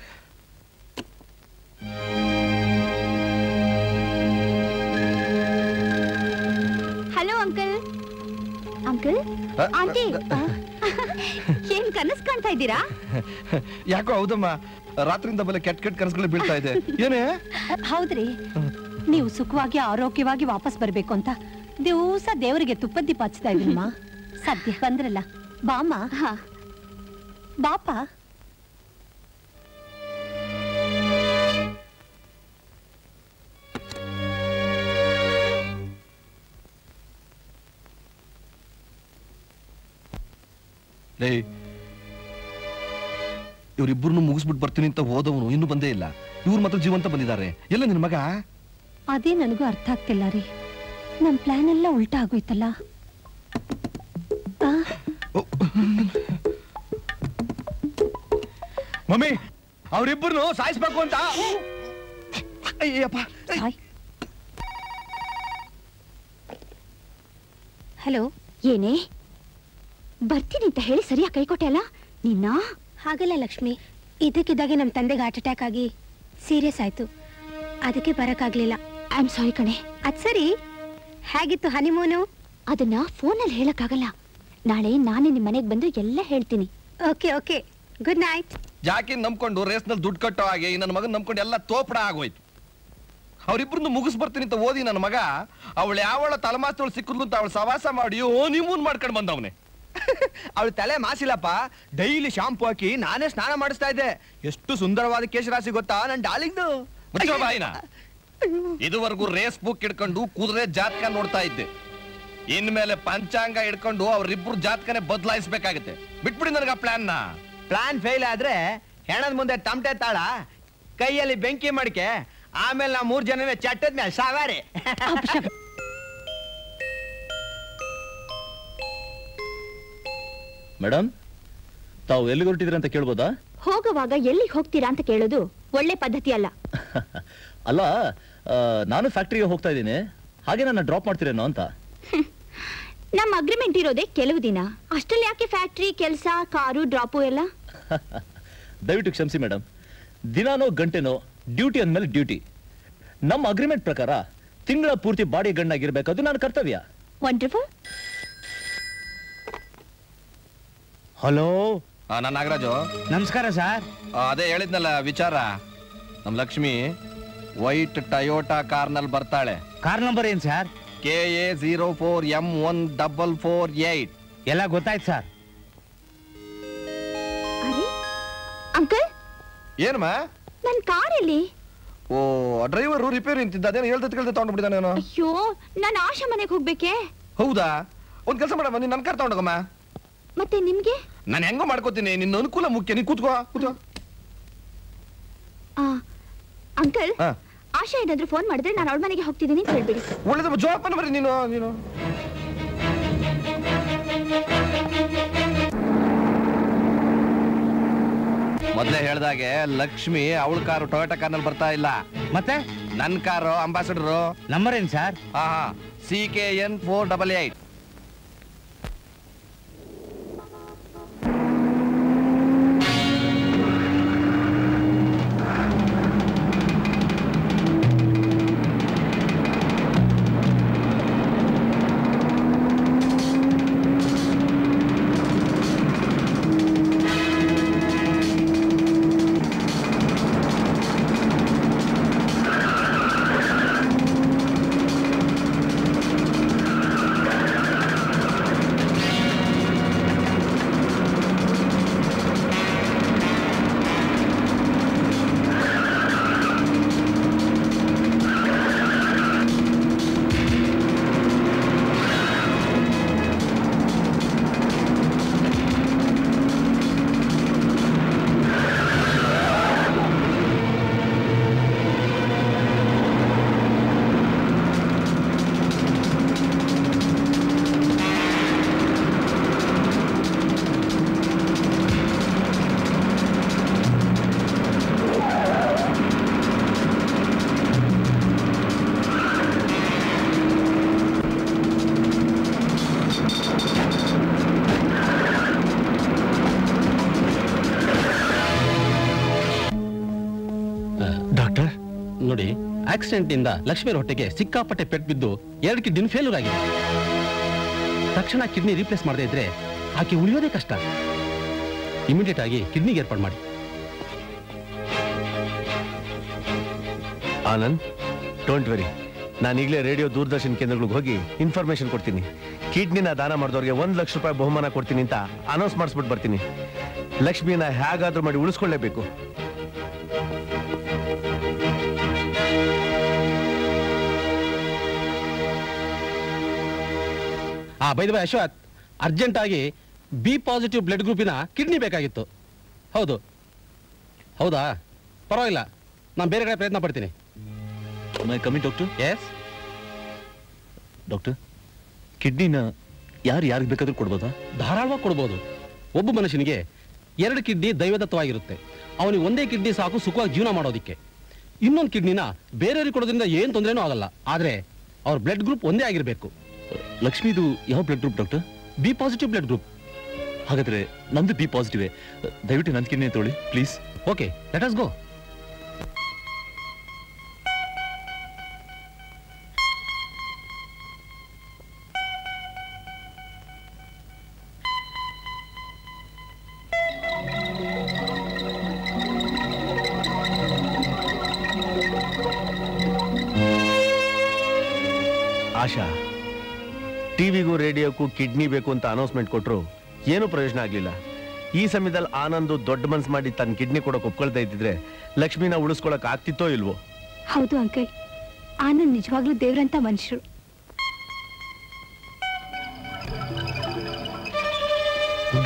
ಹಲೋ ಅಂಕಲ್ ಅಂಕಲ್ ಅ, ಆಂಟಿ ಏನ್ ಕನಸ್ ಕಾಣ್ತಾ ಇದ್ದೀರಾ ಯಾಕೋ ಹೌದಮ್ಮ ರಾತ್ರಿಯಿಂದ ಬಲೆ ಕೆಟ್ಟ ಕೆಟ್ಟ ಕನಸುಗಳು ಬೀಳ್ತಾ ಇದೆ ಏನೇ ಹೌದ್ರಿ ನೀವು ಸುಖವಾಗಿ ಆರೋಗ್ಯವಾಗಿ ವಾಪಸ್ ಬರ್ಬೇಕು ಅಂತ ದಿವಸ ದೇವರಿಗೆ ತುಪ್ಪದ ದೀಪ ಹಚ್ತಾ ಇದೀನಮ್ಮ ಸದ್ಯ ಬಂದ್ರಲ್ಲ ಬಾಮ್ಮ ಬಾಪ ಲೇ ಇವರಿಬ್ಬರನ್ನು ಮುಗಿಸ್ಬಿಟ್ಟು ಬರ್ತೀನಿ ಅಂತ ಹೋದವನು ಇನ್ನೂ ಬಂದೇ ಇಲ್ಲ ಇವ್ರು ಮಾತ್ರ ಜೀವಂತ ಬಂದಿದ್ದಾರೆ ಎಲ್ಲ ನಿನ್ ಮಗ ಅದೇ ನನಗೂ ಅರ್ಥ ಆಗ್ತಿಲ್ಲ ರೀ ನಮ್ ಪ್ಲಾನ್ ಎಲ್ಲ ಉಲ್ಟಾ ಆಗೋಯ್ತಲ್ಲ ಆ, ಮಮ್ಮಿ ಅವರಿಬ್ಬರನ್ನು ಸಾಯಿಸ್ಬೇಕು ಅಂತ ಅಯ್ಯಪ್ಪ ಹಲೋ ಏನೇ ಬರ್ತೀನಿ ಅಂತ ಹೇಳಿ ಸರಿಯಾಗಿ ಕೈ ಕೊಟ್ಟೆ ಅಲ್ಲ ನಿನ್ನ ಹಾಗಲ್ಲ ಲಕ್ಷ್ಮಿ ಇದಕ್ಕಿದ್ದಾಗೆ ನಮ್ಮ ತಂದೆಗೆ ಹಾರ್ಟ್ ಅಟ್ಯಾಕ್ ಆಗಿ ಸೀರಿಯಸ್ ಆಯ್ತು ಅದಕ್ಕೆ ಬರಕ್ಕಾಗ್ಲಿಲ್ಲ ಐ ಆಮ್ ಸಾರಿ ಕಣೆ ಅದ್ ಸರಿ ಹೇಗಿತ್ತು ಹನಿಮೂನು ಅದನ್ನ ಫೋನಲ್ಲಿ ಹೇಳಕ್ಕಾಗಲ್ಲ ನಾಳೆ ನಾನೇ ನಿಮ್ಮ ಮನೆಗೆ ಬಂದು ಎಲ್ಲ ಹೇಳ್ತೀನಿ ಓಕೆ ಓಕೆ ಗುಡ್ ನೈಟ್ ಜಾಕಿನ್ ನಂಬ್ಕೊಂಡು ರೇಸ್ನಲ್ಲಿ ದುಡ್ಡು ಕಟ್ಟೋ ಹಾಗೆ ಈ ನನ್ನ ಮಗನ್ ನಂಬ್ಕೊಂಡು ಎಲ್ಲ ತೋಪಡ ಆಗೋಯ್ತು ಅವರಿಬ್ಬರನ್ನು ಮುಗಿಸ್ ಬರ್ತೀನಿ ಅಂತ ಓದಿ ನನ್ನ ಮಗ ಅವಳು ಯಾವಳ ತಲೆಮಾಸ್ತಳು ಸಿಕ್ಕದ್ಲು ಅಂತ ಅವಳು ಸವಾಸ ಮಾಡಿ ಓ ನಿಮ್ಮನ್ ಮಾಡ್ಕೊಂಡು ಬಂದವನೆ ಅವಳ ತಲೆ ಮಾಸಿಲ್ಲಪ್ಪ ಡೈಲಿ ಶಾಂಪು ಹಾಕಿ ನಾನೇ ಸ್ನಾನ ಮಾಡಿಸ್ತಾ ಇದ್ದೆ ಎಷ್ಟು ಸುಂದರವಾದ ಕೇಶರಾಶಿ ಗೊತ್ತಾ ನನ್ ಡಾಲಿಂಗ್ದು ಮುಚ್ಚೋ ಬಾಯಿನ ಇದುವರೆಗೂ ರೇಸ್ ಬುಕ್ ಹಿಡ್ಕೊಂಡು ಕುದುರೆ ಜಾತಕ ನೋಡ್ತಾ ಇದ್ದೆ ಇನ್ಮೇಲೆ ಪಂಚಾಂಗ ಹಿಡ್ಕೊಂಡು ಅವ್ರಿಬ್ರು ಜಾತಕನೇ ಬದಲಾಯಿಸ್ಬೇಕಾಗತ್ತೆ ಬಿಟ್ಬಿಡಿ ನನಗೆ ಆ ಪ್ಲಾನ್ನ ಪ್ಲಾನ್ ಫೇಲ್ ಆದ್ರೆ ಹೆಣದ ಮುಂದೆ ತಮಟೆ ತಾಳ ಕೈಯಲ್ಲಿ ಬೆಂಕಿ ಮಡಿಕೆ ಆಮೇಲೆ ನಾವು ಮೂರ್ ಜನನೇ ಚಟ್ಟದ ಮೇಲೆ ಸಾವಾರೆ ಮೇಡಮ್ ತಾವು ಎಲ್ಲಿಗೆ ಹೊರಟಿದ್ರಿ ಅಂತ ಕೇಳ್ಬೋದಾ ಹೋಗುವಾಗ ಎಲ್ಲಿಗೆ ಹೋಗ್ತೀರಾ ಅಂತ ಕೇಳೋದು ಒಳ್ಳೆ ಪದ್ಧತಿ ಅಲ್ಲ ಅಲ್ಲ ಆ, ನಾನು ಫ್ಯಾಕ್ಟ್ರಿಗೆ ಹೋಗ್ತಾ ಇದ್ದೀನಿ ಹಾಗೆ ನನ್ನ ಡ್ರಾಪ್ ಮಾಡ್ತೀರೇನೋ ಅಂತ ನಮ್ಮ ಅಗ್ರಿಮೆಂಟ್ ಇರೋದೇ ಕೆಲವು ದಿನ ಅಷ್ಟ್ರಲ್ಲಿ ಯಾಕೆ ಫ್ಯಾಕ್ಟ್ರಿ ಕೆಲಸ ಕಾರು ಡ್ರಾಪು ಎಲ್ಲ ದಯವಿಟ್ಟು ಕ್ಷಮಿಸಿ ಮೇಡಮ್ ದಿನಾನೋ ಗಂಟೆನೋ ಡ್ಯೂಟಿ ಅಂದ್ಮೇಲೆ ಡ್ಯೂಟಿ ನಮ್ಮ ಅಗ್ರಿಮೆಂಟ್ ಪ್ರಕಾರ ತಿಂಗಳ ಪೂರ್ತಿ ಬಾಡಿ ಗಣ್ಣಾಗಿರ್ಬೇಕದು ನನ್ನ ಕರ್ತವ್ಯ ವಂಡರ್ಫುಲ್ ಹಲೋ ನನ್ನ ನಾಗರಾಜು ನಮಸ್ಕಾರ ಸರ್ ಅದೇ ಹೇಳಿದ್ನಲ್ಲ ವಿಚಾರ ನಮ್ ಲಕ್ಷ್ಮಿ ವೈಟ್ ಟಯೋಟಾ ಕಾರ್ನಲ್ಲಿ ಬರ್ತಾಳೆ ಕಾರ್ ನಂಬರ್ ಏನ್ sir K A zero four M one double four eight ಎಲ್ಲ ಗೊತ್ತಾಯ್ತು ಸರ್ ಅಂಕಲ್ ಏನಮ್ಮ ನನ್ ಕಾರ್ ಎಲ್ಲಿ ಓ ಡ್ರೈವರ್ ರಿಪೇರಿ ನಿಂತಿದ್ದ ಅದೇನು ಹೇಳ್ದ ಕೇಳ್ದೆ ತಗೊಂಡ್ಬಿಟ್ಟಿದ್ದಾನೆ ನಾನು ಅಯ್ಯೋ ನಾನು ಆಶಾ ಮನೆಗೆ ಹೋಗ್ಬೇಕೆ ಹೌದಾ ಒಂದ್ ಕೆಲಸ ಮಾಡಮ್ಮ ನೀನ್ ನನ್ ಕಾರ್ ತಗೊಂಡೋಗಮ್ಮ ಮತ್ತೆ ನಿಮ್ಗೆ ನಾನು ಹೆಂಗೋ ಮಾಡ್ಕೋತೀನಿ ನಿನ್ನ ಅನುಕೂಲ ಮುಖ್ಯ ನೀನ್ ಕೂತ್ಕೋ ಕೂತ್ಕೋ ಆ, ಅಂಕಲ್ ಹಾ. ಆಶಾ ಏನಾದ್ರೂ ಫೋನ್ ಮಾಡಿದ್ರೆ ನಾನು ಅವಳ ಮನೆಗೆ ಹೋಗ್ತಿದ್ದೀನಿ ಅಂತ ಹೇಳ್ಬಿಡಿ ಒಳ್ಳೇದು ಜೋಪಾನ ಬರ್ರಿ ನೀನು ನೀನು ಮೊದ್ಲೇ ಹೇಳ್ದಾಗೆ ಲಕ್ಷ್ಮಿ ಅವಳ ಕಾರು ಟೊಯೋಟಾ ಕಾರ್ನಲ್ಲಿ ಬರ್ತಾ ಇಲ್ಲ ಮತ್ತೆ ನನ್ ಕಾರು ಅಂಬಾಸಿಡರು ನಂಬರ್ ಏನ್ ಸರ್ ಹಾ ಹಾ C K N four double eight doctor ನೋಡಿ ಆಕ್ಸಿಡೆಂಟ್ ಇಂದ ಲಕ್ಷ್ಮೀ ಹೊಟ್ಟೆಗೆ ಸಿಕ್ಕಾಪಟ್ಟೆ ಪೆಟ್ಟು ಬಿದ್ದು ಎರಡು ಕಿಡ್ನಿ ಫೇಲ್ಯೂರ್ ಆಗಿದೆ ತಕ್ಷಣ ಕಿಡ್ನಿ ರೀಪ್ಲೇಸ್ ಮಾಡದೇ ಇದ್ರೆ ಆಕೆ ಉಳಿಯೋದೇ ಕಷ್ಟ ಇಮಿಡಿಯೇಟ್ ಆಗಿ ಕಿಡ್ನಿಗೆ ಏರ್ಪಾಡು ಮಾಡಿ ಆನಂದ್ ಡೋಂಟ್ ವೆರಿ ನಾನೀಗಲೇ ರೇಡಿಯೋ ದೂರದರ್ಶನ್ ಕೇಂದ್ರಗಳಿಗೆ ಹೋಗಿ ಇನ್ಫಾರ್ಮೇಶನ್ ಕೊಡ್ತೀನಿ ಕಿಡ್ನಿನ ದಾನ ಮಾಡಿದವ್ರಿಗೆ ಒಂದು ಲಕ್ಷ ರೂಪಾಯಿ ಬಹುಮಾನ ಕೊಡ್ತೀನಿ ಅಂತ ಅನೌನ್ಸ್ ಮಾಡಿಸ್ಬಿಟ್ಟು ಬರ್ತೀನಿ ಲಕ್ಷ್ಮಿನ ಹೇಗಾದ್ರೂ ಮಾಡಿ ಉಳಿಸ್ಕೊಳ್ಳೇಬೇಕು ಆ ಬೈದ ಬೈ ಅಶ್ವಥ್ ಅರ್ಜೆಂಟ್ ಆಗಿ ಬಿ ಪಾಸಿಟಿವ್ ಬ್ಲಡ್ ಗ್ರೂಪಿನ ಕಿಡ್ನಿ ಬೇಕಾಗಿತ್ತು ಹೌದು ಹೌದಾ ಪರವಾಗಿಲ್ಲ ನಾನು ಬೇರೆ ಕಡೆ ಪ್ರಯತ್ನ ಪಡ್ತೀನಿ ಮೈ ಕಮ್ಮಿ ಡಾಕ್ಟರ್ ಎಸ್ ಡಾಕ್ಟರ್ ಕಿಡ್ನಿನ ಯಾರು ಯಾರಿಗೆ ಬೇಕಾದ್ರೂ ಕೊಡ್ಬೋದಾ ಧಾರಾಳವಾಗಿ ಕೊಡ್ಬೋದು ಒಬ್ಬ ಮನುಷ್ಯನಿಗೆ ಎರಡು ಕಿಡ್ನಿ ದೈವದತ್ತವಾಗಿರುತ್ತೆ ಅವನಿಗೆ ಒಂದೇ ಕಿಡ್ನಿ ಸಾಕು ಸುಖವಾಗಿ ಜೀವನ ಮಾಡೋದಕ್ಕೆ ಇನ್ನೊಂದು ಕಿಡ್ನಿನ ಬೇರೆಯವ್ರಿಗೆ ಕೊಡೋದ್ರಿಂದ ಏನು ತೊಂದರೆನೂ ಆಗಲ್ಲ ಆದರೆ ಅವ್ರ ಬ್ಲಡ್ ಗ್ರೂಪ್ ಒಂದೇ ಆಗಿರಬೇಕು ಲಕ್ಷ್ಮಿದು ಯಾವ blood group doctor B positive blood group ಹಾಗಾದ್ರೆ ನಂದು ಬಿ ಪಾಸಿಟಿವ್ ದಯವಿಟ್ಟು ನನ್ನ ಕಿಡ್ನಿ ತೊಗೊಳ್ಳಿ please okay let us go Asha ಟಿವಿಗೂ ರೇಡಿಯೋಕ್ಕೂ ಕಿಡ್ನಿ ಬೇಕು ಅಂತ ಅನೌನ್ಸ್ಮೆಂಟ್ ಕೊಟ್ರು ಏನು ಪ್ರಯೋಜನ ಆಗ್ಲಿಲ್ಲ ಈ ಸಮಯದಲ್ಲಿ ಆನಂದ್ ದೊಡ್ಡ ಮನ್ಸ್ ಮಾಡಿ ತನ್ನ ಕಿಡ್ನಿ ಕೊಡೋಕೆ ಒಪ್ಕೊಳ್ತಾ ಇದ್ದಿದ್ರೆ ಲಕ್ಷ್ಮಿನ ಉಳಿಸ್ಕೊಳಕ್ ಆಗ್ತಿತ್ತೋ ಇಲ್ವೋ ಹೌದು ಅಂಕಲ್ ಆನಂದ್ ನಿಜವಾಗ್ಲೂ ದೇವ್ರಂತ ಮನುಷ್ಯರು ಹುಡ್ಗ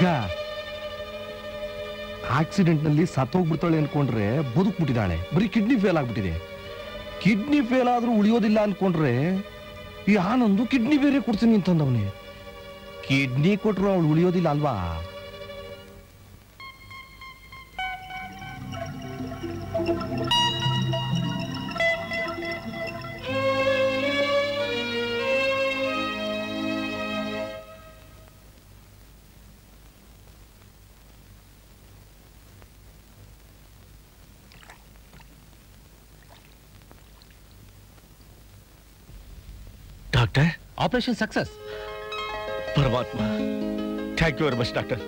ಆಕ್ಸಿಡೆಂಟ್ ನಲ್ಲಿ ಸತ್ತೋಗ್ಬಿಡ್ತಾಳೆ ಅನ್ಕೊಂಡ್ರೆ ಬದುಕ್ಬಿಟ್ಟಿದ್ದಾಳೆ ಬರೀ ಕಿಡ್ನಿ ಫೇಲ್ ಆಗ್ಬಿಟ್ಟಿದೆ ಕಿಡ್ನಿ ಫೇಲ್ ಆದ್ರೂ ಉಳಿಯೋದಿಲ್ಲ ಅನ್ಕೊಂಡ್ರೆ ಈ ಆನಂದು ಕಿಡ್ನಿ ಬೇರೆ ಕೊಡ್ತೀನಿ ಅಂತಂದವನೇ ಕಿಡ್ನಿ ಕೊಟ್ರು ಅವಳು ಉಳಿಯೋದಿಲ್ಲ ಅಲ್ವಾ ಡಾಕ್ಟರ್ ಆಪರೇಷನ್ ಸಕ್ಸಸ್ ಪರಮಾತ್ಮ thank you very much doctor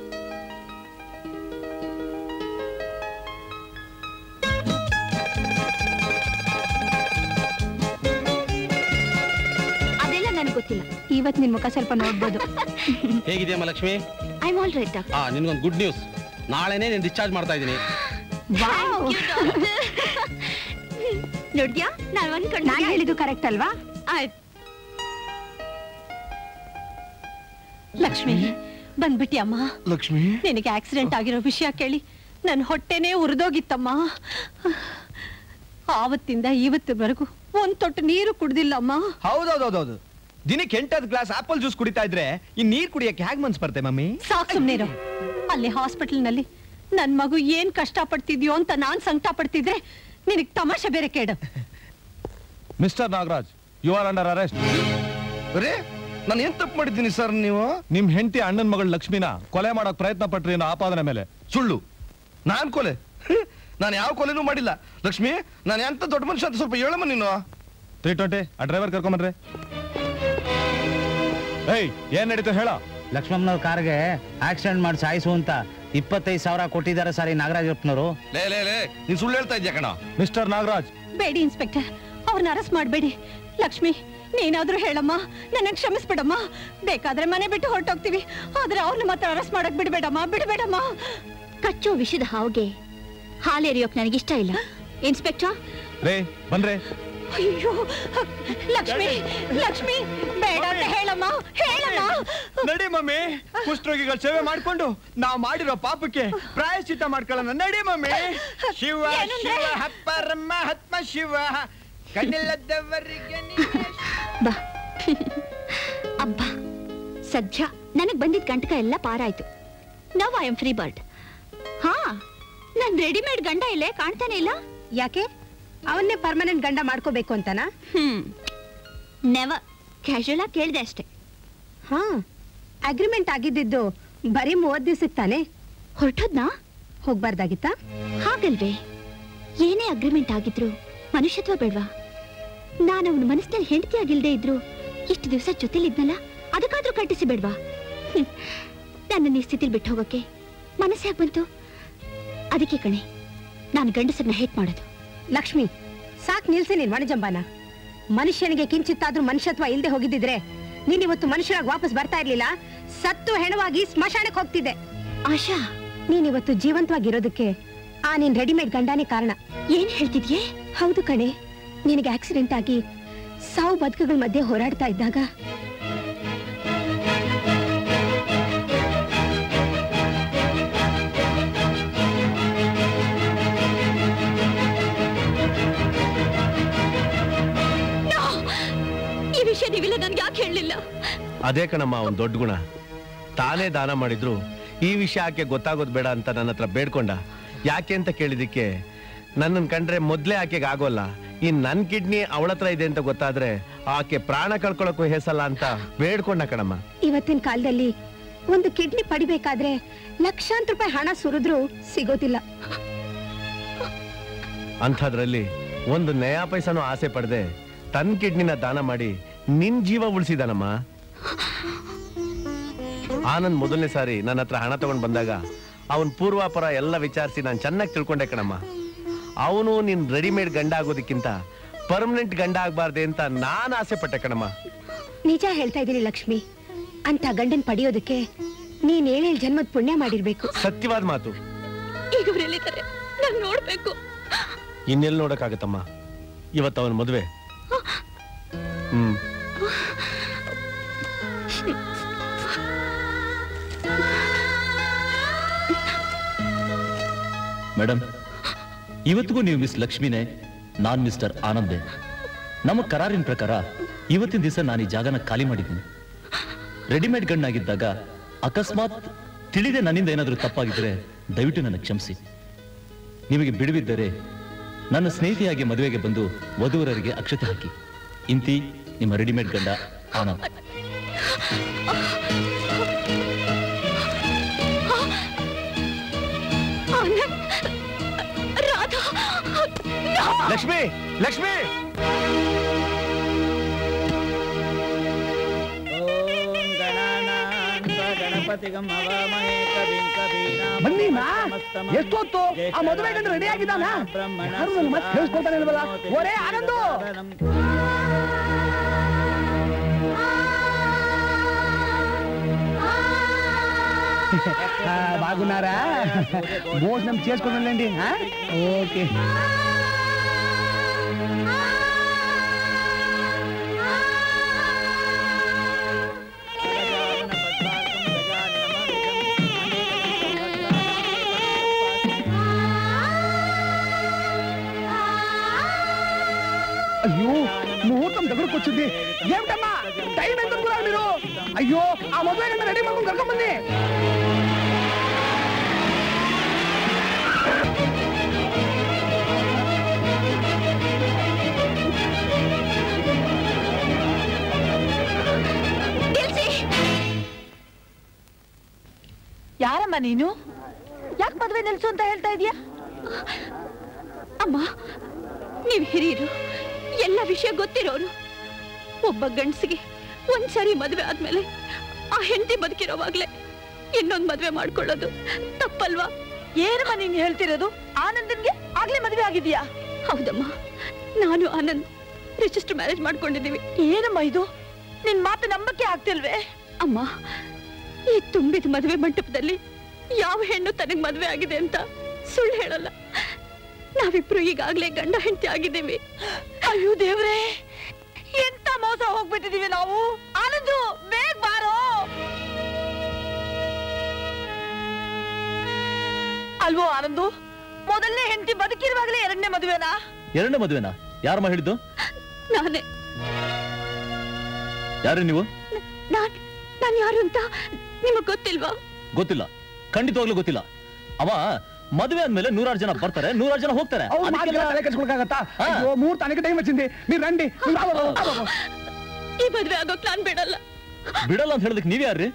ಅದೆಲ್ಲ ನನಗೆ ಗೊತ್ತಿಲ್ಲ ಇವತ್ ನಿನ್ ಮುಖ ಸ್ವಲ್ಪ ನೋಡ್ಬೋದು ಹೇಗಿದೆಯಮ್ಮ Lakshmi I all right doctor ಆ ನಿನ್ಗೊಂದು ಗುಡ್ ನ್ಯೂಸ್ ನಾಳೆನೇ ನೀನು ಡಿಸ್ಚಾರ್ಜ್ ಮಾಡ್ತಾ ಇದ್ದೀನಿ ನೋಡ್ದ್ಯಾ ನಾನು ಒಂದ್ ಕಣ್ಣು ನಾನ್ ಹೇಳಿದ್ದು ಕರೆಕ್ಟ್ ಅಲ್ವಾ ಲಕ್ಷ್ಮಿ ಬಂದ್ಬಿಟ್ಟಿ ಅಮ್ಮ ಲಕ್ಷ್ಮಿ ನಿನಗೆ ಆಕ್ಸಿಡೆಂಟ್ ಆಗಿರೋ ವಿಷಯ ಕೇಳಿ ನನ್ನ ಹೊಟ್ಟೆನೇ ಉರಿದೋಗಿತ್ತಮ್ಮ ಆವತ್ತಿಂದ ಇವತ್ತಿವರೆಗೂ ಒಂದ್ ತೊಟ್ಟು ನೀರು ಕುಡ್ದಿಲ್ಲಮ್ಮ ಹೌದೌದೌದೌದು ದಿನಕ್ಕೆ ಎಂಟತ್ತು ಗ್ಲಾಸ್ ಆಪಲ್ ಜ್ಯೂಸ್ ಕುಡಿತಾ ಇದ್ರೆ ಈ ನೀರ್ ಕುಡಿಯಕ್ಕೆ ಹೇಗ್ ಮನ್ಸ್ ಬರ್ತೆ ಮಮ್ಮಿ ಸಾಕ್ ಸುಮ್ನಿರು ಅಲ್ಲಿ ಹಾಸ್ಪಿಟಲ್ನಲ್ಲಿ ನನ್ ಮಗು ಏನ್ ಕಷ್ಟ ಪಡ್ತಿದ್ಯೋ ಅಂತ ನಾನ್ ಸಂಕಟ ಪಡ್ತಿದ್ರೆ ನಿನಗ್ ತಮಾಷೆ ಬೇರೆ ಕೇಡು Mr Nagaraj you are under arrest ಅರೇ ನಾನು ಏನ್ ತಪ್ಪು ಮಾಡಿದ್ದೀನಿ ಸರ್ ನೀವು ನಿಮ್ ಹೆಂಡತಿ ಅಣ್ಣನ ಮಗಳು ಲಕ್ಷ್ಮಿನ ಕೊಲೆ ಮಾಡಕ್ ಪ್ರಯತ್ನ ಪಟ್ರಿ ಅನ್ನೋ ಆಪಾದನೆ ಮೇಲೆ ಸುಳ್ಳು ನಾನ್ ಕೊಲೆ ನಾನು ಯಾವ ಕೊಲೆನೂ ಮಾಡಿಲ್ಲ ಲಕ್ಷ್ಮಿ ನಾನು ಎಂತ ದೊಡ್ಡ ಮನುಷ್ಯ ಅಂತ ಸ್ವಲ್ಪ ಹೇಳಮ್ಮ ನೀನು ತ್ರೀ ಟ್ವೆಂಟಿ ಆ ಡ್ರೈವರ್ ಕರ್ಕೊಂಬನ್ರಿ ಏಯ್ ಏನ್ ನಡೀತು ಹೇಳ ಲಕ್ಷ್ಮಮ್ಮನವ್ರ ಕಾರ್ಗೆ ಆಕ್ಸಿಡೆಂಟ್ ಮಾಡಿ ಸಾಯಿಸು ಅಂತ ಇಪ್ಪತ್ತೈದು ಸಾವಿರ ಕೊಟ್ಟಿದ್ದಾರೆ ಸರ್ ಈ ನಾಗರಾಜಪ್ಪನವರು ಲೇ ಲೇ ಲೇ ನೀನ್ ಸುಳ್ಳು ಹೇಳ್ತಾ ಇದ್ಯಾ ಕಣ ಮಿಸ್ಟರ್ ನಾಗರಾಜ್ ಬೇಡಿ ಇನ್ಸ್ಪೆಕ್ಟರ್ ಅವ್ರನ್ನ ಅರೆಸ್ಟ್ ಮಾಡಬೇಡಿ ಲಕ್ಷ್ಮಿ ನೀನಾದ್ರೂ ಹೇಳಮ್ಮ ನನ್ನ ಕ್ಷಮಿಸ್ಬಿಡಮ್ಮ ಬೇಕಾದ್ರೆ ಮನೆ ಬಿಟ್ಟು ಹೊರಟೋಗ್ತೀವಿ ಆದ್ರೆ ಅವ್ರನ್ನ ಮಾತ್ರ ಅರೆಸ್ಟ್ ಮಾಡಕ್ ಬಿಡ್ಬೇಡಮ್ಮ ಬಿಡ್ಬೇಡಮ್ಮ ಕಚ್ಚೋ ವಿಷದ ಹಾವ್ಗೆ ಹಾಲೆರಿಯೋಕ್ ನನಗಿಷ್ಟ ಇಲ್ಲ ಇನ್ಸ್ಪೆಕ್ಟರ್ ರೇ ಬನ್ರಿ ಅಯ್ಯೋ ಲಕ್ಷ್ಮಿ ಲಕ್ಷ್ಮಿ ಬೇಡ ಅಂತ ಹೇಳಮ್ಮ ಹೇಳಮ್ಮ ನಡಿ ಮಮ್ಮಿ ಕುಷ್ಠರೋಗಿಗಳ ಸೇವೆ ಮಾಡ್ಕೊಂಡು ನಾವು ಮಾಡಿರೋ ಪಾಪಕ್ಕೆ ಪ್ರಾಯಶ್ಚಿತ್ತ ಮಾಡ್ಕೊಳ್ಳೋಣ ನಡಿ ಮಮ್ಮಿ ಶಿವ ಶಿವ ಹಪ್ಪರಮ್ಮ ಹತ್ಮ ಶಿವ ಕಣ್ಣಿಲ್ಲದವರಿಗೆ ಬಾ ಅಬ್ಬ ಸದ್ಯ ನನಗ್ ಬಂದಿದ್ ಕಂಟಕ ಎಲ್ಲ ಪಾರಾಯ್ತು now I am free bird ಹಾ ನನ್ ರೆಡಿಮೇಡ್ ಗಂಡ ಇಲ್ಲೇ ಕಾಣ್ತಾನೆ ಇಲ್ಲ ಯಾಕೆ ಅವನ್ನೇ ಪರ್ಮನೆಂಟ್ ಗಂಡ ಮಾಡ್ಕೋಬೇಕು ಅಂತನಾ ಹ್ಮ್ ನೆವ ಕ್ಯಾಶುಯಲ್ ಆಗಿ ಕೇಳಿದೆ ಅಷ್ಟೇ ಹಾ ಅಗ್ರಿಮೆಂಟ್ ಆಗಿದ್ದಿದ್ದು ಬರೀ ಮೂವತ್ ದಿವ್ಸಕ್ಕೆ ತಾನೆ ಹೊರಟೋದ್ನಾ ಹೋಗ್ಬಾರ್ದಾಗಿತ್ತಾ ಹಾಗಲ್ವೇ ಏನೇ ಅಗ್ರಿಮೆಂಟ್ ಆಗಿದ್ರು ಮನುಷ್ಯತ್ವ ಬೇಡ್ವಾ ನಾನು ಅವನ ಮನಸ್ಸಿನಲ್ಲಿ ಹೆಂಡತಿ ಆಗಿಲ್ದೇ ಇದ್ರು ಇಷ್ಟು ದಿವಸ ಜೊತೆಲಿದ್ನಲ್ಲ ಅದಕ್ಕಾದ್ರೂ ಕಟ್ಟಿಸಿ ಬೇಡ್ವಾ ನನ್ನ ಈ ಸ್ಥಿತಿಲಿ ಬಿಟ್ಟು ಹೋಗೋಕೆ ಮನಸ್ಸು ಯಾಕೆ ಬಂತು ಅದಕ್ಕೆ ಕಣೆ ನಾನು ಗಂಡಸರನ್ನ ಹೇಟ್ ಮಾಡೋದು ಲಕ್ಷ್ಮಿ ಸಾಕ್ ನಿಲ್ಸಿ ನೀನ್ ವಾಣಿಜಂಬಾನ ಮನುಷ್ಯನಿಗೆ ಕಿಂಚಿತ್ತಾದ್ರೂ ಮನುಷ್ಯತ್ವ ಇಲ್ಲದೆ ಹೋಗಿದ್ದಿದ್ರೆ ನೀನ್ ಇವತ್ತು ಮನುಷ್ಯರಾಗಿ ವಾಪಸ್ ಬರ್ತಾ ಇರ್ಲಿಲ್ಲ ಸತ್ತು ಹೆಣವಾಗಿ ಸ್ಮಶಾನಕ್ಕೆ ಹೋಗ್ತಿದ್ದೆ ಆಶಾ ನೀನ್ ಇವತ್ತು ಜೀವಂತವಾಗಿರೋದಕ್ಕೆ ಆ ನಿನ್ ರೆಡಿಮೇಡ್ ಗಂಡನೇ ಕಾರಣ ಏನ್ ಹೇಳ್ತಿದ್ಯೆ ಹೌದು ಕಣೆ ನಿನಗೆ ಆಕ್ಸಿಡೆಂಟ್ ಆಗಿ ಸಾವು ಬದುಕುಗಳ ಮಧ್ಯೆ ಹೋರಾಡ್ತಾ ಇದ್ದಾಗ No! ಈ ವಿಷಯ ನೀವಿಲ್ಲ ನನ್ಗೆ ಯಾಕೆ ಹೇಳಲಿಲ್ಲ ಅದೇ ಕಣಮ್ಮ ಅವನ್ ದೊಡ್ಡ ಗುಣ ತಾನೇ ದಾನ ಮಾಡಿದ್ರು ಈ ವಿಷಯ ಆಕೆ ಗೊತ್ತಾಗೋದು ಬೇಡ ಅಂತ ನನ್ನ ಹತ್ರ ಬೇಡ್ಕೊಂಡ ಯಾಕೆ ಅಂತ ಕೇಳಿದಿಕ್ಕೆ ನನ್ನನ್ ಕಂಡ್ರೆ ಮೊದ್ಲೇ ಆಕೆಗೆ ಆಗೋಲ್ಲ ಈ ನನ್ ಕಿಡ್ನಿ ಅವಳ ಹತ್ರ ಇದೆ ಅಂತ ಗೊತ್ತಾದ್ರೆ ಆಕೆ ಪ್ರಾಣ ಕಳ್ಕೊಳಕ್ಕೂ ಹೆಸಲ್ಲ ಅಂತ ಬೇಡ್ಕೊಂಡ ಕಣಮ್ಮ ಇವತ್ತಿನ ಕಾಲದಲ್ಲಿ ಒಂದು ಕಿಡ್ನಿ ಪಡಿಬೇಕಾದ್ರೆ ಲಕ್ಷಾಂತರ ರೂಪಾಯಿ ಹಣ ಸುರಿದ್ರೂ ಸಿಗೋದಿಲ್ಲ ಅಂಥದ್ರಲ್ಲಿ ಒಂದು ನಯಾ ಪೈಸನೂ ಆಸೆ ಪಡದೆ ತನ್ ಕಿಡ್ನಿನ ದಾನ ಮಾಡಿ ನಿನ್ ಜೀವ ಉಳಿಸಿದಾನಮ್ಮ ಆನಂದ್ ಮೊದಲನೇ ಸಾರಿ ನನ್ನ ಹತ್ರ ಹಣ ತಗೊಂಡ್ ಬಂದಾಗ ಅವನ್ ಪೂರ್ವಾಪರ ಎಲ್ಲ ವಿಚಾರಿಸಿ ನಾನು ಚೆನ್ನಾಗಿ ತಿಳ್ಕೊಂಡೆ ಕಣಮ್ಮ ಅವನು ನಿನ್ ರೆಡಿಮೇಡ್ ಗಂಡ ಆಗೋದಕ್ಕಿಂತ ಪರ್ಮನೆಂಟ್ ಗಂಡ ಆಗ್ಬಾರ್ದೆ ಅಂತ ನಾನ್ ಆಸೆ ಪಟ್ಟೆ ಕಣಮ್ಮ ನಿಜ ಹೇಳ್ತಾ ಇದ್ದೀನಿ ಲಕ್ಷ್ಮಿ ಅಂತ ಗಂಡನ್ ಪಡೆಯೋದಕ್ಕೆ ನೀನ್ ಏಳೇಳು ಜನ್ಮದ ಪುಣ್ಯ ಮಾಡಿರ್ಬೇಕು ಸತ್ಯವಾದ ಮಾತು ಈಗ ಅವ್ರು ಎಲ್ಲಿದ್ದಾರೆ ನಾನು ನೋಡ್ಬೇಕು ಇನ್ನೆಲ್ಲಿ ನೋಡಕ್ಕಾಗತ್ತಮ್ಮ ಇವತ್ತು ಅವನ ಮದುವೆ ಹ್ಮ್ ಮೇಡಮ್ ಇವತ್ತಿಗೂ ನೀವು ಮಿಸ್ ಲಕ್ಷ್ಮಿನೇ ನಾನ್ ಮಿಸ್ಟರ್ ಆನಂದೇ ನಮ್ಮ ಕರಾರಿನ ಪ್ರಕಾರ ಇವತ್ತಿನ ದಿವಸ ನಾನು ಈ ಜಾಗನ ಖಾಲಿ ಮಾಡಿದ್ದೀನಿ ರೆಡಿಮೇಡ್ ಗಣ್ಣಾಗಿದ್ದಾಗ ಅಕಸ್ಮಾತ್ ತಿಳಿದೆ ನನ್ನಿಂದ ಏನಾದರೂ ತಪ್ಪಾಗಿದ್ರೆ ದಯವಿಟ್ಟು ನನ್ನ ಕ್ಷಮಿಸಿ ನಿಮಗೆ ಬಿಡುವಿದ್ದರೆ ನನ್ನ ಸ್ನೇಹಿತಿಯಾಗಿ ಮದುವೆಗೆ ಬಂದು ವಧುವರರಿಗೆ ಅಕ್ಷತೆ ಹಾಕಿ ಇಂತಿ ನಿಮ್ಮ ರೆಡಿಮೇಡ್ ಗಂಡ ಆನಂದ್ ಆನಂದ್ ರಾಧಾ No! ಲಕ್ಷ್ಮಿ ಲಕ್ಷ್ಮಿ ಬನ್ನಿ ಮಾ ಎಷ್ಟೊತ್ತು ಆ ಮದುವೆ ಗಂಡು ರೆಡಿ ಆಗಿದ್ದಾನ ಯಾರು ನನ್ನ ಮತ್ತೆ ಕೇಳಿಸ್ಕೊಳ್ತಾನೆ ಇಲ್ವಲ್ಲ ಒರೇ ಆನಂದು ఆ, బాగున్నారా భోజనం చేసుకోనండి ఓకే అయ్యో ముహూర్తం దగ్గరకు వచ్చింది ఏమిటమ్మా టైం ఎంత అనుకున్నావు మీరు అయ్యో ఆ మొబైల్ ఎంత రెడీ మాకు దొరకమంది ಯಾರಮ್ಮ ನೀನು ಯಾಕೆ ಮದ್ವೆ ನಿಲ್ಸು ಅಂತ ಹೇಳ್ತಾ ಇದೀಯಾ ಅಮ್ಮ ನೀವು ಹಿರಿಯರು ಎಲ್ಲ ವಿಷಯ ಗೊತ್ತಿರೋರು ಒಬ್ಬ ಗಂಡಸಿಗೆ ಒಂದ್ಸರಿ ಮದುವೆ ಆದ್ಮೇಲೆ ಆ ಹೆಂಡತಿ ಬದುಕಿರೋವಾಗ್ಲೇ ಇನ್ನೊಂದ್ ಮದ್ವೆ ಮಾಡ್ಕೊಳ್ಳೋದು ತಪ್ಪಲ್ವಾ ಏನಮ್ಮ ನೀನ್ ಹೇಳ್ತಿರೋದು ಆನಂದನ್ಗೆ ಆಗ್ಲೇ ಮದ್ವೆ ಆಗಿದ್ಯಾ ಹೌದಮ್ಮ ನಾನು ಆನಂದ್ ರಿಜಿಸ್ಟರ್ ಮ್ಯಾರೇಜ್ ಮಾಡ್ಕೊಂಡಿದ್ದೀವಿ ಏನಮ್ಮ ಇದು ನಿನ್ ಮಾತು ನಂಬಕ್ಕೆ ಆಗ್ತಿಲ್ವೇ ಅಮ್ಮ ಈ ತುಂಬಿದ ಮದುವೆ ಮಂಟಪದಲ್ಲಿ ಯಾವ ಹೆಣ್ಣು ತನಗ್ ಮದುವೆ ಆಗಿದೆ ಅಂತ ಸುಳ್ಳು ಹೇಳಲ್ಲ ನಾವಿಬ್ರು ಈಗಾಗ್ಲೇ ಗಂಡ ಹೆಂಡತಿ ಆಗಿದ್ದೀವಿ ಅಯ್ಯೋ ದೇವ್ರೇ ಎಂತ ಮೋಸ ಹೋಗ್ಬಿಟ್ಟಿದೀವಿ ನಾವು ಆನಂದು ಬೇಗ ಬಾರೋ ಅಲ್ವೋ ಆನಂದು ಮೊದಲನೇ ಹೆಂಡತಿ ಬದುಕಿರುವಾಗಲೇ ಎರಡನೇ ಮದುವೆನಾ ಎರಡನೇ ಮದುವೆನಾ ಯಾರಮ್ಮ ಹೇಳಿದ್ದು ನಾನೇ ಯಾರು ನೀವು ನಾನ್ ನಾನ್ ಯಾರು ಅಂತ ನಿಮಗ್ ಗೊತ್ತಿಲ್ವಾ ಗೊತ್ತಿಲ್ಲ ಖಂಡಿತವಾಗ್ಲೂ ಗೊತ್ತಿಲ್ಲ ಅವ ಮದುವೆ ಆದ್ಮೇಲೆ ನೂರಾರು ಜನ ಬರ್ತಾರೆ ನೂರಾರು ಜನ ಹೋಗ್ತಾರೆ ಅವ್ರು ಅದಕ್ಕೆಲ್ಲ- ಮಾತ್ರ ತಲೆ ಕೆಡ್ಸ್ಕೊಳಕ್ಕಾಗತ್ತಾ ಅಯ್ಯೋ ಮೂರ್ ತಾನಿಗೆ ಟೈಮ್ వచ్చింది మీరు రండి మీరు రావాలి, రావాలి. ಈ ಮದ್ವೆ ಆಗೋಕ್ ನಾನ್ ಬಿಡಲ್ಲ ಬಿಡಲ್ಲ ಅಂತ ಹೇಳದಕ್ಕೆ ನೀವ್ ಯಾರ್ರಿ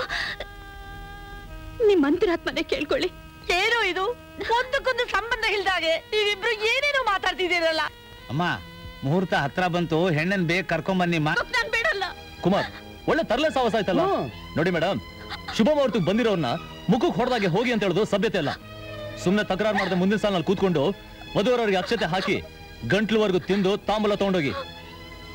ನಿಮ್ ಅಂತರಾತ್ಮನೆ ಕೇಳ್ಕೊಳ್ಳಿ ಏನು ಇದು ಒಂದಕ್ಕೊಂದು ಸಂಬಂಧ ಇಲ್ದಾಗೆ ನೀವಿಬ್ರು ಏನೇನೋ ಮಾತಾಡ್ತಿದ್ದೀರಲ್ಲ ಅಮ್ಮ ಮುಹೂರ್ತ ಹತ್ರ ಬಂತು ಹೆಣ್ಣನ್ ಬೇಗ ಕರ್ಕೊಂಬನ್ನಿಮ್ಮ ನಾನ್ ಬಿಡಲ್ಲ ಕುಮಾರ್ ಒಳ್ಳೆ ತರಲೆ ಸಾವಸ ಆಯ್ತಲ್ಲ ನೋಡಿ ಮೇಡಮ್ ಶುಭ ಮುಹೂರ್ತಕ್ಕೆ ಬಂದಿರೋರ್ನ ಮುಖಕ್ಕೆ ಹೊಡೆದಾಗೆ ಹೋಗಿ ಅಂತ ಹೇಳೋದು ಸಭ್ಯತೆ ಅಲ್ಲ ಸುಮ್ನೆ ತಕರಾರು ಮಾಡದೆ ಮುಂದಿನ ಸಾಲಿನಲ್ಲಿ ಕೂತ್ಕೊಂಡು ವಧುವರವರಿಗೆ ಅಕ್ಷತೆ ಹಾಕಿ ಗಂಟ್ಲುವರೆಗೂ ತಿಂದು ತಾಂಬೂಲ ತಗೊಂಡೋಗಿ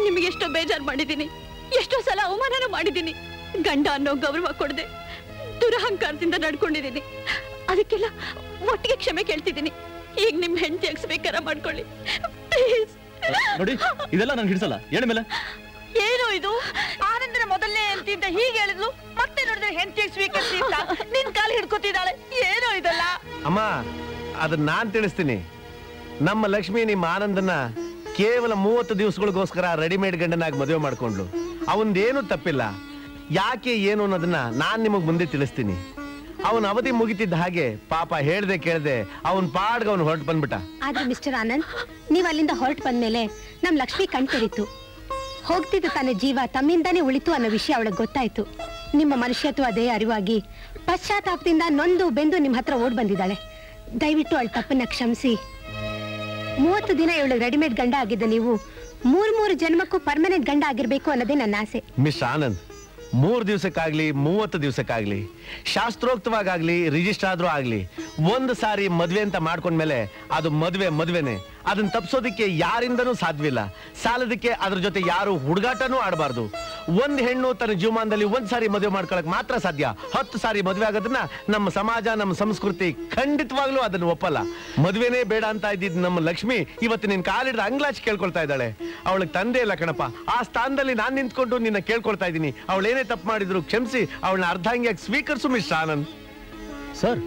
ನಿಮಗೆ ಎಷ್ಟೋ ಬೇಜಾರು ಮಾಡಿದ್ದೀನಿ ಎಷ್ಟೋ ಸಲ ಅವಮಾನನೂ ಮಾಡಿದ್ದೀನಿ ಗಂಡ ಅನ್ನೋ ಗೌರವ ಕೊಡದೆ ದುರಹಂಕಾರದಿಂದ ನಡ್ಕೊಂಡಿದ್ದೀನಿ ಅದಕ್ಕೆಲ್ಲ ಒಟ್ಟಿಗೆ ಕ್ಷಮೆ ಕೇಳ್ತಿದ್ದೀನಿ ಈಗ ನಿಮ್ ಹೆಂಡತಿ ಅಗ್ಸ್ಬೇಕಾರ ಮಾಡ್ಕೊಳ್ಳಿ ಪ್ಲೀಸ್ ನೋಡಿ ಇದೆಲ್ಲ ನಂಗೆ ಹಿಡಿಸಲ್ಲ ಹೇಳ ಮೇಲೆ ಏನು ಇದು ಆನಂದನ ಮೊದಲನೇ ಹೆಂಡತಿ ಅಂತ ಹೀಗೆ ಹೇಳಿದ್ಲು ಮತ್ತೆ ನೋಡಿದ್ರೆ ಹೆಂಡತಿ ಸ್ವೀಕರಿಸಿ ಅಂತ ನಿನ್ ಕಾಲು ಹಿಡ್ಕೊತಿದ್ದಾಳೆ ಏನೋ ಇದಲ್ಲ ಅಮ್ಮ ಅದನ್ನ ನಾನ್ ತಿಳಿಸ್ತೀನಿ ನಮ್ಮ ಲಕ್ಷ್ಮಿ ನಿಮ್ಮ ಆನಂದನ ಕೇವಲ ಮೂವತ್ತು ದಿವಸಗಳಿಗೋಸ್ಕರ ರೆಡಿಮೇಡ್ ಗಂಡನಾಗಿ ಮದುವೆ ಮಾಡ್ಕೊಂಡ್ಲು ಅವನದೇನು ತಪ್ಪಿಲ್ಲ ಯಾಕೆ ಏನು ಅನ್ನೋದನ್ನ ನಾನ್ ನಿಮಗ್ ಮುಂದೆ ತಿಳಿಸ್ತೀನಿ ಅವನ ಅವಧಿ ಮುಗಿತಿದ್ದ ಹಾಗೆ ಪಾಪ ಹೇಳ್ದೆ ಕೇಳ್ದೆ ಅವನ್ ಪಾಡ್ಗೆ ಅವನು ಹೊರಟು ಬಂದ್ಬಿಟ್ಟ ಆದ್ರೆ ಮಿಸ್ಟರ್ ಆನಂದ್ ನೀವ್ ಅಲ್ಲಿಂದ ಹೊರಟು ಬಂದ್ಮೇಲೆ ನಮ್ ಲಕ್ಷ್ಮಿ ಕಣ್ತೆರಿತು ಹೋಗ್ತಿದ್ದ ತನ್ನ ಜೀವ ತಮ್ಮಿಂದಾನೇ ಉಳಿತು ಅನ್ನೋ ವಿಷಯ ಅವಳಿಗೆ ಗೊತ್ತಾಯ್ತು ನಿಮ್ಮ ಮನುಷ್ಯತ್ವ ಅದೇ ಅರಿವಾಗಿ ಪಶ್ಚಾತ್ತಾಪದಿಂದ ನೊಂದು ಬೆಂದು ನಿಮ್ ಹತ್ರ ಓಡ್ ಬಂದಿದ್ದಾಳೆ ದಯವಿಟ್ಟು ಅವಳ ತಪ್ಪನ್ನ ಕ್ಷಮಿಸಿ ಮೂವತ್ತು ದಿನ ಇವಳು ರೆಡಿಮೇಡ್ ಗಂಡ ಆಗಿದ್ದ ನೀವು ಮೂರ್ ಮೂರು ಜನ್ಮಕ್ಕೂ ಪರ್ಮನೆಂಟ್ ಗಂಡ ಆಗಿರ್ಬೇಕು ಅನ್ನೋದೇ ನನ್ನ ಆಸೆ ಮಿಸ್ ಆನಂದ್ ಮೂರ್ ದಿವಸಕ್ಕಾಗ್ಲಿ ಮೂವತ್ತು ದಿವಸಕ್ಕಾಗ್ಲಿ ಶಾಸ್ತ್ರೋಕ್ತವಾಗ್ಲಿ ರಿಜಿಸ್ಟರ್ ಆದ್ರೂ ಆಗ್ಲಿ ಒಂದು ಸಾರಿ ಮದ್ವೆ ಅಂತ ಮಾಡ್ಕೊಂಡ್ಮೇಲೆ ಅದು ಮದ್ವೆ ಮದ್ವೆನೆ ಅದನ್ನ ತಪ್ಸೋದಕ್ಕೆ ಯಾರಿಂದನೂ ಸಾಧ್ಯವಿಲ್ಲ ಸಾಲದಕ್ಕೆ ಅದ್ರ ಜೊತೆ ಯಾರು ಹುಡುಗಾಟನೂ ಆಡಬಾರ್ದು ಒಂದ್ ಹೆಣ್ಣು ತನ್ನ ಜೀವಮಾನದಲ್ಲಿ ಒಂದ್ ಸಾರಿ ಮದುವೆ ಮಾಡ್ಕೊಳಕ್ ಮಾತ್ರ ಸಾಧ್ಯ ಹತ್ತು ಸಾರಿ ಮದುವೆ ಆಗೋದನ್ನ ನಮ್ಮ ಸಮಾಜ ನಮ್ಮ ಸಂಸ್ಕೃತಿ ಖಂಡಿತವಾಗ್ಲೂ ಅದನ್ನ ಒಪ್ಪಲ್ಲ ಮದುವೆನೇ ಬೇಡ ಅಂತ ಇದ್ದಿದ್ ನಮ್ಮ ಲಕ್ಷ್ಮಿ ಇವತ್ತು ನಿನ್ ಕಾಲಿಡ್ದ ಅಂಗ್ಲಾಚ್ ಕೇಳ್ಕೊಳ್ತಾ ಇದ್ದಾಳೆ ಅವಳಿಗೆ ತಂದೆ ಇಲ್ಲ ಕಣಪ್ಪ ಆ ಸ್ಥಾನದಲ್ಲಿ ನಾನ್ ನಿಂತ್ಕೊಂಡು ನಿನ್ನ ಕೇಳ್ಕೊಳ್ತಾ ಇದ್ದೀನಿ ಅವಳೇನೇ ತಪ್ಪು ಮಾಡಿದ್ರು ಕ್ಷಮಿಸಿ ಅವಳನ್ನ ಅರ್ಧಾಂಗಿಯಾಗಿ ಸ್ವೀಕರಿಸು ಮಿಸ್ ಆನಂದ್ ಸರ್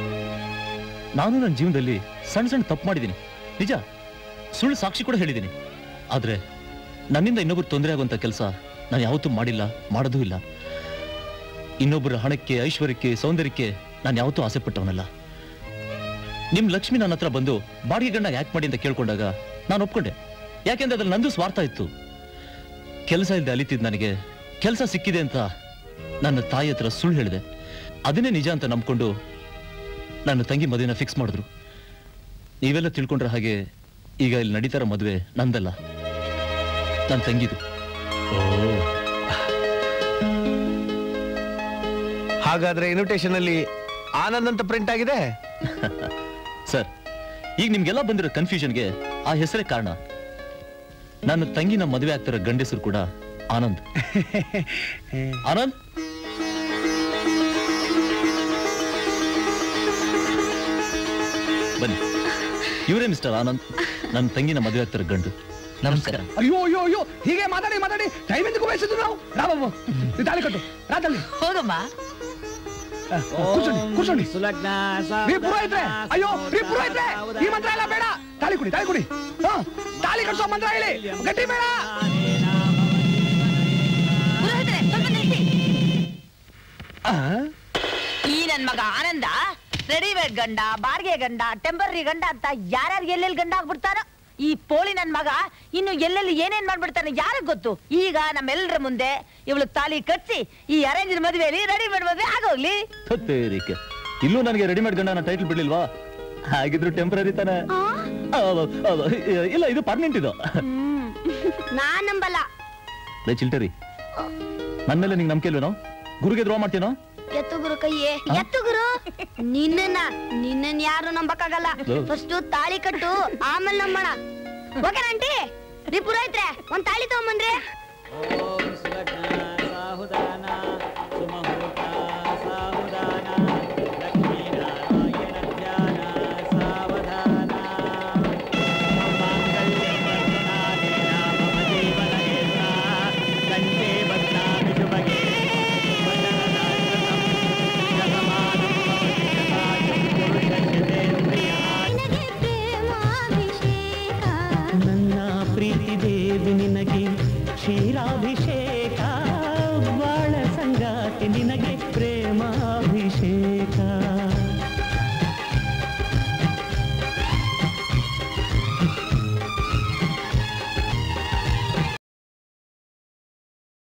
ನಾನು ನನ್ನ ಜೀವನದಲ್ಲಿ ಸಣ್ಣ ಸಣ್ಣ ತಪ್ಪು ಮಾಡಿದ್ದೀನಿ ನಿಜ ಸುಳ್ಳು ಸಾಕ್ಷಿ ಕೂಡ ಹೇಳಿದ್ದೀನಿ ಆದ್ರೆ ನನ್ನಿಂದ ಇನ್ನೊಬ್ರು ತೊಂದರೆ ಆಗುವಂತ ಕೆಲಸ ನಾನು ಯಾವತ್ತೂ ಮಾಡಿಲ್ಲ ಮಾಡೋದೂ ಇಲ್ಲ ಇನ್ನೊಬ್ಬರ ಹಣಕ್ಕೆ ಐಶ್ವರ್ಯಕ್ಕೆ ಸೌಂದರ್ಯಕ್ಕೆ ನಾನು ಯಾವತ್ತೂ ಆಸೆ ಪಟ್ಟವನಲ್ಲ ನಿಮ್ ಲಕ್ಷ್ಮಿ ನನ್ನ ಹತ್ರ ಬಂದು ಬಾಡಿಗೆ ಗಂಡ ಯಾಕೆ ಮಾಡಿ ಅಂತ ಕೇಳ್ಕೊಂಡಾಗ ನಾನು ಒಪ್ಕೊಂಡೆ ಯಾಕೆಂದ್ರೆ ಅದ್ರಲ್ಲಿ ನಂದು ಸ್ವಾರ್ಥ ಇತ್ತು ಕೆಲಸ ಇಲ್ಲದೆ ಅಲಿತಿದ್ ನನಗೆ ಕೆಲಸ ಸಿಕ್ಕಿದೆ ಅಂತ ನನ್ನ ತಾಯಿ ಹತ್ರ ಸುಳ್ಳು ಹೇಳಿದೆ ಅದನ್ನೇ ನಿಜ ಅಂತ ನಂಬ್ಕೊಂಡು ನನ್ನ ತಂಗಿ ಮದುವೆನ ಫಿಕ್ಸ್ ಮಾಡಿದ್ರು ನೀವೆಲ್ಲ ತಿಳ್ಕೊಂಡ್ರೆ ಹಾಗೆ ಈಗ ಇಲ್ಲಿ ನಡೀತಾರ ಮದುವೆ ನಂದಲ್ಲ ನನ್ನ ತಂಗಿದು ಹಾಗಾದ್ರೆ ಇನ್ವಿಟೇಷನ್ ಅಲ್ಲಿ ಆನಂದ್ ಅಂತ ಪ್ರಿಂಟ್ ಆಗಿದೆ ಸರ್ ಈಗ ನಿಮ್ಗೆಲ್ಲ ಬಂದಿರೋ ಕನ್ಫ್ಯೂಷನ್ಗೆ ಆ ಹೆಸರೇ ಕಾರಣ ನನ್ನ ತಂಗಿನ ಮದುವೆ ಆಗ್ತಿರೋ ಗಂಡಸರು ಕೂಡ ಆನಂದ್ ಆನಂದ್ ಬನ್ನಿ ಇವರೇ ಮಿಸ್ಟರ್ ಆನಂದ್ ನನ್ನ ತಂಗಿನ ಮದುವೆ ಆಗ್ತಿರೋ ಗಂಡು ನಮಸ್ಕಾರ ಅಯ್ಯೋ ಅಯ್ಯೋ ಅಯ್ಯೋ ಹೀಗೆ ಮಾತಾಡಿ ಮಾತಾಡಿ ಟೈಮ್ ಎಂದಕ್ಕೂ ಬಯಸಿದ್ರು ನಾವು ರಾಬಾಬು ನೀ ತಾಳಿ ಕಟ್ಟು ರಾತಲ್ಲಿ ಹೌದಮ್ಮ ಕೂರ್ಸೋಣಿ ಕೂರ್ಸೋಣಿ ರೀ ಪುರೋಹಿತ್ರೆ ಅಯ್ಯೋ ರೀ ಪುರೋಹಿತ್ರೆ ಈ ಮಂತ್ರ ಎಲ್ಲ ಬೇಡ ತಾಳಿ ಕುಡಿ ತಾಳಿ ಕುಡಿ ಹಾ ತಾಳಿ ಕಟ್ಸೋ ಮಂತ್ರ ಹೇಳಿ ಗಟ್ಟಿ ಬೇಡ ಪುರೋಹಿತರೆ, ಸ್ವಲ್ಪ ನಿಲ್ಸಿ. ಈ ನನ್ ಮಗ ಆನಂದ ರೆಡಿಮೇಡ್ ಗಂಡ ಬಾರ್ಗೆ ಗಂಡ ಟೆಂಪರರಿ ಗಂಡ ಅಂತ ಯಾರ್ಯಾರು ಎಲ್ಲೆಲ್ಲಿ ಗಂಡ ಆಗ್ಬಿಡ್ತಾರೋ ಈ ಪೋಳಿ ನನ್ ಮಗ ಇನ್ನು ಎಲ್ಲೆಲ್ಲಿ ಏನೇನ್ ಮಾಡ್ಬಿಡ್ತಾನೆ ಯಾರಿಗ್ ಗೊತ್ತು ಈಗ ನಮ್ಮೆಲ್ಲರ ಮುಂದೆ ಇವಳು ತಾಲಿ ಕಟ್ಸಿ ಈ ಅರೇಂಜ್ ಮದುವೆಯಲ್ಲಿ ರೆಡಿಮೇಡ್ ಮದುವೆ ಆಗೋಗ್ಲಿ ತತ್ತೇರಿಕೆ ಇಲ್ಲೂ ನನಗೆ ರೆಡಿಮೇಡ್ ಗಂಡನ ಟೈಟಲ್ ಬಿಡ್ಲಿಲ್ವಾ ಹಾಗಿದ್ರು ಟೆಂಪರರಿ ತಾನೆ ಅವ, ಅವ, ಇಲ್ಲ ಇದು ಪರ್ಮನೆಂಟ್ ಇದು ನಾನ್ ನಂಬಲ್ಲ ಲೇ ಚಿಲ್ಟರಿ ನನ್ನ ಮೇಲೆ ನಿಂಗೆ ನಂಬಿಕೆ ಇಲ್ವೇನೋ ಗುರುಗೆ ದ್ರೋಹ ಮಾಡ್ತೀನೋ ಎತ್ತು ಗುರು ಕೈಯೇ ಎತ್ತು ಗುರು ನಿನ್ನ ನಿನ್ನನ್ ಯಾರು ನಂಬಕ್ಕಾಗಲ್ಲ ಹೌದು. ಫಸ್ಟ್ ತಾಳಿ ಕಟ್ಟು ಆಮೇಲೆ ನಂಬೋಣ ಓಕೆ ಆಂಟಿ ರೀ ಪುರೋಹಿತ್ರೆ ಒಂದ್ ತಾಳಿ ತಗೊಂಬಂದ್ರಿ